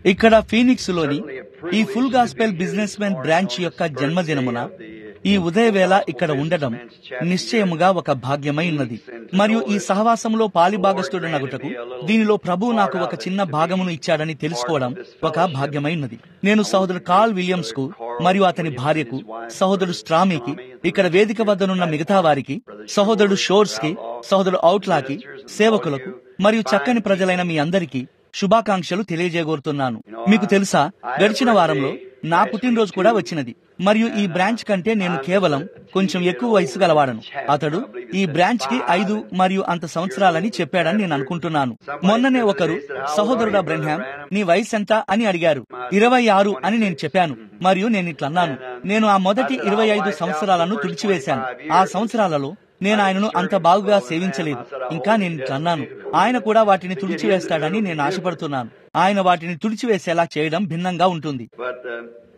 ఇక్కడ ఫీనిక్స్ లోని ఈ full gospel business men branch యొక్క జన్మదినమున ఈ ఉదయవేళ ఇక్కడ ఉండడం నిశ్చయముగా ఒక భాగ్యమై ఉన్నది మరియు ఈ సహవాసంలో పాలిభాగస్తుడు నగుటకు దీనిలో ప్రభు నాకు ఒక చిన్న భాగమును ఇచ్చాడని తెలుసుకోవడం ఒక భాగ్యమై ఉన్నది నేను సహోదరుడు కార్ల్ విలియమ్స్ కు మరియు అతని భార్యకు సహోదరుడు స్ట్రామీకి ఇక్కడ వేదిక వద్దనున్న మిగతా వారికి సహోదరుడు షోర్స్ కి సహోదరుడు అవుట్లాకి సేవకులకు మరియు చక్కని ప్రజలైన మీ అందరికీ శుభాకాంక్షలు తెలియజేయగోరుతున్నాను మీకు తెలుసా గడిచిన వారంలో నా పుట్టినరోజు కూడా వచ్చినది మరియు ఈ బ్రాంచ్ కంటే నేను కేవలం కొంచెం ఎక్కువ వయసు గలవాడను అతడు ఈ బ్రాంచ్ కి ఐదు మరియు అంత సంవత్సరాలని చెప్పాడని నేను అనుకుంటున్నాను మొన్ననే ఒకరు సహోదరుడా బ్రెన్హామ్ నీ వయసు ఎంత అని అడిగారు ఇరవై ఆరు అని నేను చెప్పాను మరియు నేను ఇట్లన్నాను నేను ఆ మొదటి ఇరవై ఐదు సంవత్సరాలను తుడిచివేశాను ఆ సంవత్సరాలలో నేను ఆయనను అంత బాగుగా సేవించలేదు ఇంకా నేను ఇట్లా అన్నాను ఆయన కూడా వాటిని తుడిచివేస్తాడని నేను ఆశపడుతున్నాను ఆయన వాటిని తుడిచివేసేలా చేయడం భిన్నంగా ఉంటుంది But uh,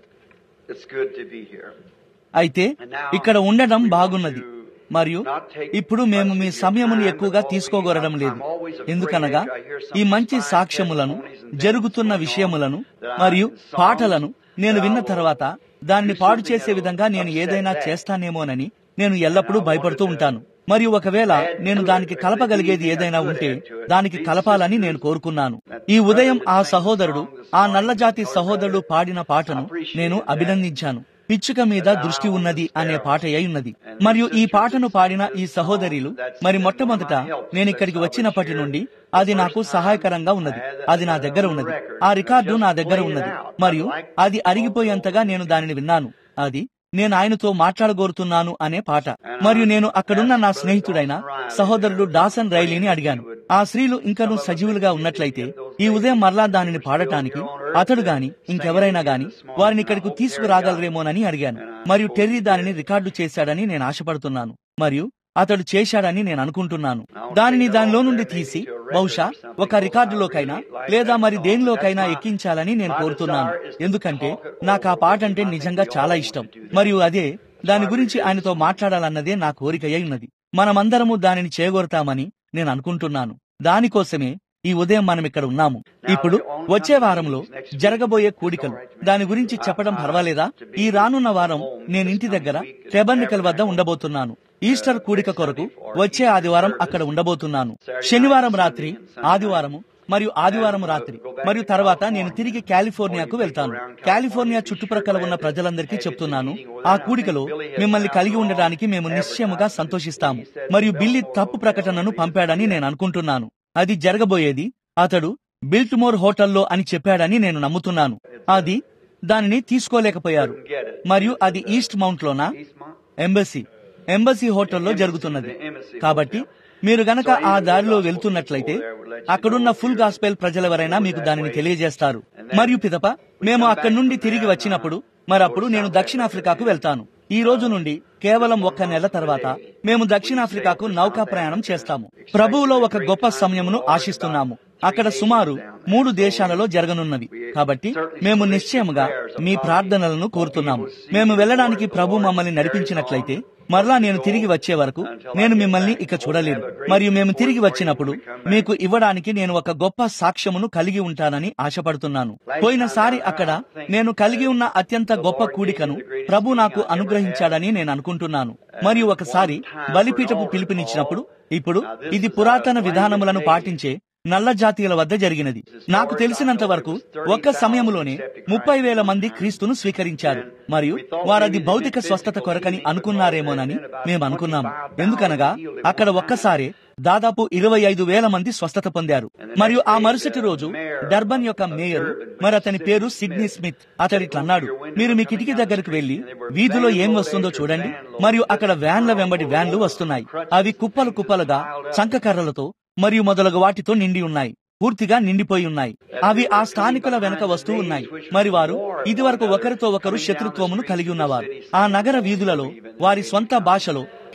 it's good to be here. అయితే ఇక్కడ ఉండడం బాగున్నది మరియు ఇప్పుడు మేము మీ సమయమును ఎక్కువగా తీసుకోగొరడం లేదు ఎందుకనగా ఈ మంచి సాక్ష్యములను జరుగుతున్న విషయములను మరియు పాటలను నేను విన్న తర్వాత దానిని పాడు చేసే విధంగా నేను ఏదైనా చేస్తానేమోనని నేను ఎల్లప్పుడూ భయపడుతూ ఉంటాను మరియు ఒకవేళ నేను దానికి కలపగలిగేది ఏదైనా ఉంటే దానికి కలపాలని నేను కోరుకున్నాను ఈ ఉదయం ఆ సహోదరుడు ఆ నల్లజాతి సహోదరుడు పాడిన పాటను నేను అభినందించాను పిచ్చుక మీద దృష్టి ఉన్నది అనే పాట అయి ఉన్నది మరియు ఈ పాటను పాడిన ఈ సహోదరులు మరి మొట్టమొదట నేను ఇక్కడికి వచ్చినప్పటి నుండి అది నాకు సహాయకరంగా ఉన్నది అది నా దగ్గర ఉన్నది ఆ రికార్డు నా దగ్గర ఉన్నది మరియు అది అరిగిపోయేంతగా నేను దానిని విన్నాను అది నేను ఆయనతో మాట్లాడగోరుతున్నాను అనే పాట మరియు నేను అక్కడున్న నా స్నేహితుడైన సహోదరుడు డాసన్ రైలీని అడిగాను ఆ స్త్రీలు ఇంకను సజీవులుగా ఉన్నట్లయితే ఈ ఉదయం మరలా దానిని పాడటానికి అతడు గాని ఇంకెవరైనా గాని వారిని ఇక్కడికి తీసుకురాగలరేమోనని అడిగాను మరియు టెర్రీ దానిని రికార్డు చేశాడని నేను ఆశపడుతున్నాను మరియు అతడు చేశాడని నేను అనుకుంటున్నాను దానిని దానిలో నుండి తీసి బహుశా ఒక రికార్డులోకైనా లేదా మరి దేనిలోకైనా ఎక్కించాలని నేను కోరుతున్నాను ఎందుకంటే నాకు ఆ పాట అంటే నిజంగా చాలా ఇష్టం మరియు అదే దాని గురించి ఆయనతో మాట్లాడాలన్నదే నా కోరిక అయి ఉన్నది మనమందరము దానిని చేయగొడతామని నేను అనుకుంటున్నాను దానికోసమే ఈ ఉదయం మనం ఇక్కడ ఉన్నాము ఇప్పుడు వచ్చే వారంలో జరగబోయే కూడికలు దాని గురించి చెప్పడం పర్వాలేదా ఈ రానున్న వారం నేను ఇంటి దగ్గర టెబర్నికల్ వద్ద ఉండబోతున్నాను ఈస్టర్ కూడిక కొరకు వచ్చే ఆదివారం అక్కడ ఉండబోతున్నాను శనివారం రాత్రి ఆదివారము మరియు ఆదివారం రాత్రి మరియు తర్వాత నేను తిరిగి కాలిఫోర్నియాకు వెళ్తాను కాలిఫోర్నియా చుట్టుప్రక్కల ఉన్న ప్రజలందరికీ చెప్తున్నాను ఆ కూడికలో మిమ్మల్ని కలిగి ఉండడానికి మేము నిశ్చయముగా సంతోషిస్తాము మరియు బిల్లి తప్పు ప్రకటనను పంపాడని నేను అనుకుంటున్నాను అది జరగబోయేది అతడు బిల్ట్మోర్ హోటల్లో అని చెప్పాడని నేను నమ్ముతున్నాను అది దానిని తీసుకోలేకపోయారు మరియు అది ఈస్ట్ మౌంట్ లోనా ఎంబసీ ఎంబసీ హోటల్లో జరుగుతున్నది కాబట్టి మీరు గనక ఆ దారిలో వెళ్తున్నట్లయితే అక్కడున్న ఫుల్ గాస్పెల్ ప్రజలెవరైనా మీకు దానిని తెలియజేస్తారు మరియు పిదప మేము అక్కడి నుండి తిరిగి వచ్చినప్పుడు మరప్పుడు నేను దక్షిణాఫ్రికాకు వెళ్తాను ఈ రోజు నుండి కేవలం ఒక్క నెల తర్వాత మేము దక్షిణాఫ్రికాకు నౌకా ప్రయాణం చేస్తాము ప్రభువులో ఒక గొప్ప సమయమును ఆశిస్తున్నాము అక్కడ సుమారు మూడు దేశాలలో జరగనున్నవి కాబట్టి మేము నిశ్చయముగా మీ ప్రార్థనలను కోరుతున్నాము మేము వెళ్ళడానికి ప్రభు మమ్మల్ని నడిపించినట్లయితే మరలా నేను తిరిగి వచ్చే వరకు నేను మిమ్మల్ని ఇక చూడలేను మరియు మేము తిరిగి వచ్చినప్పుడు మీకు ఇవ్వడానికి నేను ఒక గొప్ప సాక్ష్యమును కలిగి ఉంటానని ఆశపడుతున్నాను పోయినసారి అక్కడ నేను కలిగి ఉన్న అత్యంత గొప్ప కూడికను ప్రభు నాకు అనుగ్రహించాడని నేను అనుకుంటున్నాను మరియు ఒకసారి బలిపీఠపు పిలుపునిచ్చినప్పుడు ఇప్పుడు ఇది పురాతన విధానములను పాటించే నల్ల జాతీయుల వద్ద జరిగినది నాకు తెలిసినంత వరకు ఒక్క సమయంలోనే ముప్పై వేల మంది క్రీస్తును స్వీకరించారు మరియు వారది భౌతిక స్వస్థత కొరకని అనుకున్నారేమోనని మేము అనుకున్నాము ఎందుకనగా అక్కడ ఒక్కసారే దాదాపు ఇరవై ఐదు వేల మంది స్వస్థత పొందారు మరియు ఆ మరుసటి రోజు డర్బన్ యొక్క మేయర్ మరి అతని పేరు సిడ్నీ స్మిత్ అతడిట్లన్నాడు మీరు మీ కిటికీ దగ్గరకు వెళ్లి వీధిలో ఏం వస్తుందో చూడండి మరియు అక్కడ వ్యాన్ల వెంబడి వ్యాన్లు వస్తున్నాయి అవి కుప్పలు కుప్పలుగా చంకకర్రలతో మరియు మొదలగు వాటితో నిండి ఉన్నాయి పూర్తిగా నిండిపోయి ఉన్నాయి అవి ఆ స్థానికుల వెనక వస్తూ ఉన్నాయి మరి వారు ఇదివరకు ఒకరితో ఒకరు శత్రుత్వమును కలిగి ఉన్నవారు ఆ నగర వీధులలో వారి స్వంత భాషలో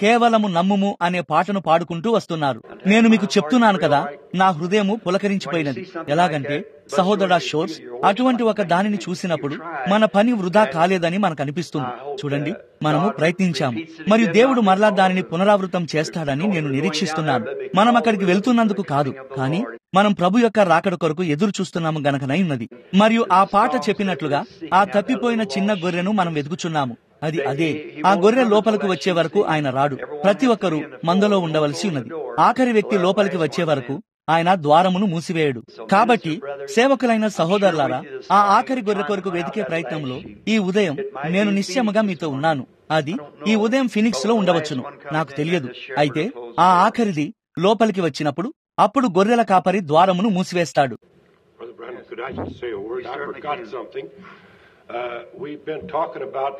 కేవలము నమ్ముము అనే పాటను పాడుకుంటూ వస్తున్నారు నేను మీకు చెప్తున్నాను కదా నా హృదయము పులకరించిపోయినది ఎలాగంటే సహోదరా షోర్స్ అటువంటి ఒక దానిని చూసినప్పుడు మన పని వృధా కాలేదని మనకు అనిపిస్తుంది చూడండి మనము ప్రయత్నించాము మరియు దేవుడు మరలా దానిని పునరావృతం చేస్తాడని నేను నిరీక్షిస్తున్నాను మనం అక్కడికి వెళ్తున్నందుకు కాదు కానీ మనం ప్రభు యొక్క రాకడ కొరకు ఎదురు చూస్తున్నాము గనకనై ఉన్నది మరియు ఆ పాట చెప్పినట్లుగా ఆ తప్పిపోయిన చిన్న గొర్రెను మనం వెతుకుచున్నాము అది అదే ఆ గొర్రె లోపలికి వచ్చే వరకు ఆయన రాడు ప్రతి ఒక్కరూ మందలో ఉండవలసి ఉన్నది ఆఖరి వ్యక్తి లోపలికి వచ్చే వరకు ఆయన ద్వారమును మూసివేయడు కాబట్టి సేవకులైన సహోదరులారా ఆ ఆఖరి గొర్రె కొరకు వెతికే ప్రయత్నంలో ఈ ఉదయం నేను నిశ్చయముగా మీతో ఉన్నాను అది ఈ ఉదయం ఫినిక్స్ లో ఉండవచ్చును నాకు తెలియదు అయితే ఆ ఆఖరిది లోపలికి వచ్చినప్పుడు అప్పుడు గొర్రెల కాపరి ద్వారమును మూసివేస్తాడు Brother Branham, could I just say a word? I forgot something. Uh, we've been talking about.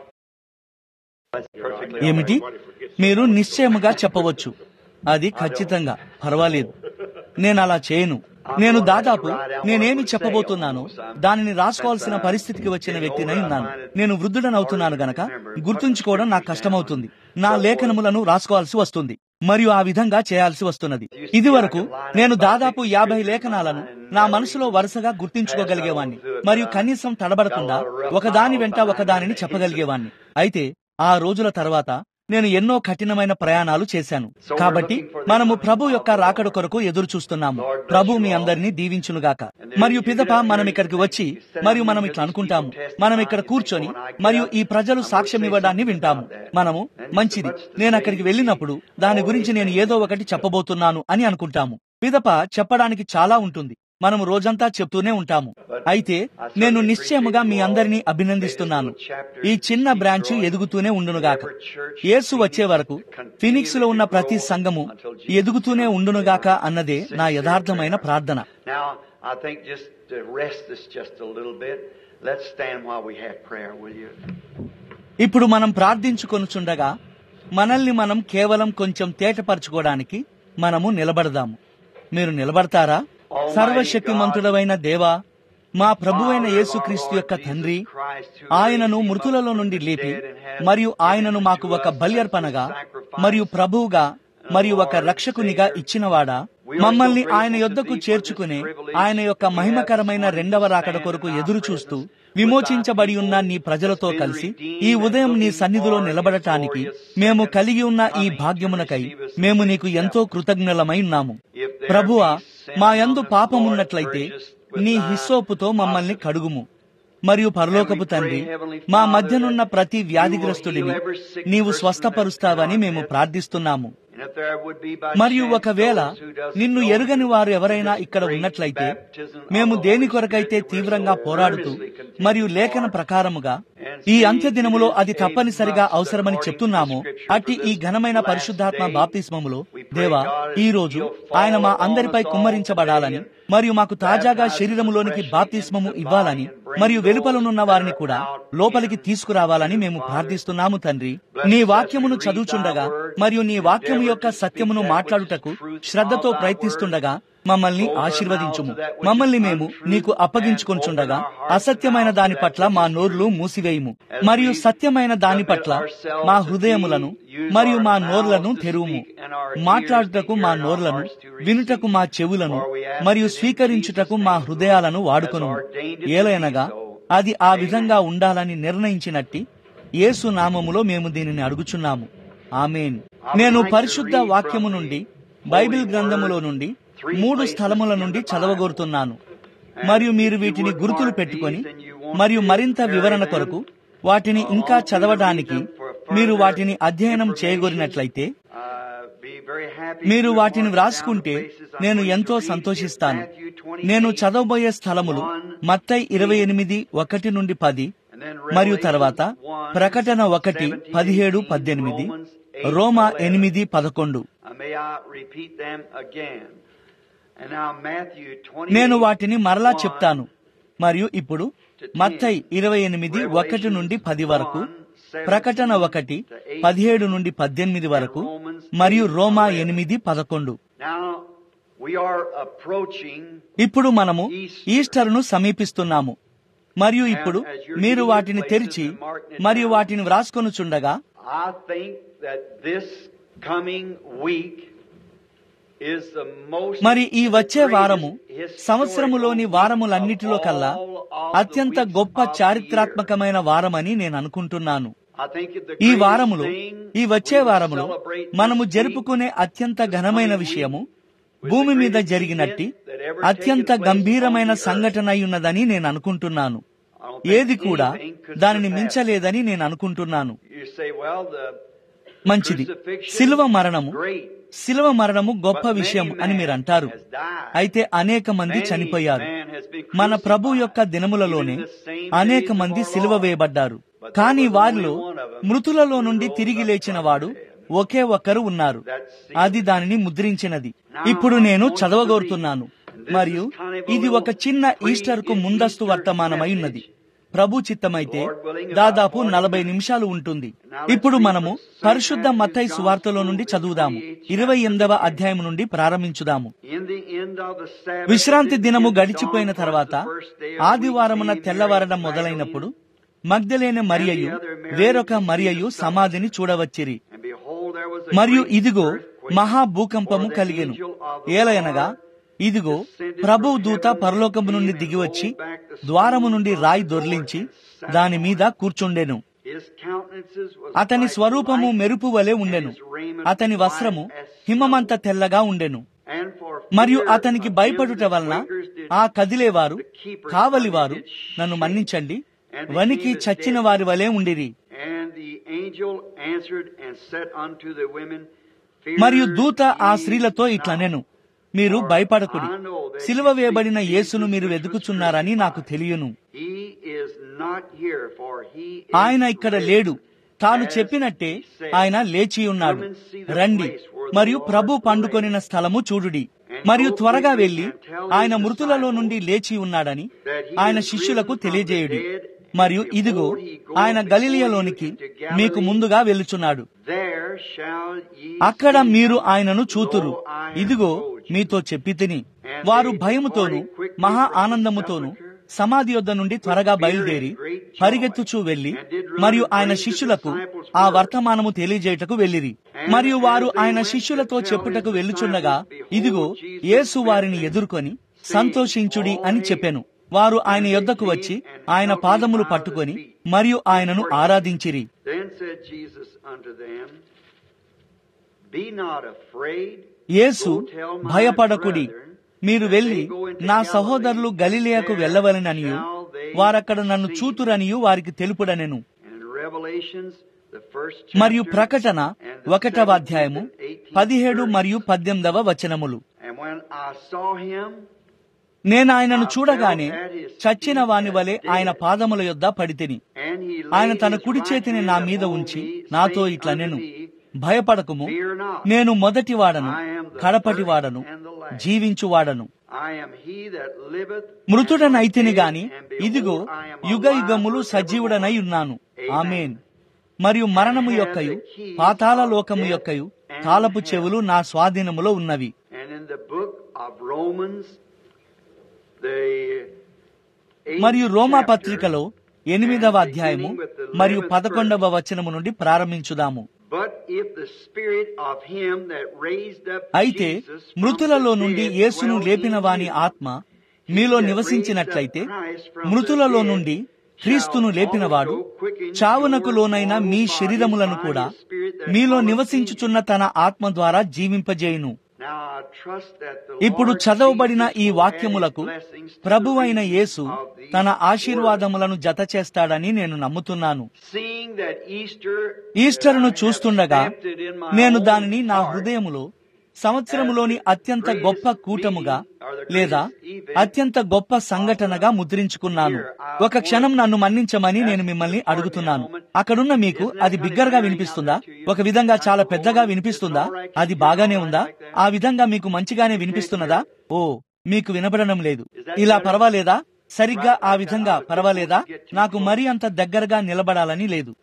ఏమిటి మీరు నిశ్చయముగా చెప్పవచ్చు అది ఖచ్చితంగా పర్వాలేదు నేను అలా చేయను నేను దాదాపు నేనేమి చెప్పబోతున్నానో దానిని రాసుకోవాల్సిన పరిస్థితికి వచ్చిన వ్యక్తినై ఉన్నాను నేను వృద్ధుడనవుతున్నాను గనక గుర్తుంచుకోవడం నాకు కష్టమవుతుంది నా లేఖనములను రాసుకోవాల్సి వస్తుంది మరియు ఆ విధంగా చేయాల్సి వస్తున్నది ఇది వరకు నేను దాదాపు యాభై లేఖనాలను నా మనసులో వరుసగా గుర్తించుకోగలిగేవాణ్ణి మరియు కనీసం తడబడకుండా ఒకదాని వెంట ఒకదానిని చెప్పగలిగేవాణ్ణి అయితే ఆ రోజుల తర్వాత నేను ఎన్నో కఠినమైన ప్రయాణాలు చేశాను కాబట్టి మనము ప్రభు యొక్క రాకడ కొరకు ఎదురు చూస్తున్నాము ప్రభు మీ అందరినీ దీవించునుగాక మరియు పిదప మనం ఇక్కడికి వచ్చి మరియు మనం ఇట్లా అనుకుంటాము మనం ఇక్కడ కూర్చొని మరియు ఈ ప్రజలు సాక్ష్యం ఇవ్వడాన్ని వింటాము మనము మంచిది నేను అక్కడికి వెళ్ళినప్పుడు దాని గురించి నేను ఏదో ఒకటి చెప్పబోతున్నాను అని అనుకుంటాము పిదప చెప్పడానికి చాలా ఉంటుంది మనము రోజంతా చెప్తూనే ఉంటాము అయితే నేను నిశ్చయముగా మీ అందరినీ అభినందిస్తున్నాను ఈ చిన్న బ్రాంచ్ ఎదుగుతూనే ఉండునుగాక యేసు వచ్చే వరకు ఫినిక్స్ లో ఉన్న ప్రతి సంఘము ఎదుగుతూనే ఉండునుగాక అన్నదే నా యథార్థమైన ప్రార్థన Now, I think just to rest this just a little bit, let's stand while we have prayer, will you? ఇప్పుడు మనం ప్రార్థించుకొనుచుండగా మనల్ని మనం కేవలం కొంచెం తేటపరచుకోవడానికి మనము నిలబడదాము మీరు నిలబడతారా సర్వశక్తిమంతుడవైన దేవా మా ప్రభువైన యేసుక్రీస్తు యొక్క తండ్రి ఆయనను మృతులలో నుండి లేపి మరియు ఆయనను మాకు ఒక బల్యర్పణగా మరియు ప్రభువుగా మరియు ఒక రక్షకునిగా ఇచ్చినవాడా మమ్మల్ని ఆయన యొద్దకు చేర్చుకునే ఆయన యొక్క మహిమకరమైన రెండవ రాకడ కొరకు ఎదురు చూస్తూ విమోచించబడి ఉన్న నీ ప్రజలతో కలిసి ఈ ఉదయం నీ సన్నిధిలో నిలబడటానికి మేము కలిగి ఉన్న ఈ భాగ్యమునకై మేము నీకు ఎంతో కృతజ్ఞులమై ఉన్నాము ప్రభువా మా యందు పాపమున్నట్లయితే నీ హిస్సోపుతో మమ్మల్ని కడుగుము మరియు పరలోకపు తండ్రి మా మధ్యనున్న ప్రతి వ్యాధిగ్రస్తుడిని నీవు స్వస్థపరుస్తావని మేము ప్రార్థిస్తున్నాము And if there would be by మరియు chance ఒకవేళ those who doesn't నిన్ను know ఎరుగని వారు ఎవరైనా this ఇక్కడ great ఉన్నట్లయితే baptism of మేము the దేని Holy కొరకైతే Spirit that we're తీవ్రంగా so పోరాడుతూ earnestly contending మరియు లేఖన for, ప్రకారముగా ఈ అంత్య దినములో అది తప్పనిసరిగా అవసరమని చెప్తున్నాము అట్టి ఈ ఘనమైన పరిశుద్ధాత్మ బాప్తిస్మములో దేవా ఈ రోజు ఆయన మా అందరిపై కుమ్మరించబడాలని మరియు మాకు తాజాగా శరీరములోనికి బాప్తిస్మము ఇవ్వాలని మరియు వెలుపలనున్న వారిని కూడా లోపలికి తీసుకురావాలని మేము ప్రార్థిస్తున్నాము తండ్రి నీ వాక్యమును చదువుచుండగా మరియు నీ వాక్యము యొక్క సత్యమును మాట్లాడుటకు శ్రద్ధతో ప్రయత్నిస్తుండగా మమ్మల్ని ఆశీర్వదించుము మమ్మల్ని మేము నీకు అప్పగించుకొంచుండగా అసత్యమైన దాని పట్ల మా నోర్లు మూసివేయుము మరియు సత్యమైన దాని పట్ల మా హృదయములను మరియు మా నోర్లను తెరువుము మాట్లాడుటకు మా నోర్లను వినుటకు మా చెవులను మరియు స్వీకరించుటకు మా హృదయాలను వాడుకొను ఏలైనగా అది ఆ విధంగా ఉండాలని నిర్ణయించినట్టి యేసు నామములో మేము దీనిని అడుగుచున్నాము ఆమెన్ నేను పరిశుద్ధ వాక్యము నుండి బైబిల్ గ్రంథములో నుండి మూడు స్థలముల నుండి చదవగోరుతున్నాను మరియు మీరు వీటిని గుర్తులు పెట్టుకొని మరియు మరింత వివరణ కొరకు వాటిని ఇంకా చదవడానికి మీరు వాటిని అధ్యయనం చేయగోరినట్లయితే uh, be very happy మీరు to వాటిని point వ్రాసుకుంటే down the places I'm నేను going to ఎంతో read సంతోషిస్తాను in Matthew 28, నేను చదవబోయే స్థలములు మత్తై ఇరవై ఎనిమిది ఒకటి నుండి పది and then మరియు Revelation తర్వాత 1, ప్రకటన ఒకటి 17, పదిహేడు 18, పద్దెనిమిది Romans 8, రోమా 11. ఎనిమిది పదకొండు Uh, may I repeat them again? And now Matthew 28, నేను వాటిని మరలా 1, చెప్తాను మరియు ఇప్పుడు మత్తై ఇరవై ఎనిమిది ఒకటి నుండి పది వరకు ప్రకటన ఒకటి పదిహేడు నుండి పద్దెనిమిది వరకు మరియు రోమా ఎనిమిది పదకొండు Now we are approaching ఇప్పుడు మనము ఈస్టర్ను సమీపిస్తున్నాము మరియు ఇప్పుడు మీరు వాటిని తెరిచి మరియు వాటిని వ్రాసుకొనుచుండగా I think that this coming week is the most మరి ఈ వచ్చే వారము సంవత్సరములోని వారములన్నిటిలో కల్లా అత్యంత గొప్ప చారిత్రాత్మకమైన వారమని నేను అనుకుంటున్నాను I think the ఈ greatest వారములో thing ఈ వచ్చే we వారములో celebrate మనము this జరుపుకునే అత్యంత ఘనమైన విషయము భూమి మీద జరిగినట్టి అత్యంత గంభీరమైన సంఘటన అయి ఉన్నదని నేను అనుకుంటున్నాను week. I don't think ఏది కూడా anything could దానిని surpass. మించలేదని నేను అనుకుంటున్నాను You say, well, the మంచిది crucifixion, శిలువ మరణము great, శిలువ మరణము గొప్ప but విషయం many అని man మీరు అంటారు has died. అయితే అనేక మంది Many చనిపోయారు man has been మన ప్రభు crucified. యొక్క దినములలోనే Even the same అనేక days of మంది our సిలువ Lord. వేయబడ్డారు But కానీ there was వారిలో only one of them మృతులలో who నుండి rose తిరిగి up లేచిన from వాడు the dead. ఒకే ఒక్కరు ఉన్నారు That sealed అది దానిని ముద్రించినది ఇప్పుడు నేను చదవగోరుతున్నాను మరియు ఇది ఒక చిన్న ఈస్టర్ కు ముందస్తు వర్తమానమై ఉన్నది ప్రభు చిత్తమైతే దాదాపు నలభై నిమిషాలు ఉంటుంది ఇప్పుడు మనము పరిశుద్ధ మత్తయి సువార్తలో నుండి చదువుదాము ఇరవై ఎనిమిదవ అధ్యాయం నుండి ప్రారంభించుదాము In the end of the Sabbath, విశ్రాంతి it దినము is గడిచిపోయిన dawn తర్వాత towards the first day of the week, ఆదివారమున being తెల్లవారడం Mary మొదలైనప్పుడు Magdalene, Magdalene మరియయు వేరొక మరియయు సమాధిని చూడవచ్చిరి and behold, there was a మరియు great ఇదిగో earthquake, మహా భూకంపము for the కలిగెను angel of the ఏలయనగా Lord ఇదిగో ప్రభువు దూత పరలోకము నుండి దిగివచ్చి ద్వారము నుండి రాయి దొర్లించి దాని మీద కూర్చుండెను His countenances was అతని like స్వరూపము light, మెరుపు వలె and ఉండెను his raiment అతని వస్త్రము white as హిమమంత snow. తెల్లగా ఉండెను And for మరియు fear అతనికి of భయపడుట him, the వలన quakers did ఆ కదిలేవారు the keepers కావలివారు did shake, నన్ను మన్నించండి and became వనికి as చచ్చిన dead. వారి వలె ఉండిరి And the angel answered and said unto the women, Fear మరియు దూత ఆ ye స్త్రీలతో not, ఇట్లనెను మీరు భయపడకుడి సిలువ వేయబడిన యేసును మీరు వెతుకుచున్నారని నాకు తెలియను He is not here, for he is ఆయన ఇక్కడ లేడు తాను as చెప్పినట్టే he said. ఆయన లేచి ఉన్నాడు రండి మరియు ప్రభు పండుకొనిన స్థలము చూడుడి మరియు త్వరగా వెళ్లి ఆయన మృతులలో నుండి లేచి ఉన్నాడని ఆయన శిష్యులకు తెలియజేయుడి మరియు ఇదిగో ఆయన గలిలియలోనికి మీకు ముందుగా వెళ్ళుచున్నాడు There shall ye అక్కడ see మీరు him, ఆయనను చూతురు though I have ఇదిగో told you. మీతో చెప్పి తిని వారు భయముతోను మహా ఆనందముతోను సమాధి యొద్ద నుండి త్వరగా బయలుదేరి పరిగెత్తుచూ వెళ్లి మరియు ఆయన శిష్యులకు ఆ వర్తమానము తెలియజేయటకు వెళ్ళిరి మరియు వారు ఆయన శిష్యులతో చెప్పుటకు వెళ్ళుచుండగా ఇదిగో యేసు వారిని ఎదుర్కొని సంతోషించుడి అని చెప్పెను వారు ఆయన యొద్దకు వచ్చి ఆయన పాదములు పట్టుకొని మరియు ఆయనను ఆరాధించిరి Then said Jesus unto them, Be not afraid. యేసు భయపడకుడి మీరు వెళ్లి నా సహోదరులు గలిలియకు వెళ్ళవలెననియు వారక్కడ నన్ను చూతురనియు వారికి తెలుపుడనెను And in Revelations, the first మరియు chapter, ప్రకటన and the ఒకటవ 17th అధ్యాయము and 18th పదిహేడు verse. మరియు పద్దెనిమిదవ వచనములు And when I saw him, నేను ఆయనను చూడగానే చచ్చిన వాని వలె ఆయన పాదముల యొద్ద పడితిని and he ఆయన laid తన his కుడి right చేతిని hand నా మీద upon ఉంచి me, నాతో saying ఇట్లనెను unto me, భయపడకుము Fear not. నేను మొదటి వాడను I am the కడపటి first వాడను and the last. జీవించువాడను I am he that liveth మృతుడనైతిని and గాని was dead, and ఇదిగో behold, I am యుగ alive యుగములు forevermore. సజీవుడనై ఉన్నాను Amen. ఆమెన్ మరియు మరణము యొక్కయు పాతాళ లోకము యొక్కయు తాళపు చెవులు నా స్వాధీనములో ఉన్నవి And in the book of Romans, the eighth మరియు రోమా chapter, పత్రికలో ఎనిమిదవ and అధ్యాయము beginning with the మరియు 11th పదకొండవ verse. వచనము నుండి ప్రారంభించుదాము But if the spirit of him that raised up అయితే Jesus from మృతులలో the నుండి dead యేసును dwell లేపిన in వాని you, ఆత్మ మీలో నివసించినట్లయితే మృతులలో నుండి క్రీస్తును లేపినవాడు చావునకు లోనైన మీ శరీరములను కూడా మీలో నివసించుచున్న తన ఆత్మ ద్వారా జీవింపజేయును ఇప్పుడు చదవబడిన ఈ వాక్యములకు ప్రభువైన యేసు తన ఆశీర్వాదములను జత చేస్తాడని నేను నమ్ముతున్నాను ఈస్టర్ను చూస్తుండగా నేను దానిని నా హృదయములో సంవత్సరములోని అత్యంత గొప్ప కూటముగా లేదా అత్యంత గొప్ప సంఘటనగా ముద్రించుకున్నాను ఒక క్షణం నన్ను మన్నించమని నేను మిమ్మల్ని అడుగుతున్నాను అక్కడున్న మీకు అది బిగ్గరగా వినిపిస్తుందా ఒక విధంగా చాలా పెద్దగా వినిపిస్తుందా అది బాగానే ఉందా ఆ విధంగా మీకు మంచిగానే వినిపిస్తున్నదా ఓ మీకు వినపడడం లేదు ఇలా పర్వాలేదా సరిగ్గా ఆ విధంగా పర్వాలేదా నాకు మరీ అంత దగ్గరగా నిలబడాలని లేదు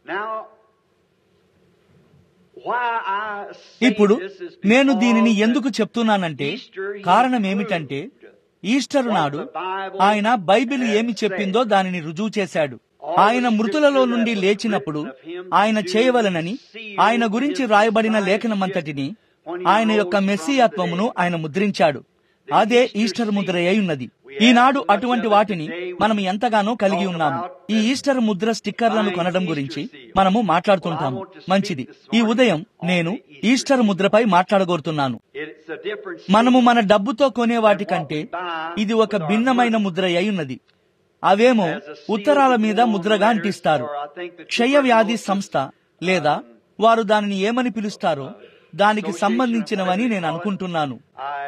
ఇప్పుడు నేను దీనిని ఎందుకు చెప్తున్నానంటే కారణం ఏమిటంటే ఈస్టర్ నాడు ఆయన బైబిల్ ఏమి చెప్పిందో దానిని రుజువు చేశాడు ఆయన మృతులలో నుండి లేచినప్పుడు ఆయన చేయవలనని ఆయన గురించి రాయబడిన లేఖనమంతటిని ఆయన యొక్క మెస్సియాత్వమును ఆయన ముద్రించాడు అదే ఈస్టర్ ముద్ర అయి ఉన్నది ఈనాడు అటువంటి వాటిని మనం ఎంతగానో కలిగి ఉన్నాము ఈ ఈస్టర్ ముద్ర స్టిక్కర్లను కొనడం గురించి మనము మాట్లాడుతుంటాము మంచిది ఈ ఉదయం నేను ఈస్టర్ ముద్రపై మాట్లాడగోరుతున్నాను It's a different మనము మన డబ్బుతో కొనే వాటి కంటే ఇది ఒక భిన్నమైన ముద్ర అయి ఉన్నది అవేమో ఉత్తరాల మీద ముద్రగా అంటిస్తారు క్షయ వ్యాధి సంస్థ లేదా వారు దానిని ఏమని పిలుస్తారో దానికి సంబంధించినవని నేను అనుకుంటున్నాను I,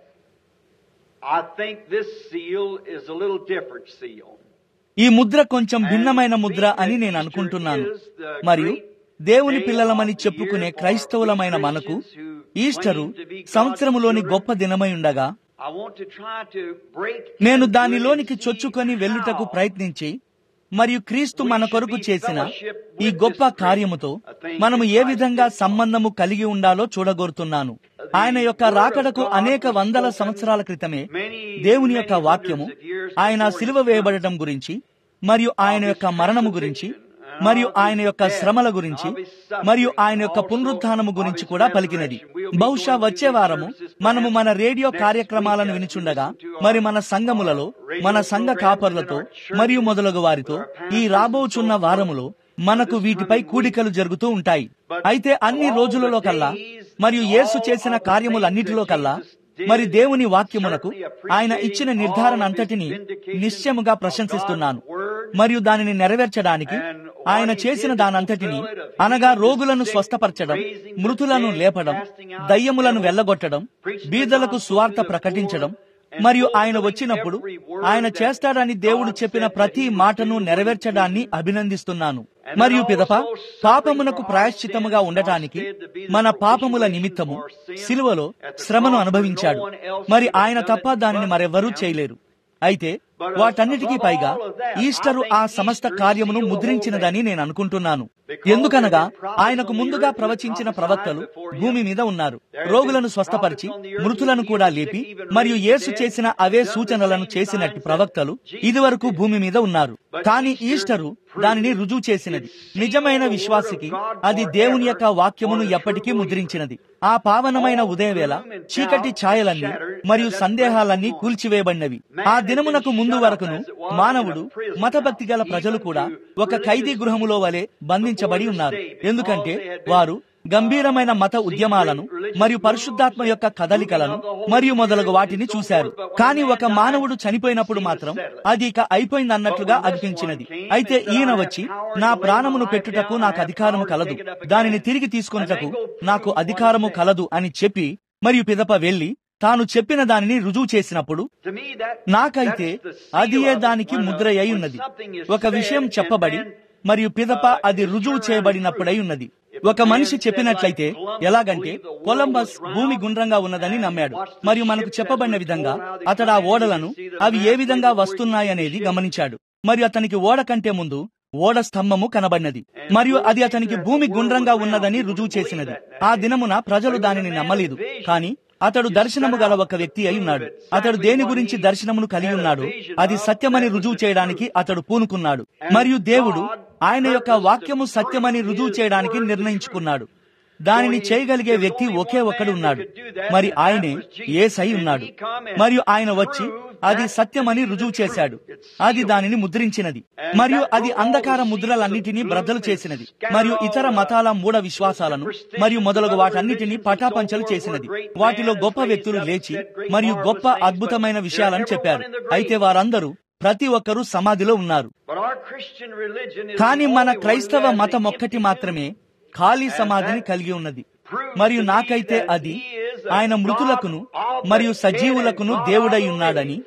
I think this seal is a little different seal. ఈ ముద్ర కొంచెం భిన్నమైన ముద్ర అని నేను అనుకుంటున్నాను మరియు దేవుని పిల్లలమని చెప్పుకునే క్రైస్తవులమైన మనకు ఈస్టరు సంవత్సరములోని గొప్ప దినమై ఉండగా I want to try to break నేను into దానిలోనికి and see చొచ్చుకొని వెళ్ళుటకు how ప్రయత్నించి మరియు క్రీస్తు మన కొరకు చేసిన ఈ గొప్ప కార్యముతో మనము ఏ విధంగా సంబంధము కలిగి ఉండాలో చూడగోరుతున్నాను ఆయన యొక్క రాకడకు అనేక వందల సంవత్సరాల క్రితమే దేవుని యొక్క వాక్యము ఆయన సిలువ వేయబడటం గురించి మరియు ఆయన యొక్క మరణము గురించి మరియు ఆయన యొక్క శ్రమల గురించి మరియు ఆయన యొక్క పునరుత్థానము గురించి కూడా పలికినది బహుశా వచ్చే వారము మనము మన రేడియో కార్యక్రమాలను వినిచుండగా మరి మన సంఘములలో మన సంఘ కాపర్లతో మరియు మొదలగు వారితో ఈ రాబోచున్న వారములో మనకు వీటిపై కూడికలు జరుగుతూ ఉంటాయి అయితే అన్ని రోజులలో కల్లా మరియు యేసు చేసిన కార్యములన్నిటిలో కల్లా మరి దేవుని వాక్యమునకు ఆయన ఇచ్చిన నిర్ధారణ అంతటిని నిశ్చయముగా ప్రశంసిస్తున్నాను మరియు దానిని నెరవేర్చడానికి ఆయన చేసిన దానంతటిని అనగా రోగులను స్వస్థపరచడం మృతులను లేపడం దయ్యములను వెళ్ళగొట్టడం బీదలకు సువార్త ప్రకటించడం మరియు ఆయన వచ్చినప్పుడు ఆయన చేస్తాడని దేవుడు చెప్పిన ప్రతి మాటను నెరవేర్చడాన్ని అభినందిస్తున్నాను మరియు పిదప పాపమునకు ప్రాయశ్చితముగా ఉండటానికి మన పాపముల నిమిత్తము సిలువలో శ్రమను అనుభవించాడు మరి ఆయన తప్ప దానిని మరెవరూ చేయలేరు అయితే వాటన్నిటికీ పైగా ఈస్టరు ఆ సమస్త కార్యమును ముద్రించినదని నేను అనుకుంటున్నాను ఎందుకనగా ఆయనకు ముందుగా ప్రవచించిన ప్రవక్తలు భూమి మీద ఉన్నారు రోగులను స్వస్థపరిచి మృతులను కూడా లేపి మరియు యేసు చేసిన అవే సూచనలను చేసినట్టు ప్రవక్తలు ఇదివరకు భూమి మీద ఉన్నారు కానీ ఈస్టరు దానిని రుజువు చేసినది నిజమైన విశ్వాసికి అది దేవుని యొక్క వాక్యమును ఎప్పటికీ ముద్రించినది ఆ పావనమైన ఉదయవేళ చీకటి ఛాయలన్నీ మరియు సందేహాలన్నీ కూల్చివేయబడినవి ఆ దినమునకు ముందు వరకును మానవుడు మతభక్తి గల ప్రజలు కూడా ఒక ఖైదీ గృహములో వలె బంధించబడి ఉన్నారు ఎందుకంటే వారు గంభీరమైన మత ఉద్యమాలను మరియు పరిశుద్ధాత్మ యొక్క కదలికలను మరియు మొదలగు వాటిని చూశారు కానీ ఒక మానవుడు చనిపోయినప్పుడు మాత్రం అది ఇక అయిపోయిందన్నట్లుగా అనిపించినది అయితే ఈయన వచ్చి నా ప్రాణమును పెట్టుటకు నాకు అధికారము కలదు దానిని తిరిగి తీసుకొనుటకు నాకు అధికారము కలదు అని చెప్పి మరియు పిదప వెళ్లి తాను చెప్పిన దానిని రుజువు చేసినప్పుడు To me, that, నాకైతే that's the seal అదియే of దానికి when a- ముద్ర అయి when ఉన్నది something is ఒక విషయం said చెప్పబడి and then, మరియు పిదప అది రుజువు చేయబడినప్పుడై ఉన్నది ఒక మనిషి చెప్పినట్లయితే ఎలాగంటే కొలంబస్ భూమి గుండ్రంగా ఉన్నదని నమ్మాడు మరియు మనకు చెప్పబడిన విధంగా అతడు ఆ ఓడలను అవి ఏ విధంగా వస్తున్నాయనేది గమనించాడు మరియు అతనికి ఓడ కంటే ముందు ఓడ స్తంభము కనబడినది మరియు అది అతనికి భూమి గుండ్రంగా ఉన్నదని రుజువు చేసినది ఆ దినమున ప్రజలు దానిని నమ్మలేదు కానీ అతడు దర్శనము గల ఒక వ్యక్తి అయి ఉన్నాడు అతడు దేని గురించి దర్శనమును కలిగి ఉన్నాడు అది సత్యమని రుజువు చేయడానికి అతడు పూనుకున్నాడు మరియు దేవుడు ఆయన యొక్క వాక్యము సత్యమని రుజువు చేయడానికి నిర్ణయించుకున్నాడు దానిని చేయగలిగే వ్యక్తి ఒకే ఒక్కడు ఉన్నాడు మరి ఆయనే ఏసై ఉన్నాడు మరియు ఆయన వచ్చి అది సత్యమని రుజువు చేశాడు అది దానిని ముద్రించినది మరియు అది అంధకార ముద్రలన్నిటినీ బ్రద్దలు చేసినది మరియు ఇతర మతాల మూఢ విశ్వాసాలను మరియు మొదలగు వాటన్నిటినీ పటాపంచలు చేసినది వాటిలో గొప్ప వ్యక్తులు లేచి మరియు గొప్ప అద్భుతమైన విషయాలను చెప్పారు అయితే వారందరూ ప్రతి ఒక్కరూ సమాధిలో ఉన్నారు But our Christian religion is కానీ the మన only one క్రైస్తవ who has మతం an ఒక్కటి empty మాత్రమే ఖాళీ సమాధిని కలిగి ఉన్నది మరియు నాకైతే అది ఆయన మృతులకును మరియు సజీవులకును దేవుడై ఉన్నాడని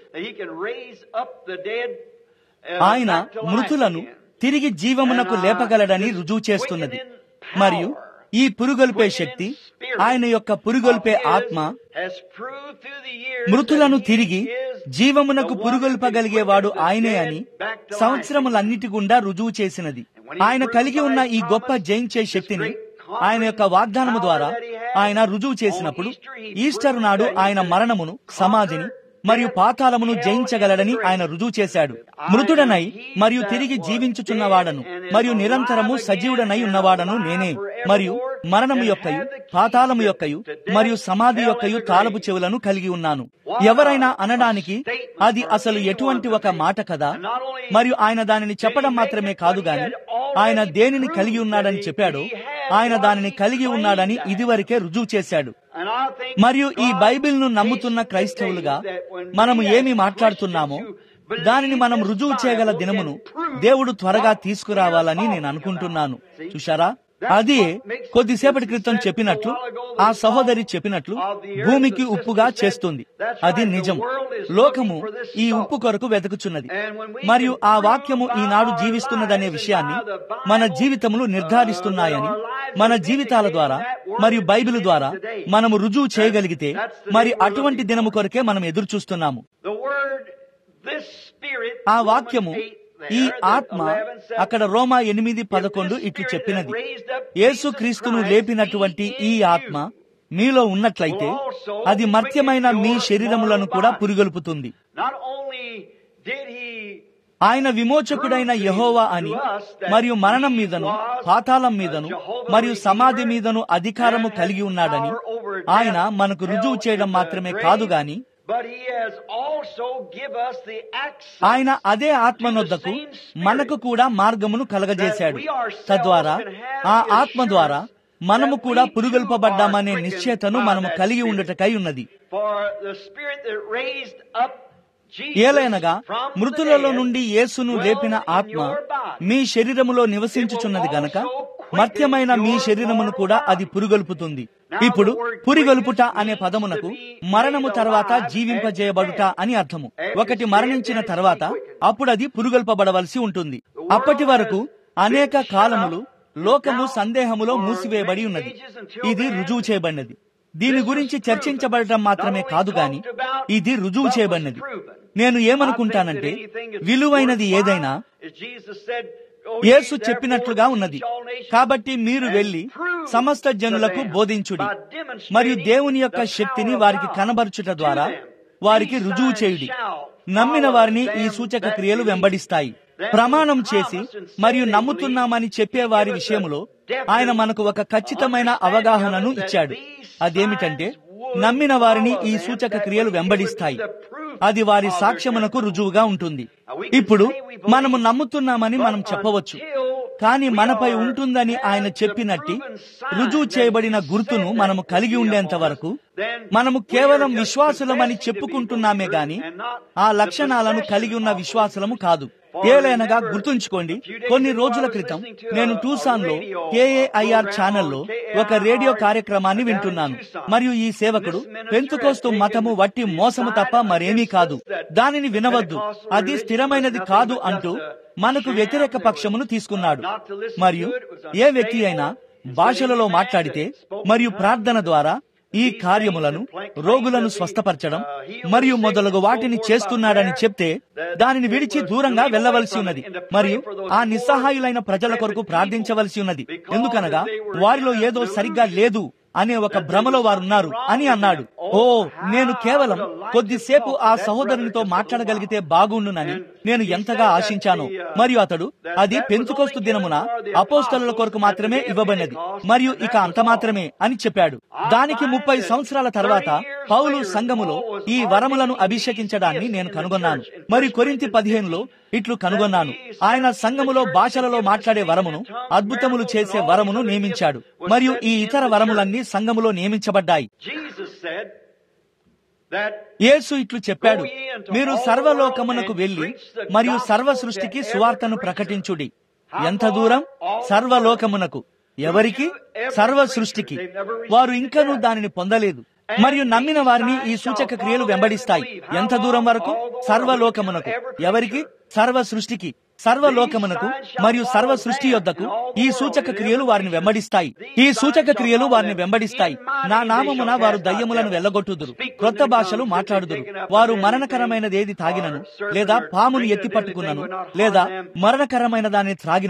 ఆయన మృతులను తిరిగి జీవమునకు లేపగలడని రుజువు చేస్తున్నది మరియు ఈ పురుగొల్పే శక్తి ఆయన యొక్క పురుగొల్పే ఆత్మ మృతులను తిరిగి జీవమునకు పురుగొల్పగలిగేవాడు ఆయనే అని సంవత్సరములన్నిటి గుండా రుజువు చేసినది ఆయన కలిగి ఉన్న ఈ గొప్ప జయించే శక్తిని ఆయన యొక్క వాగ్దానము ద్వారా ఆయన రుజువు చేసినప్పుడు ఈస్టర్ నాడు ఆయన మరణమును సమాధిని మరియు పాతాళమును జయించగలడని ఆయన రుజువు చేశాడు మృతుడనై మరియు తిరిగి జీవించుచున్నవాడను మరియు నిరంతరము సజీవుడనై ఉన్నవాడను నేనే మరియు మరణము యొక్కయు పాతాళము యొక్కయు మరియు సమాధి యొక్కయు తాళపు చెవులను కలిగి ఉన్నాను ఎవరైనా అనడానికి అది అసలు ఎటువంటి ఒక మాట కదా మరియు ఆయన దానిని చెప్పడం మాత్రమే కాదు గాని ఆయన దేనిని కలిగి ఉన్నాడని చెప్పాడో ఆయన దానిని కలిగి ఉన్నాడని ఇదివరకే రుజువు చేశాడు మరియు ఈ బైబిల్ను నమ్ముతున్న క్రైస్తవులుగా మనము ఏమి మాట్లాడుతున్నామో దానిని మనం రుజువు చేయగల దినమును దేవుడు త్వరగా తీసుకురావాలని నేను అనుకుంటున్నాను చూశారా అది కొద్దిసేపటి క్రితం చెప్పినట్లు ఆ సహోదరి చెప్పినట్లు భూమికి ఉప్పుగా చేస్తుంది అది నిజం లోకము ఈ ఉప్పు కొరకు వెతుకుచున్నది మరియు ఆ వాక్యము ఈనాడు జీవిస్తున్నదనే విషయాన్ని మన జీవితములు నిర్ధారిస్తున్నాయని మన జీవితాల ద్వారా మరియు బైబిల్ ద్వారా మనము రుజువు చేయగలిగితే మరి అటువంటి దినము కొరకే మనం ఎదురు చూస్తున్నాము ఆ వాక్యము ఈ ఆత్మ అక్కడ రోమా ఎనిమిది పదకొండు ఇట్లు చెప్పినది యేసుక్రీస్తును లేపినటువంటి ఈ ఆత్మ మీలో ఉన్నట్లయితే అది మర్త్యమైన మీ శరీరములను కూడా పురిగొల్పుతుంది ఆయన విమోచకుడైన యహోవా అని మరియు మరణం మీదను పాతాళం మీదను మరియు సమాధి మీదను అధికారము కలిగి ఉన్నాడని ఆయన మనకు రుజువు చేయడం మాత్రమే కాదు గాని ఆయన అదే ఆత్మనొద్దకు మనకు కూడా మార్గమును కలగజేశాడు తద్వారా ఆ ఆత్మ ద్వారా మనము కూడా పురుగొల్పబడ్డామనే నిశ్చయతను మనము కలిగి ఉండటకై ఉన్నది ఏలైనగా మృతులలో నుండి యేసును లేపిన ఆత్మ మీ శరీరములో నివసించుచున్నది గనక మత్యమైన మీ శరీరమును కూడా అది పురుగొల్పుతుంది ఇప్పుడు పురిగొల్పుట అనే పదమునకు మరణము తర్వాత జీవింపజేయబడుట అని అర్థము ఒకటి మరణించిన తర్వాత అప్పుడు అది పురుగొల్పబడవలసి ఉంటుంది అప్పటి వరకు అనేక కాలములు లోకము సందేహములో మూసివేయబడి ఉన్నది ఇది రుజువు చేయబడినది దీని గురించి చర్చించబడటం మాత్రమే కాదు గాని ఇది రుజువు చేయబడినది నేను ఏమనుకుంటానంటే విలువైనది ఏదైనా యేసు చెప్పినట్లుగా ఉన్నది కాబట్టి మీరు వెళ్లి సమస్త జనులకు బోధించుడి మరియు దేవుని యొక్క శక్తిని వారికి కనబరుచుట ద్వారా వారికి రుజువు చేయుడి నమ్మిన వారిని ఈ సూచక క్రియలు వెంబడిస్తాయి ప్రమాణం చేసి మరియు నమ్ముతున్నామని చెప్పే వారి విషయంలో ఆయన మనకు ఒక ఖచ్చితమైన అవగాహనను ఇచ్చాడు అదేమిటంటే నమ్మిన వారిని ఈ సూచక క్రియలు వెంబడిస్తాయి అది వారి సాక్ష్యమునకు రుజువుగా ఉంటుంది ఇప్పుడు మనము నమ్ముతున్నామని మనం చెప్పవచ్చు కానీ మనపై ఉంటుందని ఆయన చెప్పినట్టి రుజువు చేయబడిన గుర్తును మనము కలిగి ఉండేంత వరకు మనము కేవలం విశ్వాసులమని చెప్పుకుంటున్నామే గాని ఆ లక్షణాలను కలిగి ఉన్న విశ్వాసులము కాదు ఏలైనగా గుర్తుంచుకోండి కొన్ని రోజుల క్రితం నేను టూసాన్ లో కేఏఐఆర్ ఛానల్లో ఒక రేడియో కార్యక్రమాన్ని వింటున్నాను మరియు ఈ సేవకుడు పెంతుకోస్తు మతము వట్టి మోసము తప్ప మరేమీ కాదు దానిని వినవద్దు అది స్థిరమైనది కాదు అంటూ మనకు వ్యతిరేక పక్షమును తీసుకున్నాడు మరియు ఏ వ్యక్తి అయినా భాషలలో మాట్లాడితే మరియు ప్రార్థన ద్వారా ఈ కార్యములను రోగులను స్వస్థపరచడం మరియు మొదలగు వాటిని చేస్తున్నాడని చెప్తే దానిని విడిచి దూరంగా వెళ్లవలసి ఉన్నది మరియు ఆ నిస్సహాయులైన ప్రజల కొరకు ప్రార్థించవలసి ఉన్నది ఎందుకనగా వారిలో ఏదో సరిగ్గా లేదు అనే ఒక భ్రమలో వారున్నారు అని అన్నాడు ఓ నేను కేవలం కొద్దిసేపు ఆ సహోదరునితో మాట్లాడగలిగితే బాగుండునని నేను ఎంతగా ఆశించాను మరియు అతడు అది పెంచుకోస్తు దినమున అపోస్తల కొరకు మాత్రమే ఇవ్వబడినది మరియు ఇక అంత మాత్రమే అని చెప్పాడు దానికి ముప్పై సంవత్సరాల తర్వాత పౌలు సంఘములో ఈ వరములను అభిషేకించడాన్ని నేను కనుగొన్నాను మరి కొరింతి పదిహేనులో ఇట్లు కనుగొన్నాను ఆయన సంఘములో భాషలలో మాట్లాడే వరమును అద్భుతములు చేసే వరమును నియమించాడు మరియు ఈ ఇతర వరములన్నీ సంఘములో నియమించబడ్డాయి యేసు ఇట్లు చెప్పాడు మీరు సర్వలోకమునకు వెళ్లి మరియు సర్వ సృష్టికి సువార్తను ప్రకటించుడి ఎంత దూరం సర్వలోకమునకు ఎవరికి సర్వ సృష్టికి వారు ఇంకనూ దానిని పొందలేదు మరియు నమ్మిన వారిని ఈ సూచక క్రియలు వెంబడిస్తాయి ఎంత దూరం వరకు సర్వలోకమునకు ఎవరికి సర్వ సృష్టికి సర్వలోకమునకు మరియు సర్వ సృష్టి యొద్దకు ఈ సూచక క్రియలు వారిని వెంబడిస్తాయి ఈ సూచక క్రియలు వారిని వెంబడిస్తాయి నా నామమున వారు దయ్యములను వెళ్ళగొట్టుదురు క్రొత్త భాషలు మాట్లాడుదురు వారు మరణకరమైనది ఏది తాగినను లేదా పామును ఎత్తి పట్టుకున్నను లేదా మరణకరమైన దాన్ని త్రాగినను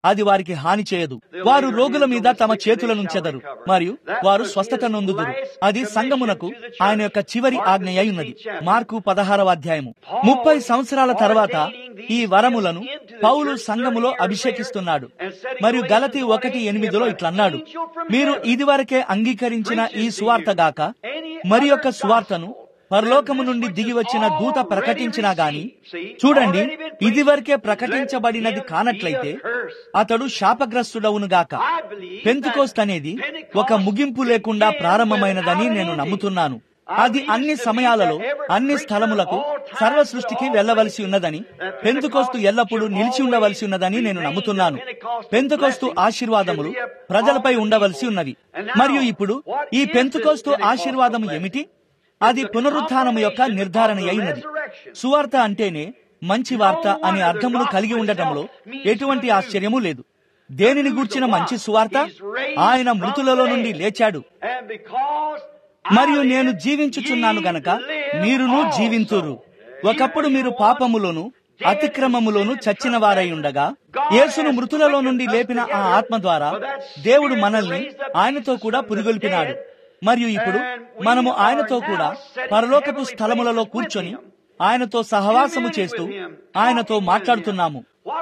అది వారికి హాని చేయదు వారు రోగుల మీద తమ చేతులనుంచెదరు మరియు వారు స్వస్థత నొందుదురు అది సంగమునకు ఆయన యొక్క చివరి ఆజ్ఞ అయి ఉన్నది మార్కు పదహారవ అధ్యాయము ముప్పై సంవత్సరాల తర్వాత ఈ వరములను పౌలు సంఘములో అభిషేకిస్తున్నాడు మరియు గలతి ఒకటి ఎనిమిదిలో ఇట్లన్నాడు మీరు ఇదివరకే అంగీకరించిన ఈ సువార్త గాక మరి యొక్క సువార్తను పరలోకము నుండి దిగి వచ్చిన దూత ప్రకటించినా గాని చూడండి ఇదివరకే ప్రకటించబడినది కానట్లయితే అతడు శాపగ్రస్తుడవునుగాక పెంతుకోస్త్ అనేది ఒక ముగింపు లేకుండా ప్రారంభమైనదని నేను నమ్ముతున్నాను అది అన్ని సమయాలలో అన్ని స్థలములకు సర్వ సృష్టికి వెళ్లవలసి ఉన్నదని పెంతుకోస్తు ఎల్లప్పుడూ నిలిచి ఉండవలసి ఉన్నదని నేను నమ్ముతున్నాను పెంతుకోస్తు ఆశీర్వాదములు ప్రజలపై ఉండవలసి ఉన్నవి మరియు ఇప్పుడు ఈ పెంతుకోస్తు ఆశీర్వాదము ఏమిటి అది పునరుత్థానము యొక్క నిర్ధారణ అయినది సువార్త అంటేనే మంచి వార్త అనే అర్థమును కలిగి ఉండటంలో ఎటువంటి ఆశ్చర్యము లేదు దేనిని గూర్చిన మంచి సువార్త ఆయన మృతులలో నుండి లేచాడు మరియు నేను జీవించుచున్నాను గనక మీరును జీవింతురు ఒకప్పుడు మీరు పాపములోను అతిక్రమములోను చచ్చిన వారై ఉండగా యేసును మృతులలో నుండి లేపిన ఆ ఆత్మ ద్వారా దేవుడు మనల్ని ఆయనతో కూడా పురిగొల్పినాడు మరియు ఇప్పుడు మనము ఆయనతో కూడా పరలోకపు స్థలములలో కూర్చొని ఆయనతో సహవాసము చేస్తూ ఆయనతో మాట్లాడుతున్నాము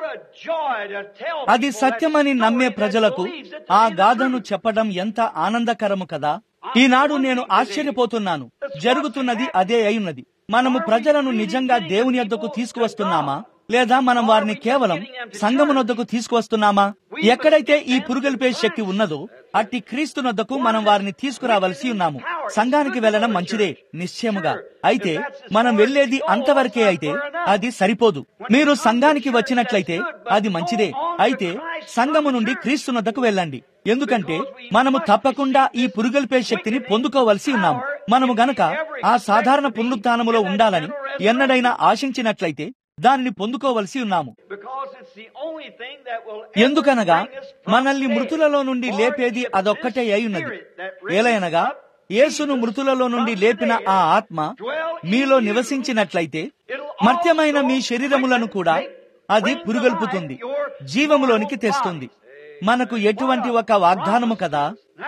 అది సత్యమని నమ్మే ప్రజలకు ఆ గాథను చెప్పడం ఎంత ఆనందకరము కదా ఈనాడు నేను ఆశ్చర్యపోతున్నాను జరుగుతున్నది అదే అయినది మనము ప్రజలను నిజంగా దేవుని యొద్దకు తీసుకువస్తున్నామా లేదా మనం వారిని కేవలం సంగమునొద్దకు తీసుకువస్తున్నామా ఎక్కడైతే ఈ పురుగొల్పే శక్తి ఉన్నదో అట్టి క్రీస్తునొద్దకు మనం వారిని తీసుకురావలసి ఉన్నాము సంఘానికి వెళ్లడం మంచిదే నిశ్చయముగా అయితే మనం వెళ్లేది అంతవరకే అయితే అది సరిపోదు మీరు సంఘానికి వచ్చినట్లయితే అది మంచిదే అయితే సంఘము నుండి క్రీస్తునొద్దకు వెళ్ళండి ఎందుకంటే మనము తప్పకుండా ఈ పురుగొల్పే శక్తిని పొందుకోవలసి ఉన్నాము మనము గనక ఆ సాధారణ పునరుత్నములో ఉండాలని ఎన్నడైనా ఆశించినట్లయితే దానిని పొందుకోవలసి ఉన్నాము ఎందుకనగా మనల్ని మృతులలో నుండి లేపేది అదొక్కటే అయి ఏలయనగా యేసును మృతులలో నుండి లేపిన ఆ ఆత్మ మీలో నివసించినట్లయితే మర్త్యమైన మీ శరీరములను కూడా అది పురుగొల్పుతుంది జీవములోనికి తెస్తుంది మనకు ఎటువంటి ఒక వాగ్దానము కదా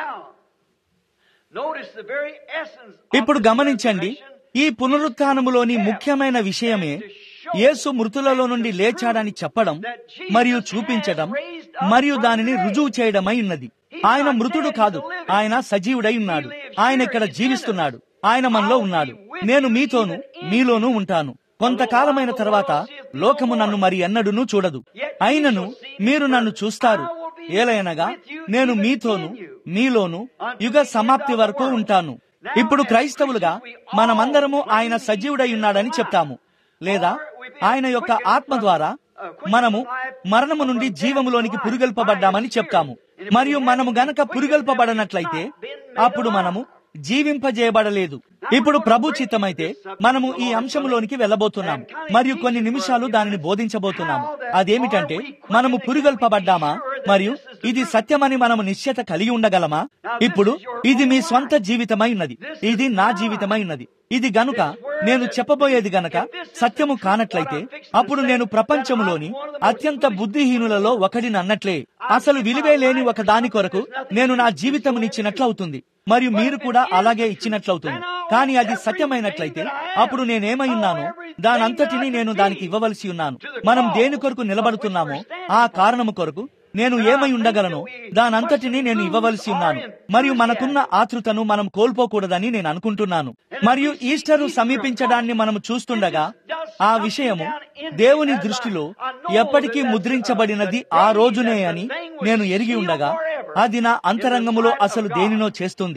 ఇప్పుడు గమనించండి ఈ పునరుత్నములోని ముఖ్యమైన విషయమే యేసు మృతులలో నుండి లేచాడని చెప్పడం మరియు చూపించడం మరియు దానిని రుజువు చేయడమై ఉన్నది ఆయన మృతుడు కాదు ఆయన సజీవుడై ఉన్నాడు ఆయన ఇక్కడ జీవిస్తున్నాడు ఆయన మనలో ఉన్నాడు నేను మీతోను మీలోనూ ఉంటాను కొంతకాలమైన తర్వాత లోకము నన్ను మరి ఎన్నడూనూ చూడదు అయినను మీరు నన్ను చూస్తారు ఏలయనగా నేను మీతోను మీలోను యుగ సమాప్తి వరకు ఉంటాను ఇప్పుడు క్రైస్తవులుగా మనమందరము ఆయన సజీవుడై ఉన్నాడని చెప్తాము లేదా ఆయన యొక్క ఆత్మ ద్వారా మనము మరణము నుండి జీవములోనికి పురుగల్పబడ్డామని చెప్తాము మరియు మనము గనక పురుగల్పబడనట్లయితే అప్పుడు మనము జీవింపజేయబడలేదు ఇప్పుడు ప్రభు చిత్తమైతే మనము ఈ అంశంలోనికి వెళ్ళబోతున్నాం మరియు కొన్ని నిమిషాలు దానిని బోధించబోతున్నాము అదేమిటంటే మనము పురుగల్పబడ్డామా మరియు ఇది సత్యమని మనము నిశ్చయత కలిగి ఉండగలమా ఇప్పుడు ఇది మీ స్వంత జీవితమై ఉన్నది ఇది నా జీవితమై ఉన్నది ఇది గనుక నేను చెప్పబోయేది గనక సత్యము కానట్లయితే అప్పుడు నేను ప్రపంచములోని అత్యంత బుద్ధిహీనులలో ఒకడిని అన్నట్లే అసలు విలువే లేని ఒక దాని కొరకు నేను నా జీవితమునిచ్చినట్లవుతుంది మరియు మీరు కూడా అలాగే ఇచ్చినట్లవుతుంది కానీ అది సత్యమైనట్లయితే అప్పుడు నేనేమై ఉన్నానో దానంతటిని నేను దానికి ఇవ్వవలసి ఉన్నాను మనం దేని కొరకు నిలబడుతున్నామో ఆ కారణము కొరకు నేను ఏమై ఉండగలను దానంతటిని నేను ఇవ్వవలసి ఉన్నాను మరియు మనకున్న ఆతృతను మనం కోల్పోకూడదని నేను అనుకుంటున్నాను మరియు ఈస్టరు సమీపించడాన్ని మనం చూస్తుండగా ఆ విషయము దేవుని దృష్టిలో ఎప్పటికీ ముద్రించబడినది ఆ రోజునే అని నేను ఎరిగి ఉండగా అది నా అంతరంగములో అసలు దేనినో చేస్తుంది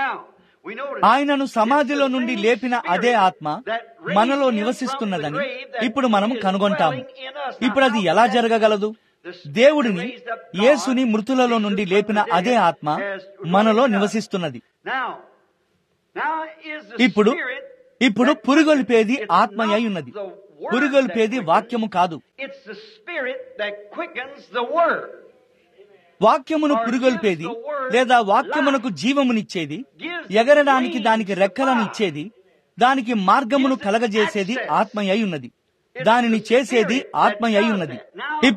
ఆయనను సమాధిలో నుండి లేపిన అదే ఆత్మ మనలో నివసిస్తున్నదని ఇప్పుడు మనం కనుగొంటాము ఇప్పుడు అది ఎలా జరగగలదు దేవుడిని యేసుని మృతులలో నుండి లేపిన అదే ఆత్మ మనలో నివసిస్తున్నది ఇప్పుడు ఇప్పుడు పురుగొల్పేది ఆత్మ అయి ఉన్నది పురుగొల్పేది వాక్యము కాదు వాక్యమును పురుగొల్పేది లేదా వాక్యమునకు జీవమునిచ్చేది ఎగరడానికి దానికి రెక్కలను ఇచ్చేది దానికి మార్గమును కలగజేసేది ఆత్మ అయి ఉన్నది దానిని చేసేది ఆత్మ అయి ఉన్నది ఇప్పుడు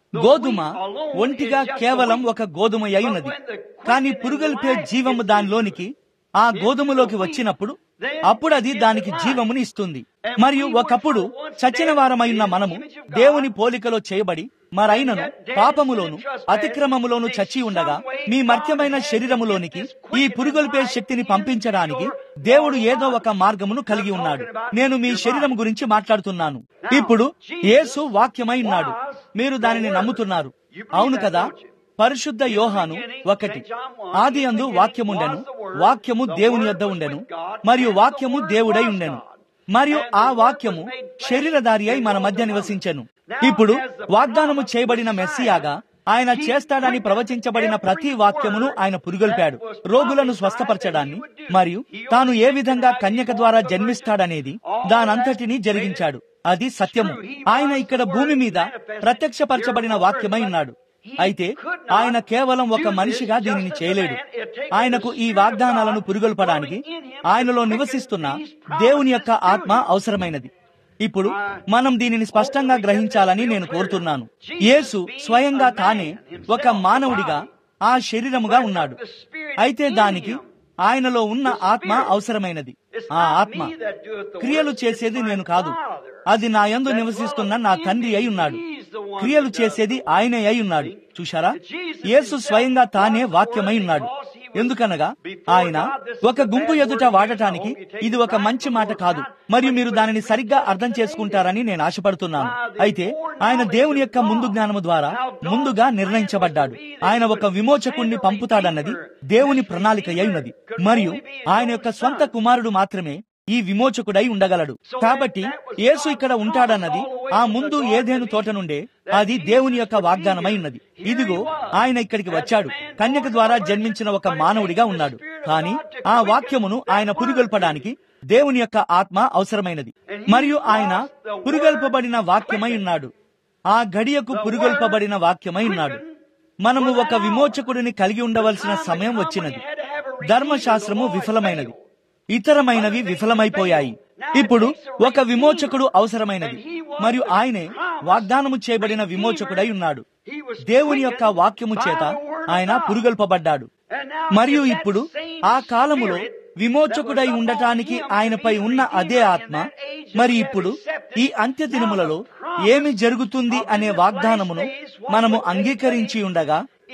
గోధుమ ఒంటిగా కేవలం ఒక గోధుమ అయినది కానీ పురుగల్పే జీవము దానిలోనికి ఆ గోధుమలోకి వచ్చినప్పుడు అప్పుడు అది దానికి జీవముని ఇస్తుంది మరియు ఒకప్పుడు చచ్చిన వారమైన మనము దేవుని పోలికలో చేయబడి మరైనను పాపములోను అతిక్రమములోను చచ్చి ఉండగా మీ మర్త్యమైన శరీరములోనికి ఈ పురుగొల్పే శక్తిని పంపించడానికి దేవుడు ఏదో ఒక మార్గమును కలిగి ఉన్నాడు నేను మీ శరీరం గురించి మాట్లాడుతున్నాను ఇప్పుడు యేసు వాక్యమై ఉన్నాడు మీరు దానిని నమ్ముతున్నారు అవును కదా పరిశుద్ధ యోహాను ఒకటి ఆది అందు వాక్యముండెను వాక్యము దేవుని యొద్ద ఉండెను మరియు వాక్యము దేవుడై ఉండెను మరియు ఆ వాక్యము శరీరధారి అయి మన మధ్య నివసించెను ఇప్పుడు వాగ్దానము చేయబడిన మెస్సియాగా ఆయన చేస్తాడని ప్రవచించబడిన ప్రతి వాక్యమును ఆయన పురుగొల్పాడు రోగులను స్వస్థపరచడాన్ని మరియు తాను ఏ విధంగా కన్యక ద్వారా జన్మిస్తాడనేది దానంతటినీ జరిగించాడు అది సత్యము ఆయన ఇక్కడ భూమి మీద ప్రత్యక్షపరచబడిన వాక్యమై ఉన్నాడు అయితే ఆయన కేవలం ఒక మనిషిగా దీనిని చేయలేడు ఆయనకు ఈ వాగ్దానాలను పురుగొల్పడానికి ఆయనలో నివసిస్తున్న దేవుని యొక్క ఆత్మ అవసరమైనది ఇప్పుడు మనం దీనిని స్పష్టంగా గ్రహించాలని నేను కోరుతున్నాను యేసు స్వయంగా తానే ఒక మానవుడిగా ఆ శరీరముగా ఉన్నాడు అయితే దానికి ఆయనలో ఉన్న ఆత్మ అవసరమైనది ఆ ఆత్మ క్రియలు చేసేది నేను కాదు అది నా యందు నివసిస్తున్న నా తండ్రి అయి ఉన్నాడు క్రియలు చేసేది ఆయనే అయి ఉన్నాడు చూశారా యేసు స్వయంగా తానే వాక్యమై ఉన్నాడు ఎందుకనగా ఆయన ఒక గుంపు ఎదుట వాడటానికి ఇది ఒక మంచి మాట కాదు మరియు మీరు దానిని సరిగ్గా అర్థం చేసుకుంటారని నేను ఆశపడుతున్నాను అయితే ఆయన దేవుని యొక్క ముందు జ్ఞానము ద్వారా ముందుగా నిర్ణయించబడ్డాడు ఆయన ఒక విమోచకుణ్ణి పంపుతాడన్నది దేవుని ప్రణాళిక అయినది మరియు ఆయన యొక్క స్వంత కుమారుడు మాత్రమే ఈ విమోచకుడై ఉండగలడు కాబట్టి యేసు ఇక్కడ ఉంటాడన్నది ఆ ముందు ఏదేను తోట నుండే అది దేవుని యొక్క వాగ్దానమై ఉన్నది ఇదిగో ఆయన ఇక్కడికి వచ్చాడు కన్యక ద్వారా జన్మించిన ఒక మానవుడిగా ఉన్నాడు కానీ ఆ వాక్యమును ఆయన పురుగొల్పడానికి దేవుని యొక్క ఆత్మ అవసరమైనది మరియు ఆయన పురుగొల్పబడిన వాక్యమై ఉన్నాడు ఆ గడియకు పురుగొల్పబడిన వాక్యమై ఉన్నాడు మనము ఒక విమోచకుడిని కలిగి ఉండవలసిన సమయం వచ్చినది ధర్మశాస్త్రము విఫలమైనది ఇతరమైనవి విఫలమైపోయాయి ఇప్పుడు ఒక విమోచకుడు అవసరమైనది మరియు ఆయనే వాగ్దానము చేయబడిన విమోచకుడై ఉన్నాడు దేవుని యొక్క వాక్యము చేత ఆయన పురుగల్పబడ్డాడు మరియు ఇప్పుడు ఆ కాలములో విమోచకుడై ఉండటానికి ఆయనపై ఉన్న అదే ఆత్మ మరి ఇప్పుడు ఈ అంత్య దినములలో ఏమి జరుగుతుంది అనే వాగ్దానమును మనము అంగీకరించి ఉండగా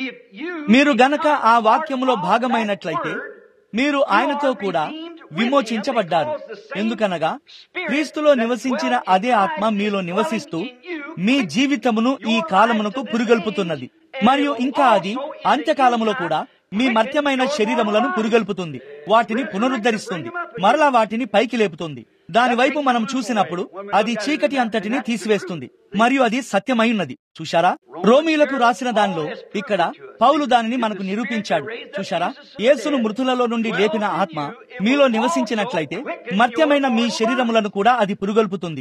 మీరు గనక ఆ వాక్యములో భాగమైనట్లయితే మీరు ఆయనతో కూడా విమోచించబడ్డారు ఎందుకనగా క్రీస్తులో నివసించిన అదే ఆత్మ మీలో నివసిస్తూ మీ జీవితమును ఈ కాలమునకు పురుగల్పుతున్నది మరియు ఇంకా అది అంత్యకాలములో కూడా మీ మర్త్యమైన శరీరములను పురుగల్పుతుంది వాటిని పునరుద్ధరిస్తుంది మరలా వాటిని పైకి లేపుతుంది దాని వైపు మనం చూసినప్పుడు అది చీకటి అంతటిని తీసివేస్తుంది మరియు అది సత్యమైనది చూశారా రోమీలకు రాసిన దానిలో ఇక్కడ పౌలు దానిని మనకు నిరూపించాడు చూశారా యేసును మృతులలో నుండి లేపిన ఆత్మ మీలో నివసించినట్లయితే మర్త్యమైన మీ శరీరములను కూడా అది పురుగొల్పుతుంది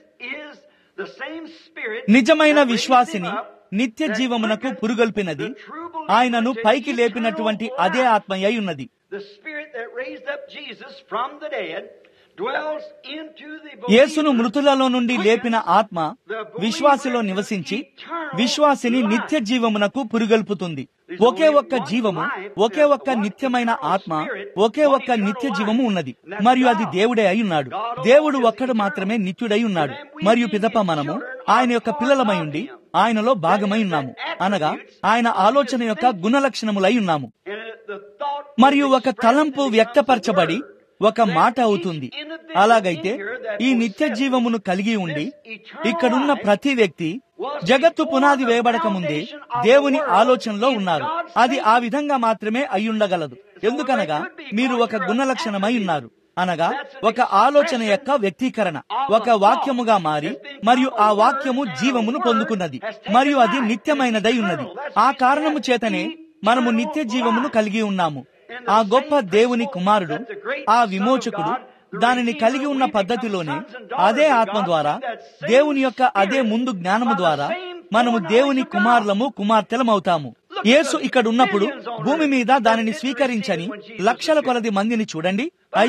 నిజమైన విశ్వాసిని నిత్య జీవమునకు పురుగొల్పినది ఆయనను పైకి లేపినటువంటి అదే ఆత్మయ్య ఉన్నది యేసును మృతులలో నుండి లేపిన ఆత్మ విశ్వాసిలో నివసించి విశ్వాసిని నిత్య జీవమునకు పురుగల్పుతుంది ఒకే ఒక్క జీవము ఒకే ఒక్క నిత్యమైన ఆత్మ ఒకే ఒక్క నిత్య జీవము ఉన్నది మరియు అది దేవుడే అయి ఉన్నాడు దేవుడు ఒక్కడు మాత్రమే నిత్యుడై ఉన్నాడు మరియు పిదప మనము ఆయన యొక్క పిల్లలమై ఉండి ఆయనలో భాగమై ఉన్నాము అనగా ఆయన ఆలోచన యొక్క గుణలక్షణములై ఉన్నాము మరియు ఒక తలంపు వ్యక్తపరచబడి ఒక మాట అవుతుంది అలాగైతే ఈ నిత్య జీవమును కలిగి ఉండి ఇక్కడున్న ప్రతి వ్యక్తి జగత్తు పునాది వేయబడక ముందే దేవుని ఆలోచనలో ఉన్నారు అది ఆ విధంగా మాత్రమే అయ్యుండగలదు ఎందుకనగా మీరు ఒక గుణలక్షణమై ఉన్నారు అనగా ఒక ఆలోచన యొక్క వ్యక్తీకరణ ఒక వాక్యముగా మారి మరియు ఆ వాక్యము జీవమును పొందుకున్నది మరియు అది నిత్యమైనదై ఉన్నది ఆ కారణము చేతనే మనము నిత్య జీవమును కలిగి ఉన్నాము ఆ గొప్ప దేవుని కుమారుడు ఆ విమోచకుడు దానిని కలిగి ఉన్న పద్ధతిలోనే అదే ఆత్మ ద్వారా దేవుని యొక్క అదే ముందు జ్ఞానము ద్వారా మనము దేవుని కుమారులము కుమార్తెలమవుతాము యేసు ఇక్కడ ఉన్నప్పుడు భూమి మీద దానిని స్వీకరించని లక్షల కొలది మందిని చూడండి అయితే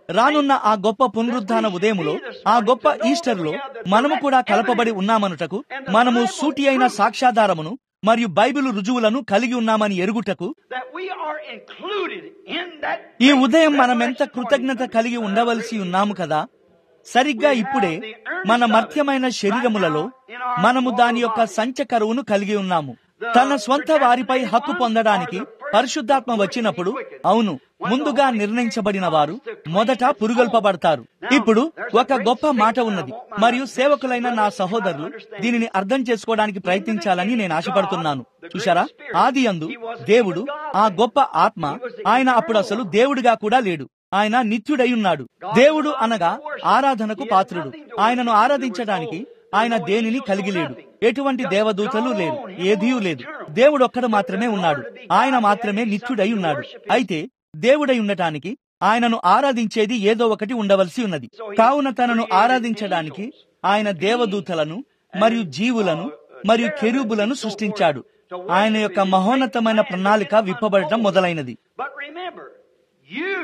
రానున్న ఆ గొప్ప పునరుద్ధాన ఉదయములో ఆ గొప్ప ఈస్టర్లో మనము కూడా కలపబడి ఉన్నామనుటకు మనము సూటి అయిన సాక్ష్యాధారమును మరియు బైబిల్ రుజువులను కలిగి ఉన్నామని ఎరుగుటకు that we are included in that ఈ ఉదయం మనమెంత కృతజ్ఞత కలిగి ఉండవలసి ఉన్నాము కదా సరిగ్గా ఇప్పుడే మన మర్త్యమైన శరీరములలో మనము దాని యొక్క సంచ కరువును కలిగి ఉన్నాము తన స్వంత వారిపై హక్కు పొందడానికి పరిశుద్ధాత్మ వచ్చినప్పుడు అవును ముందుగా నిర్ణయించబడిన వారు మొదట పురుగొల్పబడతారు ఇప్పుడు ఒక గొప్ప మాట ఉన్నది మరియు సేవకులైన నా సహోదరులు దీనిని అర్థం చేసుకోవడానికి ప్రయత్నించాలని నేను ఆశపడుతున్నాను చూశారా ఆది అందు దేవుడు ఆ గొప్ప ఆత్మ ఆయన అప్పుడు అసలు దేవుడిగా కూడా లేడు ఆయన నిత్యుడై ఉన్నాడు దేవుడు అనగా ఆరాధనకు పాత్రుడు ఆయనను ఆరాధించడానికి ఆయన దేనిని కలిగి లేడు ఎటువంటి దేవదూతలు లేరు ఏదీయూ లేదు దేవుడు ఒక్కడు మాత్రమే ఉన్నాడు ఆయన మాత్రమే నిత్యుడై ఉన్నాడు అయితే దేవుడై ఉండటానికి ఆయనను ఆరాధించేది ఏదో ఒకటి ఉండవలసి ఉన్నది కావున తనను ఆరాధించడానికి ఆయన దేవదూతలను మరియు జీవులను మరియు కెరూబులను సృష్టించాడు ఆయన యొక్క మహోన్నతమైన ప్రణాళిక విప్పబడటం మొదలైనది But remember, you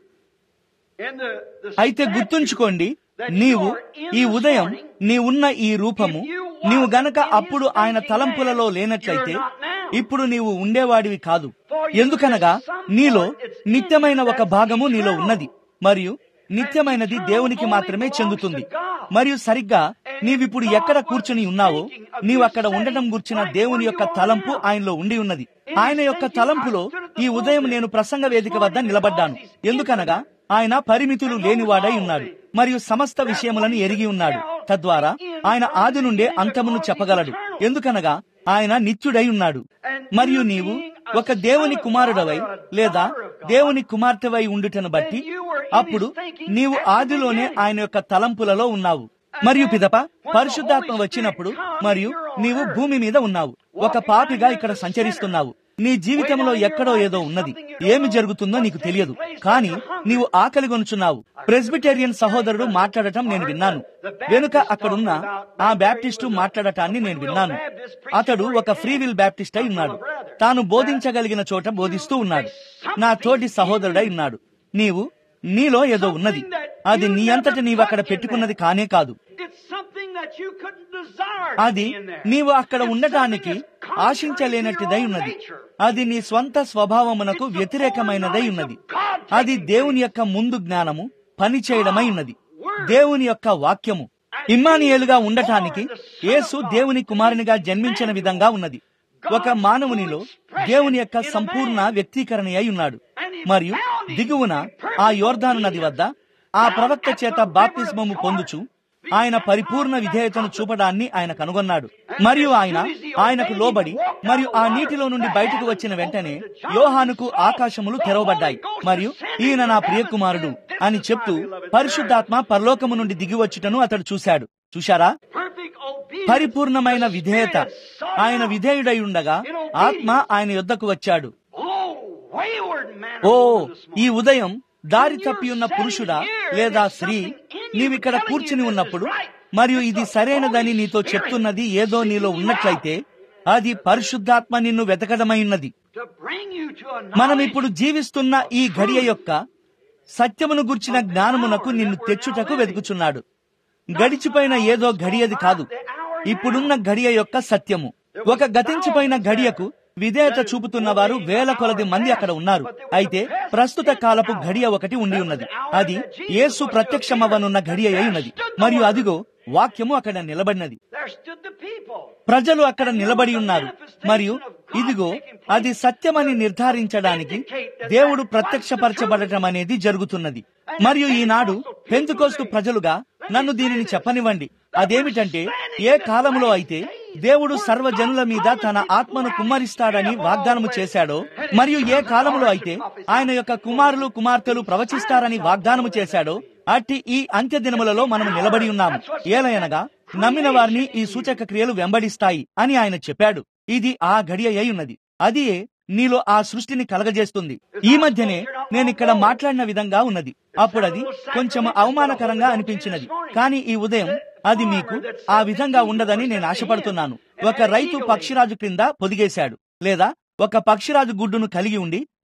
in the, the అయితే statue గుర్తుంచుకోండి that నీవు you are in ఈ this ఉదయం morning, నీ ఉన్న ఈ రూపము if you నీవు walk గనక in his అప్పుడు ఆయన thinking తలంపులలో man, లేనట్లయితే you're not now. ఇప్పుడు నీవు ఉండేవాడివి కాదు For you ఎందుకనగా is some నీలో part, it's in నిత్యమైన you ఒక that's భాగము నీలో eternal. ఉన్నది మరియు నిత్యమైనది eternal దేవునికి only మాత్రమే belongs చెందుతుంది to God. మరియు సరిగ్గా And నీవిప్పుడు God ఎక్కడ was కూర్చుని ఉన్నావో thinking of నీవు you అక్కడ sitting ఉండటం గుర్చిన right దేవుని where యొక్క you are తలంపు now. ఆయనలో ఉండి ఉన్నది In his ఆయన యొక్క thinking, తలంపులో I stood at the ఈ ఉదయం pulpit నేను ప్రసంగ this వేదిక వద్ద morning నిలబడ్డాను because he's ఎందుకనగా ఆయన పరిమితులు లేనివాడై ఉన్నాడు మరియు సమస్త విషయములను ఎరిగి ఉన్నాడు తద్వారా ఆయన ఆది నుండే అంతమును చెప్పగలడు ఎందుకనగా ఆయన నిత్యుడై ఉన్నాడు మరియు నీవు ఒక దేవుని కుమారుడవై లేదా దేవుని కుమార్తెవై ఉండుటను బట్టి అప్పుడు నీవు ఆదిలోనే ఆయన యొక్క తలంపులలో ఉన్నావు మరియు పిదప పరిశుద్ధాత్మ వచ్చినప్పుడు మరియు నీవు భూమి మీద ఉన్నావు ఒక పాపిగా ఇక్కడ సంచరిస్తున్నావు నీ జీవితంలో ఎక్కడో ఏదో ఉన్నది ఏమి జరుగుతుందో నీకు తెలియదు కానీ నీవు ఆకలి గొనుచున్నావు ప్రెస్బిటేరియన్ సహోదరుడు మాట్లాడటం నేను విన్నాను వెనుక అక్కడున్న ఆ బ్యాప్టిస్టు మాట్లాడటాన్ని నేను విన్నాను అతడు ఒక ఫ్రీ విల్ బ్యాప్టిస్ట్ అయి ఉన్నాడు తాను బోధించగలిగిన చోట బోధిస్తూ ఉన్నాడు నా తోటి సహోదరుడై ఉన్నాడు నీవు నీలో ఏదో ఉన్నది అది నీ అంతట నీవు అక్కడ పెట్టుకున్నది కానే కాదు It's something that you couldn't desire to అది be in there. నీవు అక్కడ It's ఉండటానికి something that's contrary ఆశించలేనట్టిదై to your own ఉన్నది nature. అది నీ స్వంత స్వభావమునకు వ్యతిరేకమైనదై ఉన్నది అది దేవుని యొక్క ముందు జ్ఞానము పని చేయడమై ఉన్నది దేవుని యొక్క వాక్యము ఇమ్మానియేలుగా ఉండటానికి యేసు దేవుని కుమారునిగా జన్మించిన విధంగా ఉన్నది ఒక మానవునిలో దేవుని యొక్క సంపూర్ణ వ్యక్తీకరణ అయి ఉన్నాడు మరియు దిగువన ఆ యోర్ధాను నది వద్ద ఆ ప్రవక్త చేత బాప్తిస్మము పొందుచు ఆయన పరిపూర్ణ విధేయతను చూపడాన్ని ఆయన కనుగొన్నాడు మరియు ఆయన ఆయనకు లోబడి మరియు ఆ నీటిలో నుండి బయటకు వచ్చిన వెంటనే యోహానుకు ఆకాశములు తెరవబడ్డాయి మరియు ఈయన నా ప్రియకుమారుడు అని చెప్తూ పరిశుద్ధాత్మ పరలోకము నుండి దిగివచ్చుటను అతడు చూశాడు చూశారా Perfect obedience. పరిపూర్ణమైన విధేయత ఆయన విధేయుడై ఉండగా ఆత్మ ఆయన యొద్దకు వచ్చాడు Oh, wayward man oh or woman this ఈ morning. ఉదయం దారి తప్పి ఉన్న పురుషుడా లేదా స్త్రీ నీవిక్కడ కూర్చుని ఉన్నప్పుడు మరియు ఇది సరైనదని నీతో చెప్తున్నది ఏదో నీలో ఉన్నట్లయితే అది పరిశుద్ధాత్మ నిన్ను వెతకడమైనది To bring you to a మనం knowledge ఇప్పుడు జీవిస్తున్న ఈ ఘడియ యొక్క సత్యమును గుర్చిన జ్ఞానమునకు నిన్ను తెచ్చుటకు వెతుకుచున్నాడు గడిచిపోయిన ఏదో ఘడియది కాదు ఇప్పుడున్న ఘడియ యొక్క సత్యము ఒక గతించిపోయిన ఘడియకు విధేయత చూపుతున్న వారు వేల కొలది మంది అక్కడ ఉన్నారు అయితే ప్రస్తుత కాలపు ఘడియ ఒకటి ఉండి ఉన్నది అది యేసు ప్రత్యక్షమవనున్న ఘడియ అయి ఉన్నది మరియు అదిగో వాక్యము అక్కడ నిలబడినది There stood the people. ప్రజలు అక్కడ నిలబడి ఉన్నారు మరియు ఇదిగో అది సత్యమని నిర్ధారించడానికి దేవుడు ప్రత్యక్షపరచబడటం అనేది జరుగుతున్నది మరియు ఈనాడు పెంతుకోస్తు ప్రజలుగా నన్ను దీనిని చెప్పనివ్వండి అదేమిటంటే ఏ కాలంలో అయితే దేవుడు సర్వజనుల మీద తన ఆత్మను కుమ్మరిస్తాడని వాగ్దానము చేశాడో మరియు ఏ కాలంలో అయితే ఆయన యొక్క కుమారులు కుమార్తెలు ప్రవచిస్తారని వాగ్దానము చేశాడో అట్టి ఈ అంత్య దినములలో మనం నిలబడి ఉన్నాము ఏలయనగా నమ్మిన వారిని ఈ సూచక క్రియలు వెంబడిస్తాయి అని ఆయన చెప్పాడు ఇది ఆ గడియ అయి ఉన్నది అది నీలో ఆ సృష్టిని కలగజేస్తుంది ఈ మధ్యనే నేను ఇక్కడ మాట్లాడిన విధంగా ఉన్నది అప్పుడు అది కొంచెం అవమానకరంగా అనిపించినది కానీ ఈ ఉదయం అది మీకు ఆ విధంగా ఉండదని నేను ఆశపడుతున్నాను ఒక రైతు పక్షిరాజు క్రింద పొదిగేశాడు లేదా ఒక పక్షిరాజు గుడ్డును కలిగి ఉండి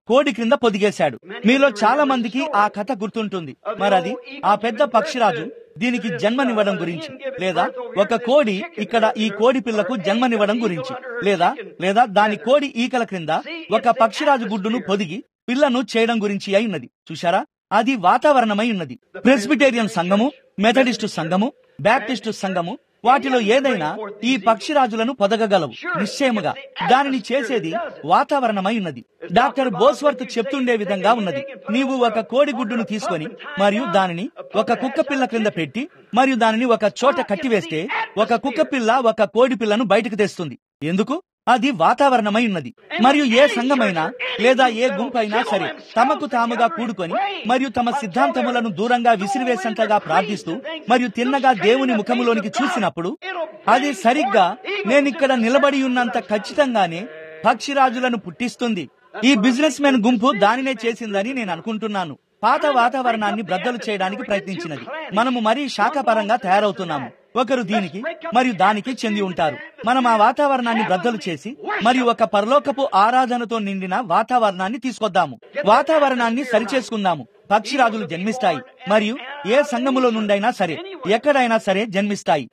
కోడి క్రింద పొదిగేశాడు మీలో చాలా మందికి ఆ కథ గుర్తుంటుంది మరది ఆ పెద్ద పక్షిరాజు దీనికి జన్మనివ్వడం గురించి లేదా ఒక కోడి ఇక్కడ ఈ కోడి పిల్లకు జన్మనివ్వడం గురించి లేదా లేదా దాని కోడి ఈకల క్రింద ఒక పక్షిరాజు గుడ్డును పొదిగి పిల్లను చేయడం గురించి అయి ఉన్నది చూశారా అది వాతావరణమై ఉన్నది ప్రెస్బిటేరియన్ సంఘము మెథడిస్టు సంఘము బ్యాప్టిస్టు సంఘము వాటిలో ఏదైనా ఈ పక్షిరాజులను పొదగగలవు నిశ్చయముగా దానిని చేసేది వాతావరణమై ఉన్నది డాక్టర్ బోస్వర్త్ చెప్తుండే విధంగా ఉన్నది నీవు ఒక కోడి గుడ్డును తీసుకొని మరియు దానిని ఒక కుక్క పిల్ల క్రింద పెట్టి మరియు దానిని ఒక చోట కట్టివేస్తే ఒక కుక్క పిల్ల ఒక కోడి పిల్లను బయటకు తెస్తుంది ఎందుకు అది వాతావరణమై ఉన్నది మరియు ఏ సంఘమైనా లేదా ఏ గుంపైనా సరే తమకు తాముగా కూడుకొని మరియు తమ సిద్ధాంతములను దూరంగా విసిరివేసంతగా ప్రార్థిస్తూ మరియు తిన్నగా దేవుని ముఖములోనికి చూసినప్పుడు అది సరిగ్గా నేనిక్కడ నిలబడి ఉన్నంత ఖచ్చితంగానే పక్షిరాజులను పుట్టిస్తుంది ఈ బిజినెస్ మెన్ గుంపు దానినే చేసిందని నేను అనుకుంటున్నాను పాత వాతావరణాన్ని బ్రద్దలు చేయడానికి ప్రయత్నించినది మనము మరీ శాఖపరంగా తయారవుతున్నాము ఒకరు దీనికి మరియు దానికి చెంది ఉంటారు మనం ఆ వాతావరణాన్ని బ్రద్దలు చేసి మరియు ఒక పరలోకపు ఆరాధనతో నిండిన వాతావరణాన్ని తీసుకొద్దాము వాతావరణాన్ని సరిచేసుకుందాము పక్షిరాజులు జన్మిస్తాయి మరియు ఏ సంఘములో నుండైనా సరే ఎక్కడైనా సరే జన్మిస్తాయి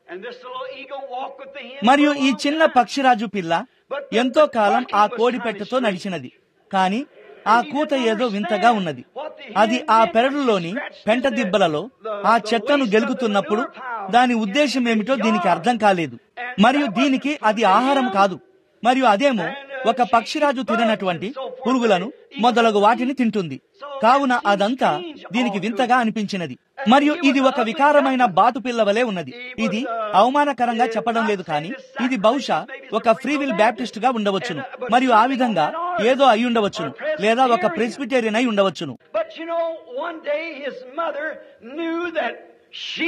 మరియు ఈ చిన్న పక్షిరాజు పిల్ల ఎంతో కాలం ఆ కోడి పెట్టెతో నడిచినది కాని ఆ కూత ఏదో వింతగా ఉన్నది అది ఆ పెరడులోని పెంట దిబ్బలలో ఆ చెత్తను గెలుకుతున్నప్పుడు దాని ఉద్దేశం ఏమిటో దీనికి అర్థం కాలేదు మరియు దీనికి అది ఆహారం కాదు మరియు అదేమో ఒక పక్షిరాజు తిననటువంటి పురుగులను మొదలగు వాటిని తింటుంది కావున అదంతా దీనికి వింతగా అనిపించినది మరియు ఇది ఒక వికారమైన బాతు పిల్ల వలె ఉన్నది ఇది అవమానకరంగా చెప్పడం లేదు కానీ ఇది బహుశా ఒక ఫ్రీవిల్ బ్యాప్టిస్ట్ గా ఉండవచ్చును మరియు ఆ విధంగా ఏదో అయి ఉండవచ్చును లేదా ఒక ప్రెస్బిటేరియన్ అయి ఉండవచ్చును But you know, one day his mother knew that she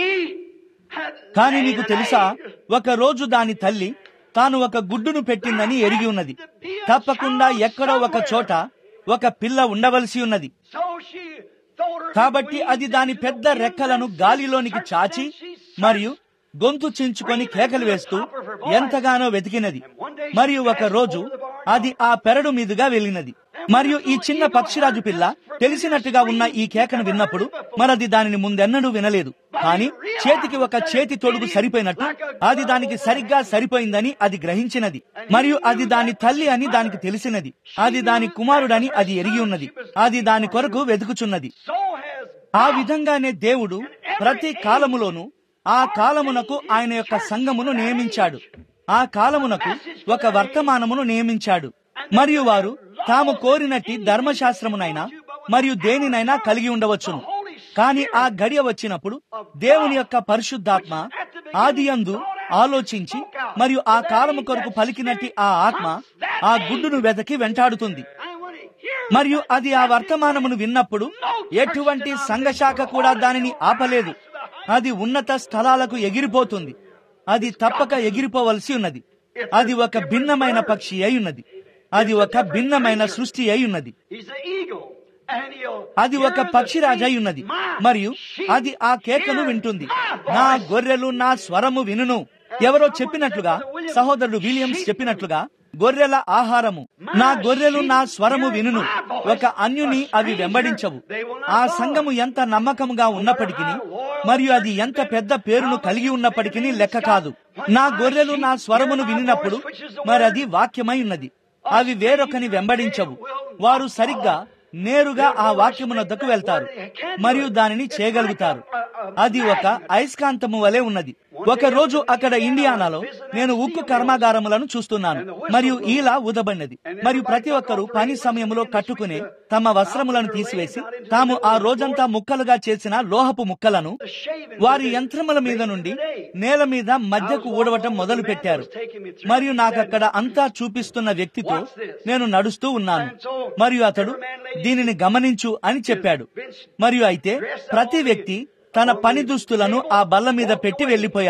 had కానీ laid నీకు an తెలుసా egg. ఒక రోజు దాని తల్లి తాను ఒక గుడ్డును పెట్టిందని ఎరిగి ఉన్నది తప్పకుండా ఎక్కడో ఒక చోట ఒక పిల్ల ఉండవలసి ఉన్నది So she thought her కాబట్టి అది దాని పెద్ద రెక్కలను గాలిలోనికి చాచి మరియు గొంతు చించుకొని కేకలు వేస్తూ ఎంతగానో వెతికినది మరియు ఒక రోజు అది ఆ పెరడు మీదుగా వెళ్ళినది మరియు ఈ చిన్న పక్షిరాజు పిల్ల తెలిసినట్టుగా ఉన్న ఈ కేకను విన్నప్పుడు మరది దానిని ముందెన్నడూ వినలేదు కానీ చేతికి ఒక చేతి తొడుగు సరిపోయినట్టు అది దానికి సరిగ్గా సరిపోయిందని అది గ్రహించినది మరియు అది దాని తల్లి అని దానికి తెలిసినది అది దాని కుమారుడని అది ఎరిగి ఉన్నది అది దాని కొరకు వెతుకుచున్నది so has ఆ విధంగానే దేవుడు ప్రతి కాలములోనూ ఆ కాలమునకు ఆయన యొక్క సంఘమును నియమించాడు ఆ కాలమునకు ఒక వర్తమానమును నియమించాడు మరియు వారు తాము కోరినట్టి ధర్మశాస్త్రమునైనా మరియు దేనినైనా కలిగి ఉండవచ్చును కానీ ఆ గడియ వచ్చినప్పుడు దేవుని యొక్క పరిశుద్ధాత్మ ఆదియందు ఆలోచించి మరియు ఆ కాలము కొరకు పలికినట్టి ఆ ఆత్మ ఆ గుడ్డును వెతకి వెంటాడుతుంది and when he hears మరియు అది ఆ వర్తమానమును విన్నప్పుడు ఎటువంటి సంఘశాఖ కూడా దానిని ఆపలేదు అది ఉన్నత స్థలాలకు ఎగిరిపోతుంది అది తప్పక ఎగిరిపోవలసి ఉన్నది అది ఒక భిన్నమైన పక్షి అయి ఉన్నది అది ఒక భిన్నమైన సృష్టి అయి ఉన్నది he's an eagle and he'll అది ఒక పక్షిరాజు అయి ఉన్నది మరియు అది ఆ కేకను వింటుంది నా గొర్రెలు నా స్వరము వినును ఎవరో చెప్పినట్లుగా సహోదరుడు విలియమ్స్ చెప్పినట్లుగా గొర్రెల ఆహారము నా గొర్రెలు నా స్వరము వినును ఒక అన్యుని అవి వెంబడించవు ఆ సంఘము ఎంత నమ్మకముగా ఉన్నప్పటికీ మరియు అది ఎంత పెద్ద పేరును కలిగి ఉన్నప్పటికీ లెక్క కాదు నా గొర్రెలు నా స్వరమును వినినప్పుడు మరి అది వాక్యమై ఉన్నది అవి వేరొకని వెంబడించవు వారు సరిగ్గా నేరుగా ఆ వాక్యమునొద్దకు వెళ్తారు మరియు దానిని చేయగలుగుతారు అది ఒక అయస్కాంతము వలె ఉన్నది ఒక రోజు అక్కడ ఇండియానాలో నేను ఉక్కు కర్మాగారములను చూస్తున్నాను మరియు ఈలా ఊదబడినది మరియు ప్రతి ఒక్కరూ పని సమయంలో కట్టుకునే తమ వస్త్రములను తీసివేసి తాము ఆ రోజంతా ముక్కలుగా చేసిన లోహపు ముక్కలను వారి యంత్రముల మీద నుండి నేల మీద మధ్యకు ఊడవటం మొదలు పెట్టారు మరియు నాకక్కడ అంతా చూపిస్తున్న వ్యక్తితో నేను నడుస్తూ ఉన్నాను మరియు అతడు దీనిని గమనించు అని చెప్పాడు మరియు అయితే ప్రతి వ్యక్తి తన పని దుస్తులను ఆ బల్ల మీద పెట్టి వెళ్లిపోయారు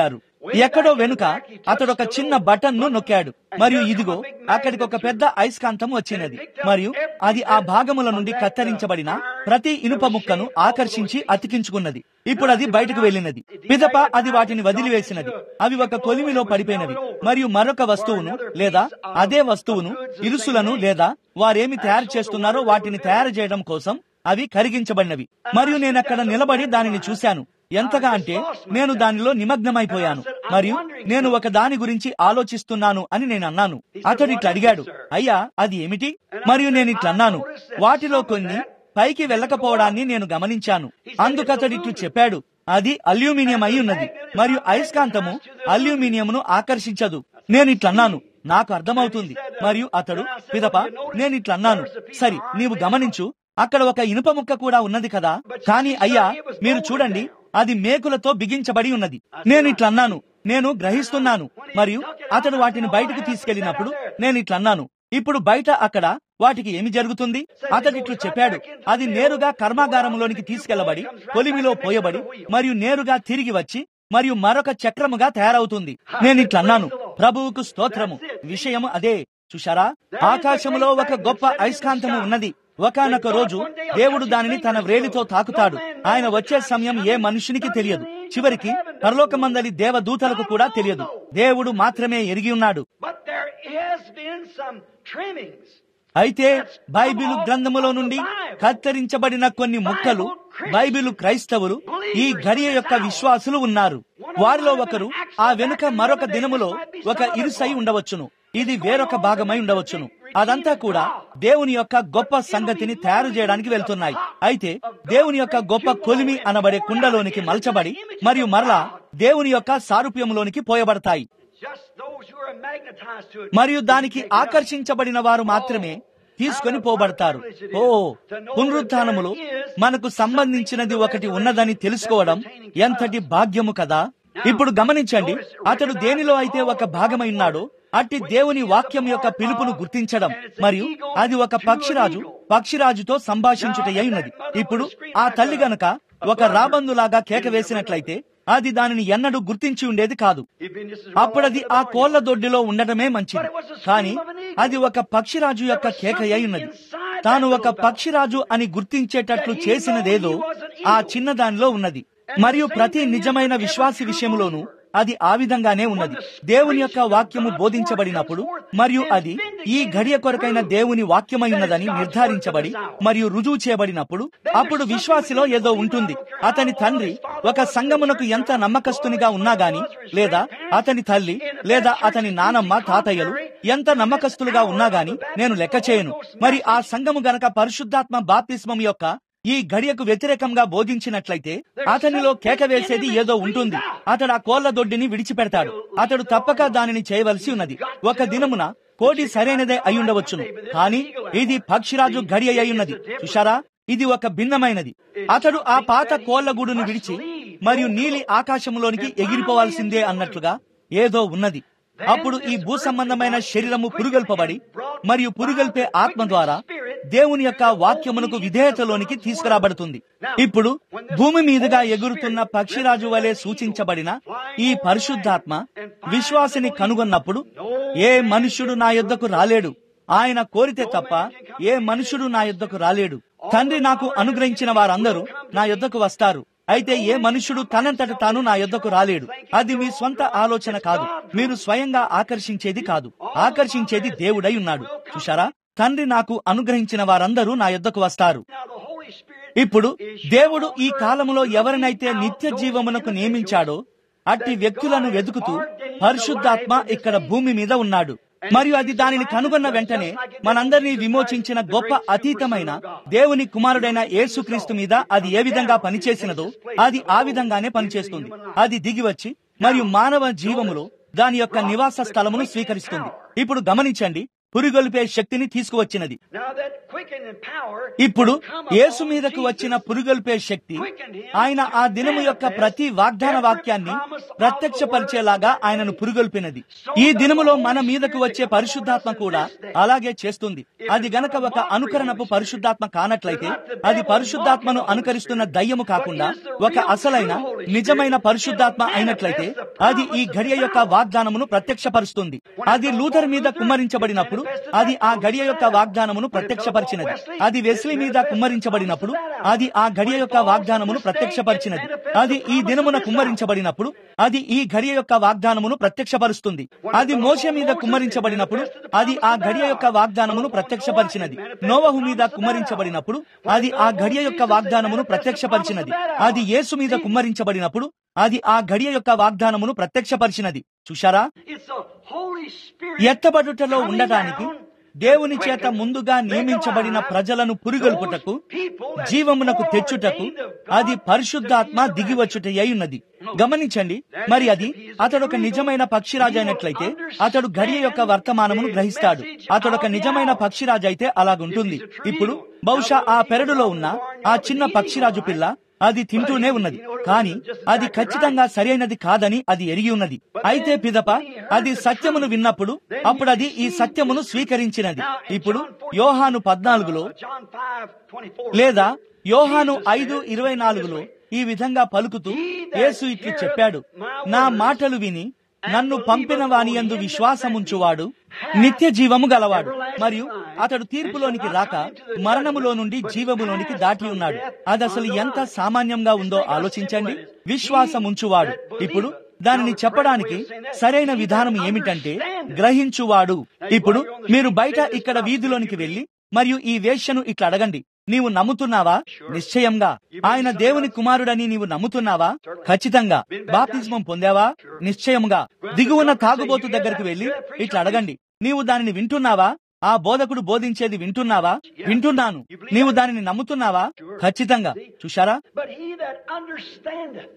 ఎక్కడో వెనుక అతడు ఒక చిన్న బటన్ ను నొక్కాడు మరియు ఇదిగో అక్కడికి ఒక పెద్ద అయస్కాంతం వచ్చినది మరియు అది ఆ భాగముల నుండి కత్తిరించబడిన ప్రతి ఇనుప ముక్కను ఆకర్షించి అతికించుకున్నది ఇప్పుడు అది బయటకు వెళ్ళినది పిదప అది వాటిని వదిలివేసినది అవి ఒక కొలిమిలో పడిపోయినవి మరియు మరొక వస్తువును లేదా అదే వస్తువును ఇరుసులను లేదా వారేమి తయారు చేస్తున్నారో వాటిని తయారు చేయడం కోసం అవి కరిగించబడినవి మరియు నేను అక్కడ నిలబడి దానిని చూశాను ఎంతగా అంటే నేను దానిలో నిమగ్నమైపోయాను మరియు నేను ఒక దాని గురించి ఆలోచిస్తున్నాను అని నేను అన్నాను అతడు ఇట్లా అడిగాడు అయ్యా అది ఏమిటి మరియు నేను ఇట్లా అన్నాను వాటిలో కొన్ని పైకి వెళ్ళకపోవడాన్ని నేను గమనించాను అందుకతడు ఇట్లు చెప్పాడు అది అల్యూమినియం అయి ఉన్నది మరియు అయస్కాంతము అల్యూమినియంను ఆకర్షించదు నేను ఇట్లన్నాను నాకు అర్థమవుతుంది మరియు అతడు పిదప నేను ఇట్లన్నాను సరి నీవు గమనించు అక్కడ ఒక ఇనుప ముక్క కూడా ఉన్నది కదా కానీ అయ్యా మీరు చూడండి అది మేకులతో బిగించబడి ఉన్నది నేను ఇట్లన్నాను నేను గ్రహిస్తున్నాను మరియు అతడు వాటిని బయటకు తీసుకెళ్లినప్పుడు నేను ఇట్లన్నాను ఇప్పుడు బయట అక్కడ వాటికి ఏమి జరుగుతుంది అతడు ఇట్లు చెప్పాడు అది నేరుగా కర్మాగారంలోనికి తీసుకెళ్లబడి కొలిమిలో పోయబడి మరియు నేరుగా తిరిగి వచ్చి మరియు మరొక చక్రముగా తయారవుతుంది నేను ఇట్లన్నాను ప్రభువుకు స్తోత్రము విషయము అదే చూశారా ఆకాశములో ఒక గొప్ప అయస్కాంతము ఉన్నది ఒకనొక రోజు దేవుడు దానిని తన వ్రేలితో తాకుతాడు ఆయన వచ్చే సమయం ఏ మనుషునికి తెలియదు చివరికి పరలోకమందలి దేవదూతలకు కూడా తెలియదు దేవుడు మాత్రమే ఎరిగి ఉన్నాడు But there has been some trimmings. అయితే బైబిలు గ్రంథములో నుండి కత్తిరించబడిన కొన్ని ముక్కలు బైబిలు క్రైస్తవులు ఈ గడియ యొక్క విశ్వాసులు ఉన్నారు వారిలో ఒకరు ఆ వెనుక మరొక దినములో ఒక ఇరుసై ఉండవచ్చును ఇది వేరొక భాగమై ఉండవచ్చును అదంతా కూడా దేవుని యొక్క గొప్ప సంగతిని తయారు చేయడానికి వెళ్తున్నాయి అయితే దేవుని యొక్క గొప్ప కొలిమి అనబడే కుండలోనికి మలచబడి మరియు మరలా దేవుని యొక్క సారూప్యంలోనికి పోయబడతాయి Just those who are magnetized to it. మరియు దానికి ఆకర్షించబడిన వారు మాత్రమే తీసుకొని పోబడతారు ఓ పునరుత్నములు మనకు సంబంధించినది ఒకటి ఉన్నదని తెలుసుకోవడం ఎంతటి భాగ్యము కదా ఇప్పుడు గమనించండి అతడు దేనిలో అయితే ఒక భాగమై ఉన్నాడో అట్టి దేవుని వాక్యం యొక్క పిలుపును గుర్తించడం మరియు అది ఒక పక్షిరాజు పక్షిరాజుతో సంభాషించుట ఉన్నది ఇప్పుడు ఆ తల్లి గనక ఒక రాబందులాగా కేక వేసినట్లయితే అది దానిని ఎన్నడూ గుర్తించి ఉండేది కాదు He'd been just as అప్పుడది ఆ కోళ్ల దొడ్డిలో ఉండటమే మంచిది కానీ అది ఒక పక్షిరాజు యొక్క కేక అయి ఉన్నది తాను ఒక పక్షిరాజు అని గుర్తించేటట్లు చేసినదేదో ఆ చిన్న దానిలో ఉన్నది మరియు ప్రతి నిజమైన విశ్వాసి విషయంలోనూ అది ఆ విధంగానే ఉన్నది దేవుని యొక్క వాక్యము బోధించబడినప్పుడు మరియు అది ఈ గడియ కొరకైన దేవుని వాక్యమై ఉన్నదని నిర్ధారించబడి మరియు రుజువు చేయబడినప్పుడు అప్పుడు విశ్వాసిలో ఏదో ఉంటుంది అతని తండ్రి ఒక సంగమునకు ఎంత నమ్మకస్తునిగా ఉన్నా గాని లేదా అతని తల్లి లేదా అతని నానమ్మ తాతయ్యలు ఎంత నమ్మకస్తులుగా ఉన్నా గాని నేను లెక్క చేయను మరి ఆ సంఘము గనక పరిశుద్ధాత్మ బాప్తిస్మం యొక్క ఈ గడియకు వ్యతిరేకంగా బోధించినట్లయితే అతనిలో కేక వేసేది ఏదో ఉంటుంది అతడు ఆ కోళ్ల దొడ్డిని విడిచిపెడతాడు అతడు తప్పక దానిని చేయవలసి ఉన్నది ఒక దినమున కోటి సరైనదే అయ్యుండవచ్చును కానీ ఇది పక్షిరాజు గడి అయ్యున్నది చూశారా ఇది ఒక భిన్నమైనది అతడు ఆ పాత కోళ్ల గూడును విడిచి మరియు నీలి ఆకాశములోనికి ఎగిరిపోవాల్సిందే అన్నట్లుగా ఏదో ఉన్నది అప్పుడు ఈ భూ సంబంధమైన శరీరము పురుగొల్పబడి మరియు పురుగొల్పే ఆత్మ ద్వారా దేవుని యొక్క వాక్యమునకు విధేయతలోనికి తీసుకురాబడుతుంది ఇప్పుడు భూమి మీదుగా ఎగురుతున్న పక్షిరాజు వలె సూచించబడిన ఈ పరిశుద్ధాత్మ విశ్వాసిని కనుగొన్నప్పుడు ఏ మనుష్యుడు నా యొద్దకు రాలేడు ఆయన కోరితే తప్ప ఏ మనుషుడు నా యొద్దకు రాలేడు తండ్రి నాకు అనుగ్రహించిన వారందరూ నా యొద్దకు వస్తారు అయితే ఏ మనుష్యుడు తనంతట తాను నా యొద్దకు రాలేడు అది మీ స్వంత ఆలోచన కాదు మీరు స్వయంగా ఆకర్షించేది కాదు ఆకర్షించేది దేవుడై ఉన్నాడు చూశారా తండ్రి నాకు అనుగ్రహించిన వారందరూ నా యొద్దకు వస్తారు Now the Holy Spirit ఇప్పుడు దేవుడు ఈ కాలములో ఎవరినైతే నిత్య జీవమునకు నియమించాడో అట్టి వ్యక్తులను వెతుకుతూ పరిశుద్ధాత్మ ఇక్కడ భూమి మీద ఉన్నాడు మరియు అది దానిని కనుగొన్న వెంటనే మనందరినీ విమోచించిన గొప్ప అతీతమైన దేవుని కుమారుడైన యేసుక్రీస్తు మీద అది ఏ విధంగా పనిచేసినదో అది ఆ విధంగానే పనిచేస్తుంది అది దిగివచ్చి మరియు మానవ జీవములో దాని యొక్క నివాస స్థలమును స్వీకరిస్తుంది ఇప్పుడు గమనించండి పురిగొల్పే శక్తిని తీసుకువచ్చినది Now that quickening power ఇప్పుడు come యేసు upon మీదకు వచ్చిన Jesus. పురుగొల్పే శక్తి ఆయన ఆ దినము యొక్క ప్రతి వాగ్దాన వాక్యాన్ని ప్రత్యక్షపరిచేలాగా ఆయనను పురుగొల్పినది ఈ దినములో మన మీదకు వచ్చే పరిశుద్ధాత్మ కూడా అలాగే చేస్తుంది అది గనక ఒక అనుకరణపు పరిశుద్ధాత్మ కానట్లయితే అది పరిశుద్ధాత్మను అనుకరిస్తున్న దయ్యము కాకుండా ఒక అసలైన నిజమైన పరిశుద్ధాత్మ అయినట్లయితే అది ఈ గడియ యొక్క వాగ్దానమును ప్రత్యక్షపరుస్తుంది అది లూథర్ మీద కుమ్మరించబడినప్పుడు అది ఆ గడియ యొక్క వాగ్దానమును ప్రత్యక్షపరిచినది అది వెస్లీ మీద కుమ్మరించబడినప్పుడు అది ఆ గడియ యొక్క వాగ్దానమును ప్రత్యక్షపరిచినది అది ఈ దినమున కుమ్మరించబడినప్పుడు అది ఈ గడియ యొక్క వాగ్దానమును ప్రత్యక్షపరుస్తుంది అది మోసే మీద కుమ్మరించబడినప్పుడు అది ఆ గడియ యొక్క వాగ్దానమును ప్రత్యక్షపరిచినది నోవహు మీద కుమ్మరించబడినప్పుడు అది ఆ గడియ యొక్క వాగ్దానమును ప్రత్యక్షపరిచినది అది యేసు మీద కుమ్మరించబడినప్పుడు అది ఆ గడియ యొక్క వాగ్దానమును ప్రత్యక్షపరిచినది చూశారా It's the Holy Spirit ఎత్తబడుటలో coming ఉండటానికి down దేవుని చేత ముందుగా నియమించబడిన ప్రజలను పురిగొల్పుటకు జీవమునకు తెచ్చుటకు అది పరిశుద్ధాత్మ దిగివచ్చుట ఉన్నది గమనించండి మరి అది అతడొక నిజమైన పక్షిరాజు అయినట్లయితే అతడు గడియ యొక్క వర్తమానమును గ్రహిస్తాడు అతడొక నిజమైన పక్షిరాజు అయితే అలాగుంటుంది ఇప్పుడు బహుశా ఆ పెరడులో ఉన్న ఆ చిన్న పక్షిరాజు పిల్ల అది తింటూనే ఉన్నది కానీ అది ఖచ్చితంగా సరైనది కాదని అది ఎరిగి ఉన్నది అయితే పిదప అది సత్యమును విన్నప్పుడు అప్పుడు అది ఈ సత్యమును స్వీకరించినది ఇప్పుడు యోహాను పద్నాలుగులో John 5, 24. లేదా యోహాను ఐదు ఇరవై నాలుగులో ఈ విధంగా పలుకుతూ యేసు ఇట్లు చెప్పాడు నా మాటలు విని నన్ను పంపిన వాని యందు విశ్వాసముంచువాడు నిత్య జీవము గలవాడు మరియు అతడు తీర్పులోనికి రాక మరణములో నుండి జీవములోనికి దాటి ఉన్నాడు అది అసలు ఎంత సామాన్యంగా ఉందో ఆలోచించండి విశ్వాసముంచువాడు ఇప్పుడు దానిని చెప్పడానికి సరైన విధానం ఏమిటంటే గ్రహించువాడు ఇప్పుడు మీరు బయట ఇక్కడ వీధిలోనికి వెళ్లి మరియు ఈ వేశ్యను ఇట్లా అడగండి నీవు నమ్ముతున్నావా నిశ్చయంగా ఆయన దేవుని కుమారుడని నీవు నమ్ముతున్నావా ఖచ్చితంగా బాప్తిస్మం పొందావా నిశ్చయంగా దిగువన తాగుబోతు దగ్గరికి వెళ్లి ఇట్లా అడగండి నీవు దానిని వింటున్నావా ఆ బోధకుడు బోధించేది వింటున్నావా వింటున్నాను నీవు దానిని నమ్ముతున్నావా ఖచ్చితంగా చూశారా But he that understandeth.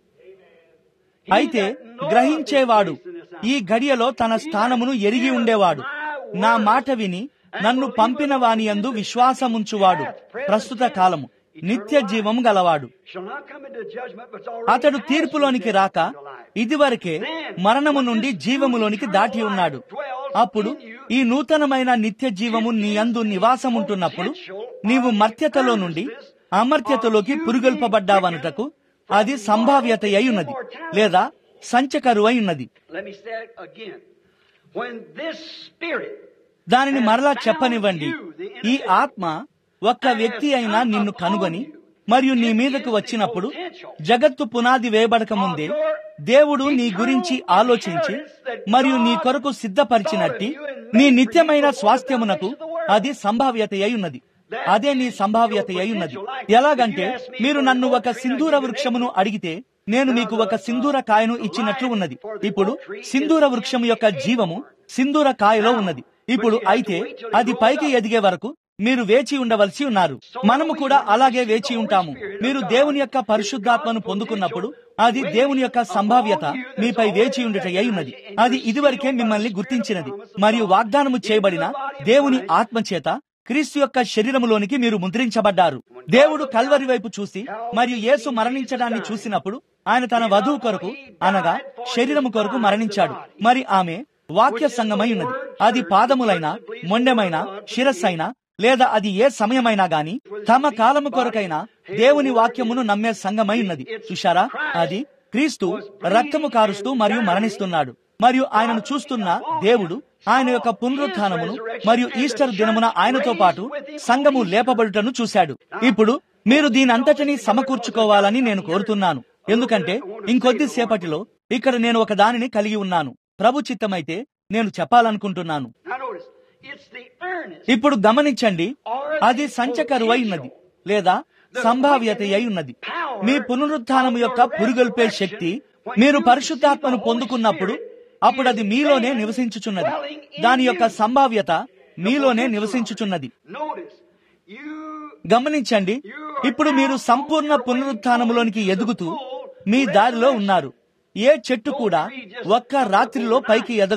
అయితే గ్రహించేవాడు ఈ గడియలో తన స్థానమును ఎరిగి ఉండేవాడు నా మాట విని నన్ను పంపిన వాని యందు విశ్వాసముంచువాడు ప్రస్తుత కాలము నిత్య జీవము గలవాడు Shall not come into judgment, but it's already అతడు passed తీర్పులోనికి from death రాక into life. ఇదివరకే మరణము నుండి జీవములోనికి దాటి ఉన్నాడు అప్పుడు ఈ నూతనమైన నిత్య జీవము నీ అందు నివాసముంటున్నప్పుడు నీవు మర్త్యతలో నుండి అమర్త్యతలోకి పురుగొల్పబడ్డావనుటకు అది సంభావ్యత అయి ఉన్నది లేదా సంచకరు అయి ఉన్నది Let me say it again. When this spirit దానిని మరలా చెప్పనివ్వండి ఈ ఆత్మ ఒక్క వ్యక్తి అయినా నిన్ను కనుగొని మరియు నీ మీదకు వచ్చినప్పుడు జగత్తు పునాది వేయబడక ముందే దేవుడు నీ గురించి ఆలోచించి మరియు నీ కొరకు సిద్ధపరిచినట్టి నీ నిత్యమైన స్వాస్థ్యమునకు అది సంభావ్యత అయి ఉన్నది అదే నీ సంభావ్యత అయి ఉన్నది ఎలాగంటే మీరు నన్ను ఒక సింధూర వృక్షమును అడిగితే నేను మీకు ఒక సింధూర కాయను ఇచ్చినట్లు ఉన్నది ఇప్పుడు సింధూర వృక్షము యొక్క జీవము సింధూర కాయలో ఉన్నది ఇప్పుడు అయితే అది పైకి ఎదిగే వరకు మీరు వేచి ఉండవలసి ఉన్నారు మనము కూడా అలాగే వేచి ఉంటాము మీరు దేవుని యొక్క పరిశుద్ధాత్మను పొందుకున్నప్పుడు అది దేవుని యొక్క సంభావ్యత మీపై వేచి ఉండుట అయి ఉన్నది అది ఇదివరకే మిమ్మల్ని గుర్తించినది మరియు వాగ్దానము చేయబడిన దేవుని ఆత్మ చేత క్రీస్తు యొక్క శరీరములోనికి మీరు ముద్రించబడ్డారు దేవుడు కల్వరి వైపు చూసి మరియు యేసు మరణించడాన్ని చూసినప్పుడు ఆయన తన వధువు కొరకు అనగా శరీరము కొరకు మరణించాడు మరి ఆమె వాక్య సంగమై ఉన్నది అది పాదములైన మొండెమైన శిరస్సైన లేదా అది ఏ సమయమైనా గాని తమ కాలము కొరకైన దేవుని వాక్యమును నమ్మే సంఘమై ఉన్నది చూశారా అది క్రీస్తు రక్తము కారుస్తూ మరియు మరణిస్తున్నాడు మరియు ఆయనను చూస్తున్న దేవుడు ఆయన యొక్క పునరుత్థానమును మరియు ఈస్టర్ దినమున ఆయనతో పాటు సంఘము లేపబడుటను చూశాడు ఇప్పుడు మీరు దీనంతటినీ సమకూర్చుకోవాలని నేను కోరుతున్నాను ఎందుకంటే ఇంకొద్ది సేపటిలో ఇక్కడ నేను ఒక దానిని కలిగి ఉన్నాను ప్రభు చిత్తమైతే నేను చెప్పాలనుకుంటున్నాను Now notice, it's the earnest. ఇప్పుడు గమనించండి అది సంచకరువై ఉన్నది లేదా సంభావ్యత అయి ఉన్నది మీ పునరుత్థానము యొక్క పురుగొల్పే శక్తి మీరు పరిశుద్ధాత్మను పొందుకున్నప్పుడు అప్పుడు అది మీలోనే నివసించుచున్నది దాని యొక్క సంభావ్యత మీలోనే నివసించుచున్నది Notice, you గమనించండి ఇప్పుడు మీరు సంపూర్ణ పునరుత్థానములోనికి ఎదుగుతూ మీ దారిలో ఉన్నారు ఏ చెట్టు కూడా ఒక్క రాత్రిలో పైకి ఎదగదు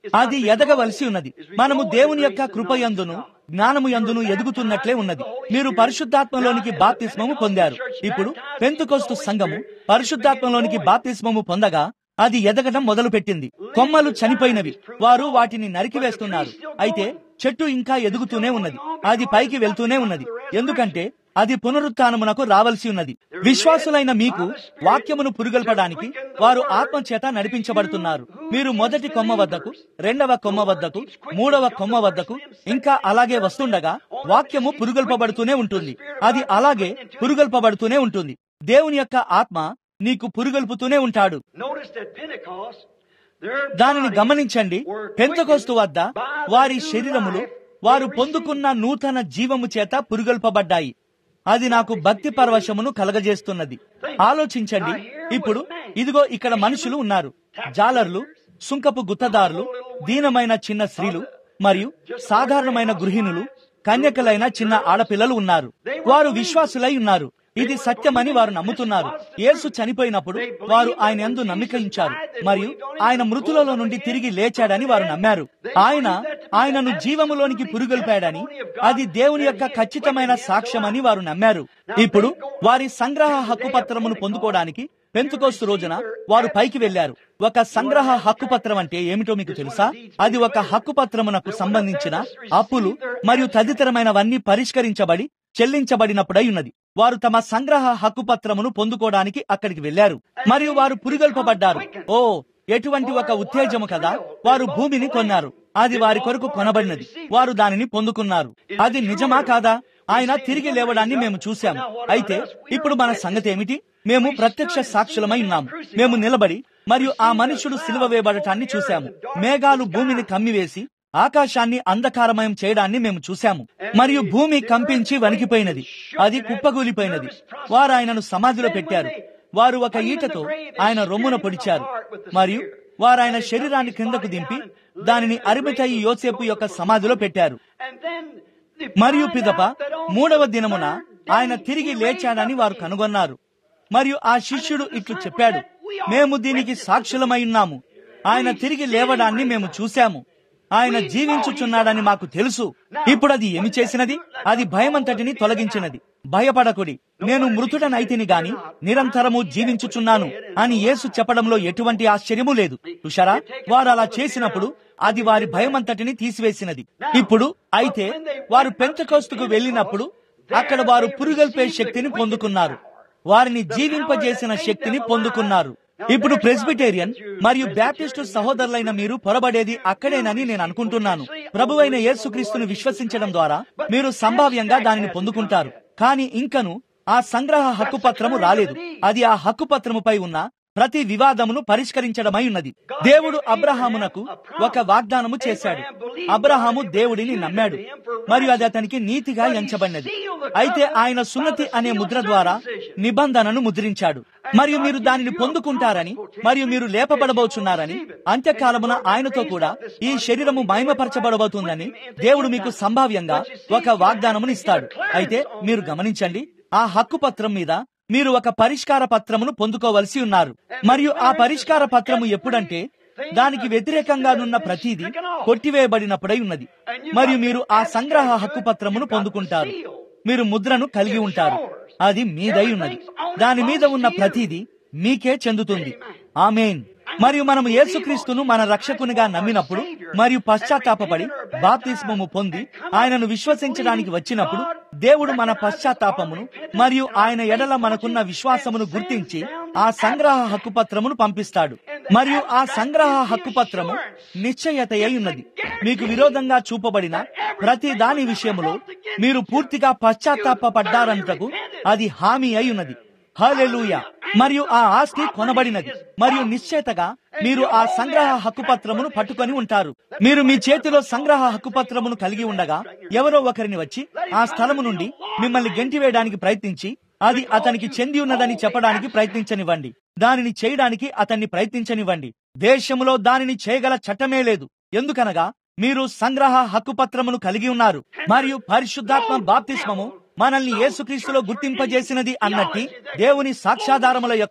అది ఎదగవలసి ఉన్నది మనము దేవుని యొక్క కృపయందును జ్ఞానము యందును ఎదుగుతున్నట్లే ఉన్నది మీరు పరిశుద్ధాత్మలోనికి బాప్తిస్మము పొందారు ఇప్పుడు పెంతుకొస్తు సంఘము పరిశుద్ధాత్మలోనికి బాప్తిస్మము పొందగా అది ఎదగడం మొదలుపెట్టింది కొమ్మలు చనిపోయినవి వారు వాటిని నరికివేస్తున్నారు అయితే చెట్టు ఇంకా ఎదుగుతూనే ఉన్నది అది పైకి వెళ్తూనే ఉన్నది ఎందుకంటే అది పునరుత్నమునకు రావలసి ఉన్నది విశ్వాసులైన మీకు వాక్యమును పురుగల్పడానికి వారు ఆత్మ చేత నడిపించబడుతున్నారు మీరు మొదటి కొమ్మ వద్దకు రెండవ కొమ్మ వద్దకు మూడవ కొమ్మ వద్దకు ఇంకా అలాగే వస్తుండగా వాక్యము పురుగల్పబడుతూనే ఉంటుంది అది అలాగే పురుగల్పబడుతూనే ఉంటుంది దేవుని యొక్క ఆత్మ నీకు పురుగల్పుతూనే ఉంటాడు Notice that Pentecost, their దానిని bodies గమనించండి were పెంతకోస్తు వద్ద quickened by the వారి new శరీరములు life వారు they పొందుకున్న నూతన జీవము చేత పురుగొల్పబడ్డాయి అది నాకు భక్తి పరవశమును కలగజేస్తున్నది ఆలోచించండి ఇప్పుడు ఇదిగో ఇక్కడ మనుషులు ఉన్నారు జాలర్లు సుంకపు గుత్తదారులు దీనమైన చిన్న స్త్రీలు మరియు సాధారణమైన గృహిణులు కన్యకలైన చిన్న ఆడపిల్లలు ఉన్నారు వారు విశ్వాసులై ఉన్నారు ఇది సత్యమని వారు నమ్ముతున్నారు యేసు చనిపోయినప్పుడు వారు ఆయన యందు నమ్మిక ఉంచారు మరియు ఆయన మృతులలో నుండి తిరిగి లేచాడని వారు నమ్మారు ఆయన ఆయనను జీవములోనికి పురుగొల్పాడని అది దేవుని యొక్క ఖచ్చితమైన సాక్ష్యమని వారు నమ్మారు ఇప్పుడు వారి సంగ్రహ హక్కు పత్రమును పొందుకోవడానికి పెంతుకోస్తు రోజున వారు పైకి వెళ్లారు ఒక సంగ్రహ హక్కు పత్రం అంటే ఏమిటో మీకు తెలుసా అది ఒక హక్కు పత్రమునకు సంబంధించిన అప్పులు మరియు తదితరమైనవన్నీ పరిష్కరించబడి చెల్లించబడినప్పుడై ఉన్నది వారు తమ సంగ్రహ హక్కు పత్రమును పొందుకోవడానికి అక్కడికి వెళ్లారు మరియు వారు పురిగొల్పబడ్డారు ఓ ఎటువంటి ఒక ఉత్తేజము కదా వారు భూమిని కొన్నారు అది వారి కొరకు కొనబడినది వారు దానిని పొందుకున్నారు అది నిజమా కాదా ఆయన తిరిగి లేవడాన్ని మేము చూశాము అయితే ఇప్పుడు మన సంగతి ఏమిటి మేము ప్రత్యక్ష సాక్షులమై ఉన్నాము మేము నిలబడి మరియు ఆ మనుషుడు సిలువ వేయబడటాన్ని చూశాము మేఘాలు భూమిని కమ్మివేసి ఆకాశాన్ని అంధకారమయం చేయడాన్ని మేము చూశాము మరియు భూమి కంపించి వణికిపోయినది అది కుప్పగూలిపోయినది వారు ఆయనను సమాధిలో పెట్టారు వారు ఒక ఈటతో ఆయన రొమ్మున పొడిచారు మరియు వారు ఆయన శరీరాన్ని క్రిందకు దింపి దానిని అరిమితయి యోసేపు యొక్క సమాధిలో పెట్టారు And then they మరియు find పిదప out that on మూడవ the దినమున third day ఆయన తిరిగి he లేచాడని raised వారు up కనుగొన్నారు మరియు ఆ శిష్యుడు ఇట్లు చెప్పాడు మేము దీనికి సాక్షులమై ఉన్నాము ఆయన తిరిగి లేవడాన్ని మేము చూశాము ఆయన జీవించుచున్నాడని మాకు తెలుసు ఇప్పుడు అది ఏమి చేసినది అది భయమంతటిని తొలగించినది భయపడకుడి నేను మృతుడనైతిని గాని నిరంతరము జీవించుచున్నాను అని యేసు చెప్పడంలో ఎటువంటి ఆశ్చర్యము లేదు తుషారా వారు అలా చేసినప్పుడు అది వారి భయమంతటిని తీసివేసినది ఇప్పుడు అయితే వారు పెంతకోస్తుకు వెళ్ళినప్పుడు అక్కడ వారు పురుగల్పే శక్తిని పొందుకున్నారు వారిని జీవింపజేసిన శక్తిని పొందుకున్నారు ఇప్పుడు ప్రెస్బిటేరియన్ మరియు బ్యాప్టిస్టు సహోదరులైన మీరు పొరబడేది అక్కడేనని నేను అనుకుంటున్నాను ప్రభువైన యేసుక్రీస్తును విశ్వసించడం ద్వారా మీరు సంభావ్యంగా దానిని పొందుకుంటారు కానీ ఇంకను ఆ సంగ్రహ హక్కు పత్రము రాలేదు అది ఆ హక్కు పత్రముపై ఉన్న ప్రతి వివాదమును పరిష్కరించడమై ఉన్నది దేవుడు అబ్రహామునకు ఒక వాగ్దానము చేశాడు అబ్రహాము దేవుడిని నమ్మాడు మరియు అది అతనికి నీతిగా ఎంచబడినది అయితే ఆయన సున్నతి అనే ముద్ర ద్వారా నిబంధనను ముద్రించాడు మరియు మీరు దానిని పొందుకుంటారని మరియు మీరు లేపబడబోచున్నారని అంత్యకాలమున ఆయనతో కూడా ఈ శరీరము మహిమపరచబడబోతుందని దేవుడు మీకు సంభావ్యంగా ఒక వాగ్దానమును ఇస్తాడు అయితే మీరు గమనించండి ఆ హక్కు పత్రం మీద మీరు ఒక పరిష్కార పత్రమును పొందుకోవలసి ఉన్నారు మరియు ఆ పరిష్కార పత్రము ఎప్పుడంటే దానికి వ్యతిరేకంగానున్న ప్రతిదీ కొట్టివేయబడినప్పుడై ఉన్నది మరియు మీరు ఆ సంగ్రహ హక్కు పత్రమును పొందుకుంటారు మీరు ముద్రను కలిగి ఉంటారు అది మీదై ఉన్నది దాని మీద ఉన్న ప్రతిదీ మీకే చెందుతుంది ఆమెన్ మరియు మనము యేసుక్రీస్తును మన రక్షకునిగా నమ్మినప్పుడు మరియు పశ్చాత్తాపపడి బాప్తిస్మము పొంది ఆయనను విశ్వసించడానికి వచ్చినప్పుడు దేవుడు మన పశ్చాత్తాపమును మరియు ఆయన ఎడల మనకున్న విశ్వాసమును గుర్తించి ఆ సంగ్రహ హక్కుపత్రమును పంపిస్తాడు మరియు ఆ సంగ్రహ హక్కుపత్రము నిశ్చయత అయి ఉన్నది మీకు విరోధంగా చూపబడిన ప్రతి దాని విషయములో మీరు పూర్తిగా పశ్చాత్తాపడ్డారంటకు అది హామీ అయి ఉన్నది హల్లెలూయ మరియు ఆ ఆస్తి కొనబడినది మరియు నిశ్చేతగా మీరు ఆ సంగ్రహ హక్కుపత్రమును పట్టుకొని ఉంటారు మీరు మీ చేతిలో సంగ్రహ హక్కుపత్రమును కలిగి ఉండగా ఎవరో ఒకరిని వచ్చి ఆ స్థలము నుండి మిమ్మల్ని గెంటివేయడానికి ప్రయత్నించి అది అతనికి చెంది ఉన్నదని చెప్పడానికి ప్రయత్నించనివ్వండి దానిని చేయడానికి అతన్ని ప్రయత్నించనివ్వండి దేశములో దానిని చేయగల చట్టమే లేదు ఎందుకనగా మీరు సంగ్రహ హక్కుపత్రమును కలిగి ఉన్నారు మరియు పరిశుద్ధాత్మ బాప్తిస్మము మనల్ని యేసుక్రీస్తులో గుర్తింపజేసినది అన్నట్టి దేవుని సాక్ష్యాధారముల యొక్కయు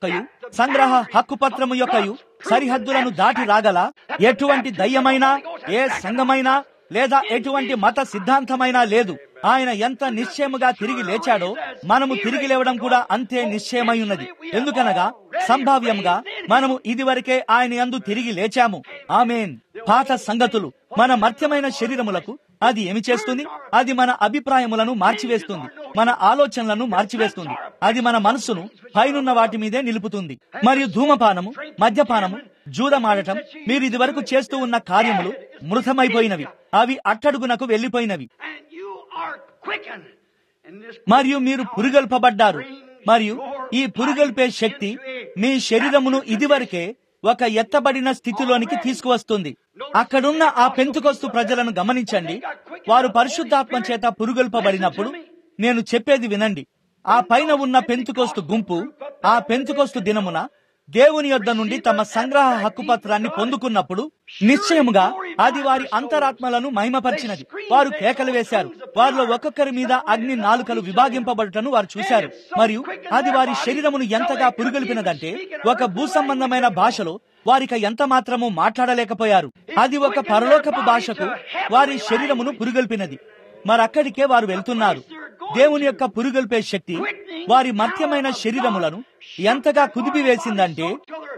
సంగ్రహ హక్కుపత్రము యొక్కయు సరిహద్దులను దాటి రాగల ఎటువంటి దయ్యమైనా ఏ సంఘమైనా లేదా ఎటువంటి మత సిద్ధాంతమైనా లేదు ఆయన ఎంత నిశ్చయముగా తిరిగి లేచాడో మనము తిరిగి లేవడం కూడా అంతే నిశ్చయమై ఉన్నది ఎందుకనగా సంభావ్యంగా మనము ఇదివరకే ఆయన యందు తిరిగి లేచాము ఆమెన్ పాత సంగతులు మన మర్త్యమైన శరీరములకు అది ఏమి చేస్తుంది అది మన అభిప్రాయములను మార్చివేస్తుంది మన ఆలోచనలను మార్చివేస్తుంది అది మన మనస్సును పైనున్న వాటి మీదే నిలుపుతుంది మరియు ధూమపానము మద్యపానము జూదమాడటం మీరు ఇదివరకు చేస్తూ ఉన్న కార్యములు మృతమైపోయినవి అవి అట్టడుగునకు వెళ్లిపోయినవి And you are quickened. And this మరియు మీరు పురుగొల్పబడ్డారు మరియు ఈ పురుగొల్పే శక్తి మీ శరీరమును ఇదివరకే ఒక ఎత్తబడిన స్థితిలోనికి తీసుకువస్తుంది అక్కడున్న ఆ పెంతుకొస్తు ప్రజలను గమనించండి వారు పరిశుద్ధాత్మ చేత పురుగొల్పబడినప్పుడు నేను చెప్పేది వినండి ఆ పైన ఉన్న పెంతుకొస్తు గుంపు ఆ పెంతుకొస్తు దినమున దేవుని యొద్ద నుండి తమ సంగ్రహ హక్కుపత్రాన్ని పొందుకున్నప్పుడు నిశ్చయముగా అది వారి అంతరాత్మలను మహిమపరిచినది వారు కేకలు వేశారు వారిలో ఒక్కొక్కరి మీద అగ్ని నాలుకలు విభాగింపబడుటను వారు చూశారు మరియు అది వారి శరీరమును ఎంతగా పురుగొల్పినదంటే ఒక భూసంబంధమైన భాషలో వారిక ఎంత మాత్రము మాట్లాడలేకపోయారు అది ఒక పరలోకపు భాషకు వారి శరీరమును పురుగొల్పినది మరక్కడికే వారు వెళ్తున్నారు దేవుని యొక్క పురుగొల్పే శక్తి వారి మర్త్యమైన శరీరములను ఎంతగా కుదిపివేసిందంటే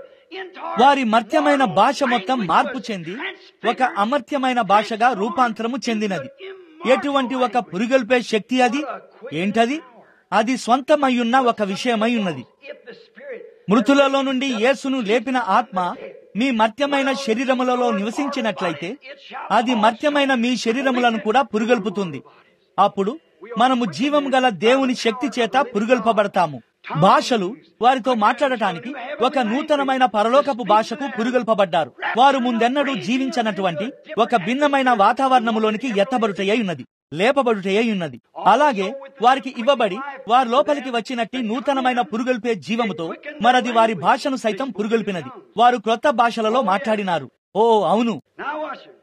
వారి మర్త్యమైన భాష మొత్తం మార్పు చెంది ఒక అమర్త్యమైన భాషగా రూపాంతరము చెందినది ఎటువంటి ఒక పురుగొల్పే శక్తి అది ఏంటది అది స్వంతమయ్యున్న ఒక విషయమై ఉన్నది if the Spirit మృతులలో నుండి యేసును లేపిన ఆత్మ మీ మర్త్యమైన శరీరములలో నివసించినట్లయితే అది మర్త్యమైన మీ శరీరములను కూడా పురుగొల్పుతుంది అప్పుడు మనము జీవం గల దేవుని శక్తి చేత పురుగొల్పబడతాము భాషలు వారితో మాట్లాడటానికి ఒక నూతనమైన పరలోకపు భాషకు పురుగొల్పబడ్డారు వారు ముందెన్నడూ జీవించనటువంటి ఒక భిన్నమైన వాతావరణములోనికి ఎత్తబడుటయ్యి ఉన్నది లేపబడుటయ్యి ఉన్నది అలాగే వారికి ఇవ్వబడి వారి లోపలికి వచ్చినట్టి నూతనమైన పురుగొల్పే జీవముతో మరది వారి భాషను సైతం పురుగొల్పినది వారు క్రొత్త భాషలలో మాట్లాడినారు ఓ అవును Now watch it.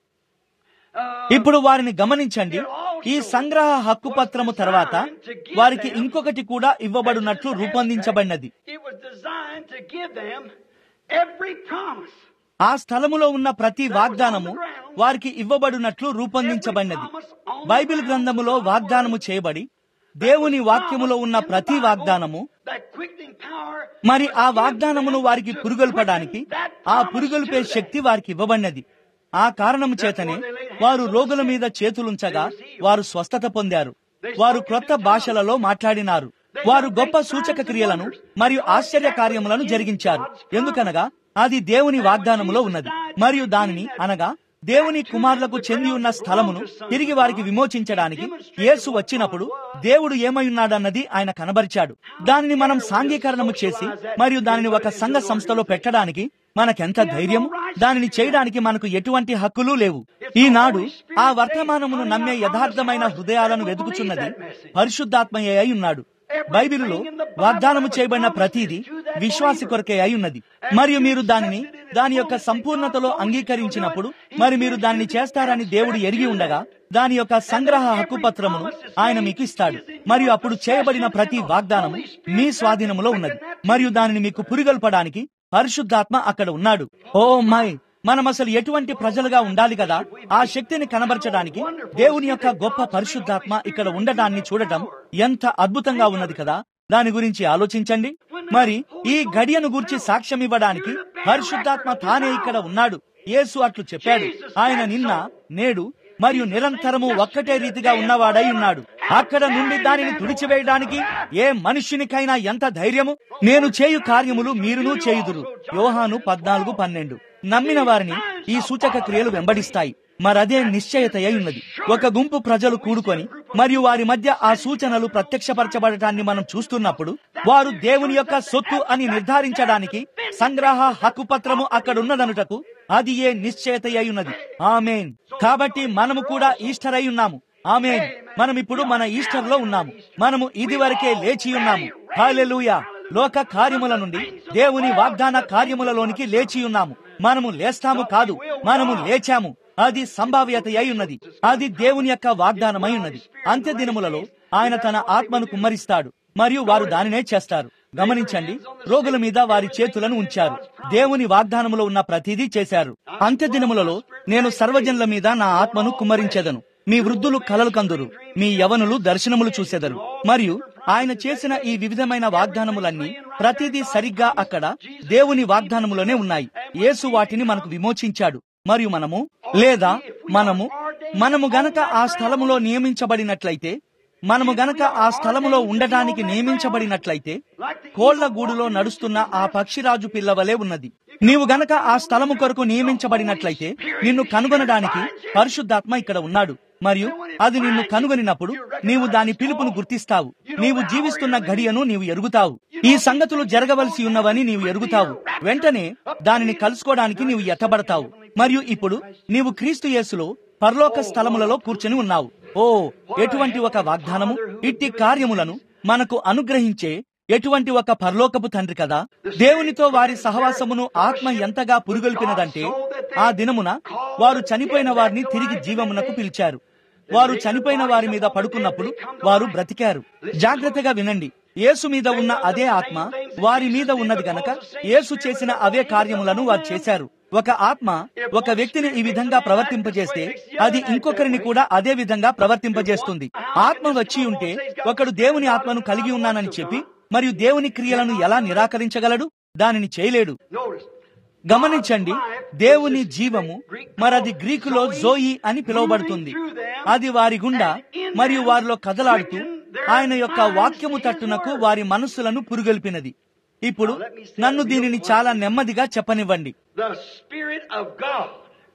Uh, ఇప్పుడు వారిని గమనించండి ఈ సంగ్రహ హక్కు పత్రము తర్వాత వారికి ఇంకొకటి కూడా ఇవ్వబడినట్లు రూపొందించబడినది it was designed to give them every promise. ఆ స్థలములో ఉన్న ప్రతి వాగ్దానము వారికి ఇవ్వబడినట్లు రూపొందించబడినది బైబిల్ గ్రంథములో వాగ్దానము చేయబడి దేవుని వాక్యములో ఉన్న ప్రతి వాగ్దానము That quickening power మరి ఆ వాగ్దానమును వారికి పురుగొల్పడానికి ఆ పురుగొల్పే శక్తి వారికి ఇవ్వబడినది ఆ కారణము చేతనే వారు రోగుల మీద చేతులుంచగా వారు స్వస్థత పొందారు వారు క్రొత్త భాషలలో మాట్లాడినారు వారు గొప్ప సూచక క్రియలను మరియు ఆశ్చర్య కార్యములను జరిగించారు ఎందుకనగా అది దేవుని వాగ్దానములో ఉన్నది మరియు దానిని అనగా దేవుని కుమారులకు చెంది ఉన్న స్థలమును తిరిగి వారికి విమోచించడానికి యేసు వచ్చినప్పుడు దేవుడు ఏమై ఉన్నాడన్నది ఆయన కనబరిచాడు దానిని మనం సాంఘీకరణము చేసి మరియు దానిని ఒక సంఘ సంస్థలో పెట్టడానికి మనకెంత ధైర్యం దానిని చేయడానికి మనకు ఎటువంటి హక్కులు లేవు ఈనాడు ఆ వర్తమానమును నమ్మే యథార్థమైన హృదయాలను వెతుకుచున్నది పరిశుద్ధాత్మయే అయి ఉన్నాడు బైబిలులో వాగ్దానము చేయబడిన ప్రతిదీ విశ్వాసి కొరకే అయి ఉన్నది మరియు మీరు దానిని దాని యొక్క సంపూర్ణతలో అంగీకరించినప్పుడు మరి మీరు దానిని చేస్తారని దేవుడు ఎరిగి ఉండగా దాని యొక్క సంగ్రహ హక్కు పత్రమును ఆయన మీకు ఇస్తాడు మరియు అప్పుడు చేయబడిన ప్రతి వాగ్దానము మీ స్వాధీనములో ఉన్నది మరియు దానిని మీకు పురిగొల్పడానికి పరిశుద్ధాత్మ అక్కడ ఉన్నాడు ఓ మై మనం అసలు ఎటువంటి ప్రజలుగా ఉండాలి కదా ఆ శక్తిని కనబరచడానికి దేవుని యొక్క గొప్ప పరిశుద్ధాత్మ ఇక్కడ ఉండటాన్ని చూడటం ఎంత అద్భుతంగా ఉన్నది కదా దాని గురించి ఆలోచించండి మరి ఈ గడియను గురించి సాక్ష్యం ఇవ్వడానికి పరిశుద్ధాత్మ తానే ఇక్కడ ఉన్నాడు యేసు అట్లు చెప్పాడు ఆయన నిన్న నేడు మరియు నిరంతరము ఒక్కటే రీతిగా ఉన్నవాడై ఉన్నాడు అక్కడ నుండి దానిని తుడిచివేయడానికి ఏ మనుష్యునికైనా ఎంత ధైర్యము నేను చేయు కార్యములు మీరును చేయుదురు యోహాను పద్నాలుగు పన్నెండు నమ్మిన వారిని ఈ సూచక క్రియలు వెంబడిస్తాయి మరదే నిశ్చయత అయి ఉన్నది ఒక గుంపు ప్రజలు కూడుకొని మరియు వారి మధ్య ఆ సూచనలు ప్రత్యక్షపరచబడటాన్ని మనం చూస్తున్నప్పుడు వారు దేవుని యొక్క సొత్తు అని నిర్ధారించడానికి సంగ్రహ హక్కు పత్రము అక్కడున్నదనుటకు అది ఏ నిశ్చయత అయి ఉన్నది ఆమెన్ కాబట్టి మనము కూడా ఈస్టర్ అయి ఉన్నాము ఆమెన్ మనం ఇప్పుడు మన ఈస్టర్ లో ఉన్నాము మనము ఇది వరకే లేచి ఉన్నాము హాలెలూయా లోక కార్యముల నుండి దేవుని వాగ్దాన కార్యములలోనికి లేచి ఉన్నాము మనము లేస్తాము కాదు మనము లేచాము అది సంభావ్యత అయి ఉన్నది అది దేవుని యొక్క వాగ్దానమై ఉన్నది అంత్య దినములలో ఆయన తన ఆత్మను కుమ్మరిస్తాడు మరియు వారు దానినే చేస్తారు గమనించండి రోగుల మీద వారి చేతులను ఉంచారు దేవుని వాగ్దానములో ఉన్న ప్రతిదీ చేశారు అంత్య దినములలో నేను సర్వజనుల మీద నా ఆత్మను కుమ్మరించెదను మీ వృద్ధులు కలలు కందురు మీ యవనులు దర్శనములు చూసెదరు మరియు ఆయన చేసిన ఈ వివిధమైన వాగ్దానములన్నీ ప్రతిదీ సరిగ్గా అక్కడ దేవుని వాగ్దానములోనే ఉన్నాయి యేసు వాటిని మనకు విమోచించాడు మరియు మనము లేదా మనము మనము గనక ఆ స్థలములో నియమించబడినట్లయితే మనము గనక ఆ స్థలములో ఉండటానికి నియమించబడినట్లయితే కోళ్ల గూడులో నడుస్తున్న ఆ పక్షిరాజు పిల్లవలే ఉన్నది నీవు గనక ఆ స్థలము కొరకు నియమించబడినట్లయితే నిన్ను కనుగొనడానికి పరిశుద్ధాత్మ ఇక్కడ ఉన్నాడు మరియు అది నిన్ను కనుగొనినప్పుడు నీవు దాని పిలుపును గుర్తిస్తావు నీవు జీవిస్తున్న గడియను నీవు ఎరుగుతావు ఈ సంగతులు జరగవలసి ఉన్నవని నీవు ఎరుగుతావు వెంటనే దానిని కలుసుకోవడానికి నీవు ఎత్తబడతావు మరియు ఇప్పుడు నీవు క్రీస్తు యేసులో పరలోక స్థలములలో కూర్చొని ఉన్నావు ఓ ఎటువంటి ఒక వాగ్దానము ఇట్టి కార్యములను మనకు అనుగ్రహించే ఎటువంటి ఒక పరలోకపు తండ్రి కదా దేవునితో వారి సహవాసమును ఆత్మ ఎంతగా పురుగొల్పినదంటే ఆ దినమున వారు చనిపోయిన వారిని తిరిగి జీవమునకు పిలిచారు వారు చనిపోయిన వారి మీద పడుకున్నప్పుడు వారు బ్రతికారు జాగ్రత్తగా వినండి యేసు మీద ఉన్న అదే ఆత్మ వారి మీద ఉన్నది గనక యేసు చేసిన అవే కార్యములను వారు చేశారు ఒక ఆత్మ ఒక వ్యక్తిని ఈ విధంగా ప్రవర్తింపజేస్తే అది ఇంకొకరిని కూడా అదే విధంగా ప్రవర్తింపజేస్తుంది ఆత్మ వచ్చి ఉంటే ఒకడు దేవుని ఆత్మను కలిగి ఉన్నానని చెప్పి మరియు దేవుని క్రియలను ఎలా నిరాకరించగలడు దానిని చేయలేడు గమనించండి దేవుని జీవము మరది గ్రీకులో జోయి అని పిలువబడుతుంది అది వారి గుండా మరియు వారిలో కదలాడుతూ ఆయన యొక్క వాక్యము తట్టునకు వారి మనస్సులను పురుగొల్పినది ఇప్పుడు నన్ను దీనిని చాలా నెమ్మదిగా చెప్పనివ్వండి The Spirit of God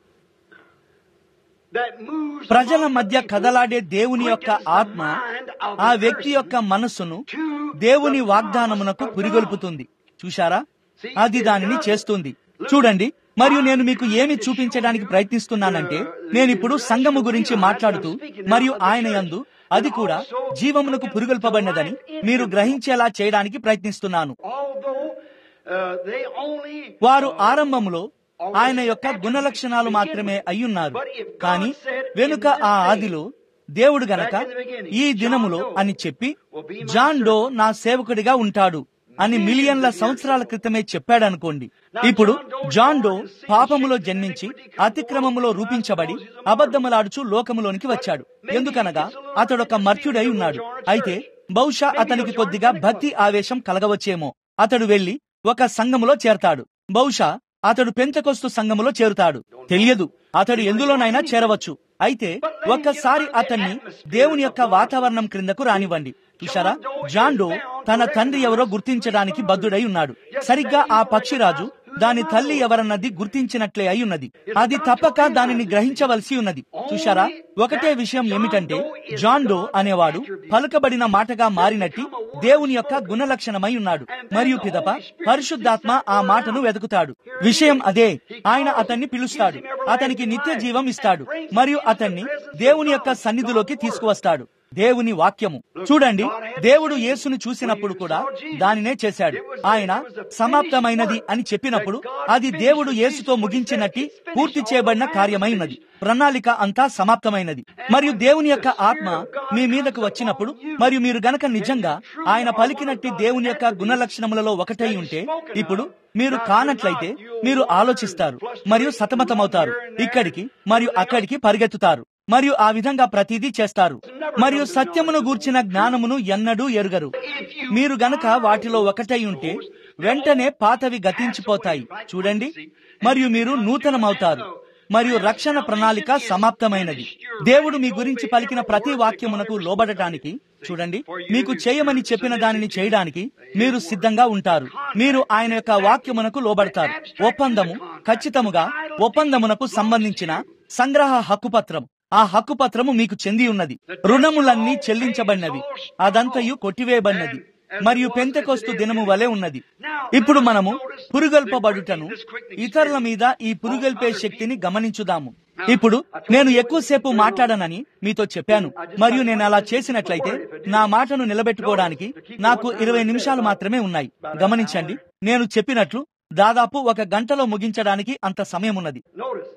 that moves ప్రజల among the మధ్య people కదలాడే దేవుని యొక్క quickens the ఆత్మ mind of the ఆ వ్యక్తి person యొక్క మనస్సును to దేవుని the వాగ్దానమునకు promise of పురిగొల్పుతుంది చూశారా అది దానిని చేస్తుంది చూడండి మరియు నేను మీకు ఏమి చూపించడానికి ప్రయత్నిస్తున్నానంటే నేను ఇప్పుడు సంఘము గురించి మాట్లాడుతూ మరియు ఆయన యందు అది కూడా జీవమునకు పురుగొల్పబడినదని మీరు గ్రహించేలా చేయడానికి ప్రయత్నిస్తున్నాను Although uh, they only వారు ఆరంభములో ఆయన యొక్క గుణలక్షణాలు మాత్రమే అయ్యున్నారు కానీ వెనుక ఆ ఆదిలో దేవుడు గనక ఈ దినములో అని చెప్పి జాన్ డో నా సేవకుడిగా ఉంటాడు అని మిలియన్ల సంవత్సరాల క్రితమే చెప్పాడనుకోండి ఇప్పుడు జాన్ డో పాపములో జన్మించి అతిక్రమములో రూపించబడి అబద్ధములాడుచు లోకములోనికి వచ్చాడు ఎందుకనగా అతడొక మర్త్యుడై ఉన్నాడు అయితే బహుశా అతనికి కొద్దిగా భక్తి ఆవేశం కలగవచ్చేమో అతడు వెళ్లి ఒక సంఘములో చేరతాడు బహుశా అతడు పెంతకొస్తు సంఘములో చేరుతాడు తెలియదు అతడు ఎందులోనైనా చేరవచ్చు అయితే ఒక్కసారి అతన్ని దేవుని యొక్క వాతావరణం క్రిందకు రానివ్వండి చూశారా జాండో తన తండ్రి ఎవరో గుర్తించడానికి బద్దుడై ఉన్నాడు సరిగ్గా ఆ పక్షిరాజు దాని తల్లి ఎవరన్నది గుర్తించినట్లే అయి ఉన్నది అది తప్పక దానిని గ్రహించవలసి ఉన్నది చూశారా ఒకటే విషయం ఏమిటంటే జాన్ డో అనేవాడు పలుకబడిన మాటగా మారినట్టి దేవుని యొక్క గుణలక్షణమై ఉన్నాడు మరియు పిదప పరిశుద్ధాత్మ ఆ మాటను వెతుకుతాడు విషయం అదే ఆయన అతన్ని పిలుస్తాడు అతనికి నిత్య జీవం ఇస్తాడు మరియు అతన్ని దేవుని యొక్క సన్నిధిలోకి తీసుకువస్తాడు దేవుని వాక్యము చూడండి దేవుడు యేసును చూసినప్పుడు కూడా దానినే చేశాడు ఆయన సమాప్తమైనది అని చెప్పినప్పుడు అది దేవుడు యేసుతో ముగించినట్టి పూర్తి చేయబడిన కార్యమై ఉన్నది ప్రణాళిక అంతా సమాప్తమైనది మరియు దేవుని యొక్క ఆత్మ మీ మీదకు వచ్చినప్పుడు మరియు మీరు గనక నిజంగా ఆయన పలికినట్టి దేవుని యొక్క గుణలక్షణములలో ఒకటై ఉంటే ఇప్పుడు మీరు కానట్లయితే మీరు ఆలోచిస్తారు మరియు సతమతమవుతారు ఇక్కడికి మరియు అక్కడికి పరిగెత్తుతారు మరియు ఆ విధంగా ప్రతిదీ చేస్తారు మరియు సత్యమును గూర్చిన జ్ఞానమును ఎన్నడూ ఎరుగరు మీరు గనక వాటిలో ఒకటై ఉంటే వెంటనే పాతవి గతించిపోతాయి చూడండి మరియు మీరు నూతనమవుతారు మరియు రక్షణ ప్రణాళిక సమాప్తమైనది దేవుడు మీ గురించి పలికిన ప్రతి వాక్యమునకు లోబడటానికి చూడండి మీకు చేయమని చెప్పిన దానిని చేయడానికి మీరు సిద్ధంగా ఉంటారు మీరు ఆయన యొక్క వాక్యమునకు లోబడతారు ఒప్పందము ఖచ్చితముగా ఒప్పందమునకు సంబంధించిన సంగ్రహ హక్కుపత్రం ఆ హక్కుపత్రము మీకు చెంది ఉన్నది రుణములన్నీ చెల్లించబడినవి అదంతయు కొట్టివేయబడినది మరియు పెంతెకొస్తు దినము వలె ఉన్నది ఇప్పుడు మనము పురుగల్పబడుటను ఇతరుల మీద ఈ పురుగల్పే శక్తిని గమనించుదాము ఇప్పుడు నేను ఎక్కువసేపు మాట్లాడనని మీతో చెప్పాను మరియు నేను అలా చేసినట్లయితే నా మాటను నిలబెట్టుకోవడానికి నాకు ఇరవై నిమిషాలు మాత్రమే ఉన్నాయి గమనించండి నేను చెప్పినట్లు దాదాపు ఒక గంటలో ముగించడానికి అంత సమయం ఉన్నది Notice.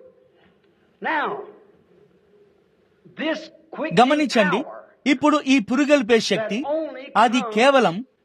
Now, this quick గమనించండి ఇప్పుడు ఈ పురుగల్పే శక్తి అది కేవలం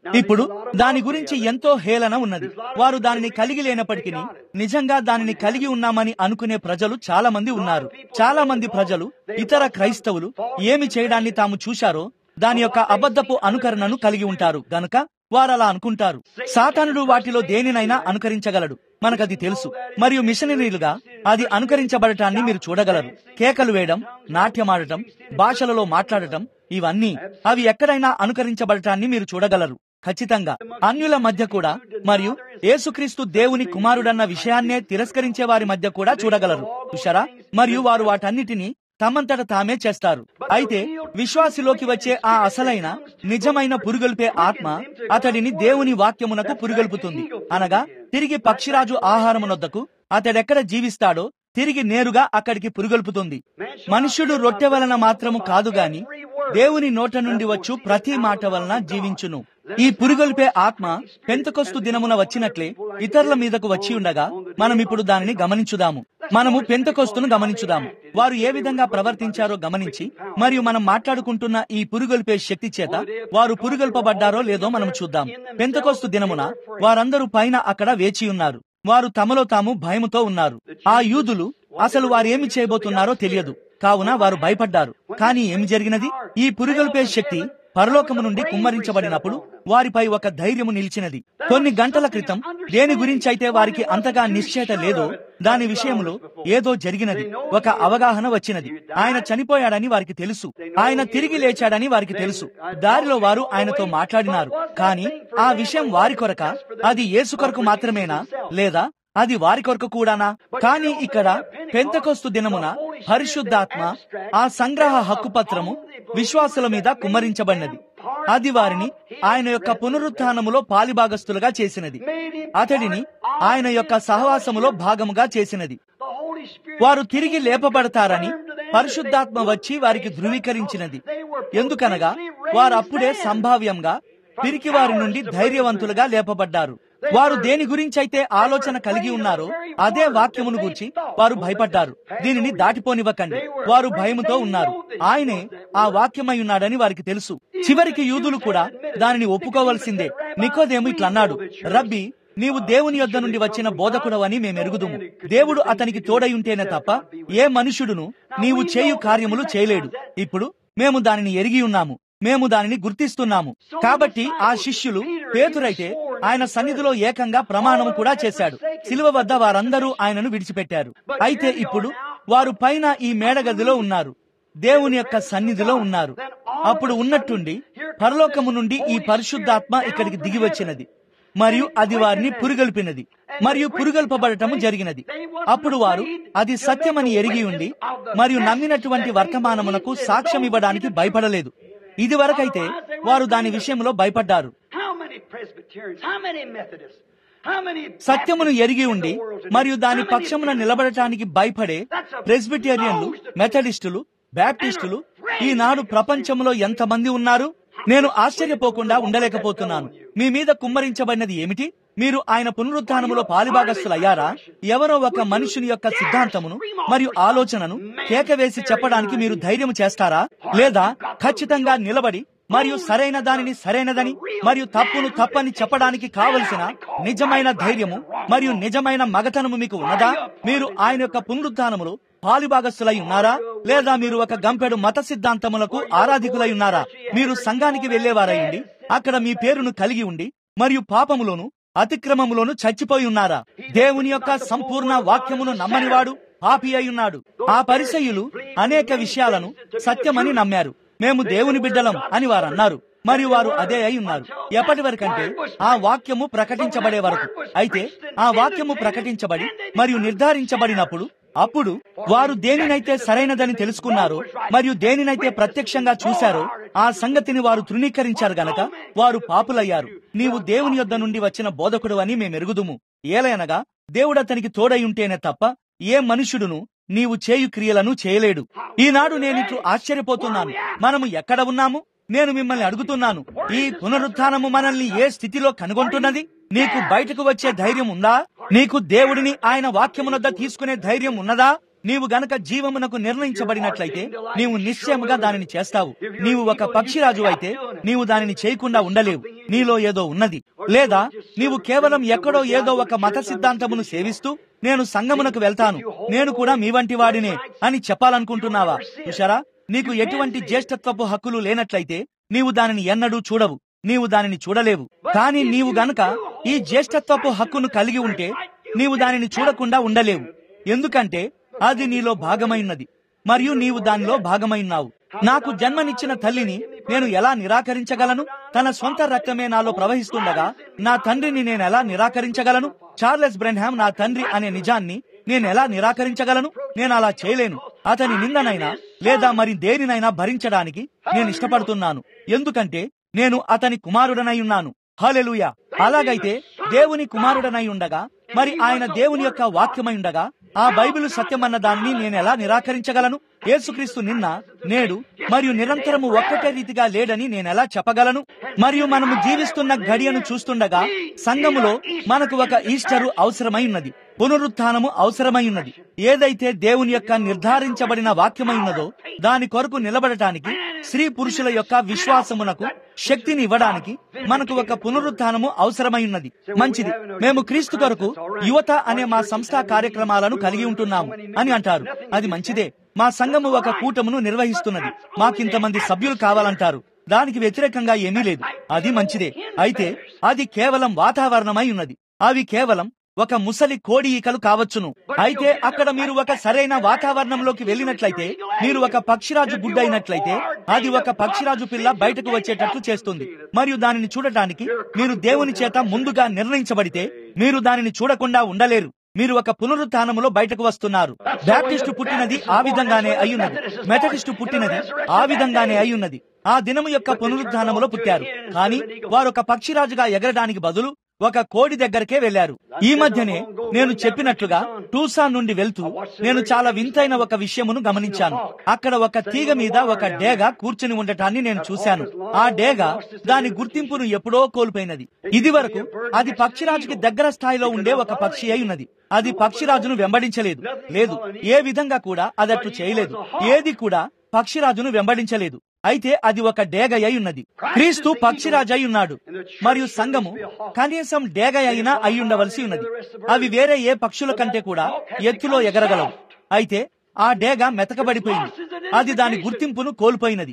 ఇప్పుడు దాని గురించి ఎంతో హేళన ఉన్నది వారు దానిని కలిగి లేనప్పటికీ నిజంగా దానిని కలిగి ఉన్నామని అనుకునే ప్రజలు చాలా మంది ఉన్నారు చాలా మంది ప్రజలు ఇతర క్రైస్తవులు ఏమి చేయడాన్ని తాము చూశారో దాని యొక్క అబద్ధపు అనుకరణను కలిగి ఉంటారు గనుక వారలా అనుకుంటారు సాతానుడు వాటిలో దేనినైనా అనుకరించగలడు మనకది తెలుసు మరియు మిషనరీలుగా అది అనుకరించబడటాన్ని మీరు చూడగలరు కేకలు వేయడం నాట్యమాడటం భాషలలో మాట్లాడటం ఇవన్నీ అవి ఎక్కడైనా అనుకరించబడటాన్ని మీరు చూడగలరు ఖచ్చితంగా అన్యుల మధ్య కూడా మరియు యేసుక్రీస్తు దేవుని కుమారుడన్న విషయాన్నే తిరస్కరించే వారి మధ్య కూడా చూడగలరు చూశారా మరియు వారు వాటన్నిటినీ తమంతట తామే చేస్తారు అయితే విశ్వాసిలోకి వచ్చే ఆ అసలైన నిజమైన పురుగొల్పే ఆత్మ అతడిని దేవుని వాక్యమునకు పురుగొల్పుతుంది అనగా తిరిగి పక్షిరాజు ఆహారమునొద్దకు అతడెక్కడ జీవిస్తాడో తిరిగి నేరుగా అక్కడికి పురుగొల్పుతుంది మనుష్యుడు రొట్టె వలన మాత్రము కాదు గాని దేవుని నోట నుండి వచ్చు ప్రతి మాట వలన జీవించును ఈ పురుగొల్పే ఆత్మ పెంతకొస్తు దినమున వచ్చినట్లే ఇతరుల మీదకు వచ్చి ఉండగా మనం ఇప్పుడు దానిని గమనించుదాము మనము పెంతకొస్తును గమనించుదాము వారు ఏ విధంగా ప్రవర్తించారో గమనించి మరియు మనం మాట్లాడుకుంటున్న ఈ పురుగొల్పే శక్తి చేత వారు పురుగొల్పబడ్డారో లేదో మనం చూద్దాం పెంతకొస్తు దినమున వారందరూ పైన అక్కడ వేచి ఉన్నారు వారు తమలో తాము భయముతో ఉన్నారు ఆ యూదులు అసలు వారేమి చేయబోతున్నారో తెలియదు కావున వారు భయపడ్డారు కానీ ఏమి జరిగినది ఈ పురుగొల్పే శక్తి పరలోకము నుండి కుమ్మరించబడినప్పుడు వారిపై ఒక ధైర్యము నిలిచినది కొన్ని గంటల క్రితం దేని గురించి అయితే వారికి అంతగా నిశ్చయత లేదో దాని విషయంలో ఏదో జరిగినది ఒక అవగాహన వచ్చినది ఆయన చనిపోయాడని వారికి తెలుసు ఆయన తిరిగి లేచాడని వారికి తెలుసు దారిలో వారు ఆయనతో మాట్లాడినారు కానీ ఆ విషయం వారి కొరక అది యేసు కొరకు మాత్రమేనా లేదా అది వారి కొరకు కూడానా కానీ ఇక్కడ పెంతకొస్తు దినమున పరిశుద్ధాత్మ ఆ సంగ్రహ హక్కు పత్రము విశ్వాసుల మీద కుమ్మరించబడినది అది వారిని ఆయన యొక్క పునరుత్నములో పాలిభాగస్తులుగా చేసినది అతడిని ఆయన యొక్క సహవాసములో భాగముగా చేసినది వారు తిరిగి లేపబడతారని పరిశుద్ధాత్మ వచ్చి వారికి ధృవీకరించినది ఎందుకనగా వారు అప్పుడే సంభావ్యంగా పిరికి వారి నుండి ధైర్యవంతులుగా లేపబడ్డారు వారు దేని గురించి అయితే ఆలోచన కలిగి ఉన్నారో అదే వాక్యమును గురించి వారు భయపడ్డారు దీనిని దాటిపోనివ్వకండి వారు భయముతో ఉన్నారు ఆయనే ఆ వాక్యమై ఉన్నాడని వారికి తెలుసు చివరికి యూదులు కూడా దానిని ఒప్పుకోవలసిందే నికోదేము ఇట్లన్నాడు రబ్బీ నీవు దేవుని యొద్ద నుండి వచ్చిన బోధకుడవని మేమెరుగుదుము దేవుడు అతనికి తోడై ఉంటేనే తప్ప ఏ మనుషుడును నీవు చేయు కార్యములు చేయలేడు ఇప్పుడు మేము దానిని ఎరిగి ఉన్నాము మేము దానిని గుర్తిస్తున్నాము కాబట్టి ఆ శిష్యులు పేతురైతే ఆయన సన్నిధిలో ఏకంగా ప్రమాణం కూడా చేశాడు శిలువ వద్ద వారందరూ ఆయనను విడిచిపెట్టారు అయితే ఇప్పుడు వారు పైన ఈ మేడగదిలో ఉన్నారు దేవుని యొక్క సన్నిధిలో ఉన్నారు అప్పుడు ఉన్నట్టుండి పరలోకము నుండి ఈ పరిశుద్ధాత్మ ఇక్కడికి దిగి వచ్చినది మరియు అది వారిని పురుగొల్పినది మరియు పురుగొల్పబడటము జరిగినది అప్పుడు వారు అది సత్యమని ఎరిగి ఉండి మరియు నమ్మినటువంటి వర్తమానమునకు సాక్ష్యం ఇవ్వడానికి భయపడలేదు ఇది వరకైతే వారు దాని విషయంలో భయపడ్డారు సత్యమును ఎరిగి ఉండి మరియు దాని పక్షమున నిలబడటానికి భయపడే ప్రెస్బిటేరియన్లు మెథడిస్టులు బ్యాప్టిస్టులు ఈనాడు ప్రపంచంలో ఎంతమంది ఉన్నారు నేను ఆశ్చర్యపోకుండా ఉండలేకపోతున్నాను మీ మీద కుమ్మరించబడినది ఏమిటి మీరు ఆయన పునరుత్నములో పాలిభాగస్తులయ్యారా ఎవరో ఒక మనుషుని యొక్క సిద్ధాంతమును మరియు ఆలోచనను కేకవేసి చెప్పడానికి మీరు ధైర్యం చేస్తారా లేదా ఖచ్చితంగా నిలబడి మరియు సరైన దానిని సరైనదని మరియు తప్పును తప్పని చెప్పడానికి కావలసిన నిజమైన ధైర్యము మరియు నిజమైన మగతనము మీకు ఉన్నదా మీరు ఆయన యొక్క పునరుత్నములో పాలిభాగస్తులై ఉన్నారా లేదా మీరు ఒక గంపెడు మత సిద్ధాంతములకు ఆరాధికులై ఉన్నారా మీరు సంఘానికి వెళ్లేవారయ్యండి అక్కడ మీ పేరును కలిగి ఉండి మరియు పాపములోను అతిక్రమములోను చచ్చిపోయి ఉన్నారా దేవుని యొక్క సంపూర్ణ వాక్యమును నమ్మనివాడు పాపి అయి ఉన్నాడు ఆ పరిసయులు అనేక విషయాలను సత్యమని నమ్మారు మేము దేవుని బిడ్డలం అని వారు అన్నారు మరియు వారు అదే అయి ఉన్నారు ఎప్పటి వరకంటే ఆ వాక్యము ప్రకటించబడే వరకు అయితే ఆ వాక్యము ప్రకటించబడి మరియు నిర్ధారించబడినప్పుడు అప్పుడు వారు దేనినైతే సరైనదని తెలుసుకున్నారో మరియు దేనినైతే ప్రత్యక్షంగా చూశారో ఆ సంగతిని వారు తృణీకరించారు గనక వారు పాపులయ్యారు నీవు దేవుని యొద్ద నుండి వచ్చిన బోధకుడు అని మేమెరుగుదుము ఏలయనగా దేవుడు అతనికి తోడై ఉంటేనే తప్ప ఏ మనుషుడును నీవు చేయు క్రియలను చేయలేడు ఈనాడు నేనిట్లు ఆశ్చర్యపోతున్నాను మనము ఎక్కడ ఉన్నాము నేను మిమ్మల్ని అడుగుతున్నాను ఈ పునరుత్నము మనల్ని ఏ స్థితిలో కనుగొంటున్నది నీకు బయటకు వచ్చే ధైర్యం ఉందా నీకు దేవుడిని ఆయన వాక్యమునొద్ద తీసుకునే ధైర్యం ఉన్నదా నీవు గనక జీవమునకు నిర్ణయించబడినట్లయితే నీవు నిశ్చయముగా దానిని చేస్తావు నీవు ఒక పక్షిరాజు అయితే నీవు దానిని చేయకుండా ఉండలేవు నీలో ఏదో ఉన్నది లేదా నీవు కేవలం ఎక్కడో ఏదో ఒక మత సిద్ధాంతమును సేవిస్తూ నేను సంగమునకు వెళ్తాను నేను కూడా మీ వంటి వాడినే అని చెప్పాలనుకుంటున్నావా చూశారా నీకు ఎటువంటి జ్యేష్ఠత్వపు హక్కులు లేనట్లయితే నీవు దానిని ఎన్నడూ చూడవు నీవు దానిని చూడలేవు కానీ నీవు గనక ఈ జ్యేష్ఠత్వపు హక్కును కలిగి ఉంటే నీవు దానిని చూడకుండా ఉండలేవు ఎందుకంటే అది నీలో భాగమైనది మరియు నీవు దానిలో భాగమైనావు నాకు జన్మనిచ్చిన తల్లిని నేను ఎలా నిరాకరించగలను తన సొంత రక్తమే నాలో ప్రవహిస్తుండగా నా తండ్రిని నేను ఎలా నిరాకరించగలను చార్లెస్ బ్రెన్హామ్ నా తండ్రి అనే నిజాన్ని నేను ఎలా నిరాకరించగలను నేను అలా చేయలేను అతని నిందనైనా లేదా మరి దేనినైనా భరించడానికి నేను ఇష్టపడుతున్నాను ఎందుకంటే నేను అతని కుమారుడనై ఉన్నాను హలెలుయ అలాగైతే దేవుని కుమారుడనై ఉండగా మరి ఆయన దేవుని యొక్క వాక్యమై ఉండగా ఆ బైబిల్ సత్యమన్న దాన్ని నేను ఎలా నిరాకరించగలను యేసుక్రీస్తు నిన్న నేడు మరియు నిరంతరము ఒక్కటే రీతిగా లేడని నేనెలా చెప్పగలను మరియు మనము జీవిస్తున్న గడియను చూస్తుండగా సంఘములో మనకు ఒక ఈస్టరు అవసరమై ఉన్నది పునరుత్థానము అవసరమై ఉన్నది ఏదైతే దేవుని యొక్క నిర్ధారించబడిన వాక్యమై ఉన్నదో దాని కొరకు నిలబడటానికి స్త్రీ పురుషుల యొక్క విశ్వాసమునకు శక్తిని ఇవ్వడానికి మనకు ఒక పునరుత్థానము అవసరమై ఉన్నది మంచిది మేము క్రీస్తు కొరకు యువత అనే మా సంస్థా కార్యక్రమాలను కలిగి ఉంటున్నాము అని అంటారు అది మంచిదే మా సంఘము ఒక కూటమును నిర్వహిస్తున్నది మాకింతమంది సభ్యులు కావాలంటారు దానికి వ్యతిరేకంగా ఏమీ లేదు అది మంచిదే అయితే అది కేవలం వాతావరణమై ఉన్నది అవి కేవలం ఒక ముసలి కోడి ఈకలు కావచ్చును అయితే అక్కడ మీరు ఒక సరైన వాతావరణంలోకి వెళ్ళినట్లయితే మీరు ఒక పక్షిరాజు గుడ్డ అయినట్లయితే అది ఒక పక్షిరాజు పిల్ల బయటకు వచ్చేటట్లు చేస్తుంది మరియు దానిని చూడటానికి మీరు దేవుని చేత ముందుగా నిర్ణయించబడితే మీరు దానిని చూడకుండా ఉండలేరు మీరు ఒక పునరుత్నములో బయటకు వస్తున్నారు బ్యాప్టిస్టు పుట్టినది ఆ విధంగానే అయ్యున్నది మెథడిస్టు పుట్టినది ఆ విధంగానే అయ్యున్నది ఆ దినము యొక్క పునరుత్నములో పుట్టారు కానీ వారు ఒక పక్షిరాజుగా ఎగరడానికి బదులు ఒక కోడి దగ్గరకే వెళ్లారు ఈ మధ్యనే నేను చెప్పినట్లుగా టూసా నుండి వెళ్తూ నేను చాలా వింతైన ఒక విషయమును గమనించాను అక్కడ ఒక తీగ మీద ఒక డేగ కూర్చుని ఉండటాన్ని నేను చూశాను ఆ డేగ దాని గుర్తింపును ఎప్పుడో కోల్పోయినది ఇది వరకు అది పక్షిరాజుకి దగ్గర స్థాయిలో ఉండే ఒక పక్షి అయి ఉన్నది అది పక్షిరాజును వెంబడించలేదు లేదు ఏ విధంగా కూడా అదట్లు చేయలేదు ఏది కూడా పక్షిరాజును వెంబడించలేదు అయితే అది ఒక డేగ అయి ఉన్నది క్రీస్తు పక్షిరాజు అయి ఉన్నాడు మరియు సంఘము కనీసం డేగ అయినా అయి ఉండవలసి ఉన్నది అవి వేరే ఏ పక్షుల కంటే కూడా ఎత్తులో ఎగరగలవు అయితే ఆ డేగ మెతకబడిపోయింది అది దాని గుర్తింపును కోల్పోయినది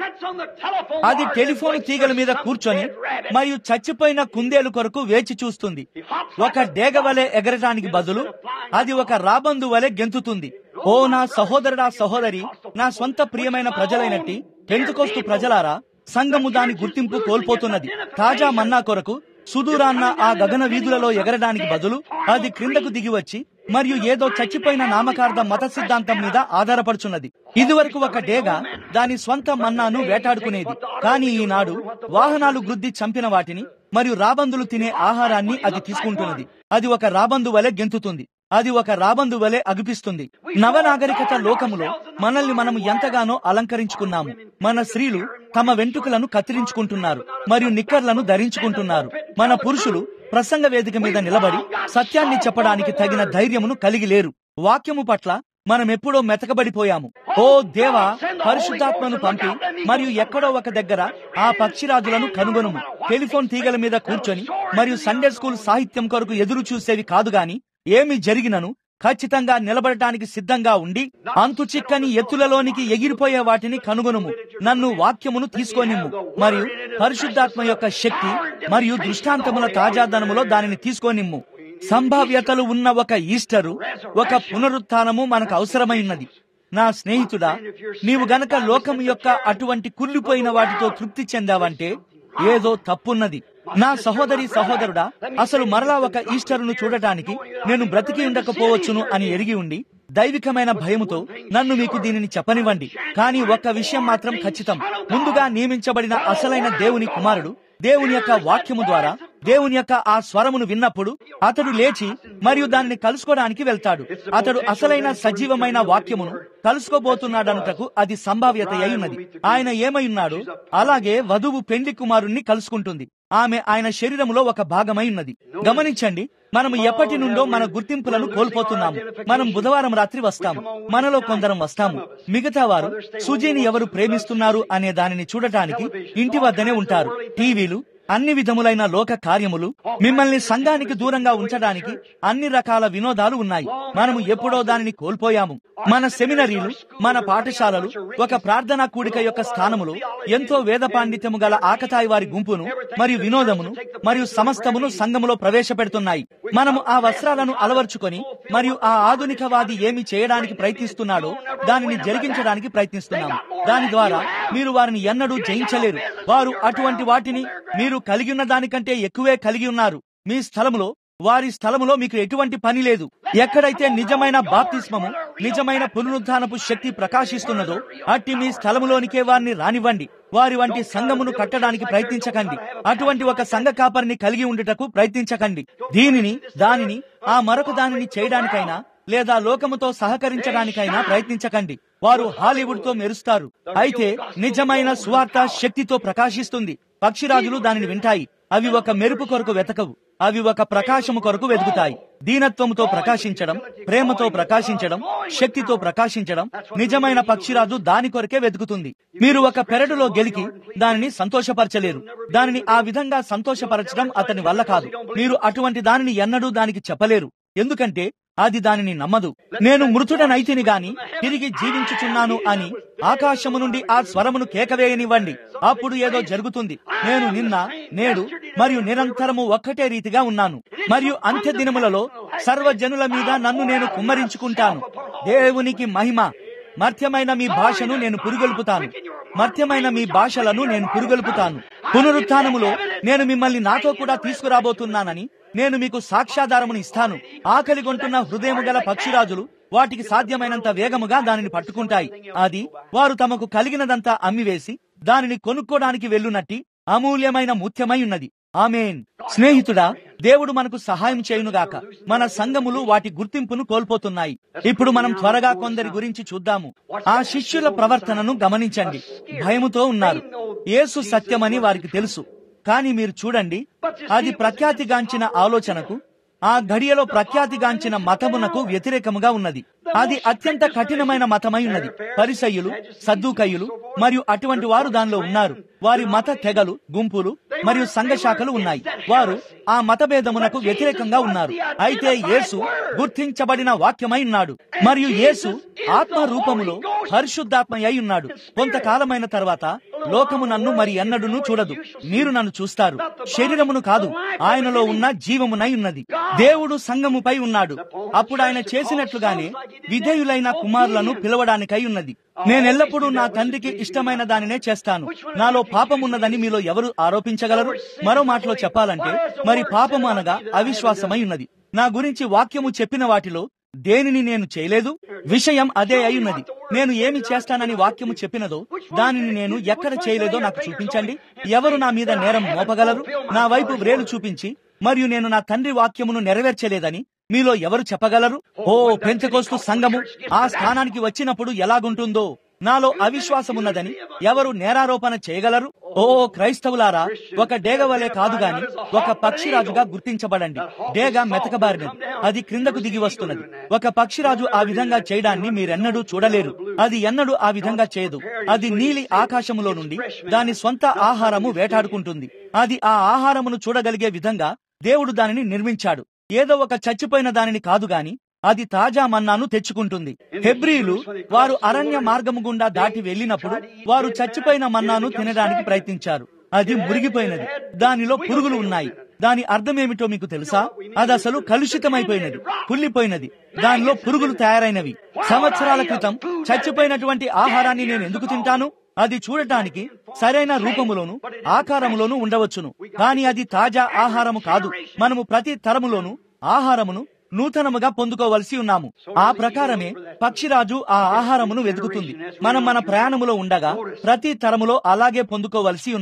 అది టెలిఫోన్ తీగల మీద కూర్చొని మరియు చచ్చిపోయిన కుందేలు కొరకు వేచి చూస్తుంది ఒక డేగ వలె ఎగరటానికి బదులు అది ఒక రాబందు వలె గెంతుతుంది ఓ నా సహోదరుడా సహోదరి నా సొంత ప్రియమైన ప్రజలైనట్టి పెంతుకోస్తు ప్రజలారా సంఘము దాని గుర్తింపు కోల్పోతున్నది తాజా మన్నా కొరకు సుదూరాన్న ఆ గగన వీధులలో ఎగరడానికి బదులు అది క్రిందకు దిగి వచ్చి మరియు ఏదో చచ్చిపోయిన నామకార్థ మత సిద్ధాంతం మీద ఆధారపడుచున్నది ఇదివరకు ఒక డేగ దాని స్వంత మన్నాను వేటాడుకునేది కానీ ఈనాడు వాహనాలు గుద్ది చంపిన వాటిని మరియు రాబందులు తినే ఆహారాన్ని అది తీసుకుంటున్నది అది ఒక రాబందు వలె గెంతుతుంది అది ఒక రాబందు వలె అగిపిస్తుంది నవనాగరికత లోకములో మనల్ని మనం ఎంతగానో అలంకరించుకున్నాము మన స్త్రీలు తమ వెంట్రుకలను కత్తిరించుకుంటున్నారు మరియు నిక్కర్లను ధరించుకుంటున్నారు మన పురుషులు ప్రసంగ వేదిక మీద నిలబడి సత్యాన్ని చెప్పడానికి తగిన ధైర్యమును కలిగి లేరు వాక్యము పట్ల మనం ఎప్పుడో మెతకబడిపోయాము ఓ దేవా పరిశుద్ధాత్మను పంపి మరియు ఎక్కడో ఒక దగ్గర ఆ పక్షిరాజులను కనుగొనుము టెలిఫోన్ తీగల మీద కూర్చొని మరియు సండే స్కూల్ సాహిత్యం కొరకు ఎదురు చూసేవి కాదు గాని ఏమి జరిగినను ఖచ్చితంగా నిలబడటానికి సిద్ధంగా ఉండి అంతు చిక్కని ఎత్తులలోనికి ఎగిరిపోయే వాటిని కనుగొనుము నన్ను వాక్యమును తీసుకోనిమ్ము మరియు పరిశుద్ధాత్మ యొక్క శక్తి మరియు దృష్టాంతముల తాజాదనములో దానిని తీసుకోనిమ్ము సంభావ్యతలు ఉన్న ఒక ఈస్టరు ఒక పునరుత్నము మనకు అవసరమైనది నా స్నేహితుడా నీవు గనక లోకం యొక్క అటువంటి కుళ్ళిపోయిన వాటితో తృప్తి చెందావంటే ఏదో తప్పున్నది నా సహోదరి సహోదరుడా అసలు మరలా ఒక ఈస్టర్ను చూడటానికి నేను బ్రతికి ఉండకపోవచ్చును అని ఎరిగి ఉండి దైవికమైన భయముతో నన్ను మీకు దీనిని చెప్పనివ్వండి కానీ ఒక్క విషయం మాత్రం ఖచ్చితం ముందుగా నియమించబడిన అసలైన దేవుని కుమారుడు దేవుని యొక్క వాక్యము ద్వారా దేవుని యొక్క ఆ స్వరమును విన్నప్పుడు అతడు లేచి మరియు దానిని కలుసుకోవడానికి వెళ్తాడు అతడు అసలైన సజీవమైన వాక్యమును కలుసుకోబోతున్నాడనుటకు అది సంభావ్యత అయి ఉన్నది ఆయన ఏమై ఉన్నాడు అలాగే వధువు పెండ్లి కుమారుణ్ణి కలుసుకుంటుంది ఆమె ఆయన శరీరములో ఒక భాగమై ఉన్నది గమనించండి మనము ఎప్పటి నుండో మన గుర్తింపులను కోల్పోతున్నాము మనం బుధవారం రాత్రి వస్తాము మనలో కొందరం వస్తాము మిగతా వారు సుజీని ఎవరు ప్రేమిస్తున్నారు అనే దానిని చూడటానికి ఇంటి వద్దనే ఉంటారు టీవీలు అన్ని విధములైన లోక కార్యములు మిమ్మల్ని సంఘానికి దూరంగా ఉంచడానికి అన్ని రకాల వినోదాలు ఉన్నాయి మనము ఎప్పుడో దానిని కోల్పోయాము మన సెమినరీలు మన పాఠశాలలు ఒక ప్రార్థనా కూడిక యొక్క స్థానములో ఎంతో వేద పాండిత్యము గల ఆకతాయి వారి గుంపును మరియు వినోదమును మరియు సమస్తమును సంఘములో ప్రవేశపెడుతున్నాయి మనము ఆ వస్త్రాలను అలవర్చుకొని మరియు ఆ ఆధునికవాది ఏమి చేయడానికి ప్రయత్నిస్తున్నాడో దానిని జరిగించడానికి ప్రయత్నిస్తున్నాము దాని ద్వారా మీరు వారిని ఎన్నడూ జయించలేరు వారు అటువంటి వాటిని మీరు కలిగి ఉన్న దానికంటే ఎక్కువే కలిగి ఉన్నారు మీ స్థలములో వారి స్థలములో మీకు ఎటువంటి పని లేదు ఎక్కడైతే నిజమైన బాప్తిస్మము నిజమైన పునరుద్ధానపు శక్తి ప్రకాశిస్తున్నదో అట్టి మీ స్థలములోనికే వారిని రానివ్వండి వారి వంటి సంఘమును కట్టడానికి ప్రయత్నించకండి అటువంటి ఒక సంఘ కాపరిని కలిగి ఉండుటకు ప్రయత్నించకండి దీనిని దానిని ఆ మరొక దానిని చేయడానికైనా లేదా లోకముతో సహకరించడానికైనా ప్రయత్నించకండి వారు హాలీవుడ్ తో మెరుస్తారు అయితే నిజమైన సువార్త శక్తితో ప్రకాశిస్తుంది పక్షిరాజులు దానిని వింటాయి అవి ఒక మెరుపు కొరకు వెతకవు అవి ఒక ప్రకాశము కొరకు వెతుకుతాయి దీనత్వముతో ప్రకాశించడం ప్రేమతో ప్రకాశించడం శక్తితో ప్రకాశించడం నిజమైన పక్షిరాజు దాని కొరకే వెతుకుతుంది మీరు ఒక పెరడులో గెలికి దానిని సంతోషపరచలేరు దానిని ఆ విధంగా సంతోషపరచడం అతని వల్ల కాదు మీరు అటువంటి దానిని ఎన్నడూ దానికి చెప్పలేరు ఎందుకంటే అది దానిని నమ్మదు నేను మృతుడనైతిని గాని తిరిగి జీవించుచున్నాను అని ఆకాశము నుండి ఆ స్వరమును కేకవేయనివ్వండి అప్పుడు ఏదో జరుగుతుంది నేను నిన్న నేడు మరియు నిరంతరము ఒక్కటే రీతిగా ఉన్నాను మరియు అంత్య దినములలో సర్వజనుల మీద నన్ను నేను కుమ్మరించుకుంటాను దేవునికి మహిమ మర్త్యమైన మీ భాషను నేను పురుగొల్పుతాను మర్త్యమైన మీ భాషలను నేను పురుగొల్పుతాను పునరుత్నములో నేను మిమ్మల్ని నాతో కూడా తీసుకురాబోతున్నానని నేను మీకు సాక్ష్యాధారమును ఇస్తాను ఆకలి కొంటున్న హృదయము గల పక్షిరాజులు వాటికి సాధ్యమైనంత వేగముగా దానిని పట్టుకుంటాయి అది వారు తమకు కలిగినదంతా అమ్మివేసి దానిని కొనుక్కోడానికి వెళ్ళునట్టి అమూల్యమైన ముత్యమై ఉన్నది ఆమెన్ స్నేహితుడా దేవుడు మనకు సహాయం చేయునుగాక మన సంఘములు వాటి గుర్తింపును కోల్పోతున్నాయి ఇప్పుడు మనం త్వరగా కొందరి గురించి చూద్దాము ఆ శిష్యుల ప్రవర్తనను గమనించండి భయముతో ఉన్నారు యేసు సత్యమని వారికి తెలుసు కానీ మీరు చూడండి అది ప్రఖ్యాతిగాంచిన ఆలోచనకు ఆ ఘడియలో ప్రఖ్యాతిగాంచిన మతమునకు వ్యతిరేకముగా ఉన్నది అది అత్యంత కఠినమైన మతమై ఉన్నది పరిసయ్యులు సద్దుకయ్యులు మరియు అటువంటి వారు దానిలో ఉన్నారు వారి మత తెగలు గుంపులు మరియు సంఘ శాఖలు ఉన్నాయి వారు ఆ మతభేదమునకు వ్యతిరేకంగా ఉన్నారు అయితే యేసు గుర్తించబడిన వాక్యమై ఉన్నాడు మరియు యేసు ఆత్మ రూపములో పరిశుద్ధాత్మ అయి ఉన్నాడు కొంతకాలమైన తర్వాత లోకము నన్ను మరి ఎన్నడును చూడదు మీరు నన్ను చూస్తారు శరీరమును కాదు ఆయనలో ఉన్న జీవమునై ఉన్నది దేవుడు సంఘముపై ఉన్నాడు అప్పుడు ఆయన చేసినట్లుగానే విధేయులైన కుమారులను పిలవడానికై ఉన్నది నేనెల్లప్పుడూ నా తండ్రికి ఇష్టమైన దానినే చేస్తాను నాలో పాపమున్నదని మీలో ఎవరు ఆరోపించగలరు మరో మాటలో చెప్పాలంటే మరి పాపము అనగా అవిశ్వాసమై ఉన్నది నా గురించి వాక్యము చెప్పిన వాటిలో దేనిని నేను చేయలేదు విషయం అదే అయ్యున్నది నేను ఏమి చేస్తానని వాక్యము చెప్పినదో దానిని నేను ఎక్కడ చేయలేదో నాకు చూపించండి ఎవరు నా మీద నేరం మోపగలరు నా వైపు వ్రేలు చూపించి మరియు నేను నా తండ్రి వాక్యమును నెరవేర్చలేదని మీలో ఎవరు చెప్పగలరు ఓ పెంచకోస్తు సంఘము ఆ స్థానానికి వచ్చినప్పుడు ఎలాగుంటుందో నాలో అవిశ్వాసమున్నదని ఎవరు నేరారోపణ చేయగలరు ఓ క్రైస్తవులారా ఒక డేగ వలె కాదు గాని ఒక పక్షిరాజుగా గుర్తించబడండి డేగ మెతకబారినది అది క్రిందకు దిగి వస్తున్నది ఒక పక్షిరాజు ఆ విధంగా చేయడాన్ని మీరెన్నడూ చూడలేరు అది ఎన్నడూ ఆ విధంగా చేయదు అది నీలి ఆకాశములో నుండి దాని స్వంత ఆహారము వేటాడుకుంటుంది అది ఆ ఆహారమును చూడగలిగే విధంగా దేవుడు దానిని నిర్మించాడు ఏదో ఒక చచ్చిపోయిన దానిని కాదు గాని అది తాజా మన్నాను తెచ్చుకుంటుంది హెబ్రీలు వారు అరణ్య మార్గము గుండా దాటి వెళ్ళినప్పుడు వారు చచ్చిపోయిన మన్నాను తినడానికి ప్రయత్నించారు అది మురిగిపోయినది దానిలో పురుగులు ఉన్నాయి దాని అర్థమేమిటో మీకు తెలుసా అది అసలు కలుషితమైపోయినది కుళ్ళిపోయినది దానిలో పురుగులు తయారైనవి సంవత్సరాల క్రితం చచ్చిపోయినటువంటి ఆహారాన్ని నేను ఎందుకు తింటాను అది చూడటానికి సరైన రూపములోను ఆకారములోను ఉండవచ్చును కానీ అది తాజా ఆహారము కాదు మనము ప్రతి తరములోను ఆహారమును నూతనముగా పొందుకోవలసి ఉన్నాము ఆ ప్రకారమే పక్షిరాజు ఆ ఆహారమును వెతుకుతుంది మనం మన ప్రయాణములో ఉండగా ప్రతి తరములో అలాగే పొందుకోవలసి ఉన్నాము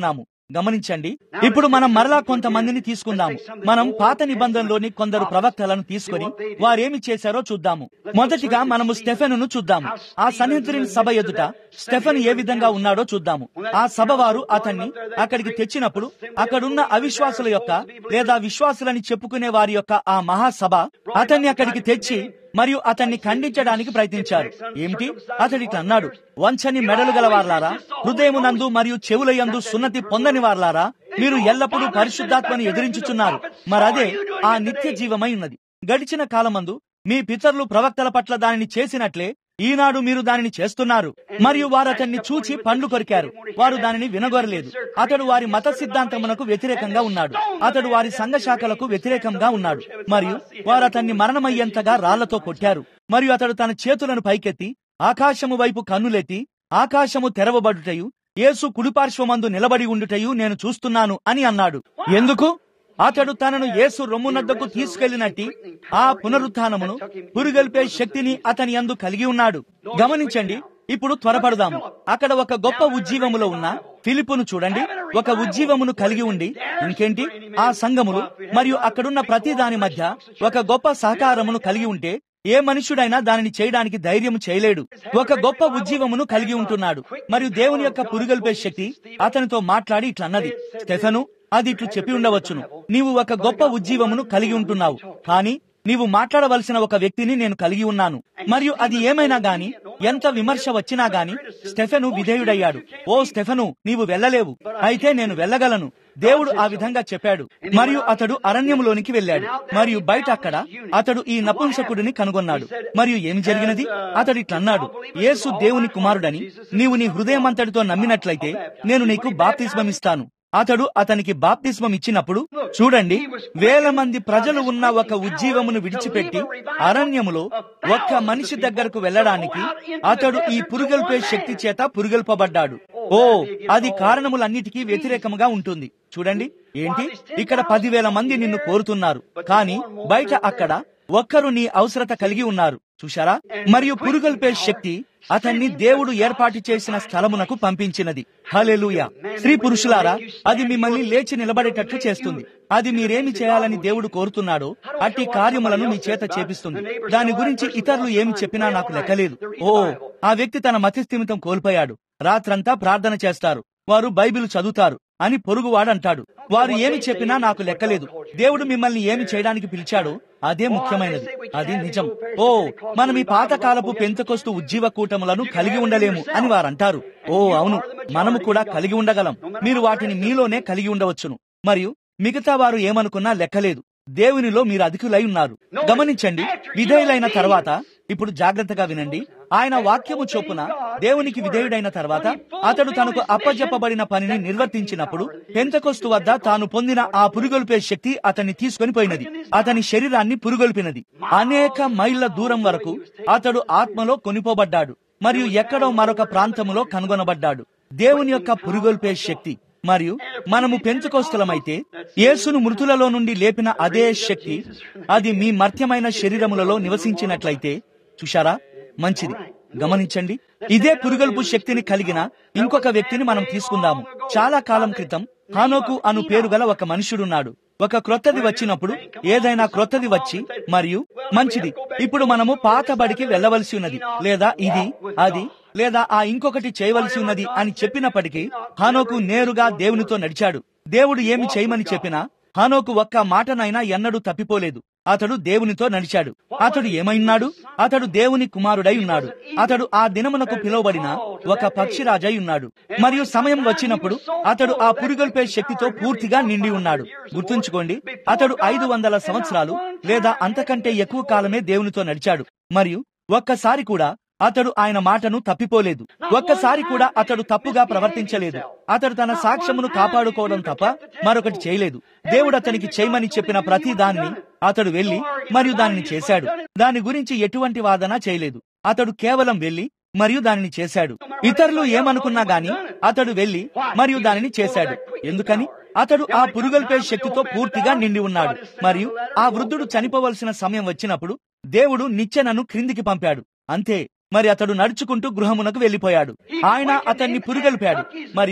గమనించండి ఇప్పుడు మనం మరలా కొంతమందిని తీసుకుందాము మనం పాత నిబంధనలోని కొందరు ప్రవక్తలను తీసుకొని వారేమి చేశారో చూద్దాము మొదటిగా మనము స్టెఫెనును చూద్దాము ఆ సన్నిధిని సభ ఎదుట స్టెఫెన్ ఏ విధంగా ఉన్నాడో చూద్దాము ఆ సభ వారు అతన్ని అక్కడికి తెచ్చినప్పుడు అక్కడున్న అవిశ్వాసుల యొక్క లేదా విశ్వాసులని చెప్పుకునే వారి యొక్క ఆ మహాసభ అతన్ని అక్కడికి తెచ్చి మరియు అతన్ని ఖండించడానికి ప్రయత్నించారు ఏమిటి అతడి ఇట్లా అన్నాడు వంచని మెడలు గల వార్లారా హృదయమునందు మరియు చెవుల యందు సున్నతి పొందని వార్లారా మీరు ఎల్లప్పుడూ పరిశుద్ధాత్మని ఎదిరించుచున్నారు మరదే ఆ నిత్య జీవమై ఉన్నది గడిచిన కాలమందు మీ పితరులు ప్రవక్తల పట్ల దానిని చేసినట్లే ఈనాడు మీరు దానిని చేస్తున్నారు మరియు వారు అతన్ని చూచి పండ్లు కొరికారు వారు దానిని వినగొరలేదు అతడు వారి మత సిద్ధాంతమునకు వ్యతిరేకంగా ఉన్నాడు అతడు వారి సంఘ శాఖలకు వ్యతిరేకంగా ఉన్నాడు మరియు వారు అతన్ని మరణమయ్యేంతగా రాళ్లతో కొట్టారు మరియు అతడు తన చేతులను పైకెత్తి ఆకాశము వైపు కన్నులెత్తి ఆకాశము తెరవబడుటయు యేసు కుడిపార్శ్వమందు నిలబడి ఉండుటయు నేను చూస్తున్నాను అని అన్నాడు ఎందుకు అతడు తనను యేసు రొమ్మునద్దకు తీసుకెళ్లినట్టి ఆ పునరుత్నమును పురుగల్పే శక్తిని అతని అందు కలిగి ఉన్నాడు గమనించండి ఇప్పుడు త్వరపడదాము అక్కడ ఒక గొప్ప ఉజ్జీవములో ఉన్న ఫిలిపును చూడండి ఒక ఉజ్జీవమును కలిగి ఉండి ఇంకేంటి ఆ సంఘములు మరియు అక్కడున్న ప్రతి దాని మధ్య ఒక గొప్ప సహకారమును కలిగి ఉంటే ఏ మనుషుడైనా దానిని చేయడానికి ధైర్యం చేయలేడు ఒక గొప్ప ఉజ్జీవమును కలిగి ఉంటున్నాడు మరియు దేవుని యొక్క పురుగల్పే శక్తి అతనితో మాట్లాడి ఇట్లా అన్నది స్టెఫెను అది ఇట్లు చెప్పి ఉండవచ్చును నీవు ఒక గొప్ప ఉజ్జీవమును కలిగి ఉంటున్నావు కానీ నీవు మాట్లాడవలసిన ఒక వ్యక్తిని నేను కలిగి ఉన్నాను మరియు అది ఏమైనా గాని ఎంత విమర్శ వచ్చినా గాని స్టెఫెను విధేయుడయ్యాడు ఓ స్టెఫెను నీవు వెళ్ళలేవు అయితే నేను వెళ్ళగలను దేవుడు ఆ విధంగా చెప్పాడు మరియు అతడు అరణ్యములోనికి వెళ్ళాడు మరియు బయట అక్కడ అతడు ఈ నపుంసకుడిని కనుగొన్నాడు మరియు ఏమి జరిగినది అతడు ఇట్లన్నాడు యేసు దేవుని కుమారుడని నీవు నీ హృదయమంతటితో నమ్మినట్లయితే నేను నీకు బాప్తిస్మమిస్తాను అతడు అతనికి బాప్తిస్మం ఇచ్చినప్పుడు చూడండి వేల మంది ప్రజలు ఉన్న ఒక ఉజ్జీవమును విడిచిపెట్టి అరణ్యములో ఒక్క మనిషి దగ్గరకు వెళ్ళడానికి అతడు ఈ పురుగల్పే శక్తి చేత పురుగల్పబడ్డాడు ఓ అది కారణములన్నిటికీ వ్యతిరేకముగా ఉంటుంది చూడండి ఏంటి ఇక్కడ పదివేల మంది నిన్ను కోరుతున్నారు కానీ బయట అక్కడ ఒక్కరు నీ అవసరత కలిగి ఉన్నారు చూశారా మరియు పురుగల్పే శక్తి అతన్ని దేవుడు ఏర్పాటు చేసిన స్థలమునకు పంపించినది హలెలుయ స్త్రీ పురుషులారా అది మిమ్మల్ని లేచి నిలబడేటట్లు చేస్తుంది అది మీరేమి చేయాలని దేవుడు కోరుతున్నాడో అట్టి కార్యములను మీ చేత చేపిస్తుంది దాని గురించి ఇతరులు ఏమి చెప్పినా నాకు లెక్కలేదు ఓ ఆ వ్యక్తి తన మతిస్థిమితం కోల్పోయాడు రాత్రంతా ప్రార్థన చేస్తారు వారు బైబిల్ చదువుతారు అని పొరుగువాడు అంటాడు వారు ఏమి చెప్పినా నాకు లెక్కలేదు దేవుడు మిమ్మల్ని ఏమి చేయడానికి పిలిచాడో అదే ముఖ్యమైనది అది నిజం ఓ మనం ఈ పాతకాలపు పెంతకొస్తు ఉజ్జీవ కూటములను కలిగి ఉండలేము అని వారంటారు ఓ అవును మనము కూడా కలిగి ఉండగలం మీరు వాటిని మీలోనే కలిగి ఉండవచ్చును మరియు మిగతా వారు ఏమనుకున్నా లెక్కలేదు దేవునిలో మీరు అధికులై ఉన్నారు గమనించండి విధేయులైన తర్వాత ఇప్పుడు జాగ్రత్తగా వినండి ఆయన వాక్యము చొప్పున దేవునికి విధేయుడైన తర్వాత అతడు తనకు అప్పజెప్పబడిన పనిని నిర్వర్తించినప్పుడు పెంతకొస్తు వద్ద తాను పొందిన ఆ పురుగొల్పే శక్తి అతన్ని తీసుకొని పోయినది అతని శరీరాన్ని పురుగొల్పినది అనేక మైళ్ళ దూరం వరకు అతడు ఆత్మలో కొనిపోబడ్డాడు మరియు ఎక్కడో మరొక ప్రాంతములో కనుగొనబడ్డాడు దేవుని యొక్క పురుగొల్పే శక్తి మరియు మనము పెంచుకోస్తలమైతే యేసును మృతులలో నుండి లేపిన అదే శక్తి అది మీ మర్త్యమైన శరీరములలో నివసించినట్లయితే చూశారా మంచిది గమనించండి ఇదే పురుగల్పు శక్తిని కలిగిన ఇంకొక వ్యక్తిని మనం తీసుకుందాము చాలా కాలం క్రితం హానోకు అను పేరు గల ఒక మనుషుడున్నాడు ఒక క్రొత్తది వచ్చినప్పుడు ఏదైనా క్రొత్తది వచ్చి మరియు మంచిది ఇప్పుడు మనము పాత బడికి వెళ్ళవలసి ఉన్నది లేదా ఇది అది లేదా ఆ ఇంకొకటి చేయవలసి ఉన్నది అని చెప్పినప్పటికీ హానోకు నేరుగా దేవునితో నడిచాడు దేవుడు ఏమి చేయమని చెప్పినా హానోకు ఒక్క మాటనైనా ఎన్నడూ తప్పిపోలేదు అతడు దేవునితో నడిచాడు అతడు ఏమైనాడు అతడు దేవుని కుమారుడై ఉన్నాడు అతడు ఆ దినమునకు పిలువబడిన ఒక పక్షిరాజై ఉన్నాడు మరియు సమయం వచ్చినప్పుడు అతడు ఆ పురుగొల్పే శక్తితో పూర్తిగా నిండి ఉన్నాడు గుర్తుంచుకోండి అతడు ఐదు వందల సంవత్సరాలు లేదా అంతకంటే ఎక్కువ కాలమే దేవునితో నడిచాడు మరియు ఒక్కసారి కూడా అతడు ఆయన మాటను తప్పిపోలేదు ఒక్కసారి కూడా అతడు తప్పుగా ప్రవర్తించలేదు అతడు తన సాక్ష్యమును కాపాడుకోవడం తప్ప మరొకటి చేయలేదు దేవుడు అతనికి చేయమని చెప్పిన ప్రతి దాన్ని అతడు వెళ్లి మరియు దానిని చేశాడు దాని గురించి ఎటువంటి వాదన చేయలేదు అతడు కేవలం వెళ్లి మరియు దానిని చేశాడు ఇతరులు ఏమనుకున్నా గాని అతడు వెళ్లి మరియు దానిని చేశాడు ఎందుకని అతడు ఆ పురుగల్పే శక్తితో పూర్తిగా నిండి ఉన్నాడు మరియు ఆ వృద్ధుడు చనిపోవలసిన సమయం వచ్చినప్పుడు దేవుడు నిచ్చెనను క్రిందికి పంపాడు అంతే మరి అతడు నడుచుకుంటూ గృహమునకు వెళ్లిపోయాడు ఆయన అతన్ని పురుగలిపాడు మరియు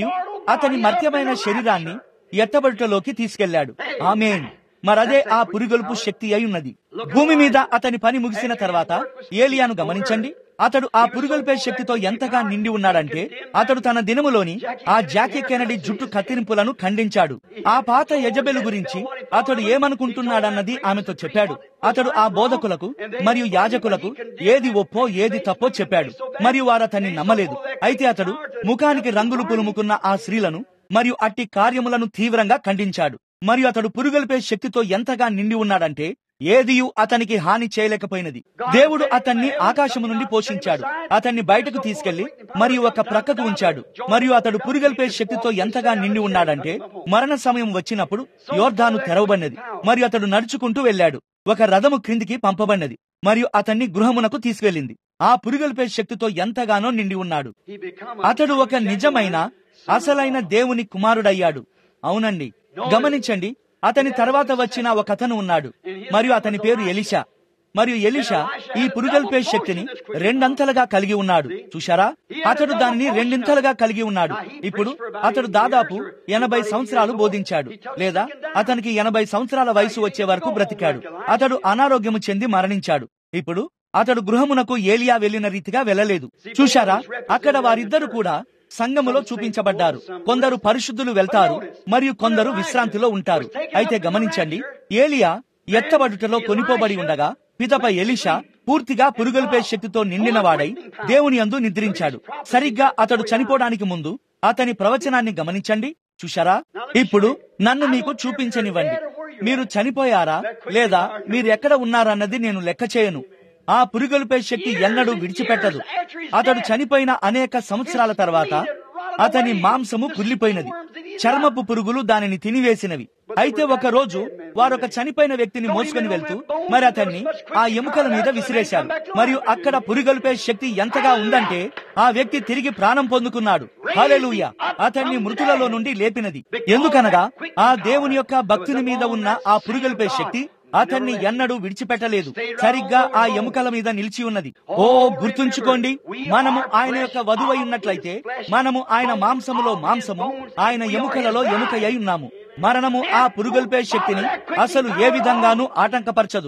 అతని మర్త్యమైన శరీరాన్ని ఎత్తబడుటలోకి తీసుకెళ్లాడు ఆమెన్ మరదే ఆ పురిగొల్పు శక్తి అయి ఉన్నది భూమి మీద అతని పని ముగిసిన తర్వాత ఏలియాను గమనించండి అతడు ఆ పురుగొల్పే శక్తితో ఎంతగా నిండి ఉన్నాడంటే అతడు తన దినములోని ఆ జాకీ కెనడీ జుట్టు కత్తిరింపులను ఖండించాడు ఆ పాత యజబెలు గురించి అతడు ఏమనుకుంటున్నాడన్నది ఆమెతో చెప్పాడు అతడు ఆ బోధకులకు మరియు యాజకులకు ఏది ఒప్పో ఏది తప్పో చెప్పాడు మరియు వారు అతన్ని నమ్మలేదు అయితే అతడు ముఖానికి రంగులు పులుముకున్న ఆ స్త్రీలను మరియు అట్టి కార్యములను తీవ్రంగా ఖండించాడు మరియు అతడు పురుగొల్పే శక్తితో ఎంతగా నిండి ఉన్నాడంటే ఏదియు అతనికి హాని చేయలేకపోయినది దేవుడు అతన్ని ఆకాశము నుండి పోషించాడు అతన్ని బయటకు తీసుకెళ్లి మరియు ఒక ప్రక్కకు ఉంచాడు మరియు అతడు పురుగల్పే శక్తితో ఎంతగా నిండి ఉన్నాడంటే మరణ సమయం వచ్చినప్పుడు యోర్ధాను తెరవబడినది మరియు అతడు నడుచుకుంటూ వెళ్ళాడు ఒక రథము క్రిందికి పంపబడినది మరియు అతన్ని గృహమునకు తీసుకెళ్లింది ఆ పురుగల్పే శక్తితో ఎంతగానో నిండి ఉన్నాడు అతడు ఒక నిజమైన అసలైన దేవుని కుమారుడయ్యాడు అవునండి గమనించండి అతని తర్వాత వచ్చిన ఒక అతను ఉన్నాడు మరియు అతని పేరు ఎలిషా మరియు ఎలిషా ఈ పురుగల్పే శక్తిని రెండంతలుగా కలిగి ఉన్నాడు చూశారా అతడు దానిని రెండింతలుగా కలిగి ఉన్నాడు ఇప్పుడు అతడు దాదాపు ఎనభై సంవత్సరాలు బోధించాడు లేదా అతనికి ఎనభై సంవత్సరాల వయసు వచ్చే వరకు బ్రతికాడు అతడు అనారోగ్యము చెంది మరణించాడు ఇప్పుడు అతడు గృహమునకు ఏలియా వెళ్లిన రీతిగా వెళ్ళలేదు చూశారా అక్కడ వారిద్దరు కూడా సంఘములో చూపించబడ్డారు కొందరు పరిశుద్ధులు వెళ్తారు మరియు కొందరు విశ్రాంతిలో ఉంటారు అయితే గమనించండి ఏలియా ఎత్తబడుటలో కొనిపోబడి ఉండగా పితప ఎలిషా పూర్తిగా పురుగొల్పే శక్తితో నిండినవాడై దేవుని అందు నిద్రించాడు సరిగ్గా అతడు చనిపోవడానికి ముందు అతని ప్రవచనాన్ని గమనించండి చూశారా ఇప్పుడు నన్ను మీకు చూపించనివ్వండి మీరు చనిపోయారా లేదా మీరు ఎక్కడ ఉన్నారన్నది నేను లెక్క చేయను ఆ పురుగొల్పే శక్తి ఎన్నడూ విడిచిపెట్టదు అతడు చనిపోయిన అనేక సంవత్సరాల తర్వాత అతని మాంసము కుళ్ళిపోయినది చర్మపు పురుగులు దానిని తినివేసినవి అయితే ఒక రోజు వారొక చనిపోయిన వ్యక్తిని మోసుకొని వెళ్తూ మరి అతన్ని ఆ ఎముకల మీద విసిరేశారు మరియు అక్కడ పురిగొల్పే శక్తి ఎంతగా ఉందంటే ఆ వ్యక్తి తిరిగి ప్రాణం పొందుకున్నాడు హల్లెలూయా అతన్ని మృతులలో నుండి లేపినది ఎందుకనగా ఆ దేవుని యొక్క భక్తుని మీద ఉన్న ఆ పురిగొల్పే శక్తి అతన్ని ఎన్నడూ విడిచిపెట్టలేదు సరిగ్గా ఆ ఎముకల మీద నిలిచి ఉన్నది ఓ గుర్తుంచుకోండి మనము ఆయన యొక్క వధువై ఉన్నట్లయితే మనము ఆయన మాంసములో మాంసము ఆయన ఎముకలలో ఎముక అయి ఉన్నాము మరణము ఆ పురుగొల్పే శక్తిని అసలు ఏ విధంగానూ ఆటంకపరచదు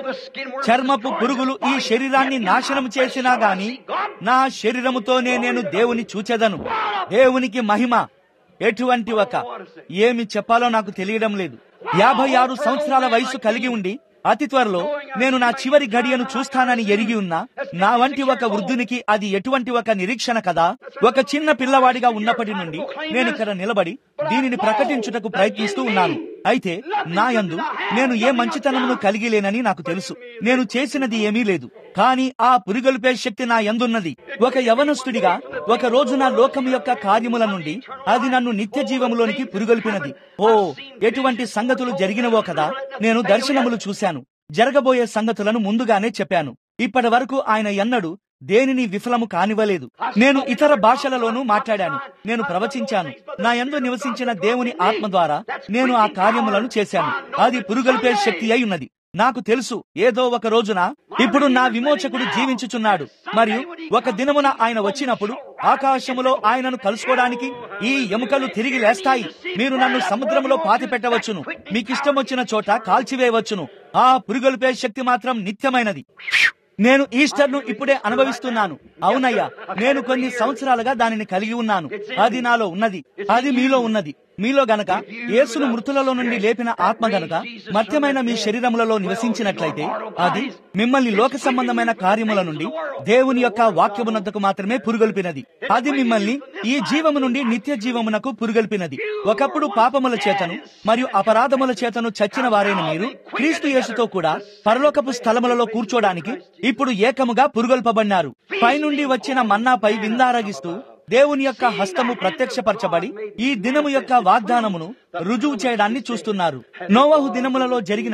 చర్మపు పురుగులు ఈ శరీరాన్ని నాశనం చేసినా గాని నా శరీరముతోనే నేను దేవుని చూచెదను దేవునికి మహిమ ఎటువంటి ఒక ఏమి చెప్పాలో నాకు తెలియడం లేదు యాభై ఆరు సంవత్సరాల వయసు కలిగి ఉండి అతి త్వరలో నేను నా చివరి గడియను చూస్తానని ఎరిగి ఉన్నా నా వంటి ఒక వృద్ధునికి అది ఎటువంటి ఒక నిరీక్షణ కదా ఒక చిన్న పిల్లవాడిగా ఉన్నప్పటి నుండి నేను ఇక్కడ నిలబడి దీనిని ప్రకటించుటకు ప్రయత్నిస్తూ ఉన్నాను అయితే నా యందు నేను ఏ మంచితనమును కలిగి లేనని నాకు తెలుసు నేను చేసినది ఏమీ లేదు కానీ ఆ పురిగొల్పే శక్తి నా యందున్నది ఒక యవనస్తుడిగా ఒక రోజు నా లోకం యొక్క కార్యముల నుండి అది నన్ను నిత్య జీవములోనికి పురిగొల్పినది ఓ ఎటువంటి సంగతులు జరిగినవో కదా నేను దర్శనములు చూశాను జరగబోయే సంగతులను ముందుగానే చెప్పాను ఇప్పటి వరకు ఆయన ఎన్నడూ దేనిని విఫలము కానివ్వలేదు నేను ఇతర భాషలలోనూ మాట్లాడాను నేను ప్రవచించాను నా యందు నివసించిన దేవుని ఆత్మ ద్వారా నేను ఆ కార్యములను చేశాను అది పురుగల్పే శక్తి అయి ఉన్నది నాకు తెలుసు ఏదో ఒక రోజున ఇప్పుడు నా విమోచకుడు జీవించుచున్నాడు మరియు ఒక దినమున ఆయన వచ్చినప్పుడు ఆకాశములో ఆయనను కలుసుకోవడానికి ఈ ఎముకలు తిరిగి లేస్తాయి మీరు నన్ను సముద్రంలో పాతి పెట్టవచ్చును మీకిష్టం వచ్చిన చోట కాల్చివేయవచ్చును ఆ పురుగొల్పే శక్తి మాత్రం నిత్యమైనది నేను ఈస్టర్ ను ఇప్పుడే అనుభవిస్తున్నాను అవునయ్యా నేను కొన్ని సంవత్సరాలుగా దానిని కలిగి ఉన్నాను అది నాలో ఉన్నది అది మీలో ఉన్నది మీలో గనక యేసును మృతులలో నుండి లేపిన ఆత్మ గనక మధ్యమైన మీ శరీరములలో నివసించినట్లయితే అది మిమ్మల్ని లోక సంబంధమైన కార్యముల నుండి దేవుని యొక్క వాక్యమునంతకు మాత్రమే పురుగొల్పినది అది మిమ్మల్ని ఈ జీవము నుండి నిత్య జీవమునకు పురుగొల్పినది ఒకప్పుడు పాపముల చేతను మరియు అపరాధముల చేతను చచ్చిన వారైన మీరు క్రీస్తు యేసుతో కూడా పరలోకపు స్థలములలో కూర్చోడానికి ఇప్పుడు ఏకముగా పురుగొల్పబడినారు పైనుండి వచ్చిన మన్నాపై విందారగిస్తూ దేవుని యొక్క హస్తము ప్రత్యక్షపరచబడి ఈ దినము యొక్క వాగ్దానమును రుజువు చేయడాన్ని చూస్తున్నారు నోవహు దినములలో జరిగినట్లు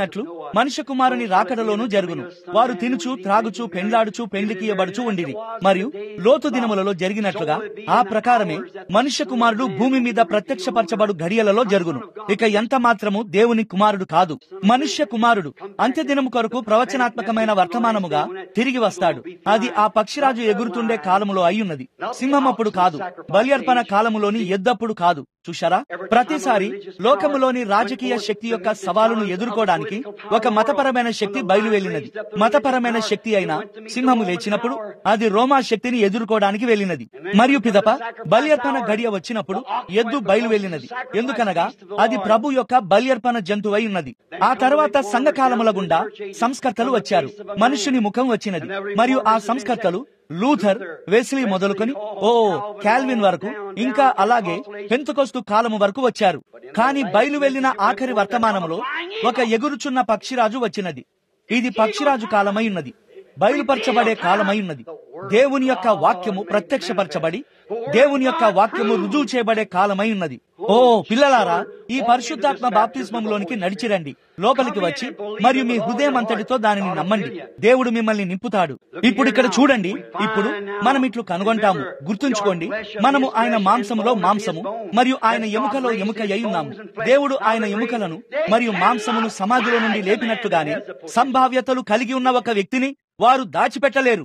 మనుష్య కుమారుని రాకడలోనూ జరుగును వారు తినుచు త్రాగుచు పెండ్లాడుచు పెండ్లికి ఇవ్వబడుచు ఉండిరి మరియు లోతు దినములలో జరిగినట్లుగా ఆ ప్రకారమే మనుష్య కుమారుడు భూమి మీద ప్రత్యక్షపరచబడు ఘడియలలో జరుగును ఇక ఎంత మాత్రము దేవుని కుమారుడు కాదు మనుష్య కుమారుడు అంత్యదినము కొరకు ప్రవచనాత్మకమైన వర్తమానముగా తిరిగి వస్తాడు అది ఆ పక్షిరాజు ఎగురుతుండే కాలములో అయ్యున్నది సింహం అప్పుడు కాదు బలి అర్పణ కాలములోని ఎద్దప్పుడు కాదు చూశారా ప్రతిసారి లోకములోని రాజకీయ శక్తి యొక్క సవాలును ఎదుర్కోవడానికి ఒక మతపరమైన శక్తి బయలువెళ్లినది మతపరమైన శక్తి అయిన సింహము లేచినప్పుడు అది రోమా శక్తిని ఎదుర్కోవడానికి వెళ్ళినది మరియు పిదప బలి అర్పణ గడియ వచ్చినప్పుడు ఎద్దు బయలువెళ్లినది ఎందుకనగా అది ప్రభు యొక్క బలి అర్పణ జంతువై ఉన్నది ఆ తర్వాత సంఘకాలముల గుండా సంస్కర్తలు వచ్చారు మనుష్యుని ముఖం వచ్చినది మరియు ఆ సంస్కర్తలు లూథర్ వెస్లీ మొదలుకొని ఓ కాల్విన్ వరకు ఇంకా అలాగే పెంతుకొస్తు కాలము వరకు వచ్చారు కానీ బయలు వెళ్లిన ఆఖరి వర్తమానంలో ఒక ఎగురుచున్న పక్షిరాజు వచ్చినది ఇది పక్షిరాజు కాలమై ఉన్నది బయలుపరచబడే కాలమై ఉన్నది దేవుని యొక్క వాక్యము ప్రత్యక్షపరచబడి దేవుని యొక్క వాక్యము రుజువు చేయబడే కాలమై ఉన్నది ఓ పిల్లలారా ఈ పరిశుద్ధాత్మ బాప్తిస్మంలోనికి నడిచిరండి లోపలికి వచ్చి మరియు మీ హృదయం అంతటితో దానిని నమ్మండి దేవుడు మిమ్మల్ని నింపుతాడు ఇప్పుడు ఇక్కడ చూడండి ఇప్పుడు మనం ఇట్లు కనుగొంటాము గుర్తుంచుకోండి మనము ఆయన మాంసములో మాంసము మరియు ఆయన ఎముకలో ఎముక అయి ఉన్నాము దేవుడు ఆయన ఎముకలను మరియు మాంసమును సమాధిలో నుండి లేపినట్టుగానే సంభావ్యతలు కలిగి ఉన్న ఒక వ్యక్తిని వారు దాచిపెట్టలేరు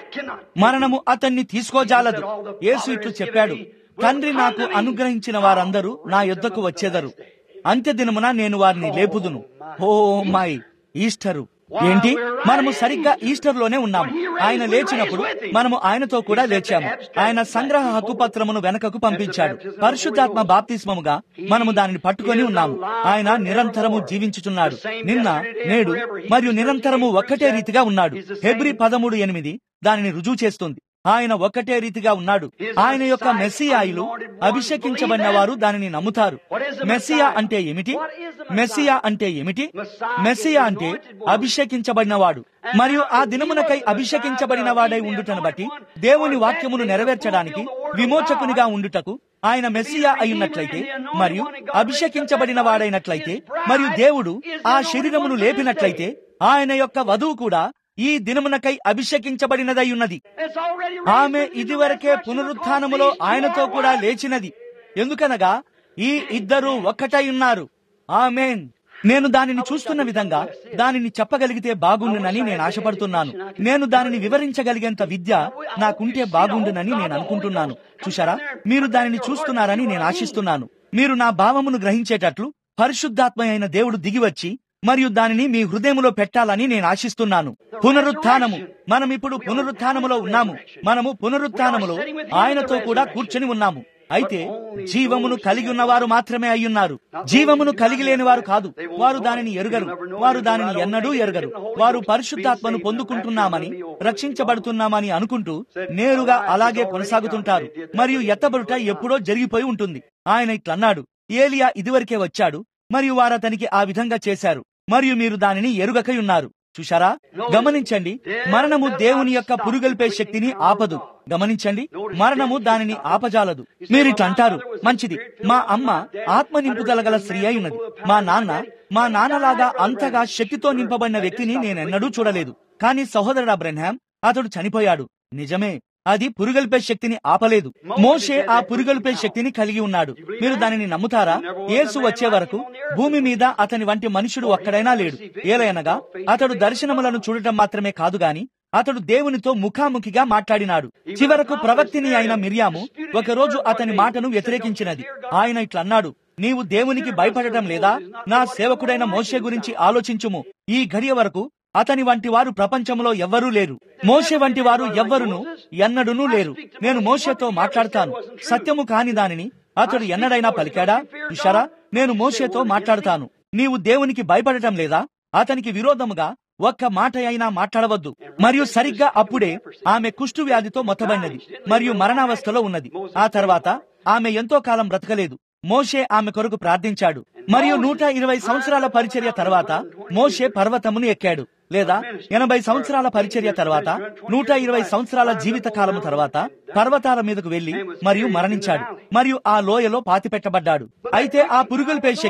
మరణము అతన్ని తీసుకోజాలదు యేసు ఇట్లు చెప్పాడు తండ్రి నాకు అనుగ్రహించిన వారందరూ నా యొద్దకు వచ్చేదరు అంత్యదినమున నేను వారిని లేపుదును ఓ మై ఈస్టరు ఏంటి మనము సరిగ్గా ఈస్టర్ లోనే ఉన్నాము ఆయన లేచినప్పుడు మనము ఆయనతో కూడా లేచాము ఆయన సంగ్రహ హక్కుపత్రమును వెనకకు పంపించాడు పరిశుద్ధాత్మ బాప్తిస్మముగా మనము దానిని పట్టుకొని ఉన్నాము ఆయన నిరంతరము జీవించుచున్నాడు నిన్న నేడు మరియు నిరంతరము ఒక్కటే రీతిగా ఉన్నాడు హెబ్రి పదమూడు ఎనిమిది దానిని రుజువు చేస్తుంది ఆయన ఒక్కటే రీతిగా ఉన్నాడు ఆయన యొక్క మెస్సియాయిలు అభిషేకించబడిన వారు దానిని నమ్ముతారు మెస్సియా అంటే ఏమిటి మెస్సియా అంటే ఏమిటి మెస్సియా అంటే అభిషేకించబడిన వాడు మరియు ఆ దినమునకై అభిషేకించబడిన వాడై ఉండుటను బట్టి దేవుని వాక్యమును నెరవేర్చడానికి విమోచకునిగా ఉండుటకు ఆయన మెస్సియా అయినట్లయితే మరియు అభిషేకించబడిన వాడైనట్లయితే మరియు దేవుడు ఆ శరీరమును లేపినట్లయితే ఆయన యొక్క వధువు కూడా ఈ దినమునకై అభిషేకించబడినదై ఉన్నది ఆమె ఇదివరకే పునరుత్నములో ఆయనతో కూడా లేచినది ఎందుకనగా ఈ ఇద్దరు ఒక్కటై ఉన్నారు ఆమెన్ నేను దానిని చూస్తున్న విధంగా దానిని చెప్పగలిగితే బాగుండునని నేను ఆశపడుతున్నాను నేను దానిని వివరించగలిగేంత విద్య నాకుంటే బాగుండునని నేను అనుకుంటున్నాను చూశారా మీరు దానిని చూస్తున్నారని నేను ఆశిస్తున్నాను మీరు నా భావమును గ్రహించేటట్లు పరిశుద్ధాత్మ అయిన దేవుడు దిగివచ్చి మరియు దానిని మీ హృదయములో పెట్టాలని నేను ఆశిస్తున్నాను పునరుత్నము మనం ఇప్పుడు పునరుత్నములో ఉన్నాము మనము పునరుత్నములో ఆయనతో కూడా కూర్చొని ఉన్నాము అయితే జీవమును కలిగి ఉన్నవారు మాత్రమే అయ్యున్నారు జీవమును కలిగి లేని వారు కాదు వారు దానిని ఎరుగరు వారు దానిని ఎన్నడూ ఎరుగరు వారు పరిశుద్ధాత్మను పొందుకుంటున్నామని రక్షించబడుతున్నామని అనుకుంటూ నేరుగా అలాగే కొనసాగుతుంటారు మరియు ఎత్తబడుట ఎప్పుడో జరిగిపోయి ఉంటుంది ఆయన ఇట్లన్నాడు ఏలియా ఇదివరకే వచ్చాడు మరియు వారు అతనికి ఆ విధంగా చేశారు మరియు మీరు దానిని ఎరుగకై ఉన్నారు చూశారా గమనించండి మరణము దేవుని యొక్క పురుగొల్పే శక్తిని ఆపదు గమనించండి మరణము దానిని ఆపజాలదు మీరిట్లంటారు మంచిది మా అమ్మ ఆత్మ నింపుదల గల స్త్రీ అయి ఉన్నది మా నాన్న మా నాన్నలాగా అంతగా శక్తితో నింపబడిన వ్యక్తిని నేనెన్నడూ చూడలేదు కానీ సహోదరుడు అబ్రహాం అతడు చనిపోయాడు నిజమే అది పురుగల్పే శక్తిని ఆపలేదు మోషే ఆ పురుగల్పే శక్తిని కలిగి ఉన్నాడు మీరు దానిని నమ్ముతారా యేసు వచ్చే వరకు భూమి మీద అతని వంటి మనుషుడు ఒక్కడైనా లేడు ఏలయనగా అతడు దర్శనములను చూడటం మాత్రమే కాదు గాని అతడు దేవునితో ముఖాముఖిగా మాట్లాడినాడు చివరకు ప్రవక్తిని అయిన మిరియాము ఒకరోజు అతని మాటను వ్యతిరేకించినది ఆయన ఇట్లన్నాడు నీవు దేవునికి భయపడటం లేదా నా సేవకుడైన మోషే గురించి ఆలోచించుము ఈ ఘడియ వరకు అతని వంటి వారు ప్రపంచంలో ఎవ్వరూ లేరు మోషే వంటి వారు ఎవ్వరును ఎన్నడూనూ లేరు నేను మోషేతో మాట్లాడతాను సత్యము కాని దానిని అతడు ఎన్నడైనా పలికాడా ఇషారా నేను మోషేతో మాట్లాడతాను నీవు దేవునికి భయపడటం లేదా అతనికి విరోధముగా ఒక్క మాట అయినా మాట్లాడవద్దు మరియు సరిగ్గా అప్పుడే ఆమె కుష్టు వ్యాధితో మొత్తబడినది మరియు మరణావస్థలో ఉన్నది ఆ తర్వాత ఆమె ఎంతో కాలం బ్రతకలేదు మోషే ఆమె కొరకు ప్రార్థించాడు మరియు నూట ఇరవై సంవత్సరాల పరిచర్య తర్వాత మోషే పర్వతమును ఎక్కాడు లేదా ఎనభై సంవత్సరాల పరిచర్య తర్వాత నూట ఇరవై సంవత్సరాల జీవిత కాలము తర్వాత పర్వతాల మీదకు వెళ్లి మరియు మరణించాడు మరియు ఆ లోయలో పాతిపెట్టబడ్డాడు అయితే ఆ పురుగులపై శక్తి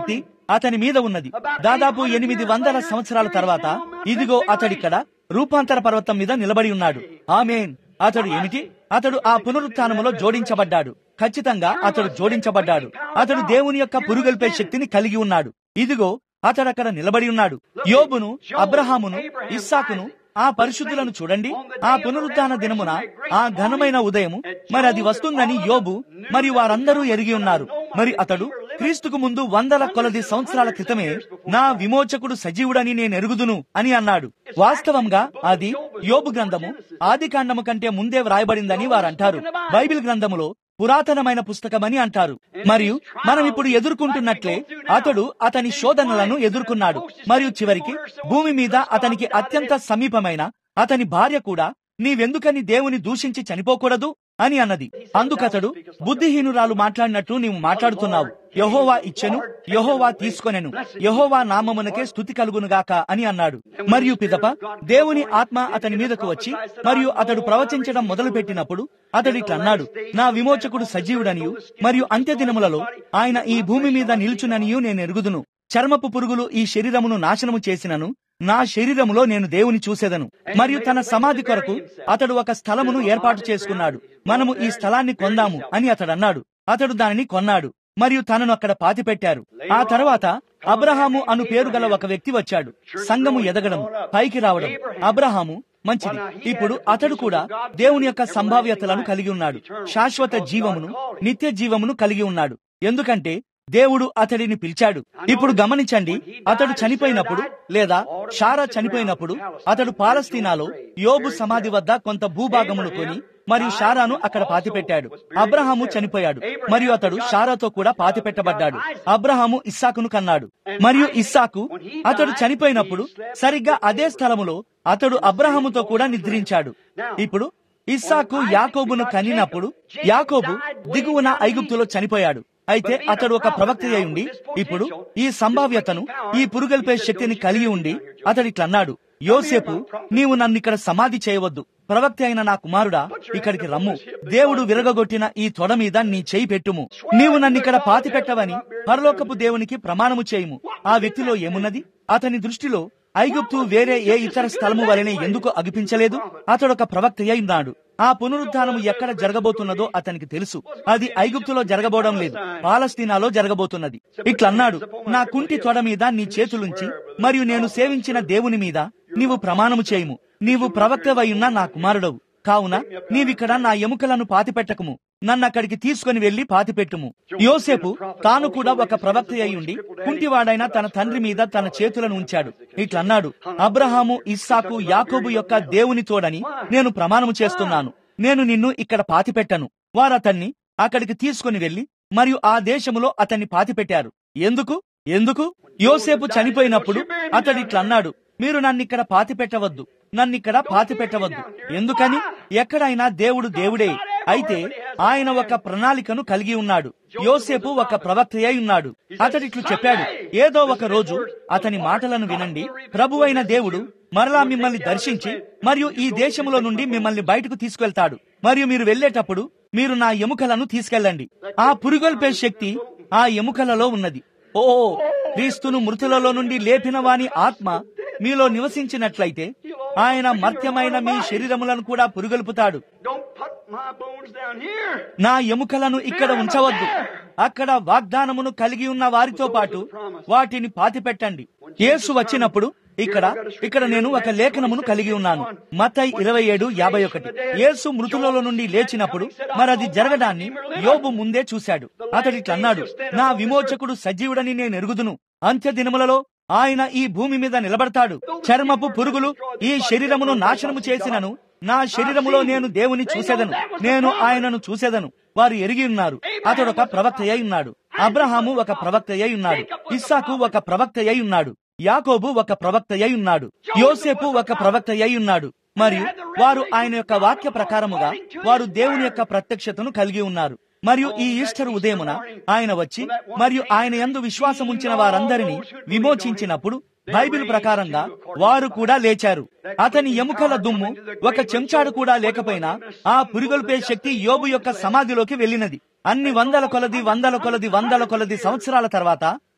అతని మీద ఉన్నది దాదాపు ఎనిమిది వందల సంవత్సరాల తర్వాత ఇదిగో అతడిక్కడ రూపాంతర పర్వతం మీద నిలబడి ఉన్నాడు ఆమెన్ అతడు ఏమిటి అతడు ఆ పునరుత్నములో జోడించబడ్డాడు ఖచ్చితంగా అతడు జోడించబడ్డాడు అతడు దేవుని యొక్క పురుగొల్పే శక్తిని కలిగి ఉన్నాడు ఇదిగో అతడు అక్కడ నిలబడి ఉన్నాడు యోబును అబ్రహామును ఇస్సాకును ఆ పరిశుద్ధులను చూడండి ఆ పునరుద్ధాన దినమున ఆ ఘనమైన ఉదయము మరి అది వస్తుందని యోబు మరి వారందరూ ఎరిగి ఉన్నారు మరి అతడు క్రీస్తుకు ముందు వందల కొలది సంవత్సరాల క్రితమే నా విమోచకుడు సజీవుడని నేను ఎరుగుదును అని అన్నాడు వాస్తవంగా అది యోబు గ్రంథము ఆది కాండము కంటే ముందే వ్రాయబడిందని వారంటారు బైబిల్ గ్రంథములో పురాతనమైన పుస్తకమని అంటారు మరియు మనం ఇప్పుడు ఎదుర్కొంటున్నట్లే అతడు అతని శోధనలను ఎదుర్కొన్నాడు మరియు చివరికి భూమి మీద అతనికి అత్యంత సమీపమైన అతని భార్య కూడా నీవెందుకని దేవుని దూషించి చనిపోకూడదు అని అన్నది అందుకతడు బుద్ధిహీనురాలు మాట్లాడినట్టు నీవు మాట్లాడుతున్నావు యహోవా ఇచ్చెను యహోవా తీసుకొనెను యహోవా నామమునకే స్థుతి కలుగునుగాక అని అన్నాడు మరియు పిదప దేవుని ఆత్మ అతని మీదకు వచ్చి మరియు అతడు ప్రవచించడం మొదలు పెట్టినప్పుడు అతడు ఇట్లన్నాడు నా విమోచకుడు సజీవుడనియు మరియు అంత్య దినములలో ఆయన ఈ భూమి మీద నిల్చుననియు నేను ఎరుగుదును చర్మపు పురుగులు ఈ శరీరమును నాశనము చేసినను నా శరీరములో నేను దేవుని చూసేదను మరియు తన సమాధి కొరకు అతడు ఒక స్థలమును ఏర్పాటు చేసుకున్నాడు మనము ఈ స్థలాన్ని కొందాము అని అతడు అన్నాడు అతడు దానిని కొన్నాడు మరియు తనను అక్కడ పాతిపెట్టారు ఆ తర్వాత అబ్రహాము అను పేరు గల ఒక వ్యక్తి వచ్చాడు సంఘము ఎదగడం పైకి రావడం అబ్రహాము మంచిది ఇప్పుడు అతడు కూడా దేవుని యొక్క సంభావ్యతలను కలిగి ఉన్నాడు శాశ్వత జీవమును నిత్య జీవమును కలిగి ఉన్నాడు ఎందుకంటే దేవుడు అతడిని పిలిచాడు ఇప్పుడు గమనించండి అతడు చనిపోయినప్పుడు లేదా షారా చనిపోయినప్పుడు అతడు పాలస్తీనాలో యోబు సమాధి వద్ద కొంత భూభాగమును కొని మరియు షారాను అక్కడ పాతిపెట్టాడు అబ్రహాము చనిపోయాడు మరియు అతడు షారాతో కూడా పాతిపెట్టబడ్డాడు అబ్రహాము ఇస్సాకును కన్నాడు మరియు ఇస్సాకు అతడు చనిపోయినప్పుడు సరిగ్గా అదే స్థలములో అతడు అబ్రహాముతో కూడా నిద్రించాడు ఇప్పుడు ఇస్సాకు యాకోబును కనినప్పుడు యాకోబు దిగువన ఐగుప్తులో చనిపోయాడు అయితే అతడు ఒక ప్రవక్త అయి ఉండి ఇప్పుడు ఈ సంభావ్యతను ఈ పురుగల్పే శక్తిని కలిగి ఉండి అతడు ఇట్లన్నాడు యోసేపు నీవు నన్ను ఇక్కడ సమాధి చేయవద్దు ప్రవక్త అయిన నా కుమారుడా ఇక్కడికి రమ్ము దేవుడు విరగగొట్టిన ఈ తొడ మీద నీ చేయి పెట్టుము నీవు నన్ను ఇక్కడ పాతి పెట్టవని పరలోకపు దేవునికి ప్రమాణము చేయుము ఆ వ్యక్తిలో ఏమున్నది అతని దృష్టిలో ఐగుప్తు వేరే ఏ ఇతర స్థలము వలనే ఎందుకు అగిపించలేదు అతడొక ప్రవక్త అయి ఉన్నాడు ఆ పునరుద్ధానము ఎక్కడ జరగబోతున్నదో అతనికి తెలుసు అది ఐగుప్తులో జరగబోవడం లేదు పాలస్తీనాలో జరగబోతున్నది ఇట్లన్నాడు నా కుంటి తొడ మీద నీ చేతులుంచి మరియు నేను సేవించిన దేవుని మీద నీవు ప్రమాణము చేయుము నీవు ప్రవక్తవయున్న నా కుమారుడవు కావున నీవిక్కడ నా ఎముకలను పాతిపెట్టకము నన్ను అక్కడికి తీసుకుని వెళ్లి పాతిపెట్టుము యోసేపు తాను కూడా ఒక ప్రవక్త అయి ఉండి కుంటివాడైన తన తండ్రి మీద తన చేతులను ఉంచాడు ఇట్లన్నాడు అబ్రహాము ఇస్సాకు యాకోబు యొక్క దేవుని తోడని నేను ప్రమాణము చేస్తున్నాను నేను నిన్ను ఇక్కడ పాతిపెట్టను వారతన్ని అక్కడికి తీసుకుని వెళ్లి మరియు ఆ దేశములో అతన్ని పాతిపెట్టారు ఎందుకు ఎందుకు యోసేపు చనిపోయినప్పుడు అతడు ఇట్లన్నాడు మీరు నన్నిక్కడ పాతి పెట్టవద్దు నన్నిక్కడ పాతి పెట్టవద్దు ఎందుకని ఎక్కడైనా దేవుడు దేవుడే అయితే ఆయన ఒక ప్రణాళికను కలిగి ఉన్నాడు యోసేపు ఒక ప్రవక్త అయి ఉన్నాడు అతడిట్లు చెప్పాడు ఏదో ఒక రోజు అతని మాటలను వినండి ప్రభువైన దేవుడు మరలా మిమ్మల్ని దర్శించి మరియు ఈ దేశములో నుండి మిమ్మల్ని బయటకు తీసుకెళ్తాడు మరియు మీరు వెళ్లేటప్పుడు మీరు నా ఎముకలను తీసుకెళ్ళండి ఆ పురుగొల్పే శక్తి ఆ ఎముకలలో ఉన్నది ఓ క్రీస్తును మృతులలో నుండి లేపిన వాని ఆత్మ మీలో నివసించినట్లయితే ఆయన మర్త్యమైన మీ శరీరములను కూడా పురుగొల్పుతాడు Don't put my bones down here. నా ఎముకలను ఇక్కడ ఉంచవద్దు అక్కడ వాగ్దానమును కలిగి ఉన్న వారితో పాటు వాటిని పాతిపెట్టండి యేసు వచ్చినప్పుడు ఇక్కడ ఇక్కడ నేను ఒక లేఖనమును కలిగి ఉన్నాను మతై ఇరవై ఏడు యాభై ఒకటి యేసు మృతులలో నుండి లేచినప్పుడు మరి అది జరగడాన్ని యోబు ముందే చూశాడు అతడి అన్నాడు నా విమోచకుడు సజీవుడని నేను ఎరుగుదును అంత్య దినములలో ఆయన ఈ భూమి మీద నిలబడతాడు చర్మపు పురుగులు ఈ శరీరమును నాశనము చేసినను నా శరీరములో నేను దేవుని చూసేదను నేను ఆయనను చూసేదను వారు ఎరిగి ఉన్నారు అతడు ఒక ప్రవక్త అయి ఉన్నాడు అబ్రహాము ఒక ప్రవక్త అయి ఉన్నాడు ఇస్సాకు ఒక ప్రవక్త అయి ఉన్నాడు యాకోబు ఒక ప్రవక్త అయి ఉన్నాడు యోసేపు ఒక ప్రవక్త అయి ఉన్నాడు మరియు వారు ఆయన యొక్క వాక్య ప్రకారముగా వారు దేవుని యొక్క ప్రత్యక్షతను కలిగి ఉన్నారు మరియు ఈ ఈస్టర్ ఉదయమున ఆయన వచ్చి మరియు ఆయన యందు విశ్వాసం ఉంచిన వారందరినీ విమోచించినప్పుడు బైబిల్ ప్రకారంగా వారు కూడా లేచారు అతని ఎముకల దుమ్ము ఒక చెంచాడు కూడా లేకపోయినా ఆ పురిగొల్పే శక్తి యోబు యొక్క సమాధిలోకి వెళ్ళినది అన్ని వందల కొలది వందల కొలది వందల కొలది సంవత్సరాల తర్వాత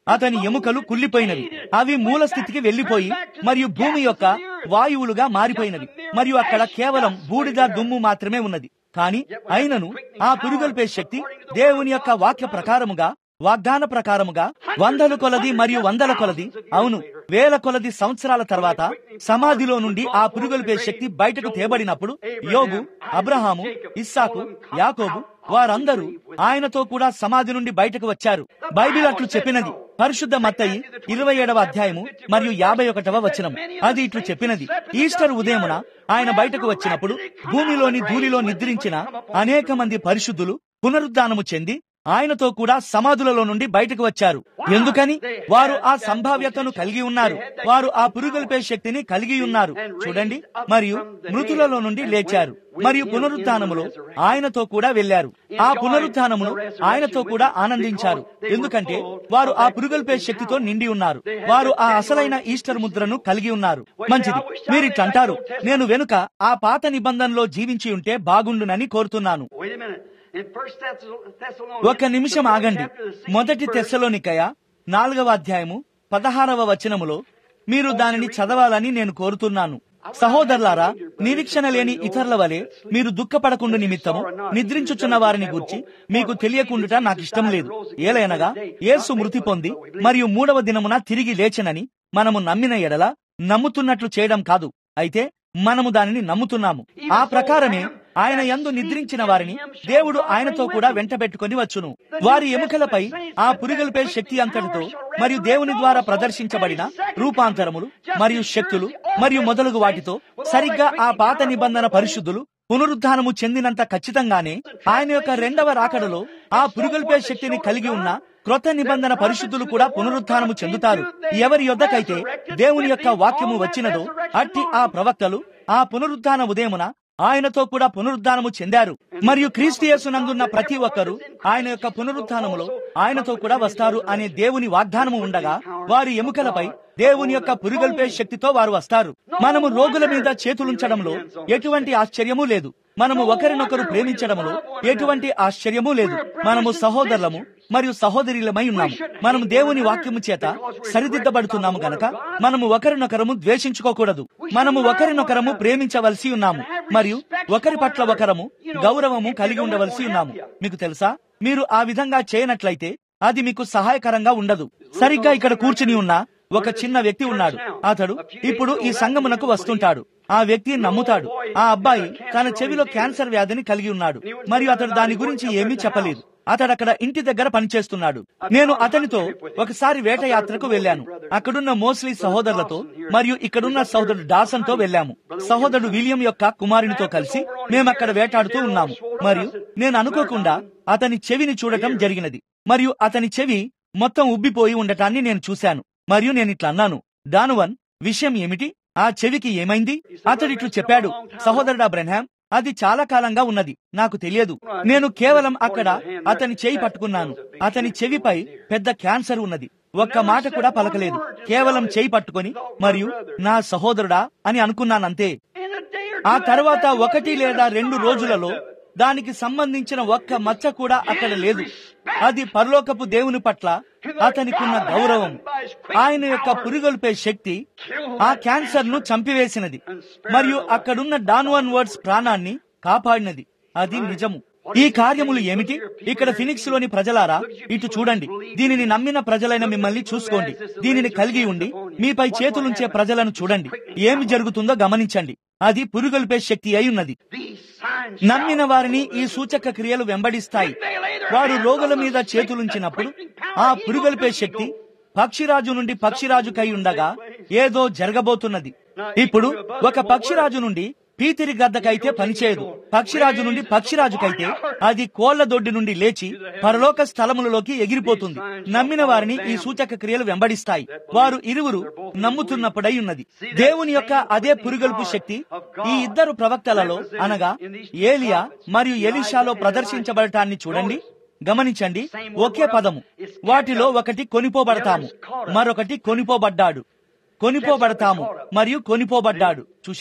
అతని ఎముకలు కుళ్ళిపోయినవి అవి మూల స్థితికి వెళ్లిపోయి మరియు భూమి యొక్క వాయువులుగా మారిపోయినవి మరియు అక్కడ కేవలం బూడిద దుమ్ము మాత్రమే ఉన్నది కానీ అయినను ఆ పురుగొల్పే శక్తి దేవుని యొక్క వాక్య ప్రకారముగా వాగ్దాన ప్రకారముగా వందల కొలది మరియు వందల కొలది అవును వేల కొలది సంవత్సరాల తర్వాత సమాధిలో నుండి ఆ పురుగొల్పే శక్తి బయటకు తేబడినప్పుడు యోగు అబ్రహాము ఇస్సాకు యాకోబు వారందరూ ఆయనతో కూడా సమాధి నుండి బయటకు వచ్చారు బైబిల్ అట్లు చెప్పినది పరిశుద్ధ మత్తయి ఇరవై ఏడవ అధ్యాయము మరియు యాభై ఒకటవ వచనం అది ఇట్లు చెప్పినది ఈస్టర్ ఉదయమున ఆయన బయటకు వచ్చినప్పుడు భూమిలోని ధూళిలో నిద్రించిన అనేక మంది పరిశుద్ధులు పునరుద్ధానము చెంది ఆయనతో కూడా సమాధులలో నుండి బయటకు వచ్చారు ఎందుకని వారు ఆ సంభావ్యతను కలిగి ఉన్నారు వారు ఆ పురుగొల్పే శక్తిని కలిగి ఉన్నారు చూడండి మరియు మృతులలో నుండి లేచారు మరియు పునరుద్ధానములో ఆయనతో కూడా వెళ్లారు ఆ పునరుద్ధానమును ఆయనతో కూడా ఆనందించారు ఎందుకంటే వారు ఆ పురుగొల్పే శక్తితో నిండి ఉన్నారు వారు ఆ అసలైన ఈస్టర్ ముద్రను కలిగి ఉన్నారు మంచిది మీరు ఇట్లంటారు నేను వెనుక ఆ పాత నిబంధనలో జీవించి ఉంటే బాగుండునని కోరుతున్నాను Wait a minute. In First Thessalonians, ఒక నిమిషం ఆగండి మొదటి తెస్సలోనికయ నాలుగవ అధ్యాయము పదహారవ వచనములో మీరు దానిని చదవాలని నేను కోరుతున్నాను సహోదరులారా నిరీక్షణ లేని ఇతరుల వలె మీరు దుఃఖపడకుండా నిమిత్తము నిద్రించుచున్న వారిని గూర్చి మీకు తెలియకుండుట నాకు ఇష్టం లేదు ఏలైనగా యేసు మృతి పొంది మరియు మూడవ దినమున తిరిగి లేచెనని మనము నమ్మిన ఎడల నమ్ముతున్నట్లు చేయడం కాదు అయితే మనము దానిని నమ్ముతున్నాము ఆ ప్రకారమే ఆయన యందు నిద్రించిన వారిని దేవుడు ఆయనతో కూడా వెంటబెట్టుకొని వచ్చును వారి ఎముకలపై ఆ పురిగల్పే శక్తి అంతటితో మరియు దేవుని ద్వారా ప్రదర్శించబడిన రూపాంతరములు మరియు శక్తులు మరియు మొదలగు వాటితో సరిగ్గా ఆ పాత నిబంధన పరిశుద్ధులు పునరుద్ధానము చెందినంత ఖచ్చితంగానే ఆయన యొక్క రెండవ రాకడలో ఆ పురుగల్పే శక్తిని కలిగి ఉన్న క్రొత్త నిబంధన పరిశుద్ధులు కూడా పునరుద్ధానము చెందుతారు ఎవరి యొద్దకైతే దేవుని యొక్క వాక్యము వచ్చినదో అట్టి ఆ ప్రవక్తలు ఆ పునరుద్ధాన ఉదయమున ఆయనతో కూడా పునరుద్ధానము చెందారు మరియు క్రీస్తుయేసునందున్న ప్రతి ఒక్కరూ ఆయన యొక్క పునరుద్ధానములో ఆయనతో కూడా వస్తారు అనే దేవుని వాగ్దానము ఉండగా వారి ఎముకలపై దేవుని యొక్క పురుగల్పే శక్తితో వారు వస్తారు మనము రోగుల మీద చేతులుంచడంలో ఎటువంటి ఆశ్చర్యము లేదు మనము ఒకరినొకరు ప్రేమించడంలో ఎటువంటి ఆశ్చర్యము లేదు మనము సహోదరులము మరియు సహోదరులమై ఉన్నాము మనము దేవుని వాక్యము చేత సరిదిద్దబడుతున్నాము గనక మనము ఒకరినొకరము ద్వేషించుకోకూడదు మనము ఒకరినొకరము ప్రేమించవలసి ఉన్నాము మరియు ఒకరి పట్ల ఒకరము గౌరవము కలిగి ఉండవలసి ఉన్నాము మీకు తెలుసా మీరు ఆ విధంగా చేయనట్లయితే అది మీకు సహాయకరంగా ఉండదు సరిగ్గా ఇక్కడ కూర్చుని ఉన్న ఒక చిన్న వ్యక్తి ఉన్నాడు అతడు ఇప్పుడు ఈ సంగమునకు వస్తుంటాడు ఆ వ్యక్తి నమ్ముతాడు ఆ అబ్బాయి తన చెవిలో క్యాన్సర్ వ్యాధిని కలిగి ఉన్నాడు మరియు అతడు దాని గురించి ఏమీ చెప్పలేదు అతడు అక్కడ ఇంటి దగ్గర పనిచేస్తున్నాడు నేను అతనితో ఒకసారి వేటయాత్రకు వెళ్ళాను అక్కడున్న మోస్లీ సహోదరులతో మరియు ఇక్కడున్న సహోదరుడు డాసన్ తో వెళ్ళాము సహోదరుడు విలియం యొక్క కుమారునితో కలిసి మేము అక్కడ వేటాడుతూ ఉన్నాము మరియు నేను అనుకోకుండా అతని చెవిని చూడటం జరిగినది మరియు అతని చెవి మొత్తం ఉబ్బిపోయి ఉండటాన్ని నేను చూశాను మరియు నేను ఇట్లా అన్నాను డానువన్ విషయం ఏమిటి ఆ చెవికి ఏమైంది అతడిట్లు చెప్పాడు సహోదరుడా బ్రెన్హాం అది చాలా కాలంగా ఉన్నది నాకు తెలియదు నేను కేవలం అక్కడ అతని చేయి పట్టుకున్నాను అతని చెవిపై పెద్ద క్యాన్సర్ ఉన్నది ఒక్క మాట కూడా పలకలేదు కేవలం చేయి పట్టుకొని మరియు నా సహోదరుడా అని అనుకున్నానంతే in a day or ఆ two తర్వాత after that, ఒకటి we లేదా had రెండు some రోజులలో of it. దానికి సంబంధించిన ఒక్క మచ్చ కూడా అక్కడ లేదు అది పరలోకపు దేవుని పట్ల అతనికున్న గౌరవం ఆయన యొక్క పురిగొల్పే శక్తి ఆ క్యాన్సర్ ను చంపివేసినది మరియు అక్కడున్న డాన్వన్ వర్డ్స్ ప్రాణాన్ని కాపాడినది అది నిజము ఈ కార్యములు ఏమిటి ఇక్కడ ఫినిక్స్ లోని ప్రజలారా ఇటు చూడండి దీనిని నమ్మిన ప్రజలైన మిమ్మల్ని చూసుకోండి దీనిని కలిగి ఉండి మీపై చేతులుంచే ప్రజలను చూడండి ఏమి జరుగుతుందో గమనించండి అది పురుగొల్పే శక్తి అయి ఉన్నది These signs నమ్మిన వారిని ఈ సూచక క్రియలు వెంబడిస్తాయి వారు రోగుల మీద చేతులుంచినప్పుడు ఆ పురుగొల్పే శక్తి పక్షిరాజు నుండి పక్షిరాజుకై ఉండగా ఏదో జరగబోతున్నది ఇప్పుడు ఒక పక్షిరాజు నుండి పీతిరి గద్దకైతే పనిచేయదు పక్షిరాజు నుండి పక్షిరాజుకైతే అది కోళ్ల దొడ్డి నుండి లేచి పరలోక స్థలములలోకి ఎగిరిపోతుంది నమ్మిన వారిని ఈ సూచక క్రియలు వెంబడిస్తాయి వారు ఇరువురు నమ్ముతున్నప్పుడై ఉన్నది దేవుని యొక్క అదే పురుగొల్పు శక్తి ఈ ఇద్దరు ప్రవక్తలలో అనగా ఏలియా మరియు ఎలీషాలో ప్రదర్శించబడటాన్ని చూడండి గమనించండి ఒకే పదము వాటిలో ఒకటి కొనిపోబడతాము మరొకటి కొనిపోబడ్డాడు కొనిపోబడతాము మరియు కొనిపోబడ్డాడు చూశారా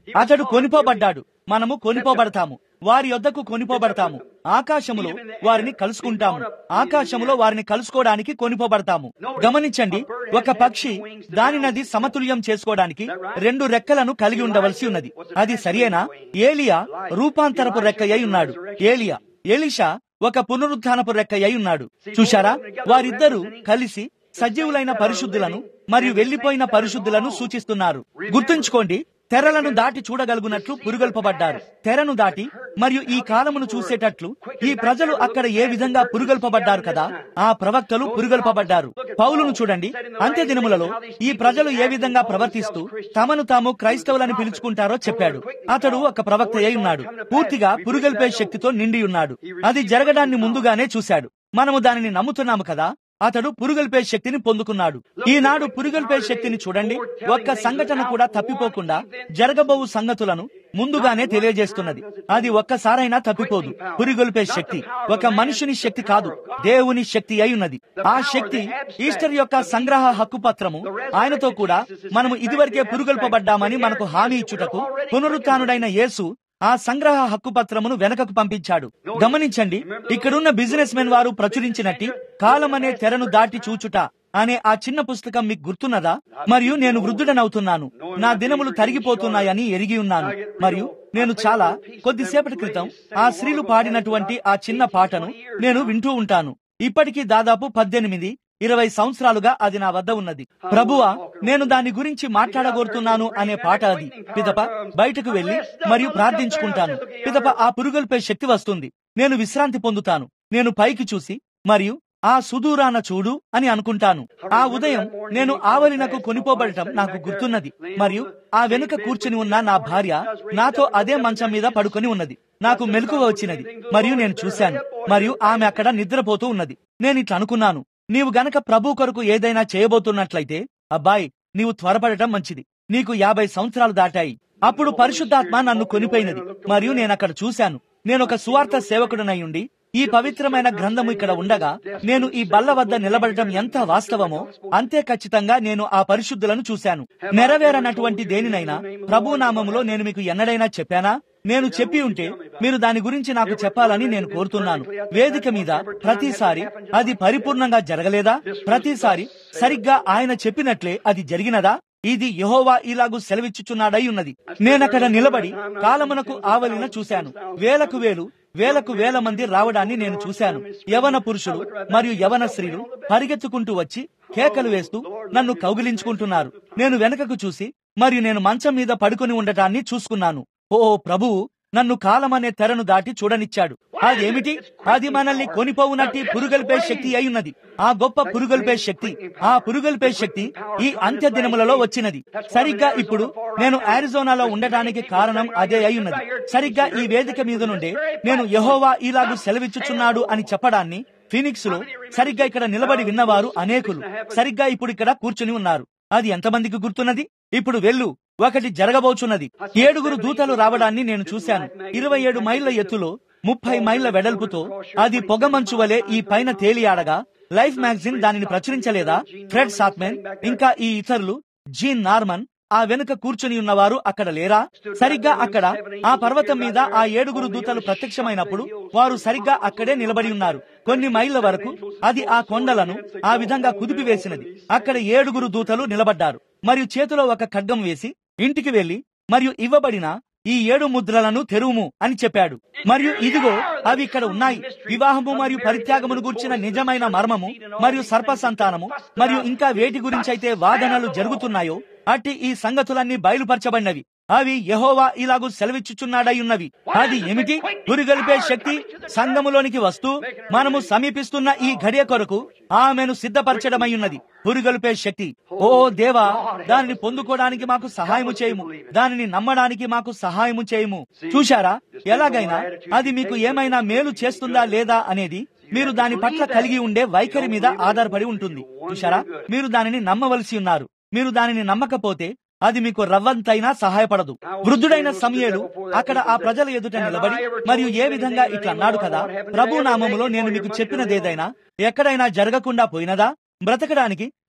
అతడు కొనిపోబడ్డాడు మనము కొనిపోబడతాము వారి యొద్దకు కొనిపోబడతాము ఆకాశములో వారిని కలుసుకుంటాము ఆకాశములో వారిని కలుసుకోవడానికి కొనిపోబడతాము గమనించండి ఒక పక్షి దాని నది సమతుల్యం చేసుకోవడానికి రెండు రెక్కలను కలిగి ఉండవలసి ఉన్నది అది సరియేనా ఏలియా రూపాంతరపు రెక్క అయి ఉన్నాడు ఏలియా ఎలిషా ఒక పునరుత్థానపు రెక్క అయి ఉన్నాడు చూశారా వారిద్దరూ కలిసి సజీవులైన పరిశుద్ధులను మరియు వెళ్లిపోయిన పరిశుద్ధులను సూచిస్తున్నారు గుర్తుంచుకోండి తెరలను దాటి చూడగలుగునట్లు పురుగొల్పబడ్డారు తెరను దాటి మరియు ఈ కాలమును చూసేటట్లు ఈ ప్రజలు అక్కడ ఏ విధంగా పురుగొల్పబడ్డారు కదా ఆ ప్రవక్తలు పురుగొల్పబడ్డారు పౌలును చూడండి అంత్య దినములలో ఈ ప్రజలు ఏ విధంగా ప్రవర్తిస్తూ తమను తాము క్రైస్తవులని పిలుచుకుంటారో చెప్పాడు అతడు ఒక ప్రవక్త అయి ఉన్నాడు పూర్తిగా పురుగొల్పే శక్తితో నిండి ఉన్నాడు అది జరగడాన్ని ముందుగానే చూశాడు మనము దానిని నమ్ముతున్నాము కదా అతడు పురుగొల్పే శక్తిని పొందుకున్నాడు ఈనాడు పురుగొల్పే శక్తిని చూడండి ఒక్క సంఘటన కూడా తప్పిపోకుండా జరగబోవు సంగతులను ముందుగానే తెలియజేస్తున్నది అది ఒక్కసారైనా తప్పిపోదు పురిగొల్పే శక్తి ఒక మనుషుని శక్తి కాదు దేవుని శక్తి అయి ఉన్నది ఆ శక్తి ఈస్టర్ యొక్క సంగ్రహ హక్కు పత్రము ఆయనతో కూడా మనము ఇదివరకే పురుగొల్పబడ్డామని మనకు హామీ ఇచ్చుటకు పునరుత్డైన యేసు ఆ సంగ్రహ హక్కు పత్రమును వెనకకు పంపించాడు గమనించండి ఇక్కడున్న బిజినెస్ మెన్ వారు ప్రచురించినట్టి కాలమనే తెరను దాటి చూచుట అనే ఆ చిన్న పుస్తకం మీకు గుర్తున్నదా మరియు నేను వృద్ధుడనవుతున్నాను నా దినములు తరిగిపోతున్నాయని ఎరిగి ఉన్నాను మరియు నేను చాలా కొద్దిసేపటి క్రితం ఆ స్త్రీలు పాడినటువంటి ఆ చిన్న పాటను నేను వింటూ ఉంటాను ఇప్పటికీ దాదాపు పద్దెనిమిది ఇరవై సంవత్సరాలుగా అది నా వద్ద ఉన్నది ప్రభువా నేను దాని గురించి మాట్లాడగోరుతున్నాను అనే పాట అది పిదప బయటకు వెళ్లి మరియు ప్రార్థించుకుంటాను పిదప ఆ పురుగొల్పే శక్తి వస్తుంది నేను విశ్రాంతి పొందుతాను నేను పైకి చూసి మరియు ఆ సుదూరాన చూడు అని అనుకుంటాను ఆ ఉదయం నేను ఆవలినకు కొనిపోబడటం నాకు గుర్తున్నది మరియు ఆ వెనుక కూర్చుని ఉన్న నా భార్య నాతో అదే మంచం మీద పడుకొని ఉన్నది నాకు మెలకువ వచ్చినది మరియు నేను చూశాను మరియు ఆమె అక్కడ నిద్రపోతూ ఉన్నది నేను ఇట్లా అనుకున్నాను నీవు గనక ప్రభు కొరకు ఏదైనా చేయబోతున్నట్లయితే అబ్బాయి నీవు త్వరపడటం మంచిది నీకు యాభై సంవత్సరాలు దాటాయి అప్పుడు పరిశుద్ధాత్మ నన్ను కొనిపోయినది మరియు నేను అక్కడ చూశాను నేను ఒక సువార్త సేవకుడనై ఉండి ఈ పవిత్రమైన గ్రంథము ఇక్కడ ఉండగా నేను ఈ బల్ల వద్ద నిలబడటం ఎంత వాస్తవమో అంతే ఖచ్చితంగా నేను ఆ పరిశుద్ధులను చూశాను నెరవేరనటువంటి దేనినైనా ప్రభు నామములో నేను మీకు ఎన్నడైనా చెప్పానా నేను చెప్పి ఉంటే మీరు దాని గురించి నాకు చెప్పాలని నేను కోరుతున్నాను వేదిక మీద ప్రతిసారి అది పరిపూర్ణంగా జరగలేదా ప్రతిసారి సరిగ్గా ఆయన చెప్పినట్లే అది జరిగినదా ఇది యహోవా ఇలాగు సెలవిచ్చుచున్నాడై ఉన్నది నేనక్కడ నిలబడి కాలమునకు ఆవలిన చూశాను వేలకు వేలు వేలకు వేల మంది రావడాన్ని నేను చూశాను యవన పురుషులు మరియు యవన స్త్రీలు పరిగెత్తుకుంటూ వచ్చి కేకలు వేస్తూ నన్ను కౌగిలించుకుంటున్నారు నేను వెనకకు చూసి మరియు నేను మంచం మీద పడుకొని ఉండటాన్ని చూసుకున్నాను ఓ ప్రభువు నన్ను కాలమనే తెరను దాటి చూడనిచ్చాడు అదేమిటి అది మనల్ని కొనిపోవునట్టి పురుగల్పే శక్తి అయి ఆ గొప్ప పురుగల్పే శక్తి ఆ పురుగల్పే శక్తి ఈ అంత్య దినములలో వచ్చినది సరిగ్గా ఇప్పుడు నేను ఆరిజోనాలో ఉండటానికి కారణం అదే అయి ఉన్నది సరిగ్గా ఈ వేదిక మీద నుండే నేను యహోవా ఇలాగు సెలవిచ్చుచున్నాడు అని చెప్పడాన్ని ఫినిక్స్ లో సరిగ్గా ఇక్కడ నిలబడి విన్నవారు అనేకులు సరిగ్గా ఇప్పుడు ఇక్కడ కూర్చుని ఉన్నారు అది ఎంతమందికి గుర్తున్నది ఇప్పుడు వెళ్ళు ఒకటి జరగబోచున్నది ఏడుగురు దూతలు రావడాన్ని నేను చూశాను ఇరవై ఏడు మైళ్ళ ఎత్తులో ముప్పై మైళ్ళ వెడల్పుతో అది పొగమంచు వలె ఈ పైన తేలియాడగా లైఫ్ మ్యాగజైన్ దానిని ప్రచురించలేదా ఫ్రెడ్ సాత్మెన్ ఇంకా ఈ ఇతరులు జీన్ నార్మన్ ఆ వెనుక కూర్చుని ఉన్నవారు అక్కడ లేరా సరిగ్గా అక్కడ ఆ పర్వతం మీద ఆ ఏడుగురు దూతలు ప్రత్యక్షమైనప్పుడు వారు సరిగ్గా అక్కడే నిలబడి ఉన్నారు కొన్ని మైళ్ళ వరకు అది ఆ కొండలను ఆ విధంగా కుదిపివేసినది అక్కడ ఏడుగురు దూతలు నిలబడ్డారు మరియు చేతిలో ఒక ఖడ్గం వేసి ఇంటికి వెళ్లి మరియు ఇవ్వబడిన ఈ ఏడు ముద్రలను తెరువుము అని చెప్పాడు మరియు ఇదిగో అవి ఇక్కడ ఉన్నాయి వివాహము మరియు పరిత్యాగమును గుర్చిన నిజమైన మర్మము మరియు సర్ప సంతానము మరియు ఇంకా వేటి గురించి అయితే వాదనలు జరుగుతున్నాయో అట్టి ఈ సంగతులన్నీ బయలుపరచబడినవి అవి యహోవా ఇలాగూ సెలవిచ్చుచున్నాడై ఉన్నవి అది ఏమిటి గురిగలిపే శక్తి సంఘములోనికి వస్తూ మనము సమీపిస్తున్న ఈ ఘడియ కొరకు ఆమెను సిద్ధపరచడమై ఉన్నది పురుగొల్పే శక్తి ఓ దేవా దానిని పొందుకోవడానికి మాకు సహాయము చేయము దానిని నమ్మడానికి మాకు సహాయము చేయము చూశారా ఎలాగైనా అది మీకు ఏమైనా మేలు చేస్తుందా లేదా అనేది మీరు దాని పట్ల కలిగి ఉండే వైఖరి మీద ఆధారపడి ఉంటుంది చూశారా మీరు దానిని నమ్మవలసి ఉన్నారు మీరు దానిని నమ్మకపోతే అది మీకు రవ్వంతైనా సహాయపడదు వృద్ధుడైన సమయలు అక్కడ ఆ ప్రజల ఎదుట నిలబడి మరియు ఏ విధంగా ఇట్లా అన్నాడు కదా ప్రభు నామములో నేను మీకు చెప్పినదేదైనా ఎక్కడైనా జరగకుండా పోయినదా బ్రతకడానికి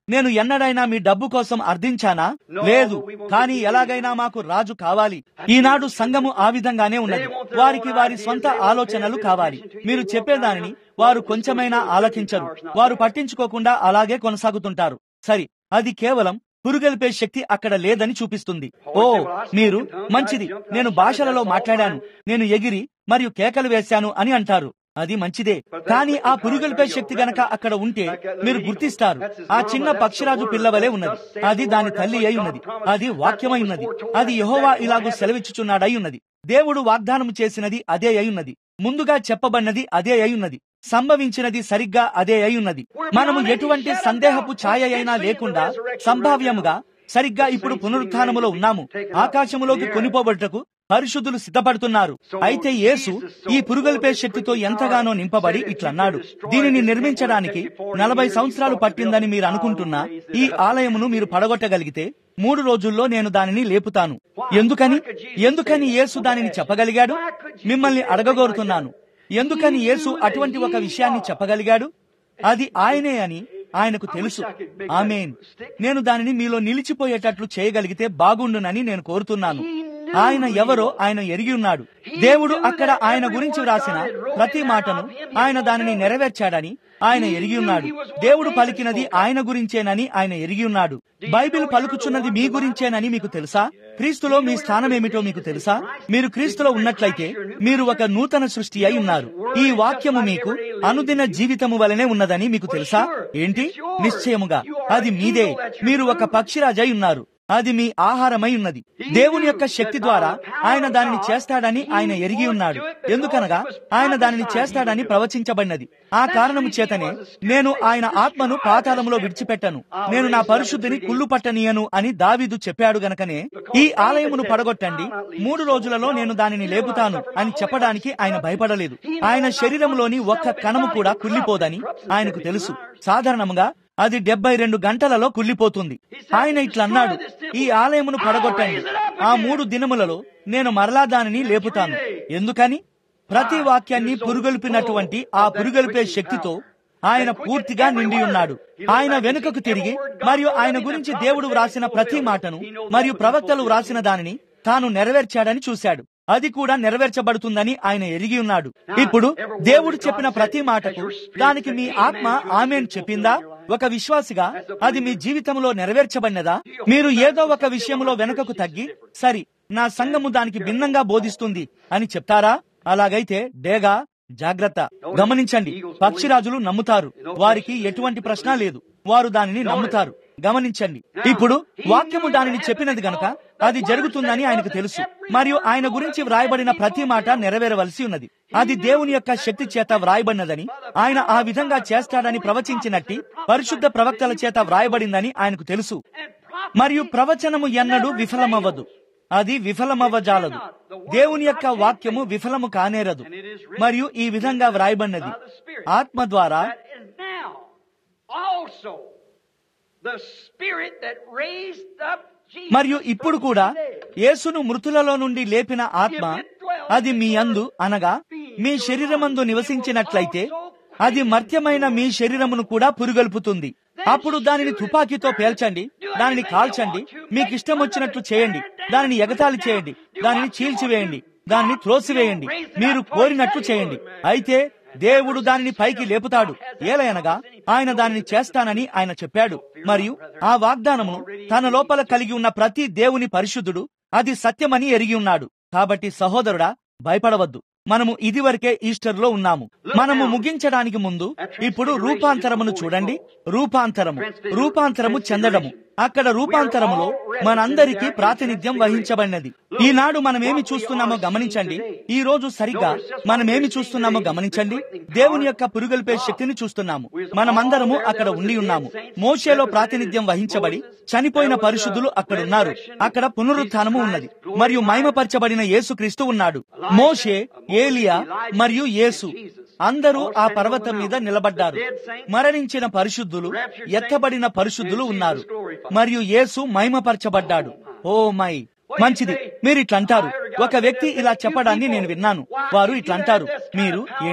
నేను ఎన్నడైనా మీ డబ్బు కోసం అర్థించానా లేదు కానీ ఎలాగైనా మాకు రాజు కావాలి ఈనాడు సంఘము ఆ విధంగానే ఉన్నది వారికి వారి సొంత ఆలోచనలు కావాలి మీరు చెప్పేదానిని వారు కొంచెమైనా ఆలకించరు వారు పట్టించుకోకుండా అలాగే కొనసాగుతుంటారు సరి అది కేవలం పురుగెలిపే శక్తి అక్కడ లేదని చూపిస్తుంది ఓ మీరు మంచిది నేను భాషలలో మాట్లాడాను నేను ఎగిరి మరియు కేకలు వేశాను అని అంటారు అది మంచిదే కానీ ఆ పురుగొల్పే శక్తి గనక అక్కడ ఉంటే మీరు గుర్తిస్తారు ఆ చిన్న పక్షిరాజు పిల్లవలే ఉన్నది అది దాని తల్లి అయి ఉన్నది అది వాక్యమై ఉన్నది అది యహోవా ఇలాగూ సెలవిచ్చుచున్నాడై ఉన్నది దేవుడు వాగ్దానం చేసినది అదే అయి ఉన్నది ముందుగా చెప్పబడినది అదే అయి ఉన్నది సంభవించినది సరిగ్గా అదే అయి ఉన్నది మనము ఎటువంటి సందేహపు ఛాయ అయినా లేకుండా సంభావ్యముగా సరిగ్గా ఇప్పుడు పునరుత్థానములో ఉన్నాము ఆకాశములోకి కొనిపోబడుటకు పరిశుద్ధులు సిద్ధపడుతున్నారు అయితే యేసు ఈ పురుగల్పే శక్తితో ఎంతగానో నింపబడి ఇట్లన్నాడు దీనిని నిర్మించడానికి నలభై సంవత్సరాలు పట్టిందని మీరు అనుకుంటున్నా ఈ ఆలయమును మీరు పడగొట్టగలిగితే మూడు రోజుల్లో నేను దానిని లేపుతాను ఎందుకని ఎందుకని యేసు దానిని చెప్పగలిగాడు మిమ్మల్ని అడగగోరుతున్నాను ఎందుకని యేసు అటువంటి ఒక విషయాన్ని చెప్పగలిగాడు అది ఆయనే అని ఆయనకు తెలుసు ఆమెన్ నేను దానిని మీలో నిలిచిపోయేటట్లు చేయగలిగితే బాగుండునని నేను కోరుతున్నాను ఆయన ఎవరో ఆయన ఎరిగి ఉన్నాడు దేవుడు అక్కడ ఆయన గురించి వ్రాసిన ప్రతి మాటను ఆయన దానిని నెరవేర్చాడని ఆయన ఎరిగి ఉన్నాడు దేవుడు పలికినది ఆయన గురించేనని ఆయన ఎరిగి ఉన్నాడు బైబిల్ పలుకుచున్నది మీ గురించేనని మీకు తెలుసా క్రీస్తులో మీ స్థానం ఏమిటో మీకు తెలుసా మీరు క్రీస్తులో ఉన్నట్లయితే మీరు ఒక నూతన సృష్టి అయి ఉన్నారు ఈ వాక్యము మీకు అనుదిన జీవితము వలనే ఉన్నదని మీకు తెలుసా ఏంటి నిశ్చయముగా అది మీదే మీరు ఒక పక్షిరాజై ఉన్నారు అది మీ ఆహారమై ఉన్నది దేవుని యొక్క శక్తి ద్వారా ఆయన దానిని చేస్తాడని ఆయన ఎరిగి ఉన్నాడు ఎందుకనగా ఆయన దానిని చేస్తాడని ప్రవచించబడినది ఆ కారణము చేతనే నేను ఆయన ఆత్మను పాతాళములో విడిచిపెట్టను నేను నా పరిశుద్ధిని కుళ్ళు పట్టనీయను అని దావీదు చెప్పాడు గనకనే ఈ ఆలయమును పడగొట్టండి మూడు రోజులలో నేను దానిని లేపుతాను అని చెప్పడానికి ఆయన భయపడలేదు ఆయన శరీరంలోని ఒక్క కణము కూడా కుళ్ళిపోదని ఆయనకు తెలుసు సాధారణంగా అది డెబ్బై రెండు గంటలలో కుళ్ళిపోతుంది ఆయన ఇట్లా అన్నాడు ఈ ఆలయమును పడగొట్టండి ఆ మూడు దినములలో నేను మరలా దానిని లేపుతాను ఎందుకని ప్రతి వాక్యాన్ని పురుగొల్పినటువంటి ఆ పురుగొల్పే శక్తితో ఆయన పూర్తిగా నిండి ఉన్నాడు ఆయన వెనుకకు తిరిగి మరియు ఆయన గురించి దేవుడు వ్రాసిన ప్రతి మాటను మరియు ప్రవక్తలు వ్రాసిన దానిని తాను నెరవేర్చాడని చూశాడు అది కూడా నెరవేర్చబడుతుందని ఆయన ఎరిగి ఉన్నాడు ఇప్పుడు దేవుడు చెప్పిన ప్రతి మాటకు దానికి మీ ఆత్మ ఆమెన్ చెప్పిందా ఒక విశ్వాసిగా అది మీ జీవితంలో నెరవేర్చబడినదా మీరు ఏదో ఒక విషయంలో వెనుకకు తగ్గి సరి నా సంఘము దానికి భిన్నంగా బోధిస్తుంది అని చెప్తారా అలాగైతే డేగా జాగ్రత్త గమనించండి పక్షిరాజులు నమ్ముతారు వారికి ఎటువంటి ప్రశ్న లేదు వారు దానిని నమ్ముతారు గమనించండి ఇప్పుడు వాక్యము దానిని చెప్పినది గనక అది జరుగుతుందని ఆయనకు తెలుసు మరియు ఆయన గురించి వ్రాయబడిన ప్రతి మాట నెరవేరవలసి ఉన్నది అది దేవుని యొక్క శక్తి చేత వ్రాయబడినదని ఆయన ఆ విధంగా చేస్తాడని ప్రవచించినట్టి పరిశుద్ధ ప్రవక్తల చేత వ్రాయబడిందని ఆయనకు తెలుసు మరియు ప్రవచనము ఎన్నడూ విఫలమవ్వదు అది విఫలమవ్వజాలదు దేవుని యొక్క వాక్యము విఫలము కానేరదు మరియు ఈ విధంగా వ్రాయబడినది ఆత్మ ద్వారా మరియు ఇప్పుడు కూడా యేసును మృతులలో నుండి లేపిన ఆత్మ అది మీ అందు అనగా మీ శరీరమందు నివసించినట్లయితే అది మర్త్యమైన మీ శరీరమును కూడా పురుగొల్పుతుంది అప్పుడు దానిని తుపాకీతో పేల్చండి దానిని కాల్చండి మీకు ఇష్టం వచ్చినట్లు చేయండి దానిని ఎగతాళి చేయండి దానిని చీల్చివేయండి దానిని త్రోసివేయండి మీరు కోరినట్లు చేయండి అయితే దేవుడు దానిని పైకి లేపుతాడు ఏలయనగా ఆయన దానిని చేస్తానని ఆయన చెప్పాడు మరియు ఆ వాగ్దానమును తన లోపల కలిగి ఉన్న ప్రతి దేవుని పరిశుద్ధుడు అది సత్యమని ఎరిగి ఉన్నాడు కాబట్టి సహోదరుడా భయపడవద్దు మనము ఇదివరకే ఈస్టర్ లో ఉన్నాము మనము ముగించడానికి ముందు ఇప్పుడు రూపాంతరమును చూడండి రూపాంతరము రూపాంతరము చెందడము అక్కడ రూపాంతరములో మనందరికీ ప్రాతినిధ్యం వహించబడినది ఈనాడు మనమేమి చూస్తున్నామో గమనించండి ఈ రోజు సరిగ్గా మనమేమి చూస్తున్నామో గమనించండి దేవుని యొక్క పురుగొల్పే శక్తిని చూస్తున్నాము మనమందరము అక్కడ ఉండి ఉన్నాము మోషేలో ప్రాతినిధ్యం వహించబడి చనిపోయిన పరిశుద్ధులు అక్కడ ఉన్నారు అక్కడ పునరుత్థానము ఉన్నది మరియు మహిమపరచబడిన యేసుక్రీస్తు ఉన్నాడు మోషే ఏలియా మరియు యేసు అందరూ ఆ పర్వతం మీద నిలబడ్డారు మరణించిన పరిశుద్ధులు ఎత్తబడిన పరిశుద్ధులు ఉన్నారు మరియు యేసు మహిమపరచబడ్డాడు ఓ మై మంచిది మీరు ఇట్లంటారు ఒక వ్యక్తి ఇలా చెప్పడాన్ని నేను విన్నాను వారు ఇట్లంటారు మీరు ఏంటి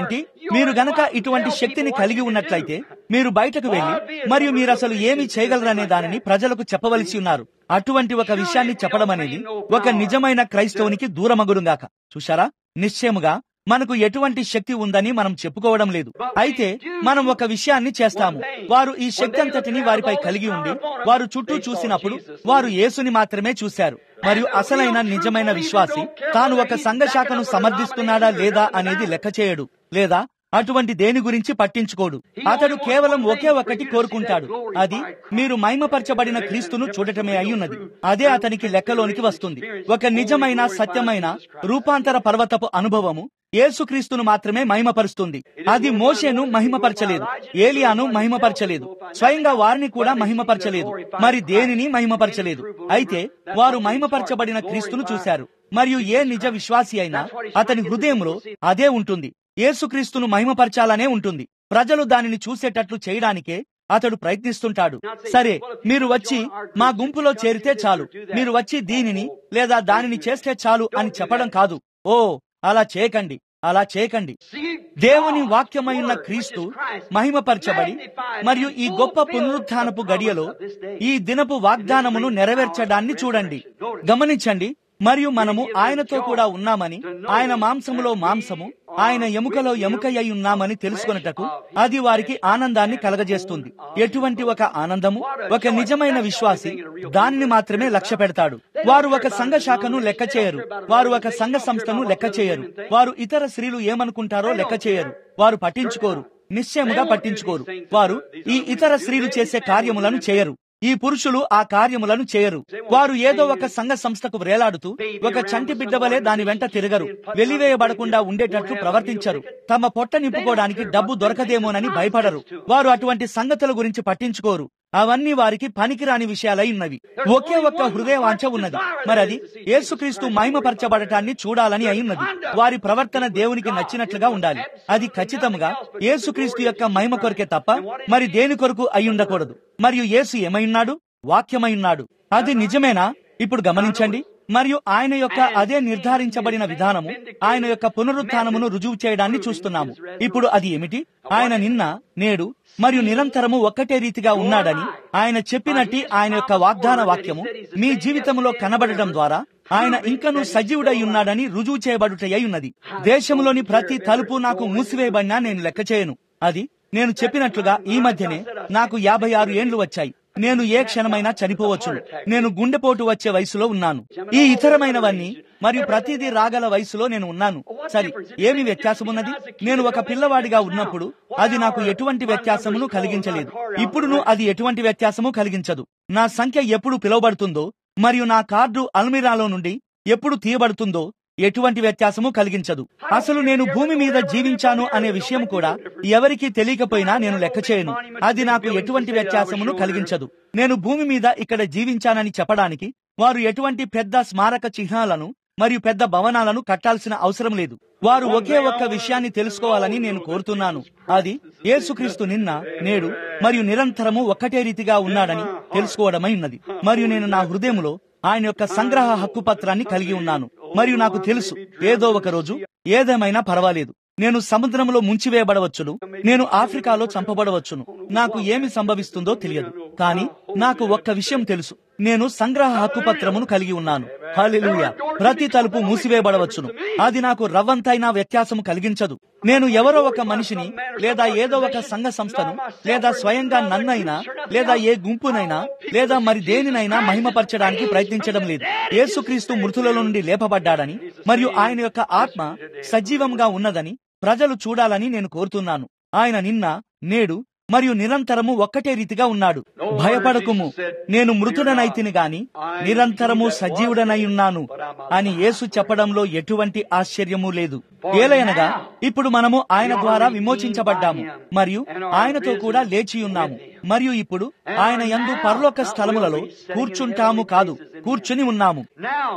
మీరు గనక ఇటువంటి శక్తిని కలిగి ఉన్నట్లయితే మీరు బయటకు వెళ్లి మరియు మీరు అసలు ఏమి చేయగలరనే దానిని ప్రజలకు చెప్పవలసి ఉన్నారు అటువంటి ఒక విషయాన్ని చెప్పడం అనేది ఒక నిజమైన క్రైస్తవునికి దూరమగుడుగాక చూశారా నిశ్చయముగా మనకు ఎటువంటి శక్తి ఉందని మనం చెప్పుకోవడం లేదు అయితే మనం ఒక విషయాన్ని చేస్తాము వారు ఈ శక్తి అంతటిని వారిపై కలిగి ఉండి వారు చుట్టూ చూసినప్పుడు వారు యేసుని మాత్రమే చూశారు మరియు అసలైన నిజమైన విశ్వాసి తాను ఒక సంఘ శాఖను సమర్థిస్తున్నాడా లేదా అనేది లెక్క చేయడు లేదా అటువంటి దేని గురించి పట్టించుకోడు అతడు కేవలం ఒకే ఒకటి కోరుకుంటాడు అది మీరు మహిమపరచబడిన క్రీస్తును చూడటమే అయ్యున్నది అదే అతనికి లెక్కలోనికి వస్తుంది ఒక నిజమైన సత్యమైన రూపాంతర పర్వతపు అనుభవము యేసుక్రీస్తును మాత్రమే మహిమపరుస్తుంది అది మోషేను మహిమపరచలేదు ఏలియాను మహిమపరచలేదు స్వయంగా వారిని కూడా మహిమపరచలేదు మరి దేనిని మహిమపరచలేదు అయితే వారు మహిమపరచబడిన క్రీస్తును చూశారు మరియు ఏ నిజ విశ్వాసి అయినా అతని హృదయంలో అదే ఉంటుంది యేసుక్రీస్తును మహిమపరచాలనే ఉంటుంది ప్రజలు దానిని చూసేటట్లు చేయడానికే అతడు ప్రయత్నిస్తుంటాడు సరే మీరు వచ్చి మా గుంపులో చేరితే చాలు మీరు వచ్చి దీనిని లేదా దానిని చేస్తే చాలు అని చెప్పడం కాదు ఓ అలా చేయకండి అలా చేయకండి దేవుని వాక్యమైన క్రీస్తు మహిమపరచబడి మరియు ఈ గొప్ప పునరుత్థానపు గడియలో ఈ దినపు వాగ్దానమును నెరవేర్చడాన్ని చూడండి గమనించండి మరియు మనము ఆయనతో కూడా ఉన్నామని ఆయన మాంసములో మాంసము ఆయన ఎముకలో ఎముక అయి ఉన్నామని తెలుసుకొనుటకు అది వారికి ఆనందాన్ని కలగజేస్తుంది ఎటువంటి ఒక ఆనందము ఒక నిజమైన విశ్వాసి దానిని మాత్రమే లక్ష్య పెడతాడు వారు ఒక సంఘ శాఖను లెక్క చేయరు వారు ఒక సంఘ సంస్థను లెక్క చేయరు వారు ఇతర స్త్రీలు ఏమనుకుంటారో లెక్క చేయరు వారు పట్టించుకోరు నిశ్చయముగా పట్టించుకోరు వారు ఈ ఇతర స్త్రీలు చేసే కార్యములను చేయరు ఈ పురుషులు ఆ కార్యములను చేయరు వారు ఏదో ఒక సంఘ సంస్థకు వేలాడుతూ ఒక చంటి బిడ్డ వలె దాని వెంట తిరగరు వెలివేయబడకుండా ఉండేటట్లు ప్రవర్తించరు తమ పొట్ట నింపుకోవడానికి డబ్బు దొరకదేమోనని భయపడరు వారు అటువంటి సంగతుల గురించి పట్టించుకోరు అవన్నీ వారికి పనికిరాని విషయాలై ఉన్నవి ఒకే ఒక్క హృదయ వాంఛ ఉన్నది మరి అది యేసుక్రీస్తు మహిమపరచబడటాన్ని చూడాలని అయినది వారి ప్రవర్తన దేవునికి నచ్చినట్లుగా ఉండాలి అది ఖచ్చితంగా యేసుక్రీస్తు యొక్క మహిమ కొరకే తప్ప మరి దేని కొరకు అయి ఉండకూడదు మరియు యేసు ఏమైనాడు వాక్యమైనాడు అది నిజమేనా ఇప్పుడు గమనించండి మరియు ఆయన యొక్క అదే నిర్ధారించబడిన విధానము ఆయన యొక్క పునరుత్నమును రుజువు చేయడాన్ని చూస్తున్నాము ఇప్పుడు అది ఏమిటి ఆయన నిన్న నేడు మరియు నిరంతరము ఒక్కటే రీతిగా ఉన్నాడని ఆయన చెప్పినట్టి ఆయన యొక్క వాగ్దాన వాక్యము మీ జీవితంలో కనబడటం ద్వారా ఆయన ఇంకను సజీవుడై ఉన్నాడని రుజువు చేయబడుటయ్యి ఉన్నది దేశంలోని ప్రతి తలుపు నాకు మూసివేయబడినా నేను లెక్క చేయను అది నేను చెప్పినట్లుగా ఈ మధ్యనే నాకు యాభై ఆరు ఏండ్లు వచ్చాయి నేను ఏ క్షణమైనా చనిపోవచ్చును నేను గుండెపోటు వచ్చే వయసులో ఉన్నాను ఈ ఇతరమైనవన్నీ మరియు ప్రతిదీ రాగల వయసులో నేను ఉన్నాను సరే ఏమి వ్యత్యాసం ఉన్నది నేను ఒక పిల్లవాడిగా ఉన్నప్పుడు అది నాకు ఎటువంటి వ్యత్యాసమును కలిగించలేదు ఇప్పుడును అది ఎటువంటి వ్యత్యాసము కలిగించదు నా సంఖ్య ఎప్పుడు పిలువబడుతుందో మరియు నా కార్డు అల్మిరాలో నుండి ఎప్పుడు తీయబడుతుందో ఎటువంటి వ్యత్యాసము కలిగించదు అసలు నేను భూమి మీద జీవించాను అనే విషయం కూడా ఎవరికీ తెలియకపోయినా నేను లెక్క చేయను అది నాకు ఎటువంటి వ్యత్యాసమును కలిగించదు నేను భూమి మీద ఇక్కడ జీవించానని చెప్పడానికి వారు ఎటువంటి పెద్ద స్మారక చిహ్నాలను మరియు పెద్ద భవనాలను కట్టాల్సిన అవసరం లేదు వారు ఒకే ఒక్క విషయాన్ని తెలుసుకోవాలని నేను కోరుతున్నాను అది యేసుక్రీస్తు నిన్న నేడు మరియు నిరంతరము ఒక్కటే రీతిగా ఉన్నాడని తెలుసుకోవడమై ఉన్నది మరియు నేను నా హృదయంలో ఆయన యొక్క సంగ్రహ హక్కు పత్రాన్ని కలిగి ఉన్నాను మరియు నాకు తెలుసు ఏదో ఒక రోజు ఏదేమైనా పర్వాలేదు నేను సముద్రంలో ముంచివేయబడవచ్చును నేను ఆఫ్రికాలో చంపబడవచ్చును నాకు ఏమి సంభవిస్తుందో తెలియదు కానీ నాకు ఒక్క విషయం తెలుసు నేను సంగ్రహ హక్కు పత్రమును కలిగి ఉన్నాను హాలెలూయా ప్రతి తలుపు మూసివేయబడవచ్చును అది నాకు రవ్వంతైనా వ్యత్యాసము కలిగించదు నేను ఎవరో ఒక మనిషిని లేదా ఏదో ఒక సంఘ సంస్థను లేదా స్వయంగా నన్నైనా లేదా ఏ గుంపునైనా లేదా మరి దేనినైనా మహిమపరచడానికి ప్రయత్నించడం లేదు యేసుక్రీస్తు మృతులలో నుండి లేపబడ్డాడని మరియు ఆయన యొక్క ఆత్మ సజీవంగా ఉన్నదని ప్రజలు చూడాలని నేను కోరుతున్నాను ఆయన నిన్న నేడు మరియు నిరంతరము ఒక్కటే రీతిగా ఉన్నాడు భయపడకుము నేను మృతుడనైతిని గాని నిరంతరము సజీవుడనై ఉన్నాను అని యేసు చెప్పడంలో ఎటువంటి ఆశ్చర్యము లేదు ఏలయనగా ఇప్పుడు మనము ఆయన ద్వారా విమోచించబడ్డాము మరియు ఆయనతో కూడా లేచి ఉన్నాము మరియు ఇప్పుడు ఆయన యందు పరలోక స్థలములలో కూర్చుంటాము కాదు కూర్చుని ఉన్నాము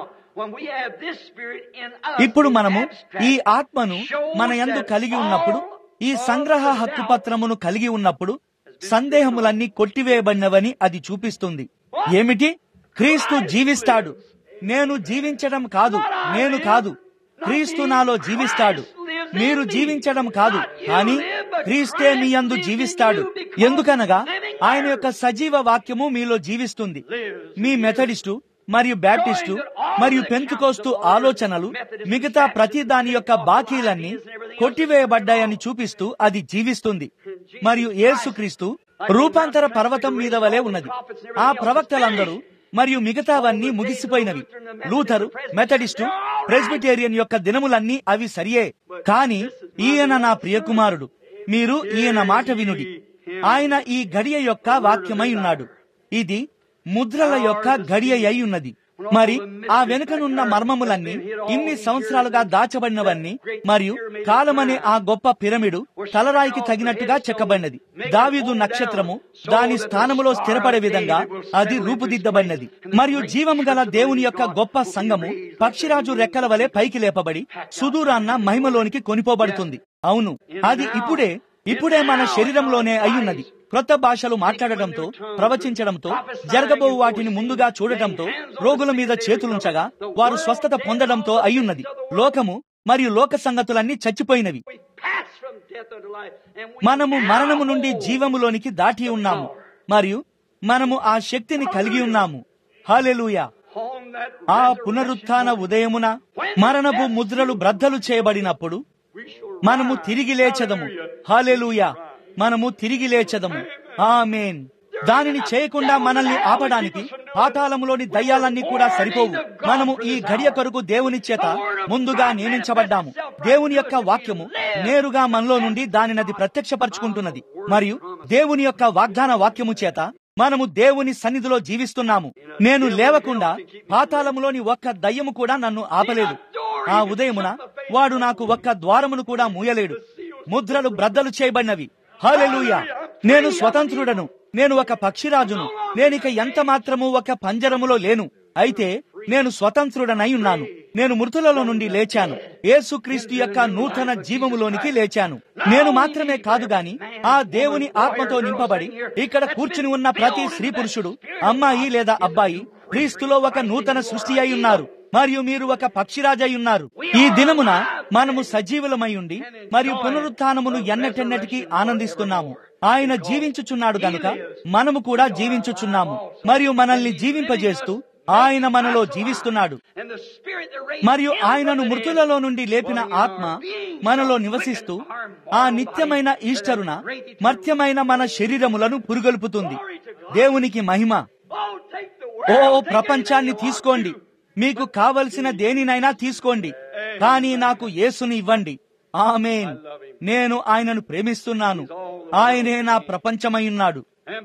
ఇప్పుడు మనము ఈ ఆత్మను మన యందు కలిగి ఉన్నప్పుడు ఈ సంగ్రహ హక్కు పత్రమును కలిగి ఉన్నప్పుడు సందేహములన్నీ కొట్టివేయబడినవని అది చూపిస్తుంది ఏమిటి క్రీస్తు జీవిస్తాడు నేను జీవించడం కాదు నేను కాదు క్రీస్తు నాలో జీవిస్తాడు మీరు జీవించడం కాదు కానీ క్రీస్తే మీ యందు జీవిస్తాడు ఎందుకనగా ఆయన యొక్క సజీవ వాక్యము మీలో జీవిస్తుంది మీ మెథడిస్టు మరియు బ్యాప్టిస్టు మరియు పెంతుకోస్తు ఆలోచనలు మిగతా ప్రతి దాని యొక్క బాకీలన్నీ కొట్టివేయబడ్డాయని చూపిస్తూ అది జీవిస్తుంది మరియు యేసుక్రీస్తు రూపాంతర పర్వతం మీద వలె ఉన్నది ఆ ప్రవక్తలందరూ మరియు మిగతావన్నీ ముగిసిపోయినవి లూథరు మెథడిస్టు ప్రెస్బిటేరియన్ యొక్క దినములన్నీ అవి సరియే కాని ఈయన నా ప్రియకుమారుడు మీరు ఈయన మాట వినుడి ఆయన ఈ గడియ యొక్క వాక్యమై ఉన్నాడు ఇది ముద్రల యొక్క గడియ అయి ఉన్నది మరి ఆ వెనుకనున్న మర్మములన్నీ ఇన్ని సంవత్సరాలుగా దాచబడినవన్నీ మరియు కాలమనే ఆ గొప్ప పిరమిడు తలరాయికి తగినట్టుగా చెక్కబడినది దావీదు నక్షత్రము దాని స్థానములో స్థిరపడే విధంగా అది రూపుదిద్దబడినది మరియు జీవము గల దేవుని యొక్క గొప్ప సంఘము పక్షిరాజు రెక్కల వలె పైకి లేపబడి సుదూరాన్న మహిమలోనికి కొనిపోబడుతుంది అవును అది ఇప్పుడే ఇప్పుడే మన శరీరంలోనే అయ్యున్నది క్రొత్త భాషలు మాట్లాడటంతో ప్రవచించడంతో జరగబో వాటిని ముందుగా చూడటంతో రోగుల మీద చేతులుంచగా వారు స్వస్థత పొందడంతో అయ్యున్నది లోకము మరియు లోక సంగతులన్నీ చచ్చిపోయినవి మనము మరణము నుండి జీవములోనికి దాటి ఉన్నాము మరియు మనము ఆ శక్తిని కలిగి ఉన్నాము హాలెలూయా ఆ పునరుత్థాన ఉదయమున మరణపు ముద్రలు బ్రద్దలు చేయబడినప్పుడు మనము తిరిగి లేచదము హాలెలూయా మనము తిరిగి లేచదము ఆమేన్ దానిని చేయకుండా మనల్ని ఆపడానికి పాతాళములోని దయ్యాలన్నీ కూడా సరిపోవు మనము ఈ గడియ కొరకు దేవుని చేత ముందుగా నియమించబడ్డాము దేవుని యొక్క వాక్యము నేరుగా మనలో నుండి దానినది ప్రత్యక్షపరుచుకుంటున్నది మరియు దేవుని యొక్క వాగ్దాన వాక్యము చేత మనము దేవుని సన్నిధిలో జీవిస్తున్నాము నేను లేవకుండా పాతాళములోని ఒక్క దయ్యము కూడా నన్ను ఆపలేదు ఆ ఉదయమున వాడు నాకు ఒక్క ద్వారమును కూడా మూయలేడు ముద్రలు బ్రద్దలు చేయబడినవి హాలెలూయా నేను స్వతంత్రుడను నేను ఒక పక్షిరాజును నేనిక ఎంత మాత్రము ఒక పంజరములో లేను అయితే నేను స్వతంత్రుడనై ఉన్నాను నేను మృతులలో నుండి లేచాను యేసుక్రీస్తు యొక్క నూతన జీవములోనికి లేచాను నేను మాత్రమే కాదు గాని ఆ దేవుని ఆత్మతో నింపబడి ఇక్కడ కూర్చుని ఉన్న ప్రతి స్త్రీ పురుషుడు అమ్మాయి లేదా అబ్బాయి క్రీస్తులో ఒక నూతన సృష్టి అయి ఉన్నారు మరియు మీరు ఒక పక్షిరాజై ఉన్నారు ఈ దినమున మనము సజీవులమై ఉండి మరియు పునరుత్నమును ఎన్నటెన్నటికీ ఆనందిస్తున్నాము ఆయన జీవించుచున్నాడు గనుక మనము కూడా జీవించుచున్నాము మరియు మనల్ని జీవింపజేస్తూ ఆయన మనలో జీవిస్తున్నాడు మరియు ఆయనను మృతులలో నుండి లేపిన ఆత్మ మనలో నివసిస్తూ ఆ నిత్యమైన ఈస్టరున మర్త్యమైన మన శరీరములను పురుగొల్పుతుంది దేవునికి మహిమ ఓ ప్రపంచాన్ని తీసుకోండి మీకు కావలసిన దేనినైనా తీసుకోండి కానీ నాకు యేసుని ఇవ్వండి ఆమెన్ నేను ఆయనను ప్రేమిస్తున్నాను ఆయనే నా ప్రపంచమై ఉన్నాడు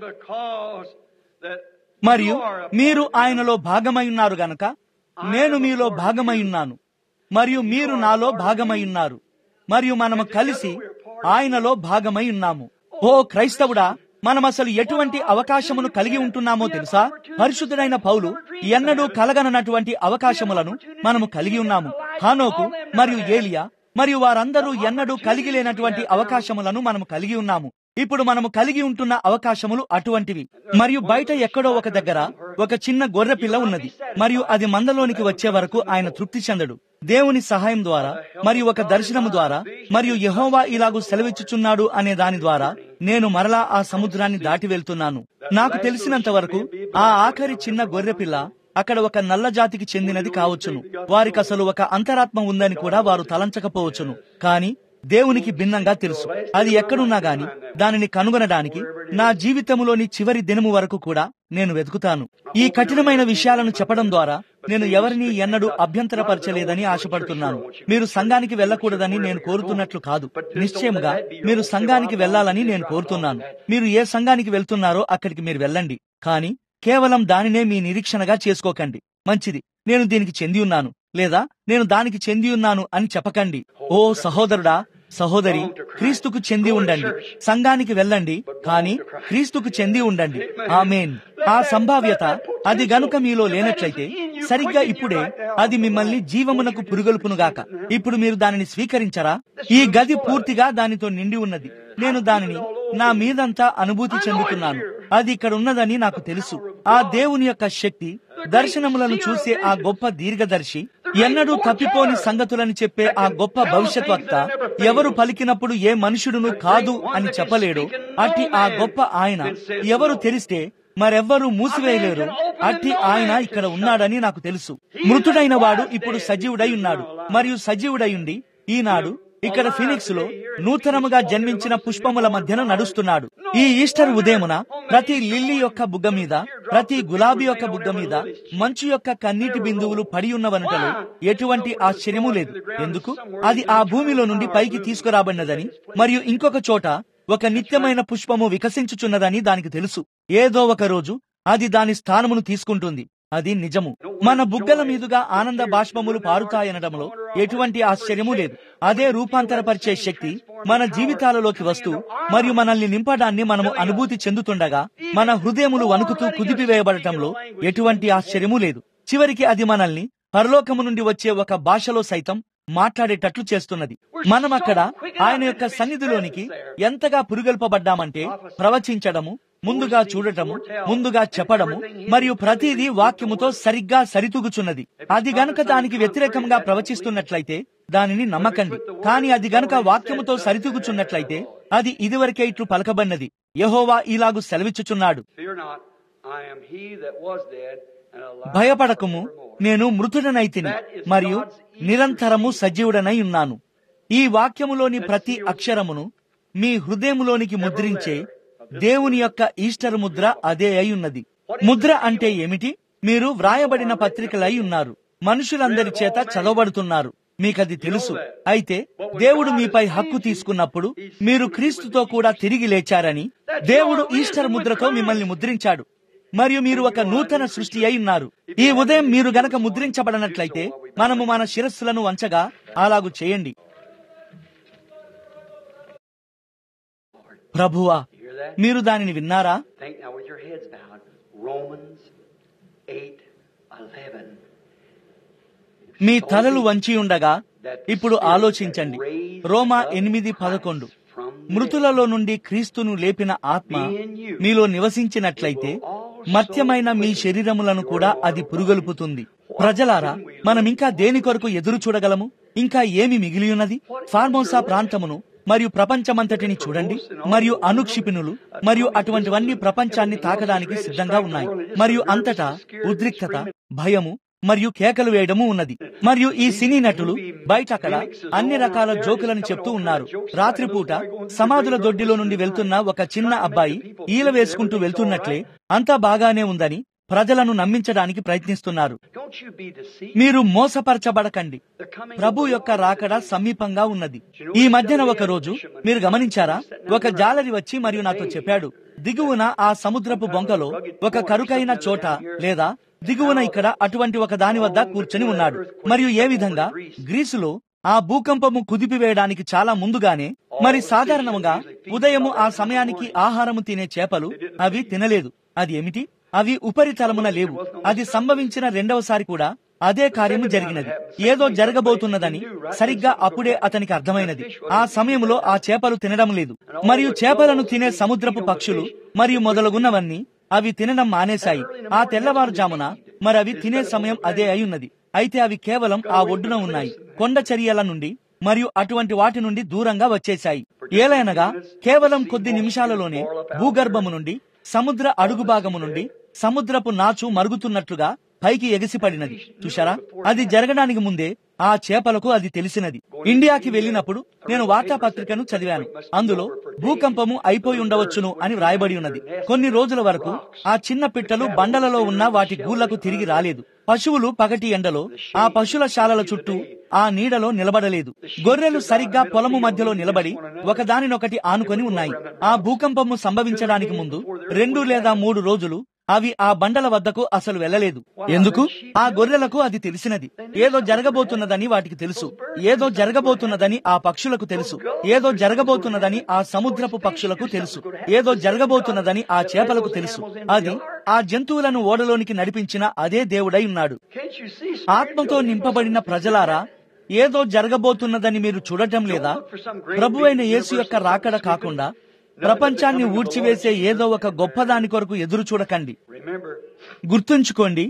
మరియు మీరు ఆయనలో భాగమై ఉన్నారు గనక నేను మీలో భాగమై ఉన్నాను మరియు మీరు నాలో భాగమై ఉన్నారు మరియు మనము కలిసి ఆయనలో భాగమై ఉన్నాము ఓ క్రైస్తవుడా మనం అసలు ఎటువంటి అవకాశమును కలిగి ఉంటున్నామో తెలుసా పరిశుద్ధుడైన పౌలు ఎన్నడూ కలగనటువంటి అవకాశములను మనము కలిగి ఉన్నాము హానోకు మరియు ఏలియా మరియు వారందరూ ఎన్నడూ కలిగి లేనటువంటి అవకాశములను మనము కలిగి ఉన్నాము ఇప్పుడు మనము కలిగి ఉంటున్న అవకాశములు అటువంటివి మరియు బయట ఎక్కడో ఒక దగ్గర ఒక చిన్న గొర్రె పిల్ల ఉన్నది మరియు అది మందలోనికి వచ్చే వరకు ఆయన తృప్తి చెందడు దేవుని సహాయం ద్వారా మరియు ఒక దర్శనము ద్వారా మరియు యహోవా ఇలాగూ సెలవిచ్చుచున్నాడు అనే దాని ద్వారా నేను మరలా ఆ సముద్రాన్ని దాటి వెళ్తున్నాను నాకు తెలిసినంత వరకు ఆ ఆఖరి చిన్న గొర్రె పిల్ల అక్కడ ఒక నల్ల జాతికి చెందినది కావచ్చును వారికి అసలు ఒక అంతరాత్మ ఉందని కూడా వారు తలంచకపోవచ్చును కానీ దేవునికి భిన్నంగా తెలుసు అది ఎక్కడున్నా గాని దానిని కనుగొనడానికి నా జీవితంలోని చివరి దినము వరకు కూడా నేను వెతుకుతాను ఈ కఠినమైన విషయాలను చెప్పడం ద్వారా నేను ఎవరిని ఎన్నడూ అభ్యంతరపరచలేదని ఆశపడుతున్నాను మీరు సంఘానికి వెళ్ళకూడదని నేను కోరుతున్నట్లు కాదు నిశ్చయముగా మీరు సంఘానికి వెళ్ళాలని నేను కోరుతున్నాను మీరు ఏ సంఘానికి వెళ్తున్నారో అక్కడికి మీరు వెళ్ళండి కానీ కేవలం దానినే మీ నిరీక్షణగా చేసుకోకండి మంచిది నేను దీనికి చెంది ఉన్నాను లేదా నేను దానికి చెంది ఉన్నాను అని చెప్పకండి ఓ సహోదరుడా సహోదరి క్రీస్తుకు చెంది ఉండండి సంఘానికి వెళ్ళండి కానీ క్రీస్తుకు చెంది ఉండండి ఆమెన్ ఆ సంభావ్యత అది గనుక మీలో లేనట్లయితే సరిగ్గా ఇప్పుడే అది మిమ్మల్ని జీవమునకు పురుగొల్పునుగాక ఇప్పుడు మీరు దానిని స్వీకరించరా ఈ గది పూర్తిగా దానితో నిండి ఉన్నది నేను దానిని నా మీదంతా అనుభూతి చెందుతున్నాను అది ఇక్కడ ఉన్నదని నాకు తెలుసు ఆ దేవుని యొక్క శక్తి దర్శనములను చూసే ఆ గొప్ప దీర్ఘదర్శి ఎన్నడూ తప్పిపోని సంగతులని చెప్పే ఆ గొప్ప భవిష్యత్ వక్త ఎవరు పలికినప్పుడు ఏ మనుషుడును కాదు అని చెప్పలేడు అట్టి ఆ గొప్ప ఆయన ఎవరు తెలిస్తే మరెవ్వరూ మూసివేయలేరు అట్టి ఆయన ఇక్కడ ఉన్నాడని నాకు తెలుసు మృతుడైన వాడు ఇప్పుడు సజీవుడై ఉన్నాడు మరియు సజీవుడై ఉండి ఈనాడు ఇక్కడ ఫినిక్స్ లో నూతనముగా జన్మించిన పుష్పముల మధ్యన నడుస్తున్నాడు ఈ ఈస్టర్ ఉదయమున ప్రతి లిల్లీ యొక్క బుగ్గ మీద ప్రతి గులాబీ యొక్క బుగ్గ మీద మంచు యొక్క కన్నీటి బిందువులు పడి ఉన్నవనటలో ఎటువంటి ఆశ్చర్యము లేదు ఎందుకు అది ఆ భూమిలో నుండి పైకి తీసుకురాబడినదని మరియు ఇంకొక చోట ఒక నిత్యమైన పుష్పము వికసించుచున్నదని దానికి తెలుసు ఏదో ఒక రోజు అది దాని స్థానమును తీసుకుంటుంది అది నిజము మన బుగ్గల మీదుగా ఆనంద బాష్పములు పారుతాయనడంలో ఎటువంటి ఆశ్చర్యము లేదు అదే రూపాంతరపరిచే శక్తి మన జీవితాలలోకి వస్తూ మరియు మనల్ని నింపడాన్ని మనము అనుభూతి చెందుతుండగా మన హృదయములు వణుకుతూ కుదిపివేయబడటంలో ఎటువంటి ఆశ్చర్యము లేదు చివరికి అది మనల్ని పరలోకము నుండి వచ్చే ఒక భాషలో సైతం మాట్లాడేటట్లు చేస్తున్నది మనం అక్కడ ఆయన యొక్క సన్నిధిలోనికి ఎంతగా పురుగొల్పబడ్డామంటే ప్రవచించడము ముందుగా చూడటము ముందుగా చెప్పడము మరియు ప్రతిదీ వాక్యముతో సరిగ్గా సరితూగుచున్నది అది గనుక దానికి వ్యతిరేకంగా ప్రవచిస్తున్నట్లయితే దానిని నమ్మకండి కానీ అది గనుక వాక్యముతో సరితూగుచున్నట్లయితే అది ఇదివరకే ఇట్లు పలకబడినది యహోవా ఇలాగు సెలవిచ్చుచున్నాడు Fear not, I am he that was dead and alive భయపడకము forevermore. నేను మృతుడనైతిని మరియు నిరంతరము సజీవుడనై ఉన్నాను ఈ వాక్యములోని ప్రతి అక్షరమును మీ హృదయములోనికి ముద్రించే దేవుని యొక్క ఈస్టర్ ముద్ర అదే అయి ఉన్నది ముద్ర అంటే ఏమిటి మీరు వ్రాయబడిన పత్రికలై ఉన్నారు మనుషులందరి చేత చదవబడుతున్నారు మీకది తెలుసు అయితే దేవుడు మీపై హక్కు తీసుకున్నప్పుడు మీరు క్రీస్తుతో కూడా తిరిగి లేచారని దేవుడు ఈస్టర్ ముద్రతో మిమ్మల్ని ముద్రించాడు మరియు మీరు ఒక నూతన సృష్టి అయి ఉన్నారు ఈ ఉదయం మీరు గనక ముద్రించబడనట్లయితే మనము మన శిరస్సులను వంచగా అలాగు చేయండి ప్రభువా You hear that? మీరు దానిని విన్నారా Think now with your heads bowed. Romans 8 11. మీ తలలు వంచి ఉండగా ఇప్పుడు ఆలోచించండి రోమా ఎనిమిది పదకొండు మృతులలో నుండి క్రీస్తును లేపిన ఆత్మ మీలో నివసించినట్లయితే మత్యమైన మీ శరీరములను కూడా అది పురుగొల్పుతుంది ప్రజలారా మనం ఇంకా దేని కొరకు ఎదురు చూడగలము ఇంకా ఏమి మిగిలి ఉన్నది ఫార్మోసా ప్రాంతమును మరియు ప్రపంచమంతటిని చూడండి మరియు అనుక్షిపినులు మరియు అటువంటివన్నీ ప్రపంచాన్ని తాకడానికి సిద్ధంగా ఉన్నాయి మరియు అంతటా ఉద్రిక్తత భయము మరియు కేకలు వేయడము ఉన్నది మరియు ఈ సినీ నటులు బయట అక్కడ అన్ని రకాల జోకులను చెప్తూ ఉన్నారు రాత్రిపూట సమాధుల దొడ్డిలో నుండి వెళ్తున్న ఒక చిన్న అబ్బాయి ఈల వేసుకుంటూ వెళ్తున్నట్లే అంతా బాగానే ఉందని ప్రజలను నమ్మించడానికి ప్రయత్నిస్తున్నారు Don't you be deceived. మీరు మోసపరచబడకండి ప్రభు యొక్క రాకడ సమీపంగా ఉన్నది ఈ మధ్యన ఒక రోజు మీరు గమనించారా ఒక జాలరి వచ్చి మరియు నాతో చెప్పాడు దిగువన ఆ సముద్రపు బొంకలో ఒక కరుకైన చోట లేదా దిగువన ఇక్కడ అటువంటి ఒక దాని వద్ద కూర్చొని ఉన్నాడు మరియు ఏ విధంగా గ్రీసులో ఆ భూకంపము కుదిపివేయడానికి చాలా ముందుగానే మరి సాధారణంగా ఉదయము ఆ సమయానికి ఆహారము తినే చేపలు అవి తినలేదు అది ఏమిటి అవి ఉపరితలమున లేవు అది సంభవించిన రెండవసారి కూడా అదే కార్యము జరిగినది ఏదో జరగబోతున్నదని సరిగ్గా అప్పుడే అతనికి అర్థమైనది ఆ సమయంలో ఆ చేపలు తినడం లేదు మరియు చేపలను తినే సముద్రపు పక్షులు మరియు మొదలగున్నవన్నీ అవి తినడం మానేశాయి ఆ తెల్లవారుజామున మరి అవి తినే సమయం అదే అయి ఉన్నది అయితే అవి కేవలం ఆ ఒడ్డున ఉన్నాయి కొండ చర్యల నుండి మరియు అటువంటి వాటి నుండి దూరంగా వచ్చేశాయి ఏలైనగా కేవలం కొద్ది నిమిషాలలోనే భూగర్భము నుండి సముద్ర అడుగు భాగము నుండి సముద్రపు నాచు మరుగుతున్నట్లుగా పైకి ఎగసిపడినది చూశారా అది జరగడానికి ముందే ఆ చేపలకు అది తెలిసినది ఇండియాకి వెళ్ళినప్పుడు నేను వార్తాపత్రికను చదివాను అందులో భూకంపము అయిపోయి ఉండవచ్చును అని వ్రాయబడి ఉన్నది కొన్ని రోజుల వరకు ఆ చిన్న పిట్టలు బండలలో ఉన్న వాటి గూళ్లకు తిరిగి రాలేదు పశువులు పగటి ఎండలో ఆ పశువుల శాలల చుట్టూ ఆ నీడలో నిలబడలేదు గొర్రెలు సరిగ్గా పొలము మధ్యలో నిలబడి ఒకదానినొకటి ఆనుకొని ఉన్నాయి ఆ భూకంపము సంభవించడానికి ముందు రెండు లేదా మూడు రోజులు అవి ఆ బండల వద్దకు అసలు వెళ్ళలేదు ఎందుకు ఆ గొర్రెలకు అది తెలిసినది ఏదో జరగబోతున్నదని వాటికి తెలుసు ఏదో జరగబోతున్నదని ఆ పక్షులకు తెలుసు ఏదో జరగబోతున్నదని ఆ సముద్రపు పక్షులకు తెలుసు ఏదో జరగబోతున్నదని ఆ చేపలకు తెలుసు అది ఆ జంతువులను ఓడలోనికి నడిపించిన అదే దేవుడై ఉన్నాడు Can't you see? ఆత్మతో నింపబడిన ప్రజలారా ఏదో జరగబోతున్నదని మీరు చూడటం లేదా ప్రభు అయిన యేసు యొక్క రాకడ కాకుండా ప్రపంచాన్ని ఊడ్చివేసే ఏదో ఒక గొప్పదాని కొరకు ఎదురు చూడకండి Remember, గుర్తుంచుకోండి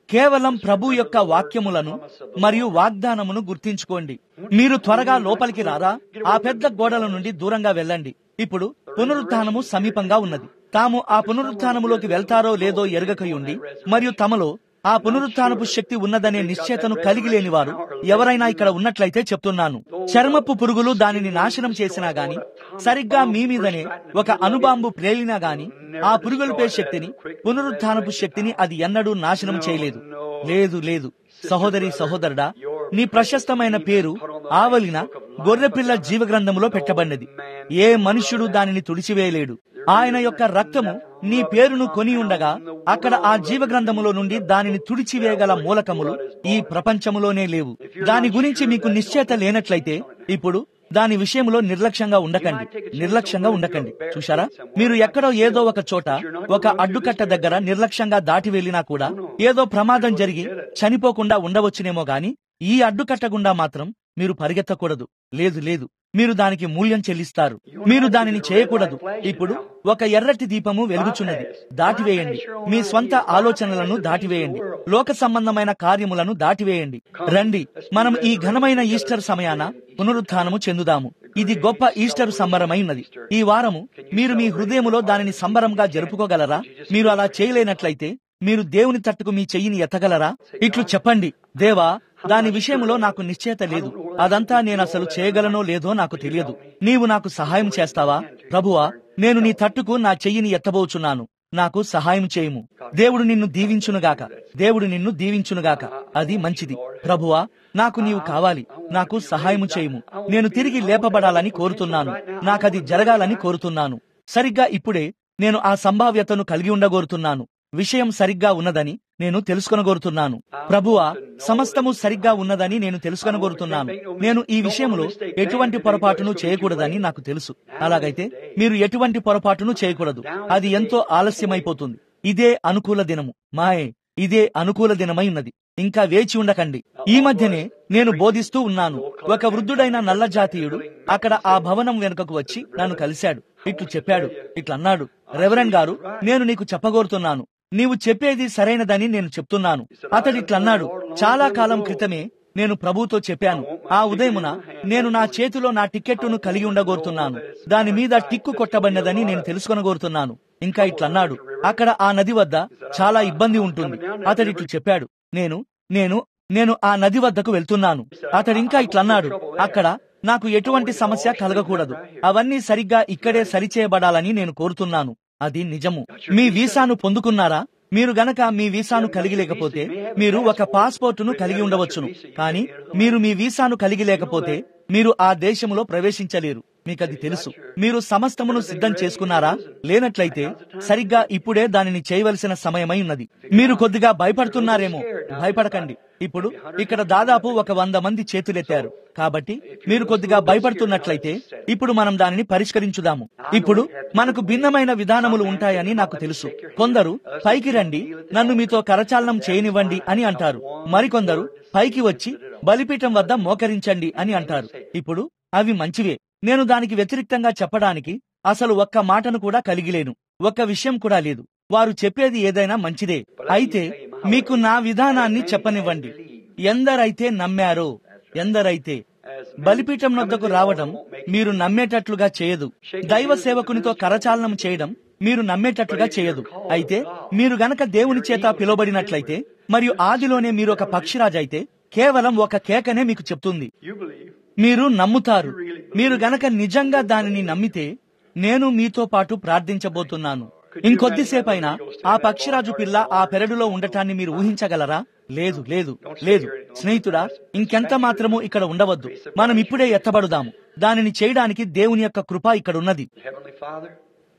కేవలం ప్రభు యొక్క వాక్యములను మరియు వాగ్దానమును గుర్తించుకోండి మీరు త్వరగా లోపలికి రారా ఆ పెద్ద గోడల నుండి దూరంగా వెళ్ళండి ఇప్పుడు పునరుత్థానము సమీపంగా ఉన్నది తాము ఆ పునరుత్థానములోకి వెళ్తారో లేదో ఎరగకయుండి మరియు తమలో ఆ పునరుత్థానపు శక్తి ఉన్నదనే నిశ్చయతను కలిగి లేని వారు ఎవరైనా ఇక్కడ ఉన్నట్లయితే చెప్తున్నాను చర్మపు పురుగులు దానిని నాశనం చేసినా గాని సరిగ్గా మీ మీదనే ఒక అణుబాంబు ప్రేలినా గాని ఆ పురుగులపై శక్తిని పునరుత్థానపు శక్తిని అది ఎన్నడూ నాశనం చేయలేదు లేదు లేదు సహోదరి సహోదరుడా నీ ప్రశస్తమైన పేరు ఆవలిన గొర్రెపిల్ల జీవగ్రంథములో పెట్టబడినది ఏ మనుష్యుడు దానిని తుడిచివేయలేడు ఆయన యొక్క రక్తము నీ పేరును కొని ఉండగా అక్కడ ఆ జీవగ్రంథములో నుండి దానిని తుడిచివేయగల మూలకములు ఈ ప్రపంచములోనే లేవు దాని గురించి మీకు నిశ్చయత లేనట్లయితే ఇప్పుడు దాని విషయంలో నిర్లక్ష్యంగా ఉండకండి నిర్లక్ష్యంగా ఉండకండి చూశారా మీరు ఎక్కడో ఏదో ఒక చోట ఒక అడ్డుకట్ట దగ్గర నిర్లక్ష్యంగా దాటి వెళ్ళినా కూడా ఏదో ప్రమాదం జరిగి చనిపోకుండా ఉండవచ్చునేమో గాని ఈ అడ్డుకట్ట గుండా మాత్రం మీరు పరిగెత్తకూడదు లేదు లేదు మీరు దానికి మూల్యం చెల్లిస్తారు మీరు దానిని చేయకూడదు ఇప్పుడు ఒక ఎర్రటి దీపము వెలుగుచున్నది దాటివేయండి మీ స్వంత ఆలోచనలను దాటివేయండి లోక సంబంధమైన కార్యములను దాటివేయండి రండి మనం ఈ ఘనమైన ఈస్టర్ సమయాన పునరుత్థానము చెందుదాము ఇది గొప్ప ఈస్టర్ సంబరమైనది ఈ వారము మీరు మీ హృదయములో దానిని సంబరంగా జరుపుకోగలరా మీరు అలా చేయలేనట్లయితే మీరు దేవుని తట్టుకు మీ చెయ్యిని ఎత్తగలరా ఇట్లు చెప్పండి దేవా దాని విషయంలో నాకు నిశ్చయత లేదు అదంతా నేను అసలు చేయగలనో లేదో నాకు తెలియదు నీవు నాకు సహాయం చేస్తావా ప్రభువా నేను నీ తట్టుకు నా చెయ్యిని ఎత్తబోచున్నాను నాకు సహాయం చేయము దేవుడు నిన్ను దీవించునుగాక దేవుడు నిన్ను దీవించునుగాక అది మంచిది ప్రభువా నాకు నీవు కావాలి నాకు సహాయము చేయము నేను తిరిగి లేపబడాలని కోరుతున్నాను నాకది జరగాలని కోరుతున్నాను సరిగ్గా ఇప్పుడే నేను ఆ సంభావ్యతను కలిగి ఉండగోరుతున్నాను విషయం సరిగ్గా ఉన్నదని నేను తెలుసుకొనగోరుతున్నాను ప్రభువా సమస్తము సరిగ్గా ఉన్నదని నేను తెలుసుకొనగోరుతున్నాను నేను ఈ విషయంలో ఎటువంటి పొరపాటును చేయకూడదని నాకు తెలుసు అలాగైతే మీరు ఎటువంటి పొరపాటును చేయకూడదు అది ఎంతో ఆలస్యమైపోతుంది ఇదే అనుకూల దినము మాయే ఇదే అనుకూల దినమై ఉన్నది ఇంకా వేచి ఉండకండి ఈ మధ్యనే నేను బోధిస్తూ ఉన్నాను ఒక వృద్ధుడైన నల్ల జాతీయుడు అక్కడ ఆ భవనం వెనుకకు వచ్చి నన్ను కలిశాడు ఇట్లు చెప్పాడు ఇట్లన్నాడు రెవరెండ్ గారు నేను నీకు చెప్పగోరుతున్నాను నీవు చెప్పేది సరైనదని నేను చెప్తున్నాను అతడు ఇట్లన్నాడు చాలా కాలం క్రితమే నేను ప్రభుతో చెప్పాను ఆ ఉదయమున నేను నా చేతిలో నా టిక్కెట్టును కలిగి ఉండగోరుతున్నాను దాని మీద టిక్కు కొట్టబడినదని నేను తెలుసుకొనగోరుతున్నాను ఇంకా ఇట్లన్నాడు అక్కడ ఆ నది వద్ద చాలా ఇబ్బంది ఉంటుంది అతడు ఇట్లు చెప్పాడు నేను నేను నేను ఆ నది వద్దకు వెళ్తున్నాను అతడు ఇంకా ఇట్లన్నాడు అక్కడ నాకు ఎటువంటి సమస్య కలగకూడదు అవన్నీ సరిగ్గా ఇక్కడే సరిచేయబడాలని నేను కోరుతున్నాను అది నిజము మీ వీసాను పొందుకున్నారా మీరు గనక మీ వీసాను కలిగి లేకపోతే మీరు ఒక పాస్పోర్టును కలిగి ఉండవచ్చును కానీ మీరు మీ వీసాను కలిగి లేకపోతే మీరు ఆ దేశములో ప్రవేశించలేరు మీకది తెలుసు మీరు సమస్తమును సిద్ధం చేసుకున్నారా లేనట్లయితే సరిగ్గా ఇప్పుడే దానిని చేయవలసిన సమయమై ఉన్నది మీరు కొద్దిగా భయపడుతున్నారేమో భయపడకండి ఇప్పుడు ఇక్కడ దాదాపు ఒక వంద మంది చేతులెత్తారు కాబట్టి మీరు కొద్దిగా భయపడుతున్నట్లయితే ఇప్పుడు మనం దానిని పరిష్కరించుదాము ఇప్పుడు మనకు భిన్నమైన విధానములు ఉంటాయని నాకు తెలుసు కొందరు పైకి రండి నన్ను మీతో కరచాలనం చేయనివ్వండి అని అంటారు మరికొందరు పైకి వచ్చి బలిపీఠం వద్ద మోకరించండి అని అంటారు ఇప్పుడు అవి మంచివే నేను దానికి వ్యతిరేక్తంగా చెప్పడానికి అసలు ఒక్క మాటను కూడా కలిగిలేను ఒక్క విషయం కూడా లేదు వారు చెప్పేది ఏదైనా మంచిదే అయితే మీకు నా విధానాన్ని చెప్పనివ్వండి ఎందరైతే నమ్మారో ఎందరైతే బలిపీఠం వద్దకు రావడం మీరు నమ్మేటట్లుగా చేయదు దైవ సేవకునితో కరచాలనం చేయడం మీరు నమ్మేటట్లుగా చేయదు అయితే మీరు గనక దేవుని చేత పిలువబడినట్లయితే మరియు ఆదిలోనే మీరు ఒక పక్షిరాజు అయితే కేవలం ఒక కేకనే మీకు చెప్తుంది మీరు నమ్ముతారు మీరు గనక నిజంగా దానిని నమ్మితే నేను మీతో పాటు ప్రార్థించబోతున్నాను ఇంకొద్దిసేపైనా ఆ పక్షిరాజు పిల్ల ఆ పెరడులో ఉండటాన్ని మీరు ఊహించగలరా లేదు లేదు లేదు స్నేహితుడా ఇంకెంత మాత్రము ఇక్కడ ఉండవద్దు మనం ఇప్పుడే ఎత్తబడుదాము దానిని చేయడానికి దేవుని యొక్క కృప ఇక్కడ ఉన్నది Heavenly Father,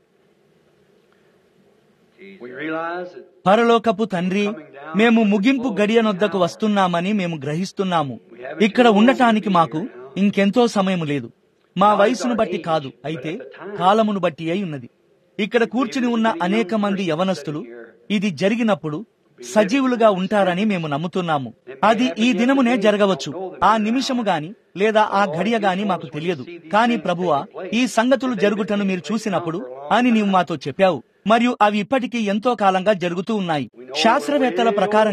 we realize that పరలోకపు తండ్రి మేము ముగింపు గడియనొద్దకు వస్తున్నామని మేము గ్రహిస్తున్నాము ఇక్కడ ఉండటానికి మాకు ఇంకెంతో సమయం లేదు మా వయసును బట్టి కాదు అయితే కాలమును బట్టి అయి ఉన్నది ఇక్కడ కూర్చుని ఉన్న అనేక మంది యవనస్తులు ఇది జరిగినప్పుడు సజీవులుగా ఉంటారని మేము నమ్ముతున్నాము అది ఈ దినమునే జరగవచ్చు ఆ నిమిషము గాని లేదా ఆ ఘడియ గాని మాకు తెలియదు కానీ ప్రభువా ఈ సంగతులు జరుగుటను మీరు చూసినప్పుడు అని నీవు మాతో చెప్పావు మరియు అవి ఇప్పటికీ ఎంతో కాలంగా జరుగుతూ ఉన్నాయి శాస్త్రవేత్తల ప్రకారంగా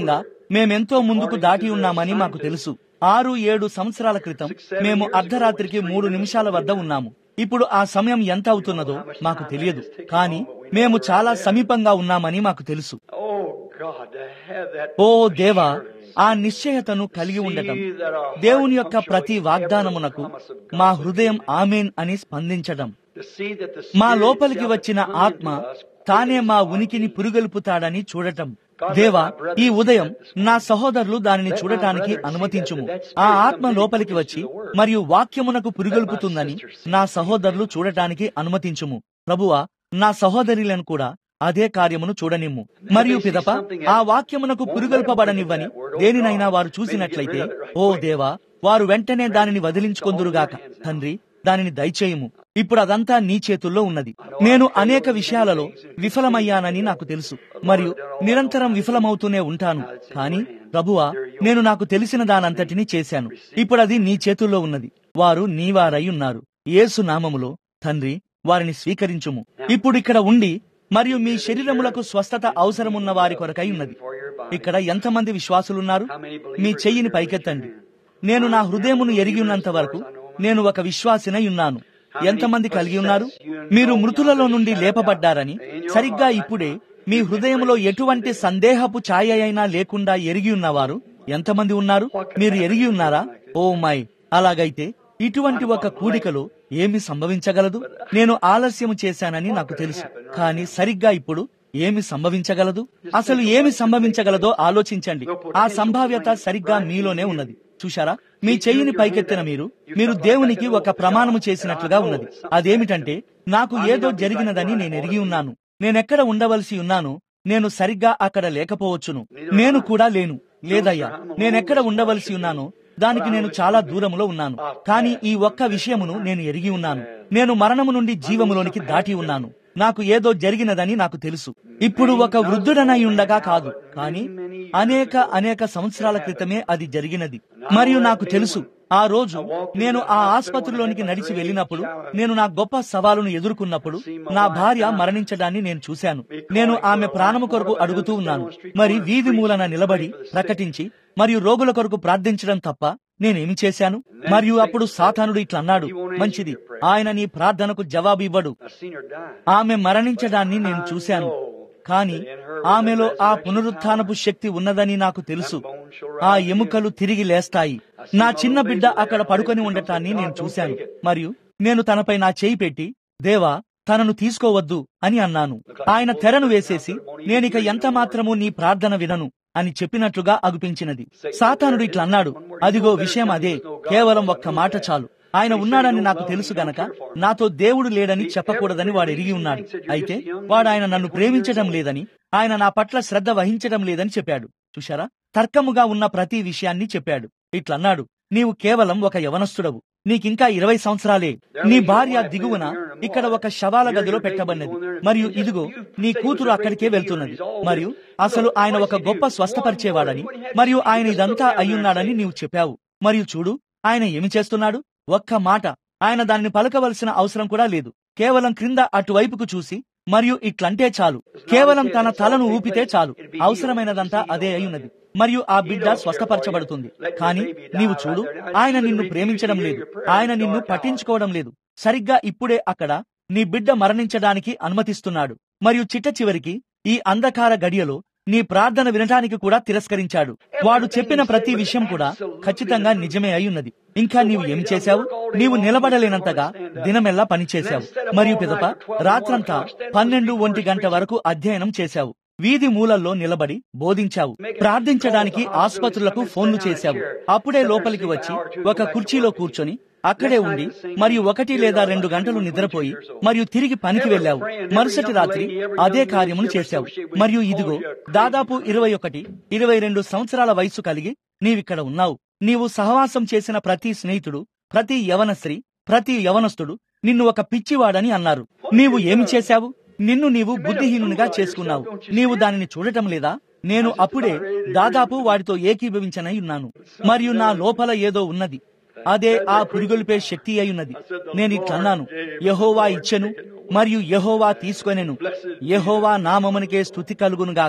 మేమెంతో ముందుకు దాటి ఉన్నామని మాకు తెలుసు ఆరు ఏడు సంవత్సరాల క్రితం మేము అర్ధరాత్రికి మూడు నిమిషాల వద్ద ఉన్నాము ఇప్పుడు ఆ సమయం ఎంత అవుతున్నదో మాకు తెలియదు కానీ మేము చాలా సమీపంగా ఉన్నామని మాకు తెలుసు Oh, God, to have that. ఓ దేవా ఆ నిశ్చయతను కలిగి ఉండటం దేవుని యొక్క ప్రతి వాగ్దానమునకు మా హృదయం ఆమెన్ అని స్పందించటం To see that the మా Spirit లోపలికి itself వచ్చిన come ఆత్మ into us, తానే మా ఉనికిని పురుగొల్పుతాడని చూడటం దేవా ఈ ఉదయం నా సహోదరులు దానిని చూడటానికి అనుమతించుము ఆ ఆత్మ లోపలికి వచ్చి మరియు వాక్యమునకు పురుగొల్పుతుందని నా సహోదరులు చూడటానికి అనుమతించుము ప్రభువా నా సహోదరులను కూడా అదే కార్యమును చూడనిమ్ము మరియు పిదప ఆ వాక్యమునకు పురుగొల్పబడనివ్వని దేనినైనా వారు చూసినట్లయితే ఓ దేవా వారు వెంటనే దానిని వదిలించుకొందురుగాక తండ్రి దానిని దయచేయము ఇప్పుడు అదంతా నీ చేతుల్లో ఉన్నది నేను అనేక విషయాలలో విఫలమయ్యానని నాకు తెలుసు మరియు నిరంతరం విఫలమవుతూనే ఉంటాను కానీ ప్రభువా నేను నాకు తెలిసిన దానంతటినీ చేశాను ఇప్పుడు అది నీ చేతుల్లో ఉన్నది వారు నీవారై ఉన్నారు యేసు నామములో తండ్రి వారిని స్వీకరించుము ఇప్పుడు ఇక్కడ ఉండి మరియు మీ శరీరములకు స్వస్థత అవసరమున్న వారి కొరకై ఉన్నది ఇక్కడ ఎంతమంది విశ్వాసులున్నారు మీ చెయ్యిని పైకెత్తండి నేను నా హృదయమును ఎరిగి ఉన్నంత వరకు నేను ఒక విశ్వాసినై ఉన్నాను ఎంతమంది కలిగి ఉన్నారు మీరు మృతులలో నుండి లేపబడ్డారని సరిగ్గా ఇప్పుడే మీ హృదయంలో ఎటువంటి సందేహపు ఛాయ అయినా లేకుండా ఎరిగి ఉన్నవారు ఎంతమంది ఉన్నారు మీరు ఎరిగి ఉన్నారా ఓ మై అలాగైతే ఇటువంటి ఒక కూడికలో ఏమి సంభవించగలదు నేను ఆలస్యం చేశానని నాకు తెలుసు కానీ సరిగ్గా ఇప్పుడు ఏమి సంభవించగలదు అసలు ఏమి సంభవించగలదో ఆలోచించండి ఆ సంభావ్యత సరిగ్గా మీలోనే ఉన్నది చూశారా మీ చెయ్యిని పైకెత్తిన మీరు మీరు దేవునికి ఒక ప్రమాణము చేసినట్లుగా ఉన్నది అదేమిటంటే నాకు ఏదో జరిగినదని నేను ఎరిగి ఉన్నాను నేనెక్కడ ఉండవలసి ఉన్నాను నేను సరిగ్గా అక్కడ లేకపోవచ్చును నేను కూడా లేను లేదయ్యా నేనెక్కడ ఉండవలసి ఉన్నానో దానికి నేను చాలా దూరములో ఉన్నాను కానీ ఈ ఒక్క విషయమును నేను ఎరిగి ఉన్నాను నేను మరణము నుండి జీవములోనికి దాటి ఉన్నాను నాకు ఏదో జరిగినదని నాకు తెలుసు ఇప్పుడు ఒక వృద్ధుడనై ఉండగా కాదు కానీ అనేక అనేక సంవత్సరాల క్రితమే అది జరిగినది మరియు నాకు తెలుసు ఆ రోజు నేను ఆ ఆసుపత్రిలోనికి నడిచి వెళ్ళినప్పుడు నేను నా గొప్ప సవాలును ఎదుర్కొన్నప్పుడు నా భార్య మరణించడాన్ని నేను చూశాను నేను ఆమె ప్రాణము కొరకు అడుగుతూ ఉన్నాను మరి వీధి మూలన నిలబడి ప్రకటించి మరియు రోగుల కొరకు ప్రార్థించడం తప్ప నేనేమి చేశాను మరియు అప్పుడు సాతానుడు ఇట్లా అన్నాడు మంచిది ఆయన నీ ప్రార్థనకు జవాబు ఇవ్వడు I've seen her die. ఆమె మరణించడాన్ని నేను చూశాను కానీ ఆమెలో ఆ పునరుత్థానపు శక్తి ఉన్నదని నాకు తెలుసు ఆ ఎముకలు తిరిగి లేస్తాయి నా చిన్న బిడ్డ అక్కడ పడుకొని ఉండటాన్ని నేను చూశాను మరియు నేను తనపై నా చేయి పెట్టి దేవా తనను తీసుకోవద్దు అని అన్నాను ఆయన తెరను వేసేసి నేనిక ఎంత మాత్రము నీ ప్రార్థన వినను అని చెప్పినట్లుగా అగుపించినది సాతానుడు ఇట్లా అన్నాడు అదిగో విషయం అదే కేవలం ఒక్క మాట చాలు ఆయన ఉన్నాడని నాకు తెలుసు గనక నాతో దేవుడు లేడని చెప్పకూడదని వాడు ఎరిగి ఉన్నాడు అయితే వాడు ఆయన నన్ను ప్రేమించడం లేదని ఆయన నా పట్ల శ్రద్ధ వహించడం లేదని చెప్పాడు చూశారా తర్కముగా ఉన్న ప్రతి విషయాన్ని చెప్పాడు ఇట్లన్నాడు నీవు కేవలం ఒక యవనస్తుడవు నీకింకా ఇరవై సంవత్సరాలే నీ భార్య దిగువన ఇక్కడ ఒక శవాల గదిలో పెట్టబడినది మరియు ఇదిగో నీ కూతురు అక్కడికే వెళ్తున్నది మరియు అసలు ఆయన ఒక గొప్ప స్వస్థపరిచేవాడని మరియు ఆయన ఇదంతా అయ్యున్నాడని నీవు చెప్పావు మరియు చూడు ఆయన ఏమి చేస్తున్నాడు ఒక్క మాట ఆయన దానిని పలకవలసిన అవసరం కూడా లేదు కేవలం క్రింద అటువైపుకు చూసి మరియు ఇట్లంటే చాలు కేవలం తన తలను ఊపితే చాలు అవసరమైనదంతా అదే అయ్యున్నది మరియు ఆ బిడ్డ స్వస్థపరచబడుతుంది కానీ నీవు చూడు ఆయన నిన్ను ప్రేమించడం లేదు ఆయన నిన్ను పట్టించుకోవడం లేదు సరిగ్గా ఇప్పుడే అక్కడ నీ బిడ్డ మరణించడానికి అనుమతిస్తున్నాడు మరియు చిట్ట చివరికి ఈ అంధకార గడియలో నీ ప్రార్థన వినటానికి కూడా తిరస్కరించాడు వాడు చెప్పిన ప్రతి విషయం కూడా ఖచ్చితంగా నిజమే అయ్యున్నది ఇంకా నీవు ఏం చేశావు నీవు నిలబడలేనంతగా దినమెల్లా పనిచేశావు మరియు పిదప రాత్రంతా పన్నెండు ఒంటి గంట వరకు అధ్యయనం చేశావు వీధి మూలల్లో నిలబడి బోధించావు ప్రార్థించడానికి ఆసుపత్రులకు ఫోన్లు చేశావు అప్పుడే లోపలికి వచ్చి ఒక కుర్చీలో కూర్చొని అక్కడే ఉండి మరియు ఒకటి లేదా రెండు గంటలు నిద్రపోయి మరియు తిరిగి పనికి వెళ్ళావు మరుసటి రాత్రి అదే కార్యమును చేశావు మరియు ఇదిగో దాదాపు ఇరవై ఒకటి ఇరవై రెండు సంవత్సరాల వయసు కలిగి నీవిక్కడ ఉన్నావు నీవు సహవాసం చేసిన ప్రతి స్నేహితుడు ప్రతి యవన స్త్రీ ప్రతి యవనస్తుడు నిన్ను ఒక పిచ్చివాడని అన్నారు నీవు ఏమి చేశావు నిన్ను నీవు బుద్ధిహీనునిగా చేసుకున్నావు నీవు దానిని చూడటం లేదా నేను అప్పుడే దాదాపు వాడితో ఏకీభవించనై ఉన్నాను మరియు నా లోపల ఏదో ఉన్నది అదే ఆ పురిగొల్పే శక్తి అయ్యున్నది నేను ఇట్లన్నాను యహోవా ఇచ్చెను మరియు యహోవా తీసుకొనెను యహోవా నామమునికే స్థుతి కలుగునుగాక